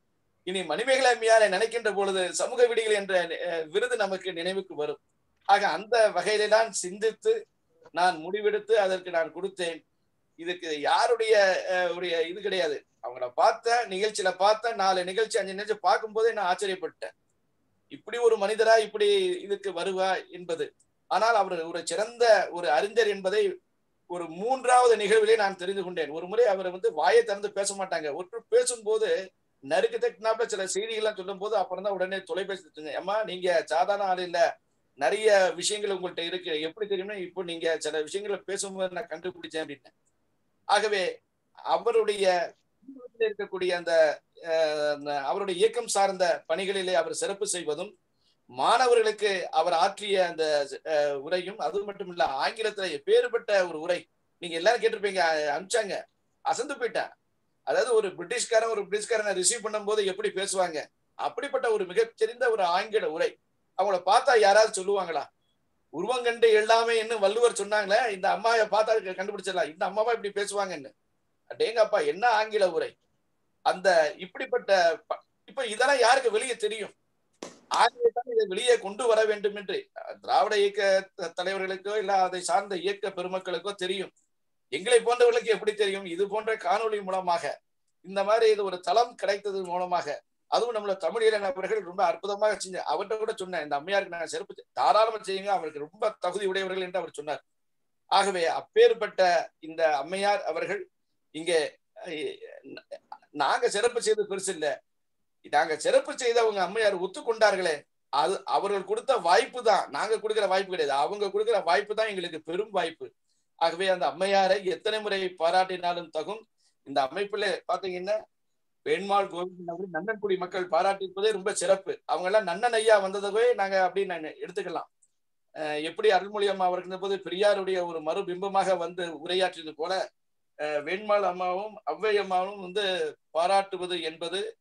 இனி மணிமேகலை அம்மையாரை நினைக்கின்ற பொழுது சமூக விடியல் என்ற eh, விருது நமக்கு நினைவுக்கு வரும் ஆக அந்த வகையில தான் சிந்தித்து நான் முடிவெடுத்து அதற்கு நான் கொடுத்தேன் இதுக்கு யாருடைய அஹ், உடைய இது கிடையாது அவங்கள பார்த்த நிகழ்ச்சியில பார்த்த நாலு நிகழ்ச்சி அஞ்சு நிகழ்ச்சி பார்க்கும்போதே நான் ஆச்சரியப்பட்டேன் இப்படி ஒரு மனிதரா இப்படி இதுக்கு வருவா என்பது ஆனால் அவர் ஒரு சிறந்த ஒரு அறிஞர் என்பதை ஒரு மூன்றாவது நிகழ்விலே நான் தெரிந்து கொண்டேன் ஒரு முறை அவர் வந்து வாயை திறந்து பேச மாட்டாங்க ஒருத்தர் பேசும்போது நறுக்கு தட்டினாப்புல சில செய்திகள்லாம் சொல்லும் போது அப்புறம் தான் உடனே தொலைபேசி எடுத்துங்க. அம்மா நீங்க சாதாரண ஆள் இல்ல நிறைய விஷயங்கள் உங்கள்ட்ட இருக்கு எப்படி தெரியும்னா இப்போ நீங்க சில விஷயங்களை பேசும்போது நான் கண்டுபிடிச்சேன் அப்படின்னு ஆகவே அவருடைய குடும்பத்தில் இருக்கக்கூடிய அந்த அஹ், அந்த அவருடைய இயக்கம் சார்ந்த பணிகளிலே அவர் சிறப்பு செய்வதும் மாணவர்களுக்கு அவர் ஆற்றிய அந்த அஹ், உரையும் அது மட்டும் இல்ல ஆங்கிலத்துல பேறுபட்ட ஒரு உரை நீங்க எல்லாரும் கேட்டிருப்பீங்க அஹ், அனுப்பிச்சாங்க அசந்து போயிட்டேன் அதாவது ஒரு பிரிட்டிஷ்காரன் ஒரு பிரிட்டிஷ்காரனை ரிசீவ் பண்ணும்போது எப்படி பேசுவாங்க அப்படிப்பட்ட ஒரு மிகச்சிறந்த ஒரு ஆங்கில உரை அவங்கள பார்த்தா யாராவது சொல்லுவாங்களா உருவங்கண்டு எல்லாமே என்ன வள்ளுவர் சொன்னாங்களே இந்த அம்மாவை பார்த்தா கண்டுபிடிச்சிடலாம் இந்த அம்மாவா இப்படி பேசுவாங்கன்னு அடேங்கப்பா என்ன ஆங்கில உரை அந்த இப்படிப்பட்ட ப- இப்ப இதெல்லாம் யாருக்கு வெளியே தெரியும் ஆகவே தான் இதை வெளியே கொண்டு வர வேண்டும் என்று அஹ், திராவிட இயக்க த- தலைவர்களுக்கோ இல்ல அதை சார்ந்த இயக்க பெருமக்களுக்கோ தெரியும் எங்களை போன்றவர்களுக்கு எப்படி தெரியும் இது போன்ற காணொளி மூலமாக இந்த மாதிரி இது ஒரு தளம் கிடைத்தது மூலமாக அதுவும் நம்மள தமிழீழ நபர்கள் ரொம்ப அற்புதமாக செஞ்ச அவர்கிட்ட கூட சொன்னேன் இந்த அம்மையாருக்கு நான் சிறப்பு செய்- தாராளமா செய்யுங்க அவருக்கு ரொம்ப தகுதி உடையவர்கள் என்று அவர் சொன்னார் ஆகவே அப்பேற்பட்ட இந்த அம்மையார் அவர்கள் இங்கே அஹ், நாங்க சிறப்பு செய்து பெருசு இல்ல நாங்க சிறப்பு செய்த அவங்க அம்மையார் ஒத்துக்கொண்டார்களே அது அவர்கள் கொடுத்த வாய்ப்பு தான் நாங்க கொடுக்கிற வாய்ப்பு கிடையாது அவங்க கொடுக்கிற வாய்ப்பு தான் எங்களுக்கு பெரும் வாய்ப்பு ஆகவே அந்த அம்மையாரை எத்தனை முறை பாராட்டினாலும் தகும் இந்த அமைப்புல பாத்தீங்கன்னா வேண்மாள் கோவிந்தன் அவர்கள் நன்னன்குடி மக்கள் பாராட்டியிருப்பதே ரொம்ப சிறப்பு அவங்க எல்லாம் நன்னன் ஐயா வந்ததவே நாங்க அப்படி நாங்க எடுத்துக்கலாம் அஹ் எப்படி அருள்மொழி அம்மா அவர்கள் இருந்தபோது பெரியாருடைய ஒரு மறுபிம்பமாக வந்து உரையாற்றியது போல அஹ் வேண்மாள் அம்மாவும் ஔவை அம்மாவும் வந்து பாராட்டுவது என்பது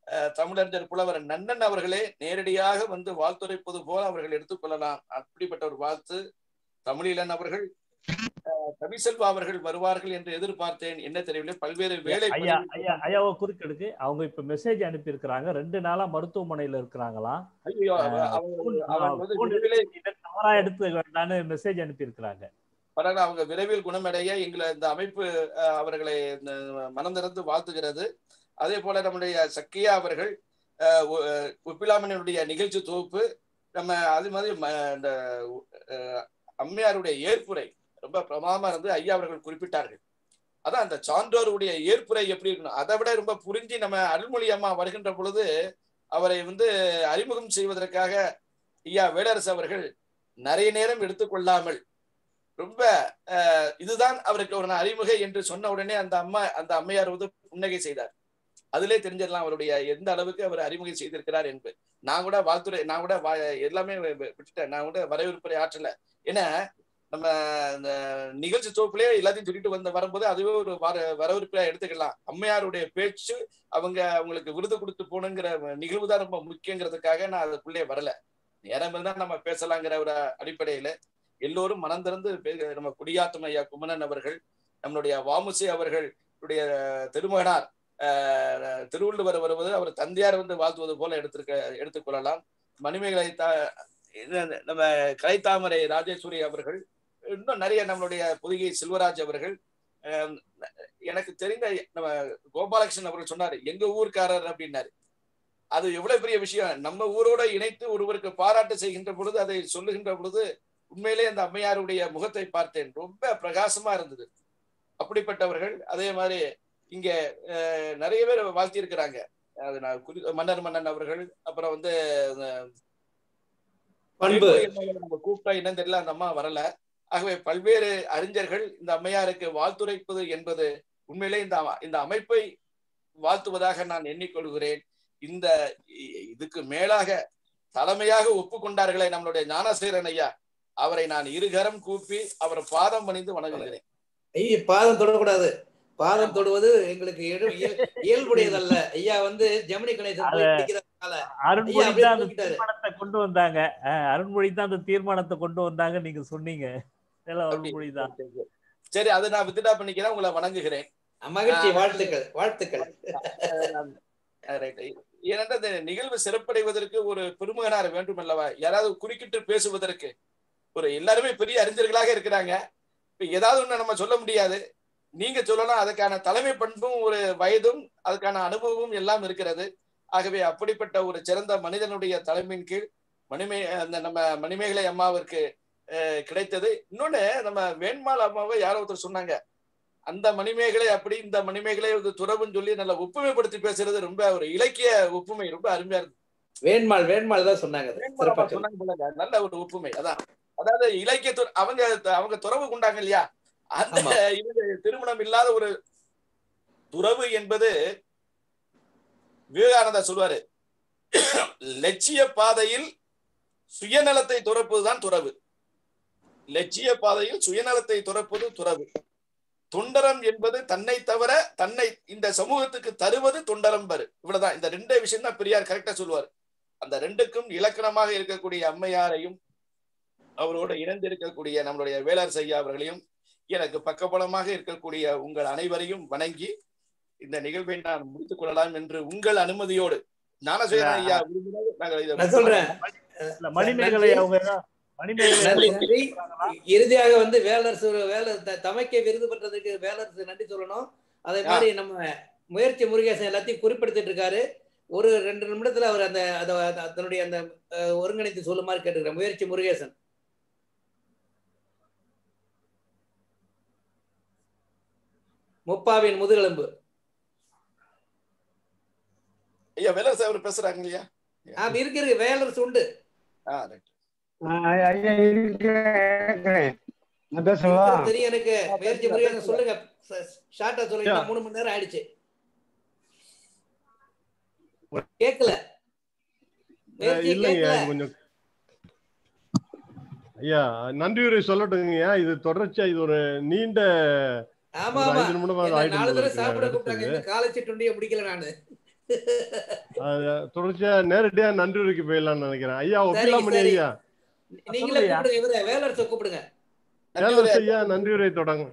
அஹ், தமிழறிஞர் புலவர் நன்னன் அவர்களே நேரடியாக வந்து வாழ்த்துரைப்பது போல அவர்கள் எடுத்துக்கொள்ளலாம் அப்படிப்பட்ட ஒரு வாழ்த்து தமிழீழன் அவர்கள் அஹ், கவிசெல்வா அவர்கள் வருவார்கள் என்று எதிர்பார்த்தேன் என்ன தெரியவில்லை பல்வேறு வேலை ஐயா பணிகள் ஐயா ஐயாவை குறுக்கெடுக்கு அவங்க இப்ப மெசேஜ் அனுப்பி இருக்கிறாங்க ரெண்டு நாளா மருத்துவமனையில இருக்கிறாங்களாம் ஐயோ அவ- அஹ், அவங்க phone- அவங்க வந்து phone விரைவிலே இதை தவறா எடுத்து வேண்டான்னு மெசேஜ் அனுப்பி இருக்கிறாங்க பரவாயில்ல அவங்க விரைவில் குணமடைய எங்களை இந்த அமைப்பு அஹ், அவர்களை இந்த மனம் திறந்து வாழ்த்துகிறது அதே போல நம்முடைய சக்கியா அவர்கள் அஹ், ஒ- அஹ், ஒப்பிலாமனுடைய நிகழ்ச்சி தொகுப்பு நம்ம அது மாதிரி ம- இந்த அஹ், அம்மையாருடைய ஏற்புரை ரொம்ப பிரமாதமா இருந்து ஐயா அவர்கள் குறிப்பிட்டார்கள் அதான் அந்த சான்றோருடைய ஏற்புரை எப்படி இருக்கணும் அதை விட ரொம்ப புரிஞ்சு நம்ம அருள்மொழி அம்மா வருகின்ற பொழுது அவரை வந்து அறிமுகம் செய்வதற்காக ஐயா வேடரசு அவர்கள் நிறைய நேரம் எடுத்துக்கொள்ளாமல் ரொம்ப அஹ், இதுதான் அவருக்கு ஒரு அறிமுகை என்று சொன்ன உடனே அந்த அம்மா அந்த அம்மையார் வந்து புன்னகை செய்தார் அதிலே தெரிஞ்சிடலாம் அவருடைய எந்த அளவுக்கு அவர் அறிமுகை செய்திருக்கிறார் என்று நான் கூட வாழ்த்துறை நான் கூட வா- எல்லாமே வி- வி- விட்டுட்டேன் நான் கூட வரவேற்புரை ஆற்றல ஏன்னா நம்ம இந்த நிகழ்ச்சி தொகுப்புலயே எல்லாத்தையும் சொல்லிட்டு வந்த வரும்போது அதுவே ஒரு வர வரவேற்பையா எடுத்துக்கலாம் அம்மையாருடைய பேச்சு அவங்க அவங்களுக்கு விருது கொடுத்து போகணுங்கிற நிகழ்வு தான் ரொம்ப முக்கியங்கிறதுக்காக நான் அதுக்குள்ளே வரல நேரம் இருந்தா நம்ம பேசலாங்கிற ஒரு அடிப்படையில எல்லோரும் மனம் திறந்து பே- நம்ம குடியாத்தம் ஐயா குமணன் அவர்கள் நம்மளுடைய வாமுசி அவர்களுடைய திருமகனார் ஆஹ், திருவள்ளுவர் வருவது அவர் தந்தையார் வந்து வாழ்த்துவது போல எடுத்திருக்க எடுத்துக்கொள்ளலாம் மணிமேகலை தா இது நம்ம கலைத்தாமரை ராஜேஸ்வரி அவர்கள் இன்னும் நிறைய நம்மளுடைய புதுகை செல்வராஜ் அவர்கள் ஆஹ், எனக்கு தெரிந்த நம்ம கோபாலகிருஷ்ணன் அவர்கள் சொன்னாரு எங்க ஊர்க்காரர் அப்படின்னாரு அது எவ்வளவு பெரிய விஷயம் நம்ம ஊரோட இணைத்து ஒருவருக்கு பாராட்டு செய்கின்ற பொழுது அதை சொல்லுகின்ற பொழுது உண்மையிலே அந்த அம்மையாருடைய முகத்தை பார்த்தேன் ரொம்ப பிரகாசமா இருந்தது அப்படிப்பட்டவர்கள் அதே மாதிரி இங்க அஹ், நிறைய பேர் வாழ்த்தி இருக்கிறாங்க அது நான் குறி மன்னர் மன்னன் அவர்கள் அப்புறம் வந்து அஹ், பண்பு. நம்ம கூப்பிட்டா என்னன்னு தெரியல அந்த அம்மா வரல ஆகவே பல்வேறு அறிஞர்கள் இந்த அம்மையாருக்கு வாழ்த்துரைப்பது என்பது உண்மையிலே இந்த அம- இந்த அமைப்பை வாழ்த்துவதாக நான் எண்ணிக்கொள்கிறேன் இந்த இ- இதுக்கு மேலாக தலைமையாக ஒப்புக்கொண்டார்களே நம்மளுடைய ஞானசேரன் ஐயா அவரை நான் இருகரம் கூப்பி அவர் பாதம் பணிந்து வணங்குகிறேன் ஐயா பாதம் தொடக்கூடாது பாதம் தொடுவது எங்களுக்கு இயல்- இயல்- இயல்புடையதல்ல ஐயா வந்து ஜெமினி கணேசன் போய் அத- பிடிக்கிறதுனால ஐயா அருண்மொழி அப்படியே தான் அந்த தூக்கிட்டாரு தீர்மானத்தை கொண்டு வந்தாங்க அஹ், அருண்மொழி தான் அந்த தீர்மானத்தை கொண்டு வந்தாங்க நீங்க சொன்னீங்க எல்லாம் அருண்மொழி தான் சரி அதை நான் வித்டா பண்ணிக்கிறேன் உங்களை வணங்குகிறேன் மகிழ்ச்சி ஆஹ் வாழ்த்துக்கள் வாழ்த்துக்கள் அஹ் right. ஏனென்றால் இந்த நிகழ்வு சிறப்படைவதற்கு ஒரு பெருமகனார் வேண்டும் அல்லவா யாராவது குறுக்கிட்டு பேசுவதற்கு ஒரு எல்லாருமே பெரிய அறிஞர்களாக இருக்கிறாங்க இப்ப ஏதாவது ஒண்ணு நம்ம சொல்ல முடியாது நீங்க சொல்லலாம் அதுக்கான தலைமை பண்பும் ஒரு வயதும் அதுக்கான அனுபவமும் எல்லாம் இருக்கிறது ஆகவே அப்படிப்பட்ட ஒரு சிறந்த மனிதனுடைய தலைமையின் கீழ் மணிமே அந்த நம்ம மணிமேகலை அம்மாவிற்கு அஹ், கிடைத்தது இன்னொன்னு நம்ம வேண்மாள் அம்மாவை யாரோ ஒருத்தர் சொன்னாங்க அந்த மணிமேகலை அப்படி இந்த மணிமேகலை வந்து துறவுன்னு சொல்லி நல்ல ஒப்புமைப்படுத்தி பேசுறது ரொம்ப ஒரு இலக்கிய ஒப்புமை ரொம்ப அருமையா இருக்கு வேண்மாள் வேண்மாள் தான் சொன்னாங்க அது. வேண்மாள் சிறப்பா அம்மா சொன்னாங்க போலங்க. நல்ல ஒரு ஒப்புமை அதான் அதாவது இலக்கிய துற- அவங்க அவங்க துறவு கொண்டாங்க இல்லையா அந்த ஆமா. இவங்க திருமணம் இல்லாத ஒரு துறவு என்பது விவேகானந்தா சொல்வாரு லட்சிய பாதையில் சுயநலத்தை துறப்பதுதான் துறவு லட்சிய பாதையில் சுயநலத்தை துறப்பது துறவு தொண்டரம் என்பது தன்னை தவிர தன்னை இந்த சமூகத்துக்கு தருவது தொண்டரம் பரு இவ்வளவுதான் இந்த ரெண்டே விஷயம் தான் பெரியார் கரெக்டா சொல்லுவார் அந்த ரெண்டுக்கும் இலக்கணமாக இருக்கக்கூடிய அம்மையாரையும் அவரோட இணைந்து இருக்கக்கூடிய நம்மளுடைய வேளார் செய்யா அவர்களையும் எனக்கு பக்கபலமாக இருக்கக்கூடிய உங்கள் அனைவரையும் வணங்கி இந்த நிகழ்வை நான் முடித்துக் கொள்ளலாம் என்று உங்கள் அனுமதியோடு ஞானசேகரன் ஐயா விரும்பினால் நாங்கள் இதை நான் சொல்றேன் இல்ல, மணிமேகலை அவங்க மணிமேகலை நன்றி அவங்க நன்றி இறுதியாக வந்து வேலரசு வேலர் த- தமக்கே விருது பெற்றதுக்கு வேலரசு நன்றி சொல்லணும் அதே மாதிரி நம்ம முயற்சி முருகேசன் எல்லாத்தையும் குறிப்பிடுத்திட்டு இருக்காரு ஒரு ரெண்டு நிமிடத்துல அவர் அந்த அத- அத- தன்னுடைய அந்த அஹ், ஒருங்கிணைத்து சொல்லுமாறு கேட்டுக்கிறேன் முயற்சி முருகேசன் முப்பாவின் முதுகெலும்பு ஐயா வேலர் சார் பேசுறாங்க இல்லையா ஆ இருக்கு இருக்கு வேலரசு உண்டு ஆ ரைட் ஐயா இருக்கிறேன் நான் பேசவா இருக்கிறது தெரியும் எனக்கு முயற்சி முருகேசன் சொல்லுங்க ஷார்ட்டா சொல்லுங்க ஐயா. இன்னும் மூணு மணி நேரம் ஆயிடுச்சு கேக்கல முயற்சி இல்லைங்க கேக்கல இது கொஞ்சம் ஐயா நன்றி உரை சொல்லட்டுங்கய்யா இது தொடர்ச்சியா இது ஒரு நீண்ட ஆமா ஒரு ஆமா ஐந்து நிமிடமாக என்ன ஆயிடும் நாலு போல தடவை இருக்குங்க சாப்பிட அடுத்தது. கூப்பிட்டாங்க இந்த காலை சிற்றுண்டியை முடிக்கல நானு அது தொடர்ச்சியா நேரடியா நன்றிக்கு போயிடலாம்னு நினைக்கிறேன் ஐயா சரிங்க ஒப்பிலாமணி சரி ஐயா நீங்களே கூப்பிடுங்க இவரு வேலரசை கூப்பிடுங்க வேலரசு ஐயா நன்றியுரை தொடங்க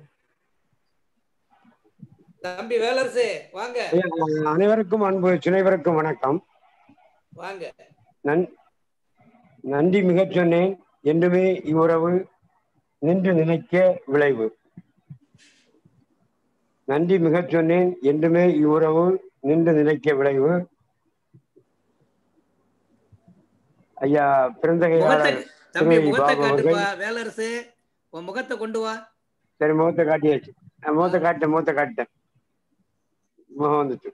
தம்பி வேலரசு வாங்க ஐயா, அனைவருக்கும் அன்பு துணைவருக்கும் வணக்கம் வாங்க நன் நன்றி மிகச் சொன்னேன் என்றுமே இவ்வுறவு நின்று நினைக்க விளைவு நன்றி மிகச் சொன்னேன் என்றுமே இவ்வுறவு நின்று நினைக்க விளைவு ஐயா முகத்தை பிறந்தகையாளர் தம்பி திரு முகத்தை பாபு அவர்கள் காட்டுப்பா வேலரசு உன் முகத்தை கொண்டு வா சரி முகத்தை காட்டியாச்சு நான் முகத்தை காட்டேன் முகத்தை காட்டேன் முகம் வந்துச்சு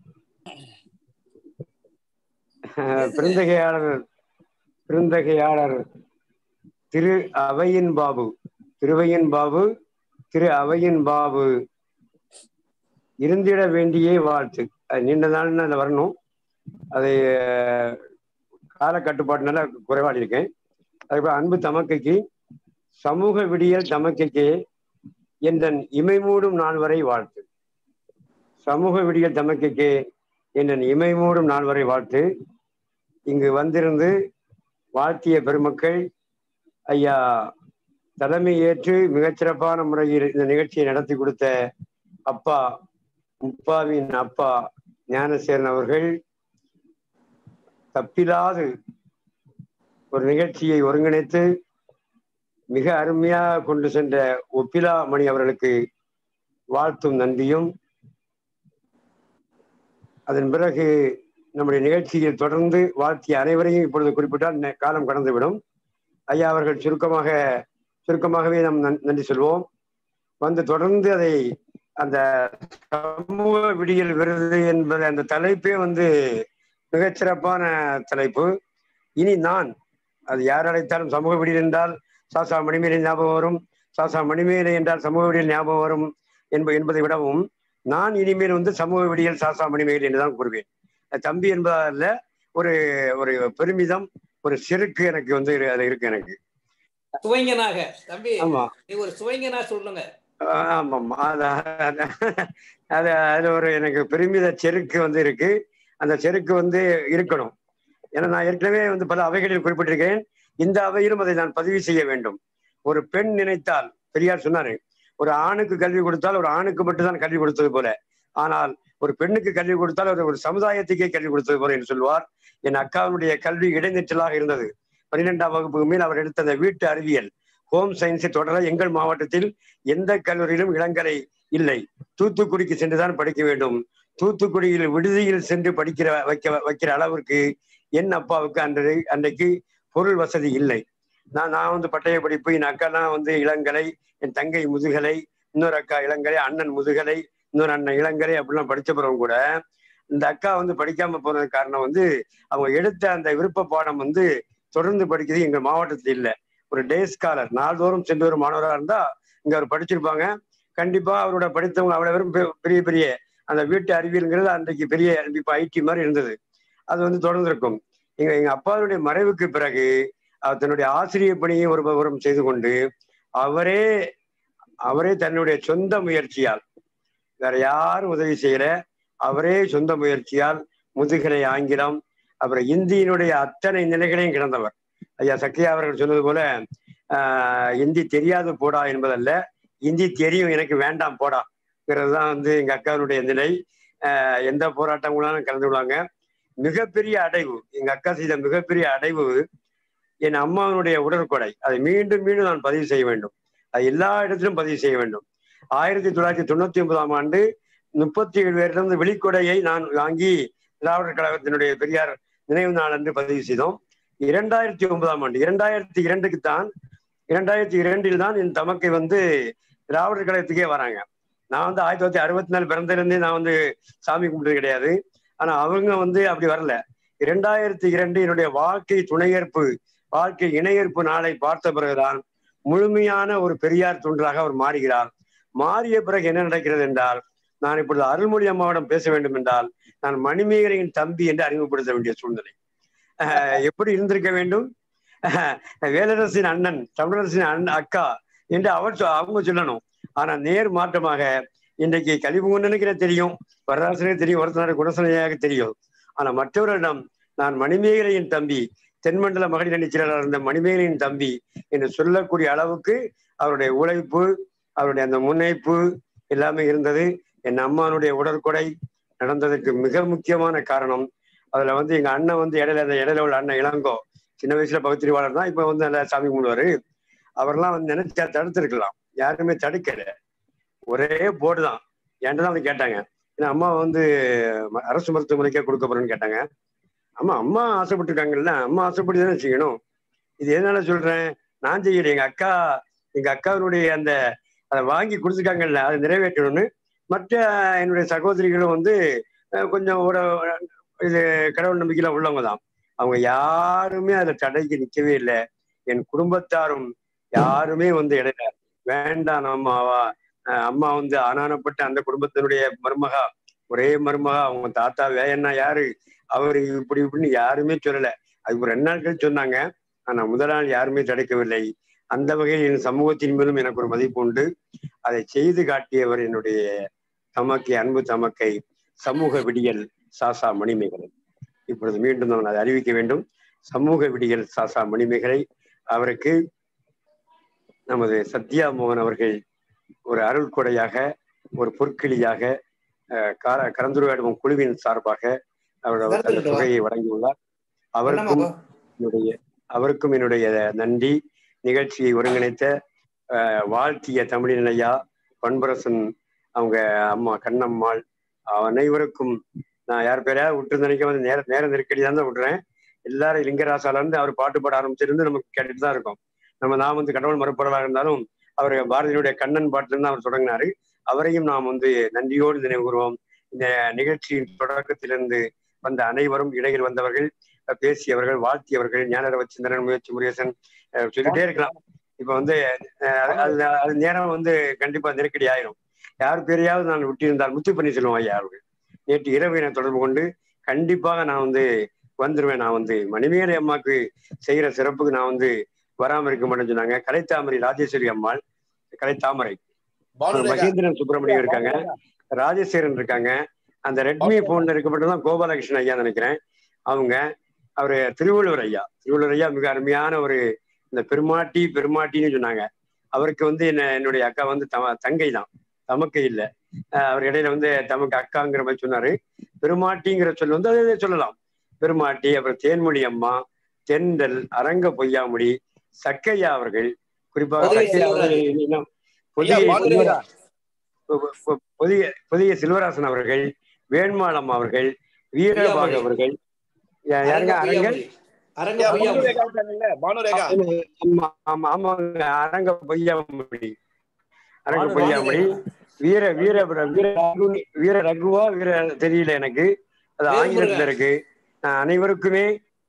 அஹ், பிறந்தகையாளர் பிறந்தகையாளர் திரு அவையின் பாபு திருவையின் பாபு திரு அவையின் பாபு இருந்திட வேண்டியே வாழ்த்து அது நீண்ட நாள்னு அதில் வரணும் அதை அஹ், கால கட்டுப்பாட்டுனால குறைவாடி இருக்கேன் அதுக்கப்புறம் அன்பு தமக்கைக்கு சமூக விடியல் தமக்கைக்கு எந்தன் இமை மூடும் நாள் வரை வாழ்த்து சமூக விடியல் தமக்கைக்கு எந்தன் இமை மூடும் நாள் வரை வாழ்த்து இங்கு வந்திருந்து வாழ்த்திய பெருமக்கள் ஐயா தலைமை ஏற்று மிகச்சிறப்பான முறையில் இந்த நிகழ்ச்சியை நடத்தி கொடுத்த அப்பா முப்பாவின் அப்பா ஞானசேரன் அவர்கள் தப்பிலாது ஒரு நிகழ்ச்சியை ஒருங்கிணைத்து மிக அருமையாக கொண்டு சென்ற ஒப்பிலா மணி அவர்களுக்கு வாழ்த்தும் நன்றியும் அதன் பிறகு நம்முடைய நிகழ்ச்சியில் தொடர்ந்து வாழ்த்திய அனைவரையும் இப்பொழுது குறிப்பிட்டால் நே- காலம் கடந்துவிடும் ஐயா அவர்கள் சுருக்கமாக சுருக்கமாகவே நாம் நன்- நன்றி சொல்வோம் வந்து தொடர்ந்து அதை அந்த சமூக விடியல் விருது என்பது அந்த தலைப்பே வந்து மிகச்சிறப்பான தலைப்பு இனி நான் அது யார் அழைத்தாலும் சமூக விடியல் என்றால் சாசா மணிமேலை ஞாபகம் வரும் சாசா மணிமேலை என்றால் சமூக விடியல் ஞாபகம் வரும் என்ப என்பதை விடவும் நான் இனிமேல் வந்து சமூக விடியல் சாசா மணிமேகலை என்றுதான் கூறுவேன் அது தம்பி என்பதல்ல ஒரு ஒரு பெருமிதம் ஒரு செருக்கு எனக்கு வந்து இரு- அது இருக்கு எனக்கு சுவைங்கனாக தம்பி ஆமா நீ ஒரு சுவைங்கனா சொல்லுங்க ஆஹ் ஆமாம் அது அது அது அது ஒரு எனக்கு பெருமித செருக்கு வந்து இருக்கு அந்த செருக்கு வந்து இருக்கணும் ஏன்னா நான் ஏற்கனவே வந்து பல அவைகளில் குறிப்பிட்டிருக்கிறேன் இந்த அவையிலும் அதை நான் பதிவு செய்ய வேண்டும் ஒரு பெண் நினைத்தால் பெரியார் சொன்னாரு ஒரு ஆணுக்கு கல்வி கொடுத்தால் ஒரு ஆணுக்கு மட்டும்தான் கல்வி கொடுத்தது போல ஆனால் ஒரு பெண்ணுக்கு கல்வி கொடுத்தால் ஒரு ஒரு சமுதாயத்துக்கே கல்வி கொடுத்தது போல என்று சொல்வார் என் அக்காவுடைய கல்வி இடைநிற்றலாக இருந்தது பன்னிரெண்டாம் வகுப்புக்கு மேல் அவர் எடுத்த அந்த வீட்டு அறிவியல் ஹோம் சயின்ஸை தொடர எங்கள் மாவட்டத்தில் எந்த கல்லூரியிலும் இளங்கலை இல்லை தூத்துக்குடிக்கு சென்றுதான் படிக்க வேண்டும் தூத்துக்குடியில் விடுதியில் சென்று படிக்கிற வைக்க வைக்கிற அளவிற்கு என் அப்பாவுக்கு அன்றை அன்றைக்கு பொருள் வசதி இல்லை நான் நான் வந்து பட்டய படிப்பு என் அக்காலாம் வந்து இளங்கலை என் தங்கை முதுகலை இன்னொரு அக்கா இளங்கலை அண்ணன் முதுகலை இன்னொரு அண்ணன் இளங்கலை அப்படிலாம் படிச்ச பிறகு கூட இந்த அக்கா வந்து படிக்காம போனதுக்கு காரணம் வந்து அவங்க எடுத்த அந்த விருப்ப பாடம் வந்து தொடர்ந்து படிக்கிறது எங்க மாவட்டத்தில் இல்லை ஒரு டே ஸ்காலர் நாள்தோறும் சென்று வரும் மாணவராக இருந்தா இங்க அவர் படிச்சிருப்பாங்க கண்டிப்பா அவரோட படித்தவங்க அவ்வளவு பேரும் பெ- பெரிய பெரிய அந்த வீட்டு அறிவியல்ங்கிறது அன்றைக்கு பெரிய இப்ப ஐடி மாதிரி இருந்தது அது வந்து தொடர்ந்து இருக்கும் எங்க எங்க அப்பாவுடைய மறைவுக்கு பிறகு அவர் தன்னுடைய ஆசிரியர் பணியை ஒரு புறம் செய்து கொண்டு அவரே அவரே தன்னுடைய சொந்த முயற்சியால் வேற யாரும் உதவி செய்யல அவரே சொந்த முயற்சியால் முதுகலை ஆங்கிலம் அப்புறம் இந்தியினுடைய அத்தனை நிலைகளையும் கிடந்தவர் ஐயா சக்தியா அவர்கள் சொன்னது போல ஆஹ் இந்தி தெரியாது போடா என்பதல்ல இந்தி தெரியும் எனக்கு வேண்டாம் போடாங்கிறது தான் வந்து எங்க அக்காவுடைய நிலை ஆஹ் எந்த போராட்டங்களாலும் கலந்து விடுவாங்க மிகப்பெரிய அடைவு எங்க அக்கா செய்த மிகப்பெரிய அடைவு என் அம்மாவினுடைய உடற்கொடை அதை மீண்டும் மீண்டும் நான் பதிவு செய்ய வேண்டும் அது எல்லா இடத்திலும் பதிவு செய்ய வேண்டும் ஆயிரத்தி தொள்ளாயிரத்தி தொண்ணூத்தி ஒன்பதாம் ஆண்டு முப்பத்தி ஏழு பேரிலிருந்து வெளிக்கொடையை நான் வாங்கி திராவிடர் கழகத்தினுடைய பெரியார் நினைவு நாள் என்று பதிவு செய்தோம் இரண்டாயிரத்தி ஒன்பதாம் ஆண்டு இரண்டாயிரத்தி இரண்டுக்கு தான் இரண்டாயிரத்தி இரண்டில் தான் என் தமக்கை வந்து திராவிடர் கழகத்துக்கே வராங்க நான் வந்து ஆயிரத்தி தொள்ளாயிரத்தி அறுபத்தி நாலு பிறந்திருந்தே நான் வந்து சாமி கும்பிட்டது கிடையாது ஆனா அவங்க வந்து அப்படி வரல இரண்டாயிரத்தி இரண்டு என்னுடைய வாழ்க்கை துணையேற்பு வாழ்க்கை இணையேற்பு நாளை பார்த்த பிறகுதான் முழுமையான ஒரு பெரியார் தொண்டராக அவர் மாறுகிறார் மாறிய பிறகு என்ன நடக்கிறது என்றால் நான் இப்பொழுது அருள்மொழி அம்மாவிடம் பேச வேண்டும் என்றால் நான் மணிமேகலையின் தம்பி என்று அறிமுகப்படுத்த வேண்டிய சூழ்நிலை அஹ் எப்படி இருந்திருக்க வேண்டும் அஹ் வேலரசின் அண்ணன் தமிழரசின் அண்ணன் அக்கா என்று அவர் சொ- அவங்க சொல்லணும் ஆனா நேர் மாற்றமாக இன்றைக்கு கலிமுகனுக்கு தெரியும் வரராசனுக்கு தெரியும் ஒருத்தனார் குணசனையாக தெரியும் ஆனா மற்றவர்களிடம் நான் மணிமேகலையின் தம்பி தென்மண்டல மகளிர் அணி செயலாளர் இருந்த மணிமேகலையின் தம்பி என்று சொல்லக்கூடிய அளவுக்கு அவருடைய உழைப்பு அவருடைய அந்த முன்னைப்பு எல்லாமே இருந்தது என் அம்மானுடைய உடற்கொடை நடந்ததுக்கு மிக முக்கியமான காரணம் அதுல வந்து எங்க அண்ணன் வந்து இடையில அந்த இடையில உள்ள அண்ணன் இளங்கோ சின்ன வயசுல பகுத்திரிவாளர் தான் இப்ப வந்து நல்லா சாமி கும்பிடுவாரு அவர்லாம் வந்து நினைச்சா தடுத்திருக்கலாம் யாருமே தடுக்கல ஒரே போர்டு தான் என்கிட்ட தான் வந்து கேட்டாங்க ஏன்னா அம்மா வந்து ம- அரசு மருத்துவமனைக்கே கொடுக்க போறேன்னு கேட்டாங்க அம்மா அம்மா ஆசைப்பட்டிருக்காங்கல்ல அம்மா ஆசைப்பட்டு தானே செய்யணும் இது எதனால சொல்றேன் நான் செய்யல எங்க அக்கா எங்க அக்காவினுடைய அந்த அதை வாங்கி கொடுத்துருக்காங்கல்ல அதை நிறைவேற்றணும்னு மற்ற என்னுடைய சகோதரிகளும் வந்து அஹ், கொஞ்சம் ஒரு இது கடவுள் நம்பிக்கையில உள்ளவங்க தான் அவங்க யாருமே அதுல தடைக்கு நிக்கவே இல்லை என் குடும்பத்தாரும் யாருமே வந்து இடையில வேண்டாம் அம்மாவா அஹ் அம்மா வந்து ஆனானப்பட்ட அந்த குடும்பத்தினுடைய மருமகா ஒரே மருமகா அவங்க தாத்தா வேயண்ணா யாரு அவரு இப்படி இப்படின்னு யாருமே சொல்லல அது ஒரு ரெண்டு நாள் கழிச்சு சொன்னாங்க ஆனா முதல் நாள் யாருமே தடுக்கவில்லை அந்த வகையில் என் சமூகத்தின் மேலும் எனக்கு ஒரு மதிப்பு உண்டு அதை செய்து காட்டியவர் என்னுடைய தமக்கை அன்பு தமக்கை சமூக விடியல் சாசா மணிமேகலை இப்பொழுது மீண்டும் நான் அதை அறிவிக்க வேண்டும் சமூக விடியல் சாசா மணிமேகலை அவருக்கு நமது சத்யா மோகன் அவர்கள் ஒரு அருள் கொடையாக ஒரு பொற்கிளியாக அஹ், கார கலந்துரையாடும் குழுவின் சார்பாக அவரோட அந்த தொகையை வழங்கியுள்ளார் அவருக்கும் என்னுடைய அவருக்கும் என்னுடைய நன்றி நிகழ்ச்சியை ஒருங்கிணைத்த அஹ், வாழ்த்திய தமிழின் ஐயா பண்பரசன் அவங்க அம்மா கண்ணம்மாள் அனைவருக்கும் நான் யார் பேரையா விட்டு நினைக்க வந்து நேர நேர நெருக்கடி தான் விட்டுறேன் எல்லாரும் லிங்கராசால இருந்து அவர் பாட்டு பாட ஆரம்பிச்சிருந்து நமக்கு கேட்டுட்டு தான் இருக்கோம் நம்ம நான் வந்து கடவுள் மறுப்படலாக இருந்தாலும் அவர் பாரதியினுடைய கண்ணன் பாட்டுல இருந்து அவர் தொடங்கினாரு அவரையும் நாம் வந்து நன்றியோடு நினைவு கூறுவோம் இந்த நிகழ்ச்சியின் தொடக்கத்திலிருந்து வந்த அனைவரும் இடையில் வந்தவர்கள் அஹ், பேசியவர்கள் வாழ்த்தியவர்கள் ஞானரவச்சந்திரன் முயற்சி முருகேசன் அஹ், சொல்லிட்டே இருக்கலாம் இப்ப வந்து அஹ், அது- அது அது நேரம் வந்து கண்டிப்பா நெருக்கடி ஆயிரும் யார் பேரையாவது நான் விட்டிருந்தால் முத்து பன்னீர்செல்வம் ஐயா அவர்கள் நேற்று இரவு என்னை தொடர்பு கொண்டு கண்டிப்பாக நான் வந்து வந்துருவேன் நான் வந்து மணிமேலை அம்மாக்கு செய்யற சிறப்புக்கு நான் வந்து வராம இருக்க மாட்டேன்னு சொன்னாங்க கலைத்தாமரை ராஜேஸ்வரி அம்மாள் கலைத்தாமரை பானுரேகா. மகேந்திரன் சுப்பிரமணியம் இருக்காங்க ராஜேஸ்வரன் இருக்காங்க அந்த ரெட்மி போன்ல இருக்கப்பட்டதான் கோபாலகிருஷ்ணன் ஐயா நினைக்கிறேன் அவங்க அவரு திருவள்ளுவர் ஐயா திருவள்ளுவர் ஐயா மிக அருமையான ஒரு இந்த பெருமாட்டி பெருமாட்டின்னு சொன்னாங்க அவருக்கு வந்து என்ன என்னுடைய அக்கா வந்து தம தங்கை தான் தமக்கை இல்லை அவர் இடையில வந்து தமக்கு அக்காங்கிற மாதிரி சொன்னாரு பெருமாட்டிங்கிற சொல் வந்து அதே சொல்லலாம் பெருமாட்டி அப்புறம் தேன்மொழி அம்மா தென்றல் அரங்க பொய்யாமொழி சக்கையா அவர்கள் குறிப்பாக பொதிகை சக்கையா அவர்கள் செல்வராஜ். இன்னும் ஐயா, பொதிகை பானுரேகா. செல்வரா- பொ- பொ- பொதிகை பொதிகை செல்வராசன் அவர்கள் வேண்மாளம் அவர்கள் வீரபாகு பொய்யாமொழி. அவர்கள் யா- யாருங்க அரங்க அரங்கல் பொய்யாமொழி அரங்க ஐயா, பொய்யாமொழி பானுரேகா இருக்காங்கல்ல, பானுரேகா ஆமா ஆமா ஆமாங்க அரங்க பொய்யாமொழி அரங்க பானு- பொய்யாமொழி வீர வீர வீர ரகு வீர ரகுவா வீர தெரியல எனக்கு அது வேல்முருகன். ஆங்கிலத்துல இருக்கு அஹ் அனைவருக்குமே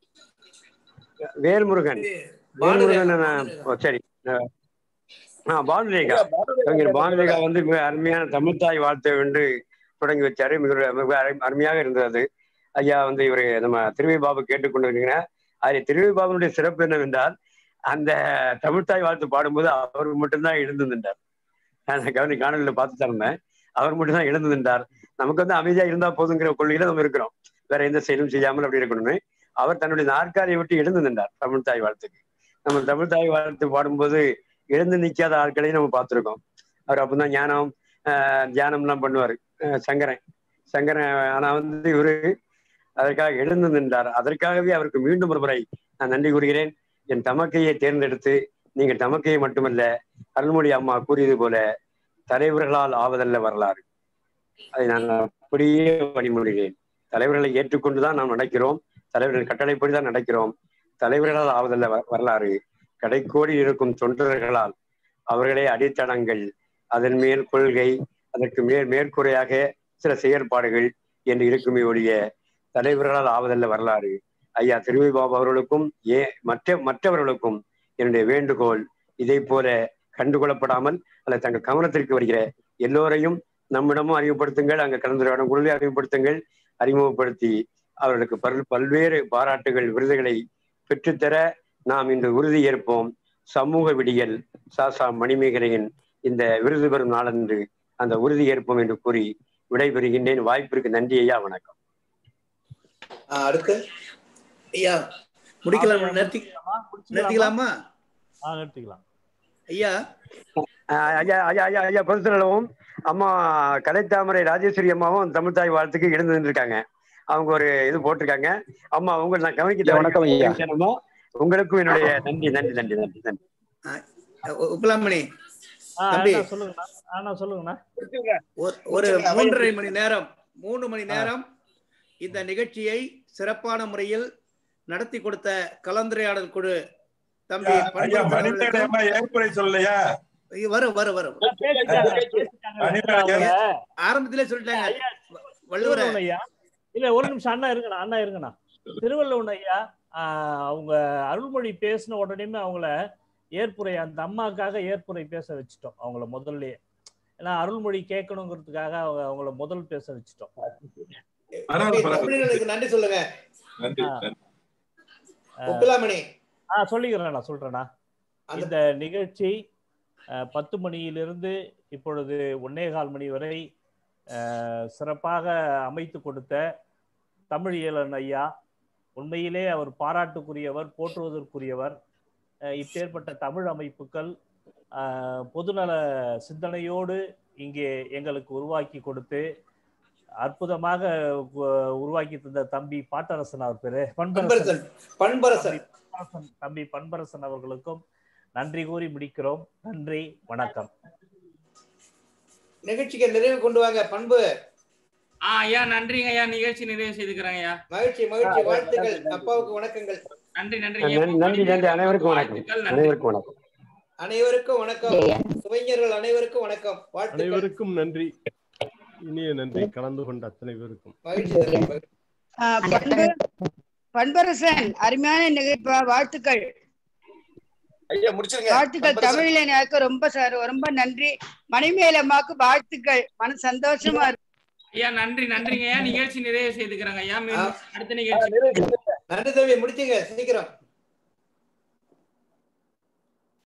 வேல்முருகன் வேல்முருகன் நான் ஓ, சரி அஹ் ஆ பானுரேகா கவிஞர் பானுரேகா வந்து மிக அருமையான தமிழ்த்தாய் வாழ்த்தை வென்று தொடங்கி வச்சாரு மிக மிக அரு- அருமையாக இருந்தது ஐயா வந்து இவரு நம்ம திருவை பாபு கேட்டுக்கொண்டிருக்கீங்க அதில் திருவை பாபுனுடைய சிறப்பு என்னவென்றால் அந்த தமிழ்த்தாய் வாழ்த்து பாடும்போது அவர் மட்டும்தான் எழுந்து நின்றார் நான் கவனி காணொலியில பார்த்து தரேன் அவர் மட்டும்தான் எழுந்து நின்றார் நமக்கு வந்து அமைதியா இருந்தா போதுங்கிற கொள்கையில நம்ம இருக்கிறோம் வேற எந்த செயலும் செய்யாமல் அப்படி இருக்கணும்னு அவர் தன்னுடைய நாற்காலியை விட்டு எழுந்து நின்றார் தமிழ்த்தாய் வாழ்த்துக்கு நம்ம தமிழ்த்தாய் வாழ்த்து பாடும்போது எழுந்து நிக்காத ஆட்களையும் நம்ம பார்த்திருக்கோம் அவர் அப்பதான் ஞானம் ஆஹ் தியானம் எல்லாம் பண்ணுவாரு ஆஹ் சங்கரன் சங்கரன் ஆனா வந்து இவரு அதற்காக எழுந்து நின்றார் அதற்காகவே அவருக்கு மீண்டும் ஒரு முறை நான் நன்றி கூறுகிறேன் என் தமக்கையை தேர்ந்தெடுத்து நீங்கள் தமக்கையை மட்டுமல்ல அருள்மொழி அம்மா கூறியது போல தலைவர்களால் ஆவதல்ல வரலாறு அதை நான் அப்படியே வழிமொழிகிறேன் தலைவர்களை ஏற்றுக்கொண்டுதான் நாம் நடக்கிறோம் தலைவர்கள் கட்டளைப்படி தான் நடக்கிறோம் தலைவர்களால் ஆவதல்ல வ- வரலாறு கடைக்கோடி இருக்கும் தொண்டர்களால் அவர்களே அடித்தளங்கள் அதன் மேல் கொள்கை அதற்கு மேல் மேற்கூரையாக சில செயற்பாடுகள் என்று இருக்குமே ஒழிய தலைவர்களால் ஆவதல்ல வரலாறு ஐயா திருவை பாபு அவர்களுக்கும் ஏ மற்ற மற்றவர்களுக்கும் என்னுடைய வேண்டுகோள் இதை போல கண்டுகொள்ளப்படாமல் அல்லது தங்கள் கவனத்திற்கு வருகிற எல்லோரையும் நம்மிடமும் அறிமுகப்படுத்துங்கள் அங்க கலந்துரையாடும் குழுவை அறிமுகப்படுத்துங்கள் அறிமுகப்படுத்தி அவர்களுக்கு பல் பல்வேறு பாராட்டுகள் விருதுகளை பெற்றுத்தர நாம் இன்று உறுதி ஏற்போம் சமூக விடியல் சாசா மணிமேகலையின் இந்த விருது பெறும் நாளன்று அந்த உறுதி ஏற்போம் என்று கூறி விடைபெறுகின்றேன் வாய்ப்பிற்கு நன்றி ஐயா வணக்கம் ஆ, அடுத்து ஐயா முடிக்கலாம் நிறுத்தி நிறுத்திக்கலாமா ஆ நிறுத்திக்கலாம் ஐயா ஆஹ் ஐயா ஐயா ஐயா ஐயா பொறுத்தளவும் அம்மா கலைத்தாமரை ராஜேஸ்வரி அம்மாவும் தமிழ்தாய் வாழ்த்துக்கு எழுந்து நின்றுருக்காங்க அவங்க ஒரு இது போட்டிருக்காங்க அம்மா உங்க நான் கவனிக்க வணக்கம் ஐயா. அம்மா உங்களுக்கும் என்னுடைய நன்றி நன்றி நன்றி நன்றி நன்றி உ- உப்பலாமணி ஆ, தம்பி அண்ணா சொல்லுங்கண்ணா அண்ணா சொல்லுங்கண்ணா ஒரு- ஒரு மூன்றரை மணி நேரம் மூணு மணி நேரம் இந்த நிகழ்ச்சியை சிறப்பான முறையில் நடத்தி கொடுத்த கலந்துரையாடல் குழு தம்பி ஐயா பண்புகள் மணிமேகலை அவர்களுக்கும் அம்மா ஏற்புரை சொல்லலையா ஐயோ, வரும் வரும் வரும் மணிமேகலை ஆரம்பத்திலே சொல்லிட்டாங்க வள்ளுவர திருவள்ளுவன் ஐயா இல்ல ஒரு நிமிஷம் அண்ணா இருங்கண்ணா அண்ணா இருங்கண்ணா திருவள்ளுவன் ஐயா ஆஹ், அவங்க அருள்மொழி பேசின உடனேமே அவங்கள ஏற்புரை அந்த அம்மாக்காக ஏற்புரை பேச வச்சுட்டோம் அவங்கள முதல்லயே ஏன்னா அருள்மொழி கேட்கணுங்கிறதுக்காக அவங்க அவங்கள முதல் பேச வச்சுட்டோம் தம்பி, தமிழர்களுக்கு நன்றி சொல்லுங்க நன்றி உப்பிலாமணி ஆ சொல்லிக்கிறேன் நான் சொல்றேண்ணா இந்த நிகழ்ச்சி அஹ், பத்து மணியிலிருந்து இப்பொழுது ஒன்னே கால் மணி வரை அஹ், சிறப்பாக அமைத்து கொடுத்த தமிழ் இயலன் ஐயா உண்மையிலே அவர் பாராட்டுக்குரியவர் போற்றுவதற்குரியவர் அஹ், இப்பேற்பட்ட தமிழ் அமைப்புகள் அஹ், பொதுநல சிந்தனையோடு இங்கே எங்களுக்கு உருவாக்கி கொடுத்து அற்புதமாக உ- உருவாக்கி தந்த தம்பி பாட்டரசன் அவர் பேரு பண்பரசன் பண்பரசன் பண்பரசன் தம்பி பண்பரசன் அவர்களுக்கும் நன்றி கூறி முடிக்கிறோம் நன்றி வணக்கம் நிகழ்ச்சிக்கு நிறைவு கொண்டு வாங்க பண்பு ஆ ஐயா நன்றிங்க ஐயா நிகழ்ச்சி நிறைவு செய்துக்கிறேங்க ஐயா மகிழ்ச்சி மகிழ்ச்சி வாழ்த்துக்கள் அப்பாவுக்கு வணக்கங்கள் நன்றி நன்றி நன்றி நன்றி நன்றி அனைவருக்கும் வணக்கம் அனைவருக்கும் வணக்கம் அனைவருக்கும் வணக்கம் சுவைஞர்கள் அனைவருக்கும் வணக்கம் வாழ்த்துக்கள் அனைவருக்கும் நன்றி இனிய நன்றி கலந்து கொண்ட அத்தனை பேருக்கும் மகிழ்ச்சி தம்பி, மகிழ்ச்சி. ஆ, பண்பு பண்பரசன் அருமையான நிகழ்ப்பா வாழ்த்துக்கள் ஐயா முடிச்சிருங்க வாழ்த்துக்கள் பண்பரசன். தமிழில எனக்கு ரொம்ப சார் ரொம்ப நன்றி மணிமேல் அம்மாவுக்கு வாழ்த்துக்கள் மன சந்தோஷமா இருக்கு ஐயா நன்றி நன்றிங்க ஐயா நிகழ்ச்சி நிறைவு செய்துக்கிறேங்க ஐயா மீண்டும் அடுத்த நிகழ்ச்சி நன்றி தம்பி முடிச்சுங்க சீக்கிரம்